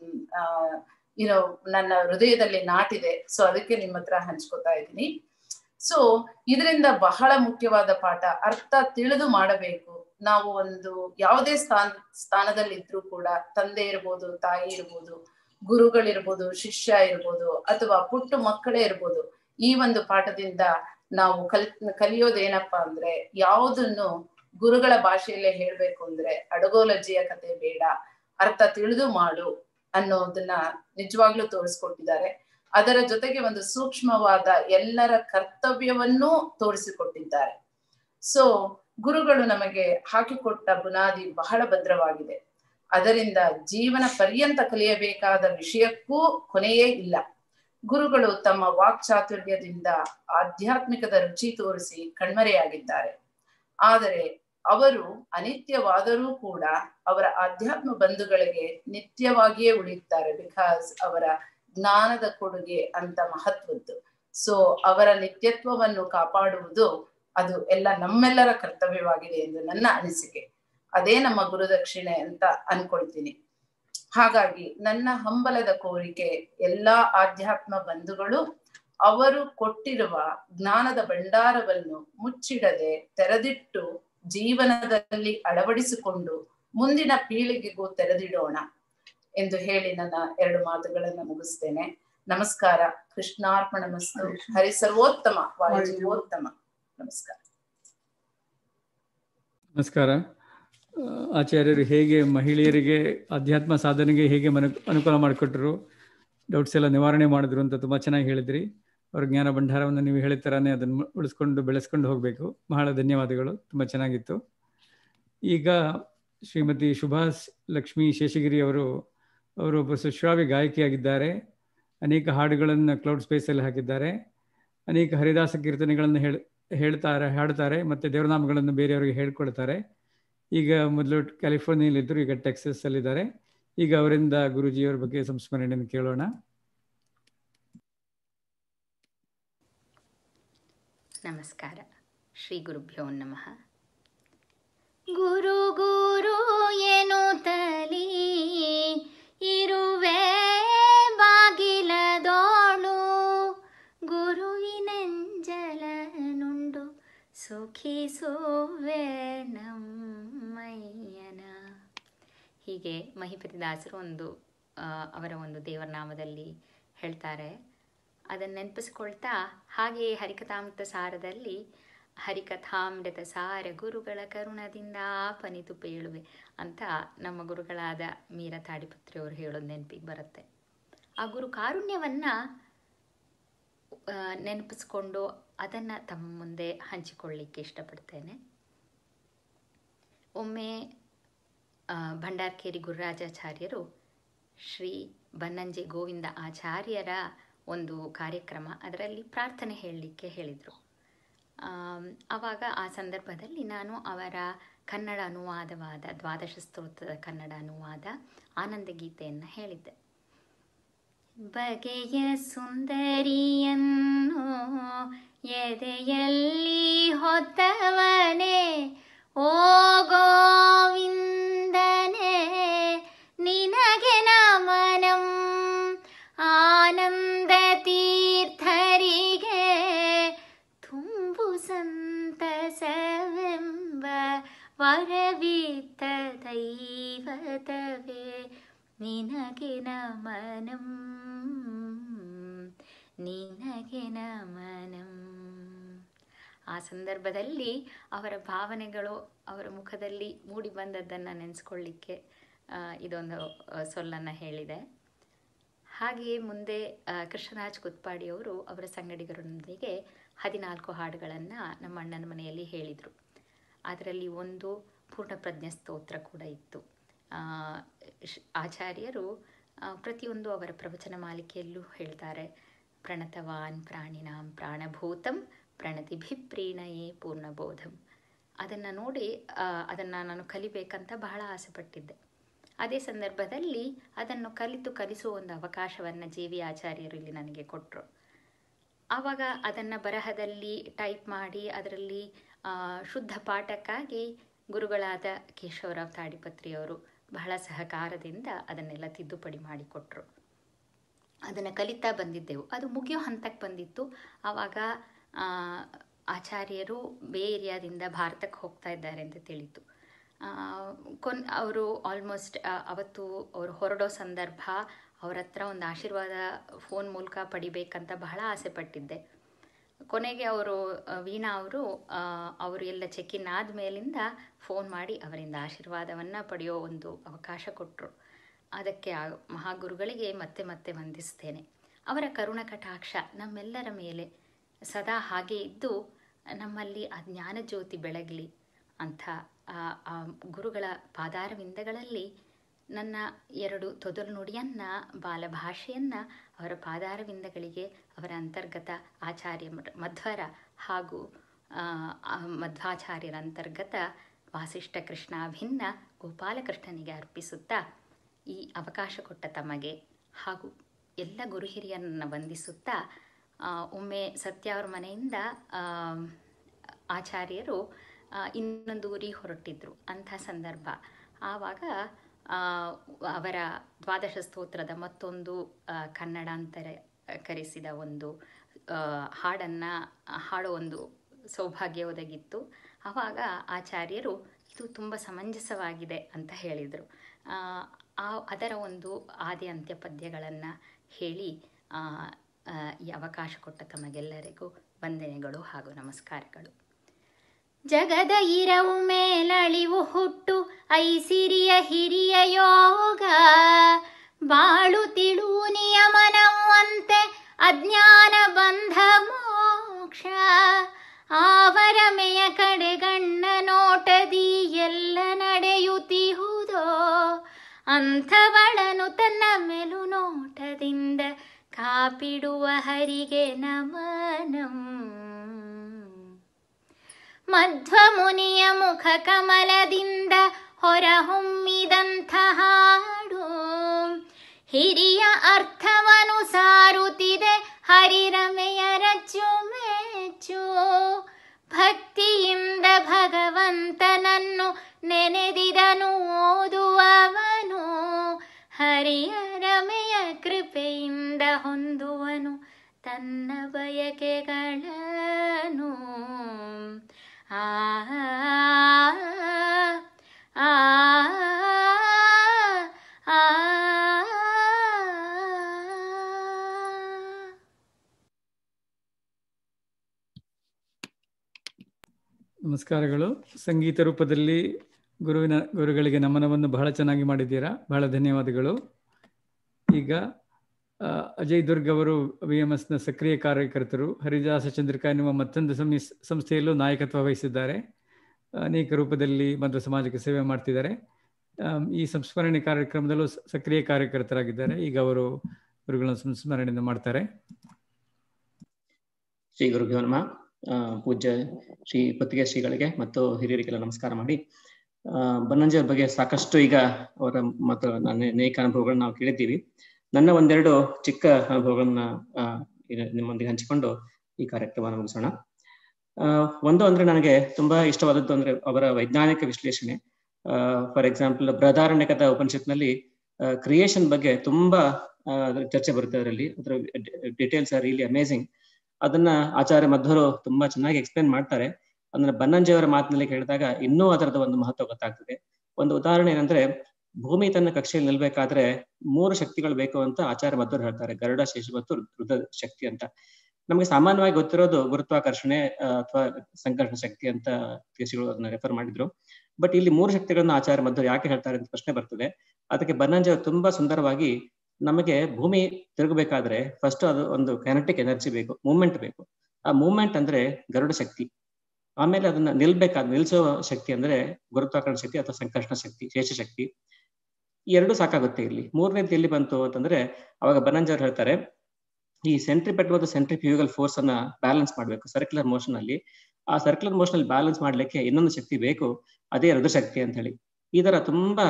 ಏನೋ ನನ್ನ ಹೃದಯದಲ್ಲಿ ನಾಟಿದೆ ಸೊ ಅದಕ್ಕೆ ನಿಮ್ಮ ಹತ್ರ ಹಂಚ್ಕೋತಾ ಇದ್ದೀನಿ ಸೊ ಇದರಿಂದ ಬಹಳ ಮುಖ್ಯವಾದ ಪಾಠ ಅರ್ಥ ತಿಳಿದು ಮಾಡಬೇಕು ನಾವು ಒಂದು ಯಾವುದೇ ಸ್ಥಾನ ಸ್ಥಾನದಲ್ಲಿ ಇದ್ರೂ ಕೂಡ ತಂದೆ ಇರ್ಬೋದು ತಾಯಿ ಇರ್ಬೋದು ಗುರುಗಳಿರ್ಬೋದು ಶಿಷ್ಯ ಇರ್ಬೋದು ಅಥವಾ ಪುಟ್ಟ ಮಕ್ಕಳೇ ಇರ್ಬೋದು ಈ ಒಂದು ಪಾಠದಿಂದ ನಾವು ಕಲ್ ಕಲಿಯೋದೇನಪ್ಪಾ ಅಂದ್ರೆ ಯಾವುದನ್ನು ಗುರುಗಳ ಭಾಷೆಯಲ್ಲೇ ಹೇಳ್ಬೇಕು ಅಂದ್ರೆ ಅಡಗೋಲಜ್ಜಿಯ ಕತೆ ಬೇಡ ಅರ್ಥ ತಿಳಿದು ಮಾಡು ಅನ್ನೋದನ್ನ ನಿಜವಾಗ್ಲೂ ತೋರಿಸ್ಕೊಟ್ಟಿದ್ದಾರೆ ಅದರ ಜೊತೆಗೆ ಒಂದು ಸೂಕ್ಷ್ಮವಾದ ಎಲ್ಲರ ಕರ್ತವ್ಯವನ್ನೂ ತೋರಿಸಿಕೊಟ್ಟಿದ್ದಾರೆ ಸೊ ಗುರುಗಳು ನಮಗೆ ಹಾಕಿಕೊಟ್ಟ ಬುನಾದಿ ಬಹಳ ಭದ್ರವಾಗಿದೆ ಅದರಿಂದ ಜೀವನ ಪರ್ಯಂತ ಕಲಿಯಬೇಕಾದ ವಿಷಯಕ್ಕೂ ಕೊನೆಯೇ ಇಲ್ಲ ಗುರುಗಳು ತಮ್ಮ ವಾಕ್ಚಾತುರ್ಯದಿಂದ ಆಧ್ಯಾತ್ಮಿಕದ ರುಚಿ ತೋರಿಸಿ ಕಣ್ಮರೆಯಾಗಿದ್ದಾರೆ ಆದರೆ ಅವರು ಅನಿತ್ಯವಾದರೂ ಕೂಡ ಅವರ ಆಧ್ಯಾತ್ಮ ಬಂಧುಗಳಿಗೆ ನಿತ್ಯವಾಗಿಯೇ ಉಳಿಯುತ್ತಾರೆ ಬಿಕಾಸ್ ಅವರ ಜ್ಞಾನದ ಕೊಡುಗೆ ಅಂತ ಮಹತ್ವದ್ದು ಸೊ ಅವರ ನಿತ್ಯತ್ವವನ್ನು ಕಾಪಾಡುವುದು ಅದು ಎಲ್ಲ ನಮ್ಮೆಲ್ಲರ ಕರ್ತವ್ಯವಾಗಿದೆ ಎಂದು ನನ್ನ ಅನಿಸಿಕೆ ಅದೇ ನಮ್ಮ ಗುರುದಕ್ಷಿಣೆ ಅಂತ ಅನ್ಕೊಳ್ತೀನಿ ಹಾಗಾಗಿ ನನ್ನ ಹಂಬಲದ ಕೋರಿಕೆ ಎಲ್ಲಾ ಆಧ್ಯಾತ್ಮ ಬಂಧುಗಳು ಅವರು ಕೊಟ್ಟಿರುವ ಜ್ಞಾನದ ಭಂಡಾರವನ್ನು ಮುಚ್ಚಿಡದೆ ತೆರೆದಿಟ್ಟು ಜೀವನದಲ್ಲಿ ಅಳವಡಿಸಿಕೊಂಡು ಮುಂದಿನ ಪೀಳಿಗೆಗೂ ತೆರೆದಿಡೋಣ ಎಂದು ಹೇಳಿ ನನ್ನ ಎರಡು ಮಾತುಗಳನ್ನು ಮುಗಿಸ್ತೇನೆ ನಮಸ್ಕಾರ ಕೃಷ್ಣಾರ್ಪಣ ಮಸ್ತು ಹರಿ ಸರ್ವೋತ್ತಮ ವಾಯುಜೀವೋತ್ತಮ ನಮಸ್ಕಾರ ನಮಸ್ಕಾರ ಆ, ಆಚಾರ್ಯರು ಹೇಗೆ ಮಹಿಳೆಯರಿಗೆ ಅಧ್ಯಾತ್ಮ ಸಾಧನೆಗೆ ಹೇಗೆ ಮನ ಅನುಕೂಲ ಮಾಡಿಕೊಟ್ರು ಡೌಟ್ಸ್ ಎಲ್ಲ ನಿವಾರಣೆ ಮಾಡಿದ್ರು ಅಂತ ತುಂಬ ಚೆನ್ನಾಗಿ ಹೇಳಿದ್ರಿ ಅವ್ರ ಜ್ಞಾನ ಭಂಡಾರವನ್ನು ನೀವು ಹೇಳಿದ ಥರನೇ ಅದನ್ನು ಉಳಿಸ್ಕೊಂಡು ಬೆಳೆಸ್ಕೊಂಡು ಹೋಗಬೇಕು ಬಹಳ ಧನ್ಯವಾದಗಳು ತುಂಬ ಚೆನ್ನಾಗಿತ್ತು ಈಗ ಶ್ರೀಮತಿ ಸುಭಾಷ್ ಲಕ್ಷ್ಮೀ ಶೇಷಗಿರಿ ಅವರು ಅವರು ಒಬ್ಬ ಸುಶ್ರಾವ್ಯ ಗಾಯಕಿಯಾಗಿದ್ದಾರೆ ಅನೇಕ ಹಾಡುಗಳನ್ನು ಕ್ಲೌಡ್ ಸ್ಪೇಸಲ್ಲಿ ಹಾಕಿದ್ದಾರೆ ಅನೇಕ ಹರಿದಾಸ ಕೀರ್ತನೆಗಳನ್ನು ಹೇಳ್ ಹೇಳ್ತಾರೆ ಹಾಡ್ತಾರೆ ಮತ್ತು ದೇವರನಾಮಗಳನ್ನು ಬೇರೆಯವರಿಗೆ ಹೇಳ್ಕೊಡ್ತಾರೆ ಈಗ ಮೊದಲು ಕ್ಯಾಲಿಫೋರ್ನಿಯಲ್ಲಿದ್ದರು ಈಗ ಟೆಕ್ಸಸಲ್ಲಿದ್ದಾರೆ ಈಗ ಅವರಿಂದ ಗುರುಜಿಯವರ ಬಗ್ಗೆ ಸಂಸ್ಮರಣೆಯನ್ನು ಕೇಳೋಣ ನಮಸ್ಕಾರ ಶ್ರೀ ಗುರುಭ್ಯೋ ನಮಃ ಗುರು ಗುರು ಎನ್ನುತ್ತಲೀ ಇರುವೆ ಬಾಗಿಲದೋಳು ಗುರುವಿನೆಂಜಲನುಂಡು ಸುಖಿಸುವೆ ನಮ್ಮಯ್ಯನ ಹೀಗೆ ಮಹಿಪತಿದಾಸರು ಒಂದು ಆ, ಅವರ ಒಂದು ದೇವರ ನಾಮದಲ್ಲಿ ಹೇಳ್ತಾರೆ ಅದನ್ನು ನೆನಪಿಸ್ಕೊಳ್ತಾ ಹಾಗೆಯೇ ಹರಿಕಥಾಮೃತ ಸಾರದಲ್ಲಿ ಹರಿಕಥಾಮೃತ ಸಾರ ಗುರುಗಳ ಕರುಣದಿಂದ ಪನಿತು ಪೇಳುವೆ ಅಂತ ನಮ್ಮ ಗುರುಗಳಾದ ಮೀರಾ ತಾಡಿಪತ್ರಿ ಅವರು ಹೇಳೋದು ನೆನಪಿಗೆ ಬರುತ್ತೆ ಆ ಗುರು ಕಾರುಣ್ಯವನ್ನು ನೆನಪಿಸ್ಕೊಂಡು ಅದನ್ನು ತಮ್ಮ ಮುಂದೆ ಹಂಚಿಕೊಳ್ಳಿಕ್ಕೆ ಇಷ್ಟಪಡ್ತೇನೆ ಒಮ್ಮೆ ಆ, ಭಂಡಾರ್ಕೇರಿ ಗುರುರಾಜಾಚಾರ್ಯರು ಶ್ರೀ ಬನ್ನಂಜೆ ಗೋವಿಂದ ಆಚಾರ್ಯರ ಒಂದು ಕಾರ್ಯಕ್ರಮ ಅದರಲ್ಲಿ ಪ್ರಾರ್ಥನೆ ಹೇಳಲಿಕ್ಕೆ ಹೇಳಿದರು ಆವಾಗ ಆ ಸಂದರ್ಭದಲ್ಲಿ ನಾನು ಅವರ ಕನ್ನಡ ಅನುವಾದವಾದ ದ್ವಾದಶ ಸ್ತೋತ್ರದ ಕನ್ನಡ ಅನುವಾದ ಆನಂದ ಗೀತೆಯನ್ನು ಹೇಳಿದ್ದೆ ಬಗೆಯ ಸುಂದರಿಯನ್ನು ಎದೆಯಲ್ಲಿ ಹೊತ್ತವನೇ ಓ ಗೋವಿಂದನೇ ನಿನಗೆ ನಮನಂ ಆನಂದ ತೀರ್ಥರಿಗೆ ತುಂಬು ಸಂತಸವೆಂಬ ವರವಿತ್ತ ದೈವತವೇ ನಿನಗೆ ನಮನಂ ನಿನಗೆ ನಮನಂ ಆ ಸಂದರ್ಭದಲ್ಲಿ ಅವರ ಭಾವನೆಗಳು ಅವರ ಮುಖದಲ್ಲಿ ಮೂಡಿ ಬಂದದ್ದನ್ನು ನೆನೆಸ್ಕೊಳ್ಳಿಕ್ಕೆ ಆ, ಇದೊಂದು ಆ, ಸೊಲ್ಲನ್ನು ಹೇಳಿದೆ ಹಾಗೆಯೇ ಮುಂದೆ ಆ, ಕೃಷ್ಣರಾಜ್ ಕುತ್ಪಾಡಿಯವರು ಅವರ ಸಂಗಡಿಗರೊಂದಿಗೆ ಹದಿನಾಲ್ಕು ಹಾಡುಗಳನ್ನು ನಮ್ಮ ಅಣ್ಣನ ಮನೆಯಲ್ಲಿ ಹೇಳಿದರು ಅದರಲ್ಲಿ ಒಂದು ಪೂರ್ಣಪ್ರಜ್ಞ ಸ್ತೋತ್ರ ಕೂಡ ಇತ್ತು ಆ, ಶ್- ಆಚಾರ್ಯರು ಆ, ಪ್ರತಿಯೊಂದು ಅವರ ಪ್ರವಚನ ಮಾಲಿಕೆಯಲ್ಲೂ ಹೇಳ್ತಾರೆ ಪ್ರಣತವಾನ್ ಪ್ರಾಣಿನಾಂ ಪ್ರಾಣಭೂತಂ ಪ್ರಣತಿಭಿಪ್ರೀಣಯೇ ಪೂರ್ಣಬೋಧಂ ಅದನ್ನು ನೋಡಿ ಅದನ್ನು ನಾನು ಕಲಿಬೇಕಂತ ಬಹಳ ಆಸೆಪಟ್ಟಿದ್ದೆ ಅದೇ ಸಂದರ್ಭದಲ್ಲಿ ಅದನ್ನು ಕಲಿತು ಕಲಿಸುವ ಒಂದು ಅವಕಾಶವನ್ನು ಜೆ ವಿ ಆಚಾರ್ಯರು ಇಲ್ಲಿ ನನಗೆ ಕೊಟ್ಟರು ಆವಾಗ ಅದನ್ನು ಬರಹದಲ್ಲಿ ಟೈಪ್ ಮಾಡಿ ಅದರಲ್ಲಿ ಆ, ಶುದ್ಧ ಪಾಠಕ್ಕಾಗಿ ಗುರುಗಳಾದ ಕೇಶವರಾವ್ ತಾಡಿಪತ್ರಿಯವರು ಬಹಳ ಸಹಕಾರದಿಂದ ಅದನ್ನೆಲ್ಲ ತಿದ್ದುಪಡಿ ಮಾಡಿಕೊಟ್ರು ಅದನ್ನು ಕಲಿತಾ ಬಂದಿದ್ದೆವು ಅದು ಮುಗಿಯೋ ಹಂತಕ್ಕೆ ಬಂದಿತ್ತು ಆವಾಗ ಆ, ಆಚಾರ್ಯರು ಬೇ ಏರಿಯಾದಿಂದ ಭಾರತಕ್ಕೆ ಹೋಗ್ತಾ ಇದ್ದಾರೆ ಅಂತ ತಿಳಿತು ಆ, ಕೊನ್ ಅವರು ಆಲ್ಮೋಸ್ಟ್ ಅವತ್ತು ಅವರು ಹೊರಡೋ ಸಂದರ್ಭ ಅವ್ರ ಹತ್ರ ಒಂದು ಆಶೀರ್ವಾದ ಫೋನ್ ಮೂಲಕ ಪಡಿಬೇಕಂತ ಬಹಳ ಆಸೆ ಪಟ್ಟಿದ್ದೆ ಕೊನೆಗೆ ಅವರು ಆ, ವೀಣಾ ಅವರು ಆ, ಅವರು ಎಲ್ಲ ಚೆಕ್ ಇನ್ ಆದಮೇಲಿಂದ ಫೋನ್ ಮಾಡಿ ಅವರಿಂದ ಆಶೀರ್ವಾದವನ್ನು ಪಡೆಯೋ ಒಂದು ಅವಕಾಶ ಕೊಟ್ಟರು ಅದಕ್ಕೆ ಆ ಮಹಾಗುರುಗಳಿಗೆ ಮತ್ತೆ ಮತ್ತೆ ವಂದಿಸ್ತೇನೆ ಅವರ ಕರುಣ ಕಟಾಕ್ಷ ನಮ್ಮೆಲ್ಲರ ಮೇಲೆ ಸದಾ ಹಾಗೆ ಇದ್ದು ನಮ್ಮಲ್ಲಿ ಆ ಜ್ಞಾನ ಜ್ಯೋತಿ ಬೆಳಗಲಿ ಅಂತ ಆ ಆ ಗುರುಗಳ ಪಾದಾರವಿಂದಗಳಲ್ಲಿ ನನ್ನ ಎರಡು ತೊದಲು ನುಡಿಯನ್ನು ಬಾಲಭಾಷೆಯನ್ನು ಅವರ ಪಾದಾರವಿಂದಗಳಿಗೆ ಅವರ ಅಂತರ್ಗತ ಆಚಾರ್ಯ ಮಡ್- ಮಧ್ವರ ಹಾಗೂ ಆ, ಆ ಮಧ್ವಾಚಾರ್ಯರ ಅಂತರ್ಗತ ವಾಸಿಷ್ಠ ಕೃಷ್ಣಾಭಿನ್ನ ಗೋಪಾಲಕೃಷ್ಣನಿಗೆ ಅರ್ಪಿಸುತ್ತಾ ಈ ಅವಕಾಶ ಕೊಟ್ಟ ತಮಗೆ ಹಾಗೂ ಎಲ್ಲ ಗುರು ಹಿರಿಯರನ್ನು ವಂದಿಸುತ್ತಾ ಆ, ಒಮ್ಮೆ ಸತ್ಯ ಅವ್ರ ಮನೆಯಿಂದ ಆ, ಆಚಾರ್ಯರು ಆ, ಇನ್ನೊಂದು ಊರಿಗೆ ಹೊರಟಿದ್ರು ಅಂಥ ಸಂದರ್ಭ ಆವಾಗ ಆ, ಅವರ ದ್ವಾದಶ ಸ್ತೋತ್ರದ ಮತ್ತೊಂದು ಆ, ಕನ್ನಡಾಂತರ ಕರೆಸಿದ ಒಂದು ಹಾಡನ್ನು ಹಾಡೋ ಒಂದು ಸೌಭಾಗ್ಯ ಒದಗಿತ್ತು ಆವಾಗ ಆಚಾರ್ಯರು ಇದು ತುಂಬ ಸಮಂಜಸವಾಗಿದೆ ಅಂತ ಹೇಳಿದರು ಆ ಅದರ ಒಂದು ಆದಿ ಅಂತ್ಯ ಪದ್ಯಗಳನ್ನು ಹೇಳಿ ಆ, ಆ, ಈ ಅವಕಾಶ ಕೊಟ್ಟ ತಮಗೆಲ್ಲರಿಗೂ ವಂದನೆಗಳು ಹಾಗೂ ನಮಸ್ಕಾರಗಳು ಜಗದ ಇರವು ಮೇಲಳಿವು ಹುಟ್ಟು ಐಸಿರಿಯ ಹಿರಿಯ ಯೋಗ ಬಾಳು ತಿಳು ನಿಯಮನವಂತೆ ಅಜ್ಞಾನ ಬಂಧ ಮೋಕ್ಷ ಆವರಮೆಯ ಕಡೆಗಣ್ಣ ನೋಟದಿ ಎಲ್ಲ ನಡೆಯುತ್ತಿಹುದೋ ಅಂಥವಳನು ತನ್ನ ಮೆಲು ನೋಟದಿಂದ ಕಾಪಿಡುವ ಹರಿಗೆ ನಮನಂ ಮಧ್ವಮುನಿಯ ಮುಖ ಕಮಲದಿಂದ ಹೊರಹೊಮ್ಮಿದಂಥ ಹಾಡು ಹಿರಿಯ ಅರ್ಥವನು ಸಾರುತ್ತಿದೆ ಹರಿರಮೆಯ ರಚ್ಚು ಮೆಚ್ಚು ಭಕ್ತಿಯಿಂದ ಭಗವಂತನನ್ನು ನೆನೆದಿದನು ಓದುವವನು ಹರಿಯ ರಮೆಯ ಕೃಪೆಯಿಂದ ಹೊಂದುವನು ತನ್ನ ಬಯಕೆಗಳನ್ನು ಆ ಆ ಆ ನಮಸ್ಕಾರಗಳು ಸಂಗೀತ ರೂಪದಲ್ಲಿ ಗುರುವಿನ ಗುರುಗಳಿಗೆ ನಮನವನ್ನು ಬಹಳ ಚೆನ್ನಾಗಿ ಮಾಡಿದ್ದೀರಾ ಬಹಳ ಧನ್ಯವಾದಗಳು ಈಗ ಆ, ಅಜಯ್ ದುರ್ಗ್ ಅವರು ವಿ ಎಂ ಎಸ್ನ ಸಕ್ರಿಯ ಕಾರ್ಯಕರ್ತರು ಹರಿದಾಸ ಚಂದ್ರಿಕಾ ಎನ್ನುವ ಮತ್ತೊಂದು ಸಂಸ್ ಸಂಸ್ಥೆಯಲ್ಲೂ ನಾಯಕತ್ವ ವಹಿಸಿದ್ದಾರೆ ಅನೇಕ ರೂಪದಲ್ಲಿ ಮಧ್ವ ಸಮಾಜಕ್ಕೆ ಸೇವೆ ಮಾಡ್ತಿದ್ದಾರೆ ಆಮ್, ಈ ಸಂಸ್ಮರಣೆ ಕಾರ್ಯಕ್ರಮದಲ್ಲೂ ಸ- ಸಕ್ರಿಯ ಕಾರ್ಯಕರ್ತರಾಗಿದ್ದಾರೆ ಈಗ ಅವರು ಗುರುಗಳ ಸಂಸ್ಮರಣೆಯನ್ನು ಮಾಡ್ತಾರೆ ಶ್ರೀ ಗುರುಭ್ಯೋ ನಮಃ ಆ, ಪೂಜ್ಯ ಶ್ರೀ ಪುತ್ತಿಗೆ ಶ್ರೀಗಳಿಗೆ ಮತ್ತು ಹಿರಿಯರಿಗೆಲ್ಲ ನಮಸ್ಕಾರ ಮಾಡಿ ಆ, ಬನ್ನಂಜೆ ಅವ್ರ ಬಗ್ಗೆ ಸಾಕಷ್ಟು ಈಗ ಅವರ ಮತ್ತು ನನ್ನ ಅನೇಕ ಅನುಭವಗಳನ್ನ ನಾವು ಕೇಳಿದ್ದೀವಿ ನನ್ನ ಒಂದೆರಡು ಚಿಕ್ಕ ಅನುಭವಗಳನ್ನ ಆ, ಈಗ ನಿಮ್ಮೊಂದಿಗೆ ಹಂಚಿಕೊಂಡು ಈ ಕಾರ್ಯಕ್ರಮ ಮುಗಿಸೋಣ ಆ, ಒಂದು ಅಂದ್ರೆ ನನಗೆ ತುಂಬಾ ಇಷ್ಟವಾದದ್ದು ಅಂದ್ರೆ ಅವರ ವೈಜ್ಞಾನಿಕ ವಿಶ್ಲೇಷಣೆ ಫಾರ್ ಎಕ್ಸಾಂಪಲ್ ಬೃಹದಾರಣ್ಯಕದ ಉಪನಿಷತ್ನಲ್ಲಿ ಕ್ರಿಯೇಷನ್ ಬಗ್ಗೆ ತುಂಬಾ ಆ, ಅದ್ರ ಚರ್ಚೆ ಬರುತ್ತೆ ಅದರಲ್ಲಿ ಅದರ ಡೀಟೇಲ್ಸ್ ಆರ್ ರಿಯಲಿ ಅಮೇಸಿಂಗ್ ಅದನ್ನ ಆಚಾರ್ಯ ಮಧ್ವರು ತುಂಬಾ ಚೆನ್ನಾಗಿ ಎಕ್ಸ್ಪ್ಲೇನ್ ಮಾಡ್ತಾರೆ ಅದನ್ನ ಬನ್ನಂಜೆ ಅವರ ಮಾತಿನಲ್ಲಿ ಕೇಳಿದಾಗ ಇನ್ನೂ ಅದರದ ಒಂದು ಮಹತ್ವ ಗೊತ್ತಾಗ್ತದೆ ಒಂದು ಉದಾಹರಣೆ ಏನಂದ್ರೆ ಭೂಮಿ ತನ್ನ ಕಕ್ಷೆಯಲ್ಲಿ ನಿಲ್ಬೇಕಾದ್ರೆ ಮೂರು ಶಕ್ತಿಗಳು ಬೇಕು ಅಂತ ಆಚಾರ್ಯ ಮಧ್ವರು ಹೇಳ್ತಾರೆ ಗರುಡ ಶೇಷ ಮತ್ತು ರುದ್ರ ಶಕ್ತಿ ಅಂತ ನಮಗೆ ಸಾಮಾನ್ಯವಾಗಿ ಗೊತ್ತಿರೋದು ಗುರುತ್ವಾಕರ್ಷಣೆ ಅಥವಾ ಸಂಕರ್ಷಣ ಶಕ್ತಿ ಅಂತ ಕೇಸಿಗಳು ಅದನ್ನ ರೆಫರ್ ಮಾಡಿದ್ರು ಬಟ್ ಇಲ್ಲಿ ಮೂರು ಶಕ್ತಿಗಳನ್ನ ಆಚಾರ್ಯ ಮಧ್ವರು ಯಾಕೆ ಹೇಳ್ತಾರೆ ಅಂತ ಪ್ರಶ್ನೆ ಬರ್ತದೆ ಅದಕ್ಕೆ ಬನ್ನಂಜ ತುಂಬಾ ಸುಂದರವಾಗಿ ನಮಗೆ ಭೂಮಿ ತಿರುಗಬೇಕಾದ್ರೆ ಫಸ್ಟ್ ಅದು ಒಂದು ಕೈನೆಟಿಕ್ ಎನರ್ಜಿ ಬೇಕು ಮೂವ್ಮೆಂಟ್ ಬೇಕು ಆ ಮೂವ್ಮೆಂಟ್ ಅಂದ್ರೆ ಗರುಡ ಶಕ್ತಿ ಆಮೇಲೆ ಅದನ್ನ ನಿಲ್ಬೇಕಾದ ನಿಲ್ಸೋ ಶಕ್ತಿ ಅಂದ್ರೆ ಗುರುತ್ವಾಕರ್ಷಣ ಶಕ್ತಿ ಅಥವಾ ಸಂಕರ್ಷಣ ಶಕ್ತಿ ಶೇಷ ಶಕ್ತಿ ಈ ಎರಡು ಸಾಕಾಗುತ್ತೆ ಇಲ್ಲಿ ಮೂರನೇದು ಎಲ್ಲಿ ಬಂತು ಅಂತಂದ್ರೆ ಅವಾಗ ಬನಂಜರ್ ಹೇಳ್ತಾರೆ ಈ ಸೆಂಟ್ರಿಪೆಟ್ ಮತ್ತು ಸೆಂಟ್ರಿಫ್ಯೂಗಲ್ ಫೋರ್ಸ್ ಅನ್ನ ಬ್ಯಾಲೆನ್ಸ್ ಮಾಡಬೇಕು ಸರ್ಕ್ಯುಲರ್ ಮೋಷನ್ ಅಲ್ಲಿ ಆ ಸರ್ಕ್ಯುಲರ್ ಮೋಷನ್ ಅಲ್ಲಿ ಬ್ಯಾಲೆನ್ಸ್ ಮಾಡ್ಲಿಕ್ಕೆ ಇನ್ನೊಂದು ಶಕ್ತಿ ಬೇಕು ಅದೇ ಶಕ್ತಿ ಅಂತ ಹೇಳಿ ಈ ತರ ತುಂಬಾ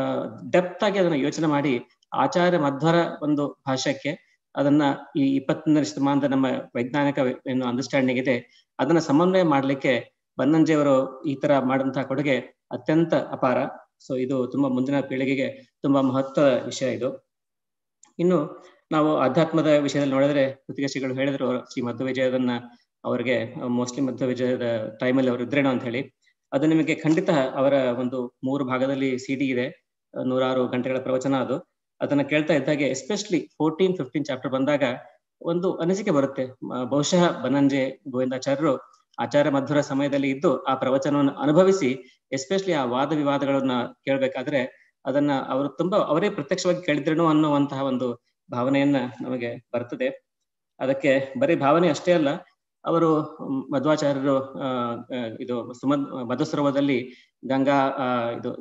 ಡೆಪ್ತ್ ಆಗಿ ಅದನ್ನ ಯೋಚನೆ ಮಾಡಿ ಆಚಾರ್ಯ ಮಧ್ವರ ಒಂದು ಭಾಷೆಗೆ ಅದನ್ನ ಈ ಇಪ್ಪತ್ತೊಂದನೇ ಶತಮಾನದ ನಮ್ಮ ವೈಜ್ಞಾನಿಕ ಏನು ಅಂಡರ್ಸ್ಟ್ಯಾಂಡಿಂಗ್ ಇದೆ ಅದನ್ನ ಸಮನ್ವಯ ಮಾಡ್ಲಿಕ್ಕೆ ಬನ್ನಂಜಿಯವರು ಈ ತರ ಮಾಡಿದಂತಹ ಕೊಡುಗೆ ಅತ್ಯಂತ ಅಪಾರ ಸೊ ಇದು ತುಂಬಾ ಮುಂದಿನ ಪೀಳಿಗೆಗೆ ತುಂಬಾ ಮಹತ್ವದ ವಿಷಯ ಇದು ಇನ್ನು ನಾವು ಅಧ್ಯಾತ್ಮದ ವಿಷಯದಲ್ಲಿ ನೋಡಿದ್ರೆ ಶ್ರೀಗಳು ಹೇಳಿದ್ರು ಶ್ರೀ ಮಧ್ವ ವಿಜಯದನ್ನ ಅವರಿಗೆ ಮೋಸ್ಟ್ಲಿ ಮಧ್ವ ವಿಜಯದ ಟೈಮಲ್ಲಿ ಅವರು ಇದ್ರೇನೋ ಅಂತ ಹೇಳಿ ಅದು ನಿಮಗೆ ಖಂಡಿತ ಅವರ ಒಂದು ಮೂರು ಭಾಗದಲ್ಲಿ ಸಿ ಡಿ ಇದೆ ನೂರಾರು ಗಂಟೆಗಳ ಪ್ರವಚನ ಅದು ಅದನ್ನ ಕೇಳ್ತಾ ಇದ್ದಾಗೆ ಎಸ್ಪೆಷಲಿ ಫೋರ್ಟೀನ್ ಫಿಫ್ಟೀನ್ ಚಾಪ್ಟರ್ ಬಂದಾಗ ಒಂದು ಅನಿಸಿಕೆ ಬರುತ್ತೆ ಬಹುಶಃ ಬನಂಜೆ ಗೋವಿಂದಾಚಾರ್ಯರು ಆಚಾರ್ಯ ಮಧ್ವರ ಸಮಯದಲ್ಲಿ ಇದ್ದು ಆ ಪ್ರವಚನವನ್ನು ಅನುಭವಿಸಿ ಎಸ್ಪೆಷಲಿ ಆ ವಾದ ವಿವಾದಗಳನ್ನ ಕೇಳ್ಬೇಕಾದ್ರೆ ಅದನ್ನ ಅವರು ತುಂಬಾ ಅವರೇ ಪ್ರತ್ಯಕ್ಷವಾಗಿ ಕೇಳಿದ್ರೇನೋ ಅನ್ನುವಂತಹ ಒಂದು ಭಾವನೆಯನ್ನ ನಮಗೆ ಬರ್ತದೆ ಅದಕ್ಕೆ ಬರೀ ಭಾವನೆ ಅಷ್ಟೇ ಅಲ್ಲ ಅವರು ಮಧ್ವಾಚಾರ್ಯರು ಇದು ಸುಮದ್ ಮಧುಸರೋವರದಲ್ಲಿ ಗಂಗಾ ಇದು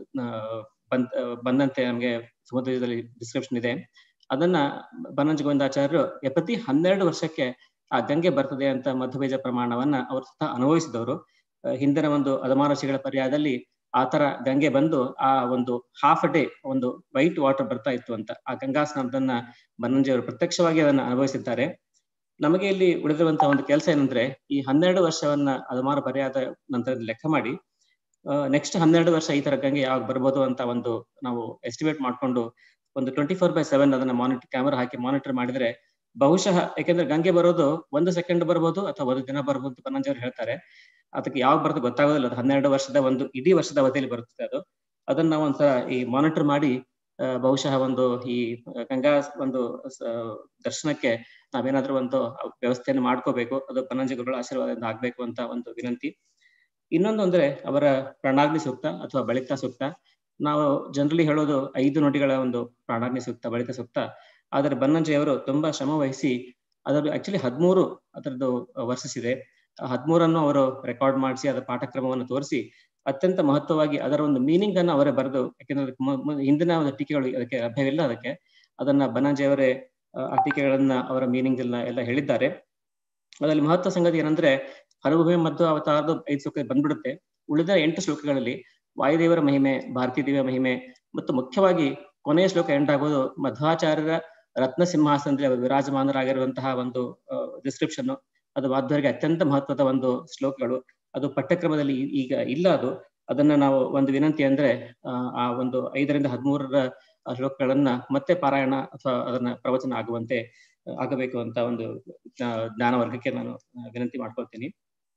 ಬಂದ್ ಬಂದಂತೆ ನಮಗೆ ಸಮುದ್ರದಲ್ಲಿ ಡಿಸ್ಕ್ರಿಪ್ಷನ್ ಇದೆ ಅದನ್ನ ಬನಂಜ ಗೋವಿಂದಾಚಾರ್ಯರು ಪ್ರತಿ ಹನ್ನೆರಡು ವರ್ಷಕ್ಕೆ ಆ ಗಂಗೆ ಬರ್ತದೆ ಅಂತ ಮಧುಬೀಜ ಪ್ರಮಾಣವನ್ನ ಅವರು ಸಹ ಅನುಭವಿಸಿದವರು ಹಿಂದಿನ ಒಂದು ಅದಮಾನಸಿಗಳ ಪರ್ಯಾಯದಲ್ಲಿ ಆ ತರ ಗಂಗೆ ಬಂದು ಆ ಒಂದು ಹಾಫ್ ಡೇ ಒಂದು ವೈಟ್ ವಾಟರ್ ಬರ್ತಾ ಇತ್ತು ಅಂತ ಆ ಗಂಗಾ ಸ್ನಾನದನ್ನ ಬನ್ನಂಜಿ ಅವರು ಪ್ರತ್ಯಕ್ಷವಾಗಿ ಅದನ್ನ ಅನುಭವಿಸಿದ್ದಾರೆ ನಮಗೆ ಇಲ್ಲಿ ಉಳಿದಿರುವಂತಹ ಒಂದು ಕೆಲಸ ಏನಂದ್ರೆ ಈ ಹನ್ನೆರಡು ವರ್ಷವನ್ನ ಅದಮಾನ ಪರ್ಯಾಯದ ನಂತರ ಲೆಕ್ಕ ಮಾಡಿ ನೆಕ್ಸ್ಟ್ ಹನ್ನೆರಡು ವರ್ಷ ಈ ತರ ಗಂಗೆ ಯಾವಾಗ ಬರ್ಬೋದು ಅಂತ ಒಂದು ನಾವು ಎಸ್ಟಿಮೇಟ್ ಮಾಡ್ಕೊಂಡು ಒಂದು ಟ್ವೆಂಟಿ ಫೋರ್ ಬೈ ಸೆವೆನ್ ಅದನ್ನ ಮಾನಿಟರ್ ಕ್ಯಾಮರಾ ಹಾಕಿ ಮಾನಿಟರ್ ಮಾಡಿದ್ರೆ ಬಹುಶಃ ಯಾಕೆಂದ್ರೆ ಗಂಗೆ ಬರೋದು ಒಂದು ಸೆಕೆಂಡ್ ಬರ್ಬೋದು ಅಥವಾ ಒಂದು ದಿನ ಬರ್ಬೋದು ಬನ್ನಂಜಿ ಅವರು ಹೇಳ್ತಾರೆ ಅದಕ್ಕೆ ಯಾವಾಗ ಬರ್ತದೆ ಗೊತ್ತಾಗೋದಿಲ್ಲ ಅದು ಹನ್ನೆರಡು ವರ್ಷದ ಒಂದು ಇಡೀ ವರ್ಷದ ಅವಧಿಯಲ್ಲಿ ಬರುತ್ತದೆ ಅದು ಅದನ್ನ ನಾವು ಒಂಥರ ಈ ಮಾನಿಟರ್ ಮಾಡಿ ಬಹುಶಃ ಒಂದು ಈ ಗಂಗಾ ಒಂದು ದರ್ಶನಕ್ಕೆ ನಾವೇನಾದ್ರೂ ಒಂದು ವ್ಯವಸ್ಥೆಯನ್ನು ಮಾಡ್ಕೋಬೇಕು ಅದು ಬನ್ನಂಜಿ ಗುರುಗಳ ಆಶೀರ್ವಾದದಿಂದ ಆಗ್ಬೇಕು ಅಂತ ಒಂದು ವಿನಂತಿ ಇನ್ನೊಂದು ಅಂದ್ರೆ ಅವರ ಪ್ರಣಾಗ್ನಿ ಸೂಕ್ತ ಅಥವಾ ಬಳಿತ ಸೂಕ್ತ ನಾವು ಜನರಲಿ ಹೇಳೋದು ಐದು ನುಡಿಗಳ ಒಂದು ಪ್ರಾಣಾಗ್ನಿ ಸೂಕ್ತ ಬಳಿತ ಸೂಕ್ತ ಆದರೆ ಬನ್ನಂಜಿ ಅವರು ತುಂಬಾ ಶ್ರಮ ವಹಿಸಿ ಅದರ ಆಕ್ಚುಲಿ ಹದಿಮೂರು ಅದರದ್ದು ವರ್ಸಸ್ ಇದೆ ಹದಿಮೂರನ್ನು ಅವರು ರೆಕಾರ್ಡ್ ಮಾಡಿಸಿ ಅದರ ಪಾಠಕ್ರಮವನ್ನು ತೋರಿಸಿ ಅತ್ಯಂತ ಮಹತ್ವವಾಗಿ ಅದರ ಒಂದು ಮೀನಿಂಗ್ ಅನ್ನು ಅವರೇ ಬರೆದು ಯಾಕೆಂದ್ರೆ ಹಿಂದಿನ ಒಂದು ಟೀಕೆಗಳು ಅದಕ್ಕೆ ಲಭ್ಯವಿಲ್ಲ ಅದಕ್ಕೆ ಅದನ್ನ ಬನ್ನಂಜಿ ಅವರೇ ಆ ಟೀಕೆಗಳನ್ನ ಅವರ ಮೀನಿಂಗ್ ಎಲ್ಲ ಎಲ್ಲ ಹೇಳಿದ್ದಾರೆ ಅದರಲ್ಲಿ ಮಹತ್ವ ಸಂಗತಿ ಏನಂದ್ರೆ ಹರಭೂಮಿ ಮತ್ತು ಅವತಾರದ ಐದು ಶ್ಲೋಕ ಬಂದ್ಬಿಡುತ್ತೆ ಉಳಿದ ಎಂಟು ಶ್ಲೋಕಗಳಲ್ಲಿ ವಾಯುದೇವರ ಮಹಿಮೆ ಭಾರತೀ ದೇವಿಯ ಮಹಿಮೆ ಮತ್ತು ಮುಖ್ಯವಾಗಿ ಕೊನೆಯ ಶ್ಲೋಕ ಎಂಟಾಗೋದು ಮಧ್ವಾಚಾರ್ಯರ ರತ್ನ ಸಿಂಹಾಸನದಲ್ಲಿ ಅವರು ವಿರಾಜಮಾನರಾಗಿರುವಂತಹ ಒಂದು ಡಿಸ್ಕ್ರಿಪ್ಷನ್ ಅದು ಮಾಧ್ವರಿಗೆ ಅತ್ಯಂತ ಮಹತ್ವದ ಒಂದು ಶ್ಲೋಕಗಳು ಅದು ಪಠ್ಯಕ್ರಮದಲ್ಲಿ ಈಗ ಇಲ್ಲ ಅದು ಅದನ್ನ ನಾವು ಒಂದು ವಿನಂತಿ ಅಂದ್ರೆ ಆ ಒಂದು ಐದರಿಂದ ಹದಿಮೂರರ ಶ್ಲೋಕಗಳನ್ನ ಮತ್ತೆ ಪಾರಾಯಣ ಅಥವಾ ಅದನ್ನ ಪ್ರವಚನ ಆಗುವಂತೆ ಆಗಬೇಕು ಅಂತ ಒಂದು ಜ್ಞಾನ ವರ್ಗಕ್ಕೆ ನಾನು ವಿನಂತಿ ಮಾಡ್ಕೊಳ್ತೀನಿ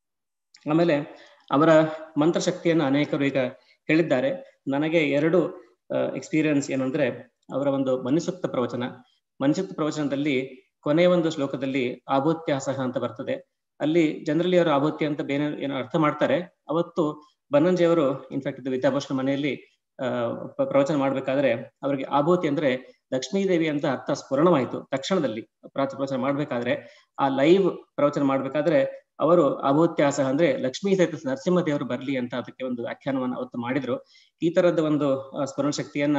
ಆಮೇಲೆ ಅವರ ಮಂತ್ರಶಕ್ತಿಯನ್ನು ಅನೇಕರು ಈಗ ಹೇಳಿದ್ದಾರೆ ನನಗೆ ಎರಡು ಎಕ್ಸ್ಪೀರಿಯನ್ಸ್ ಏನಂದ್ರೆ ಅವರ ಒಂದು ಮನುಸೂಕ್ತ ಪ್ರವಚನ ಮನುಸೂಕ್ತ ಪ್ರವಚನದಲ್ಲಿ ಕೊನೆಯ ಒಂದು ಶ್ಲೋಕದಲ್ಲಿ ಆಭೂತ್ಯಾಸಹ ಅಂತ ಬರ್ತದೆ ಅಲ್ಲಿ ಜನರಲಿ ಅವರು ಆಭೂತ್ಯ ಅಂತ ಬೇರೆ ಏನೋ ಅರ್ಥ ಮಾಡ್ತಾರೆ ಅವತ್ತು ಬನ್ನಂಜಿ ಅವರು ಇನ್ಫ್ಯಾಕ್ಟ್ ಇದು ವಿದ್ಯಾಭೂಷಣ ಮನೆಯಲ್ಲಿ ಅಹ್ ಪ್ರವಚನ ಮಾಡ್ಬೇಕಾದ್ರೆ ಅವರಿಗೆ ಆಭೂತಿ ಅಂದ್ರೆ ಲಕ್ಷ್ಮೀದೇವಿ ಅಂತ ಅರ್ಥ ಸ್ಫುರಣವಾಯಿತು ತಕ್ಷಣದಲ್ಲಿ ಪ್ರಾಚ ಪ್ರವಚನ ಮಾಡ್ಬೇಕಾದ್ರೆ ಆ ಲೈವ್ ಪ್ರವಚನ ಮಾಡ್ಬೇಕಾದ್ರೆ ಅವರು ಆಭೂತ್ಯಾಸ ಅಂದ್ರೆ ಲಕ್ಷ್ಮೀ ಸಹಿತ ನರಸಿಂಹ ದೇವರು ಬರ್ಲಿ ಅಂತ ಅದಕ್ಕೆ ಒಂದು ವ್ಯಾಖ್ಯಾನವನ್ನು ಅವತ್ತು ಮಾಡಿದ್ರು ಈ ತರದ ಒಂದು ಸ್ಮರಣ ಶಕ್ತಿಯನ್ನ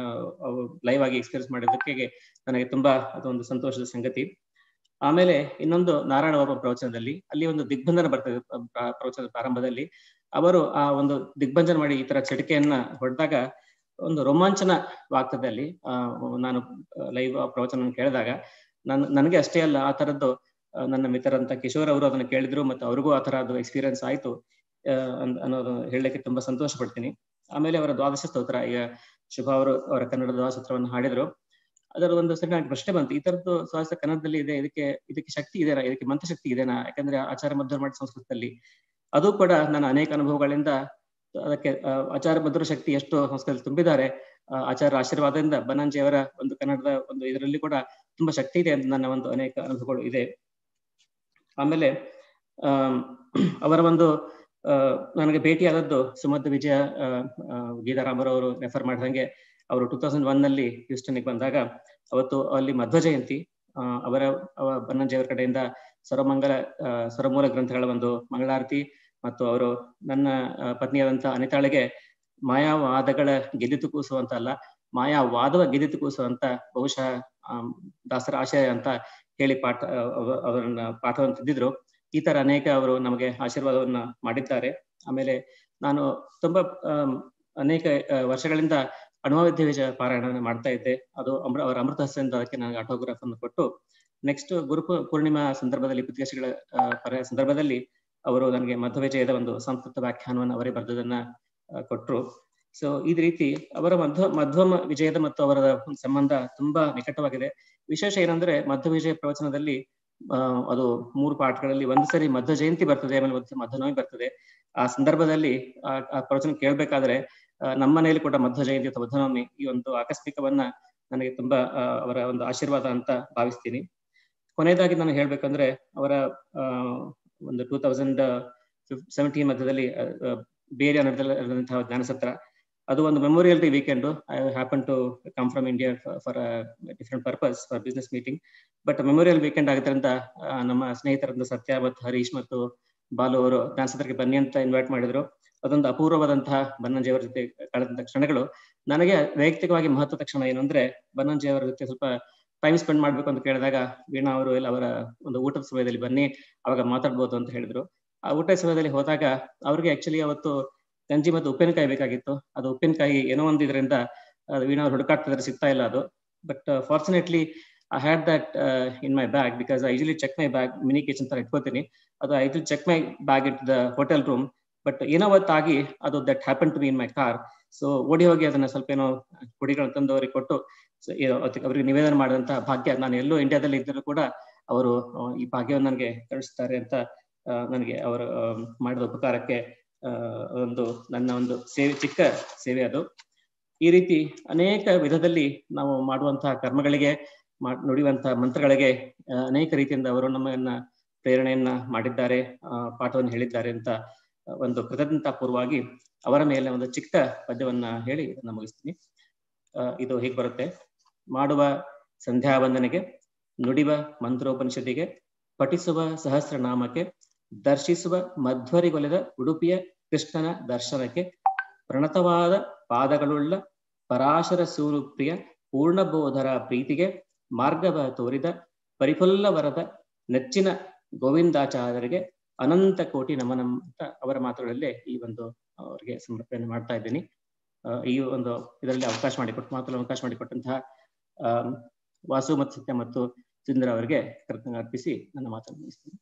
ಲೈವ್ ಆಗಿ ಎಕ್ಸ್ಪೀರಿಯನ್ಸ್ ಮಾಡಿದ್ದಕ್ಕೆ ನನಗೆ ತುಂಬಾ ಅದೊಂದು ಸಂತೋಷದ ಸಂಗತಿ ಆಮೇಲೆ ಇನ್ನೊಂದು ನಾರಾಯಣ ವರ್ಮ ಪ್ರವಚನದಲ್ಲಿ ಅಲ್ಲಿ ಒಂದು ದಿಗ್ಬಂಧನ ಬರ್ತದೆ ಪ್ರವಚನದ ಪ್ರಾರಂಭದಲ್ಲಿ ಅವರು ಆ ಒಂದು ದಿಗ್ಬಂಧನ ಮಾಡಿ ಈ ತರ ಚಟಿಕೆಯನ್ನ ಹೊಡೆದಾಗ ಒಂದು ರೋಮಾಂಚನವಾಗ್ತದೆ ಅಲ್ಲಿ ಆ ನಾನು ಲೈವ್ ಪ್ರವಚನ ಕೇಳಿದಾಗ ನನ್ ನನಗೆ ಅಷ್ಟೇ ಅಲ್ಲ ಆ ತರದ್ದು ನನ್ನ ಮಿತ್ರರಂತ ಕಿಶೋರ್ ಅವರು ಅದನ್ನ ಕೇಳಿದ್ರು ಮತ್ತು ಅವ್ರಿಗೂ ಆ ತರ ಅದು ಎಕ್ಸ್ಪೀರಿಯನ್ಸ್ ಆಯ್ತು ಅನ್ನೋದು ಹೇಳಲಿಕ್ಕೆ ತುಂಬಾ ಸಂತೋಷ ಪಡ್ತೀನಿ ಆಮೇಲೆ ಅವರ ದ್ವಾದಶ ಸ್ತೋತ್ರ ಈಗ ಶುಭ ಅವರು ಅವರ ಕನ್ನಡ ದ್ವಾದಶತ್ರವನ್ನು ಹಾಡಿದ್ರು ಅದರ ಒಂದು ಸರಿ ನನಗೆ ಪ್ರಶ್ನೆ ಬಂತು ಈ ತರದ್ದು ಸ್ವಾಸ ಕನ್ನಡದಲ್ಲಿ ಇದೆ ಇದಕ್ಕೆ ಇದಕ್ಕೆ ಶಕ್ತಿ ಇದೆನಾ ಇದಕ್ಕೆ ಮಂತ್ರಶಕ್ತಿ ಇದೆನಾ ಯಾಕಂದ್ರೆ ಆಚಾರ ಮಧ್ವರ ಮಾಡಿ ಸಂಸ್ಕೃತದಲ್ಲಿ ಅದು ಕೂಡ ನನ್ನ ಅನೇಕ ಅನುಭವಗಳಿಂದ ಅದಕ್ಕೆ ಆ, ಆಚಾರ್ಯ ಭದ್ರ ಶಕ್ತಿ ಎಷ್ಟು ಸಂಸ್ಕೃತದಲ್ಲಿ ತುಂಬಿದ್ದಾರೆ ಆ, ಆಚಾರ್ಯರ ಆಶೀರ್ವಾದದಿಂದ ಬನ್ನಂಜಿಯವರ ಒಂದು ಕನ್ನಡದ ಒಂದು ಇದರಲ್ಲಿ ಕೂಡ ತುಂಬಾ ಶಕ್ತಿ ಇದೆ ಅಂತ ನನ್ನ ಒಂದು ಅನೇಕ ಅನುಭವಗಳು ಇದೆ ಆಮೇಲೆ ಆಮ್, ಅವರ ಒಂದು ಆ, ನನಗೆ ಭೇಟಿಯಾದದ್ದು ಸುಮಧ್ಯ ವಿಜಯ ಆ, ಆ, ಗೀತಾರಾಮರವರು ರೆಫರ್ ಮಾಡಿದಂಗೆ ಅವರು ಟೂ ತೌಸಂಡ್ ಒನ್ ನಲ್ಲಿ ಹ್ಯೂಸ್ಟನ್ಗೆ ಬಂದಾಗ ಅವತ್ತು ಅಲ್ಲಿ ಮಧ್ವ ಜಯಂತಿ ಆ, ಅವರ ಅವ ಬನ್ನಂಜಿಯವರ ಕಡೆಯಿಂದ ಸರ್ವಮಂಗಲ ಆ, ಸರ್ವಮೂಲ ಗ್ರಂಥಗಳ ಒಂದು ಮಂಗಳಾರತಿ ಮತ್ತು ಅವರು ನನ್ನ ಆ, ಪತ್ನಿಯಾದಂತ ಅನಿತಾಳಿಗೆ ಮಾಯಾವಾದಗಳ ಗೆದ್ದಿತು ಕೂಸುವಂತ ಅಲ್ಲ ಮಾಯಾವಾದವ ಗೆದ್ದಿತು ಕೂಸುವಂತ ಬಹುಶಃ ಆಮ್, ದಾಸರ ಆಶಯ ಅಂತ ಹೇಳಿ ಪಾಠ ಅವ- ಅವರನ್ನ ಪಾಠವನ್ನು ತಿದ್ದಿದ್ರು ಈ ತರ ಅನೇಕ ಅವರು ನಮಗೆ ಆಶೀರ್ವಾದವನ್ನ ಮಾಡಿದ್ದಾರೆ ಆಮೇಲೆ ನಾನು ತುಂಬಾ ಆಮ್, ಅನೇಕ ಆ, ವರ್ಷಗಳಿಂದ ಅಣುವಿದ್ಯ ವಿಜಯ ಪಾರಾಯಣವನ್ನು ಮಾಡ್ತಾ ಇದ್ದೆ ಅದು ಅಮೃ ಅವರ ಅಮೃತ ಹಸ್ತದಿಂದ ಅದಕ್ಕೆ ನನಗೆ ಆಟೋಗ್ರಾಫ್ ಅನ್ನು ಕೊಟ್ಟು ನೆಕ್ಸ್ಟ್ ಗುರು ಪೂ- ಪೂರ್ಣಿಮಾ ಸಂದರ್ಭದಲ್ಲಿ ಪತ್ರಿಕೆಗಳ ಪರ ಸಂದರ್ಭದಲ್ಲಿ ಅವರು ನನಗೆ ಮಧ್ವವಿಜಯದ ಒಂದು ಸಂಸ್ಕೃತ ವ್ಯಾಖ್ಯಾನವನ್ನು ಅವರೇ ಬರೆದದನ್ನ ಆ, ಕೊಟ್ರು ಸೊ ಈ ರೀತಿ ಅವರ ಮಧ್ವ ಮಧ್ವಮ ವಿಜಯದ ಮತ್ತು ಅವರ ಒಂದು ಸಂಬಂಧ ತುಂಬಾ ನಿಕಟವಾಗಿದೆ ವಿಶೇಷ ಏನಂದ್ರೆ ಮಧ್ವ ವಿಜಯ ಪ್ರವಚನದಲ್ಲಿ ಆ, ಅದು ಮೂರು ಪಾಠಗಳಲ್ಲಿ ಒಂದು ಸರಿ ಮಧ್ವ ಜಯಂತಿ ಬರ್ತದೆ ಆಮೇಲೆ ಒಂದು ಮಧ್ವನವಮಿ ಬರ್ತದೆ ಆ ಸಂದರ್ಭದಲ್ಲಿ ಆ ಆ ಪ್ರವಚನ ಕೇಳ್ಬೇಕಾದ್ರೆ ಆ, ನಮ್ಮ ಮನೆಯಲ್ಲಿ ಕೂಡ ಮಧ್ವ ಜಯಂತಿ ಅಥವಾ ಮಧ್ವನವಮಿ ಈ ಒಂದು ಆಕಸ್ಮಿಕವನ್ನ ನನಗೆ ತುಂಬಾ ಆ, ಅವರ ಒಂದು ಆಶೀರ್ವಾದ ಅಂತ ಭಾವಿಸ್ತೀನಿ ಕೊನೆಯದಾಗಿ ನಾನು ಹೇಳ್ಬೇಕಂದ್ರೆ ಅವರ ಆ, ಒಂದು ಟೂ ತೌಸಂಡ್ ಸೆವೆಂಟೀನ್ ಮಧ್ಯದಲ್ಲಿ ಆ, ಆ, ಬೇರೆ ನಡೆದಂತಹ ಜ್ಞಾನಸತ್ರ ಅದು ಒಂದು memorial day weekend I happen to come from India for different purpose for business meeting but memorial weekend ಆಗಿದ್ದರಿಂದ ಆ, ನಮ್ಮ ಸ್ನೇಹಿತರಾದ ಸತ್ಯ ಮತ್ತು ಹರೀಶ್ ಮತ್ತು ಬಾಲು ಅವರು ಜ್ಞಾನಸತ್ರಕ್ಕೆ ಬನ್ನಿ ಅಂತ ಇನ್ವೈಟ್ ಮಾಡಿದ್ರು ಅದೊಂದು ಅಪೂರ್ವವಾದಂತಹ ಬನ್ನಂಜಿಯವರ ಜೊತೆ ಕಳೆದಂತಹ ಕ್ಷಣಗಳು ನನಗೆ ವೈಯಕ್ತಿಕವಾಗಿ ಮಹತ್ವದ ಕ್ಷಣ ಏನು ಅಂದ್ರೆ ಬನ್ನಂಜಿಯವರ ಜೊತೆ ಸ್ವಲ್ಪ ಟೈಮ್ ಸ್ಪೆಂಡ್ ಮಾಡ್ಬೇಕು ಅಂತ ಕೇಳಿದಾಗ ವೀಣಾ ಅವರು ಎಲ್ಲ ಅವರ ಒಂದು ಊಟದ ಸಮಯದಲ್ಲಿ ಬನ್ನಿ ಅವಾಗ ಮಾತಾಡ್ಬೋದು ಅಂತ ಹೇಳಿದ್ರು ಆ ಊಟದ ಸಮಯದಲ್ಲಿ ಹೋದಾಗ ಅವ್ರಿಗೆ ಆಕ್ಚುಲಿ ಅವತ್ತು ಗಂಜಿ ಮತ್ತು ಉಪ್ಪಿನಕಾಯಿ ಬೇಕಾಗಿತ್ತು ಅದು ಉಪ್ಪಿನಕಾಯಿ ಏನೋ ಒಂದು ಇದರಿಂದ ಅದು ವೀಣಾ ಅವ್ರು ಹುಡುಕಾಡ್ತಿದ್ರೆ ಸಿಗ್ತಾ ಇಲ್ಲ ಅದು but fortunately I had that in my bag because I usually check my bag mini kitchen ತರ ಇಟ್ಕೋತೀನಿ ಅದು I will check my bag it the hotel room but ಏನೋ ಅವತ್ತಾಗಿ ಅದು that happen to be in my car so ಓಡಿ ಹೋಗಿ ಅದನ್ನ ಸ್ವಲ್ಪ ಏನೋ ಪುಡಿಗಳನ್ನ ತಂದು ಅವರಿಗೆ ಕೊಟ್ಟು so ಏನೋ ಅದಕ್ಕೆ ಅವರಿಗೆ ನಿವೇದನೆ ಮಾಡಿದಂತ ಭಾಗ್ಯ ನಾನು ಎಲ್ಲೋ ಇಂಡಿಯಾದಲ್ಲಿ ಇದ್ದರೂ ಕೂಡ ಅವರು ಆ, ಈ ಭಾಗ್ಯವನ್ನು ನನಗೆ ಕಳಿಸ್ತಾರೆ ಅಂತ ಆ, ನನಗೆ ಅವರು ಆ, ಮಾಡಿದ ಉಪಕಾರಕ್ಕೆ ಆ, ಒಂದು ನನ್ನ ಒಂದು ಸೇವೆ ಚಿಕ್ಕ ಸೇವೆ ಅದು ಈ ರೀತಿ ಅನೇಕ ವಿಧದಲ್ಲಿ ನಾವು ಮಾಡುವಂತಹ ಕರ್ಮಗಳಿಗೆ ಮಾಡ್- ನುಡಿಯುವಂತಹ ಮಂತ್ರಗಳಿಗೆ ಆ, ಅನೇಕ ರೀತಿಯಿಂದ ಅವರು ನಮ್ಮನ್ನ ಪ್ರೇರಣೆಯನ್ನ ಮಾಡಿದ್ದಾರೆ ಆ, ಪಾಠವನ್ನು ಹೇಳಿದ್ದಾರೆ ಅಂತ ಆ, ಒಂದು ಕೃತಜ್ಞತಾಪೂರ್ವವಾಗಿ ಅವರ ಮೇಲೆ ಒಂದು ಚಿಕ್ಕ ಪದ್ಯವನ್ನ ಹೇಳಿ ಇದನ್ನ ಮುಗಿಸ್ತೀನಿ ಆ, ಇದು ಹೀಗೆ ಬರುತ್ತೆ ಮಾಡುವ ಸಂಧ್ಯಾ ವಂದನೆಗೆ ನುಡಿವ ಮಂತ್ರೋಪನಿಷತ್ತಿಗೆ ಪಠಿಸುವ ಸಹಸ್ರನಾಮಕ್ಕೆ ದರ್ಶಿಸುವ ಮಧ್ವರಿಗೊಲೆದ ಉಡುಪಿಯ ಕೃಷ್ಣನ ದರ್ಶನಕ್ಕೆ ಪ್ರಣತವಾದ ಪಾದಗಳುಳ್ಳ ಪರಾಶರ ಸೂರುಪ್ರಿಯ ಪೂರ್ಣಬೋಧರ ಪ್ರೀತಿಗೆ ಮಾರ್ಗವ ತೋರಿದ ಪರಿಫುಲ್ಲ ವರದ ನೆಚ್ಚಿನ ಗೋವಿಂದಾಚಾರ್ಯರಿಗೆ ಅನಂತ ಕೋಟಿ ನಮನ ಅಂತ ಅವರ ಮಾತುಗಳಲ್ಲೇ ಈ ಒಂದು ಅವರಿಗೆ ಸಮರ್ಪಣೆ ಮಾಡ್ತಾ ಇದ್ದೀನಿ ಆ, ಈ ಒಂದು ಇದರಲ್ಲಿ ಅವಕಾಶ ಮಾಡಿಕೊಟ್ಟು ಮಾತಲ್ಲಿ ಅವಕಾಶ ಮಾಡಿಕೊಟ್ಟಂತಹ ಆ, ವಾಸು ಮತ್ತು ಸತ್ಯ ಮತ್ತು ಸುಂದರ ಅವರಿಗೆ ಕೃತಜ್ಞ ಅರ್ಪಿಸಿ ನನ್ನ ಮಾತನ್ನು ಮುಗಿಸ್ತೀನಿ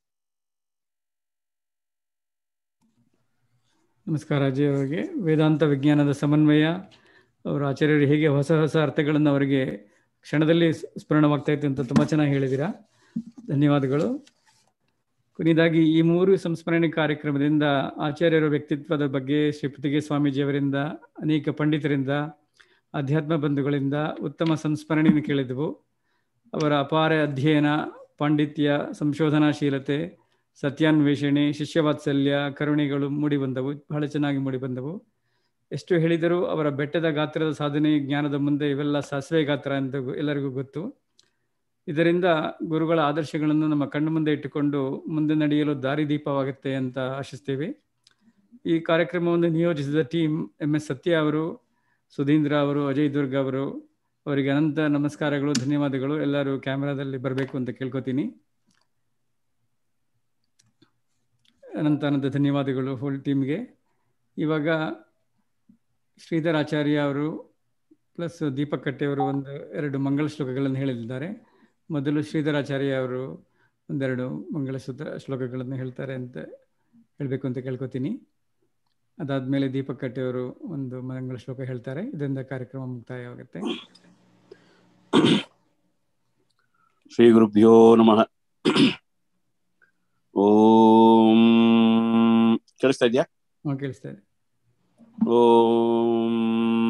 ನಮಸ್ಕಾರ ಅಜಯ್ ಅವರಿಗೆ ವೇದಾಂತ ವಿಜ್ಞಾನದ ಸಮನ್ವಯ ಅವರು ಆಚಾರ್ಯರು ಹೇಗೆ ಹೊಸ ಹೊಸ ಅರ್ಥಗಳನ್ನು ಅವರಿಗೆ ಕ್ಷಣದಲ್ಲಿ ಸ್- ಸ್ಮರಣವಾಗ್ತಾ ಇತ್ತು ಅಂತ ತುಂಬ ಚೆನ್ನಾಗಿ ಹೇಳಿದ್ದೀರಾ ಧನ್ಯವಾದಗಳು ಕೊನೆಯದಾಗಿ ಈ ಮೂರು ಸಂಸ್ಮರಣೆ ಕಾರ್ಯಕ್ರಮದಿಂದ ಆಚಾರ್ಯರ ವ್ಯಕ್ತಿತ್ವದ ಬಗ್ಗೆ ಶ್ರೀ ಪುತ್ತಿಗೆ ಸ್ವಾಮೀಜಿಯವರಿಂದ ಅನೇಕ ಪಂಡಿತರಿಂದ ಅಧ್ಯಾತ್ಮ ಬಂಧುಗಳಿಂದ ಉತ್ತಮ ಸಂಸ್ಮರಣೆಯನ್ನು ಕೇಳಿದೆವು ಅವರ ಅಪಾರ ಅಧ್ಯಯನ ಪಾಂಡಿತ್ಯ ಸಂಶೋಧನಾಶೀಲತೆ ಸತ್ಯಾನ್ವೇಷಣೆ ಶಿಷ್ಯವಾತ್ಸಲ್ಯ ಕರುಣೆಗಳು ಮೂಡಿಬಂದವು ಬಹಳ ಚೆನ್ನಾಗಿ ಮೂಡಿಬಂದವು ಎಷ್ಟು ಹೇಳಿದರೂ ಅವರ ಬೆಟ್ಟದ ಗಾತ್ರದ ಸಾಧನೆ ಜ್ಞಾನದ ಮುಂದೆ ಇವೆಲ್ಲ ಸಾಸಿವೆ ಗಾತ್ರ ಅಂತ ಗೊ- ಎಲ್ಲರಿಗೂ ಗೊತ್ತು ಇದರಿಂದ ಗುರುಗಳ ಆದರ್ಶಗಳನ್ನು ನಮ್ಮ ಕಣ್ಣು ಮುಂದೆ ಇಟ್ಟುಕೊಂಡು ಮುಂದೆ ನಡೆಯಲು ದಾರಿದೀಪವಾಗುತ್ತೆ ಅಂತ ಆಶಿಸ್ತೇವೆ ಈ ಕಾರ್ಯಕ್ರಮವನ್ನು ನಿಯೋಜಿಸಿದ ಟೀಮ್ ಎಂ ಎಸ್ ಸತ್ಯ ಅವರು ಸುಧೀಂದ್ರ ಅವರು ಅಜಯ್ ದುರ್ಗ್ ಅವರು ಅವರಿಗೆ ಅನಂತ ನಮಸ್ಕಾರಗಳು ಧನ್ಯವಾದಗಳು ಎಲ್ಲರೂ ಕ್ಯಾಮ್ರಾದಲ್ಲಿ ಬರಬೇಕು ಅಂತ ಕೇಳ್ಕೊತೀನಿ ಅನಂತ ಅನಂತ ಧನ್ಯವಾದಗಳು ಹೋಲ್ ಟೀಮ್ಗೆ ಇವಾಗ ಶ್ರೀಧರ್ ಆಚಾರ್ಯ ಅವರು ಪ್ಲಸ್ ದೀಪಕ್ ಕಟ್ಟೆ ಅವರು ಒಂದು ಎರಡು ಮಂಗಳ ಶ್ಲೋಕಗಳನ್ನು ಹೇಳಲಿದ್ದಾರೆ ಮೊದಲು ಶ್ರೀಧರ್ ಆಚಾರ್ಯ ಅವರು ಒಂದೆರಡು ಮಂಗಳ ಸೂತ್ರ ಶ್ಲೋಕಗಳನ್ನು ಹೇಳ್ತಾರೆ ಅಂತ ಹೇಳಬೇಕು ಅಂತ ಕೇಳ್ಕೊತೀನಿ ಅದಾದಮೇಲೆ ದೀಪಕ್ ಕಟ್ಟೆ ಅವರು ಒಂದು ಮಂಗಳ ಶ್ಲೋಕ ಹೇಳ್ತಾರೆ ಇದರಿಂದ ಕಾರ್ಯಕ್ರಮ ಮುಕ್ತಾಯವಾಗುತ್ತೆ ಶ್ರೀ ಗುರುಭ್ಯೋ ನಮಃ ಓಂ ಕೇಳಿಸ್ತಾ ಇದೆಯಾ ಹ್ಞೂ ಕೇಳಿಸ್ತಾ ಇದೆ ॐ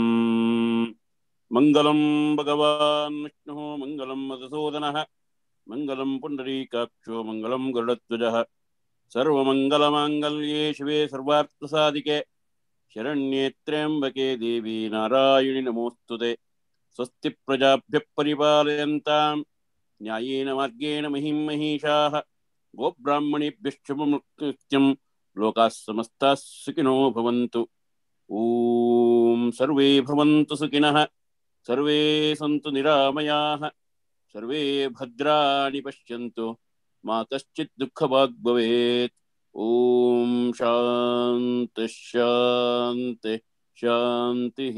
मङ्गलं भगवान् विष्णुः मङ्गलं मधुसूदनः मङ्गलं पुण्डरीकाक्षो मङ्गलं गरुडध्वजः सर्वमङ्गलमाङ्गल्ये शिवे सर्वार्थसाधिके शरण्ये त्र्यम्बके देवी नारायणि नमोऽस्तु ते स्वस्ति प्रजाभ्यः परिपालयन्तां न्यायेन मार्गेण महिं महिषाः गोब्राह्मणेभ्यश्च नित्यं लोकाः समस्ताः सुखिनो भवन्तु ॐ सर्वे भवन्तु सुखिनः सर्वे सन्तु निरामयाः सर्वे भद्राणि पश्यन्तु मा कश्चित् दुःखभाग् भवेत् ॐ शान्ति शान्ति शान्तिः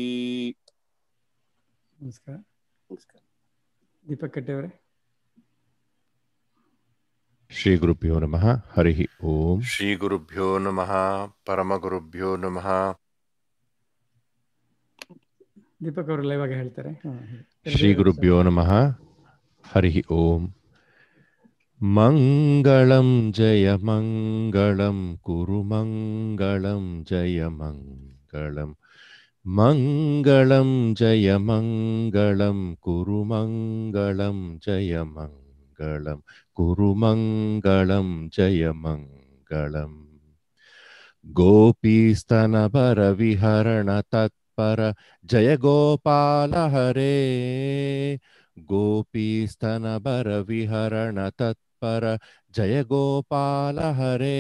ನಮಸ್ಕಾರ ನಮಸ್ಕಾರ ದೀಪಕ್ ಕಟ್ಟೆ ಅವರೇ ಶ್ರೀ ಗುರುಭ್ಯೋ ನಮಃ ಹರಿ ಓಂ ಶ್ರೀ ಗುರುಭ್ಯೋ ನಮಃ ಪರಮಗುರುಭ್ಯೋ ನಮಃ ದೀಪಕ್ ಅವರು ಲೈವ್ ಆಗಿ ಹೇಳ್ತಾರೆ ಹಾ, ಹೇಳಿ. ಶ್ರೀ ಗುರುಭ್ಯೋ ನಮಃ ಹರಿ ಓಂ ಮಂಗಳಂ ಜಯ ಮಂಗಳಂ ಕುರು ಮಂಗಳಂ ಜಯ ಮಂಗಳಂ ಮಂಗಳಂ ಜಯ ಮಂಗಳಂ ಕುರು ಮಂಗಳಂ ಜಯ ಮಂಗಳಂ ಕುರು ಮಂಗಳಂ ಜಯ ಮಂಗಳಂ ಗೋಪೀಸ್ತನಭರ ವಿಹರಣ ತತ್ಪರ ಜಯ ಗೋಪಾಲ ಹರೇ ಗೋಪೀಸ್ತನಭರ ವಿಹರಣ ತತ್ಪರ ಜಯ ಗೋಪಾಲ ಹರೇ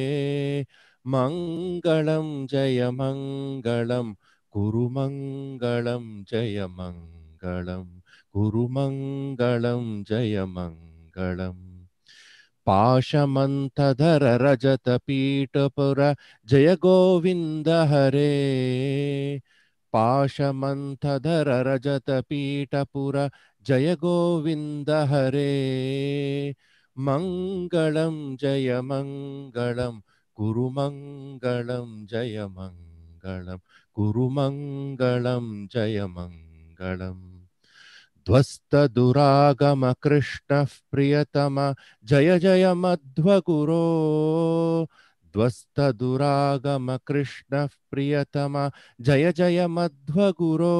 ಮಂಗಳಂ ಜಯ ಮಂಗಳಂ ಕುರು ಮಂಗಳಂ ಜಯ ಮಂಗಳಂ ಕುರು ಮಂಗಳಂ ಜಯ ಮಂಗಳಂ ಪಾಶಮಂತಧರ ರಜತ ಪೀಠಪುರ ಜಯ ಗೋವಿಂದ ಹರೇ ಪಾಶಮಂತಧರ ರಜತ ಪೀಠಪುರ ಜಯ ಗೋವಿಂದ ಹರೇ ಮಂಗಳಂ ಜಯ ಮಂಗಳಂ ಕುರು ಮಂಗಳಂ ಜಯ ಮಂಗಳಂ ಕುರು ಮಂಗಳಂ ಜಯ ಮಂಗಳಂ ಧ್ವಸ್ತ ದುರಾಗಮ ಕೃಷ್ಣ ಪ್ರಿಯತಮ ಜಯ ಜಯ ಮಧ್ವಗುರೋ ಧ್ವಸ್ತ ದುರಾಗಮ ಕೃಷ್ಣ ಪ್ರಿಯತಮ ಜಯ ಜಯ ಮಧ್ವಗುರೋ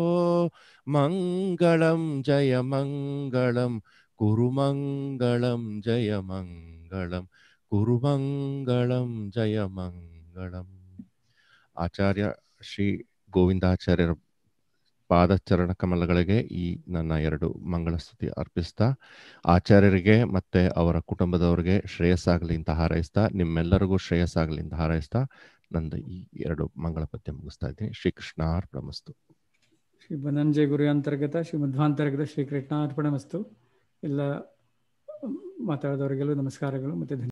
ಮಂಗಳಂ ಜಯ ಮಂಗಳಂ ಕುರು ಮಂಗಳಂ ಜಯ ಮಂಗಳಂ ಕುರು ಮಂಗಳಂ ಜಯ ಮಂಗಳಂ ಆಚಾರ್ಯ ಶ್ರೀ ಗೋವಿಂದಾಚಾರ್ಯರ ಪಾದಚರಣ ಕಮಲಗಳಿಗೆ ಈ ನನ್ನ ಎರಡು ಮಂಗಳಸ್ತುತಿ ಅರ್ಪಿಸ್ತಾ ಆಚಾರ್ಯರಿಗೆ ಮತ್ತೆ ಅವರ ಕುಟುಂಬದವರಿಗೆ ಶ್ರೇಯಸ್ಸಾಗಲಿ ಅಂತ ಹಾರೈಸ್ತಾ ನಿಮ್ಮೆಲ್ಲರಿಗೂ ಶ್ರೇಯಸ್ಸಾಗಲಿ ಅಂತ ಹಾರೈಸ್ತಾ ನಂದು ಈ ಎರಡು ಮಂಗಳ ಪದ್ಯ ಮುಗಿಸ್ತಾ ಇದ್ದೀನಿ ಶ್ರೀಕೃಷ್ಣಾರ್ಪಣಮಸ್ತು ಶ್ರೀ ಬನಂಜಯ ಗುರು ಅಂತರ್ಗತ ಶ್ರೀ ಮಧ್ವಾಂತರ್ಗತ ಶ್ರೀ ಕೃಷ್ಣಾರ್ಪಣ ಮಸ್ತು ಎಲ್ಲ ಮಾತಾಡಿದವರಿಗೆಲ್ಲೂ ನಮಸ್ಕಾರಗಳು ಮತ್ತೆ ಧನ್ಯವಾದ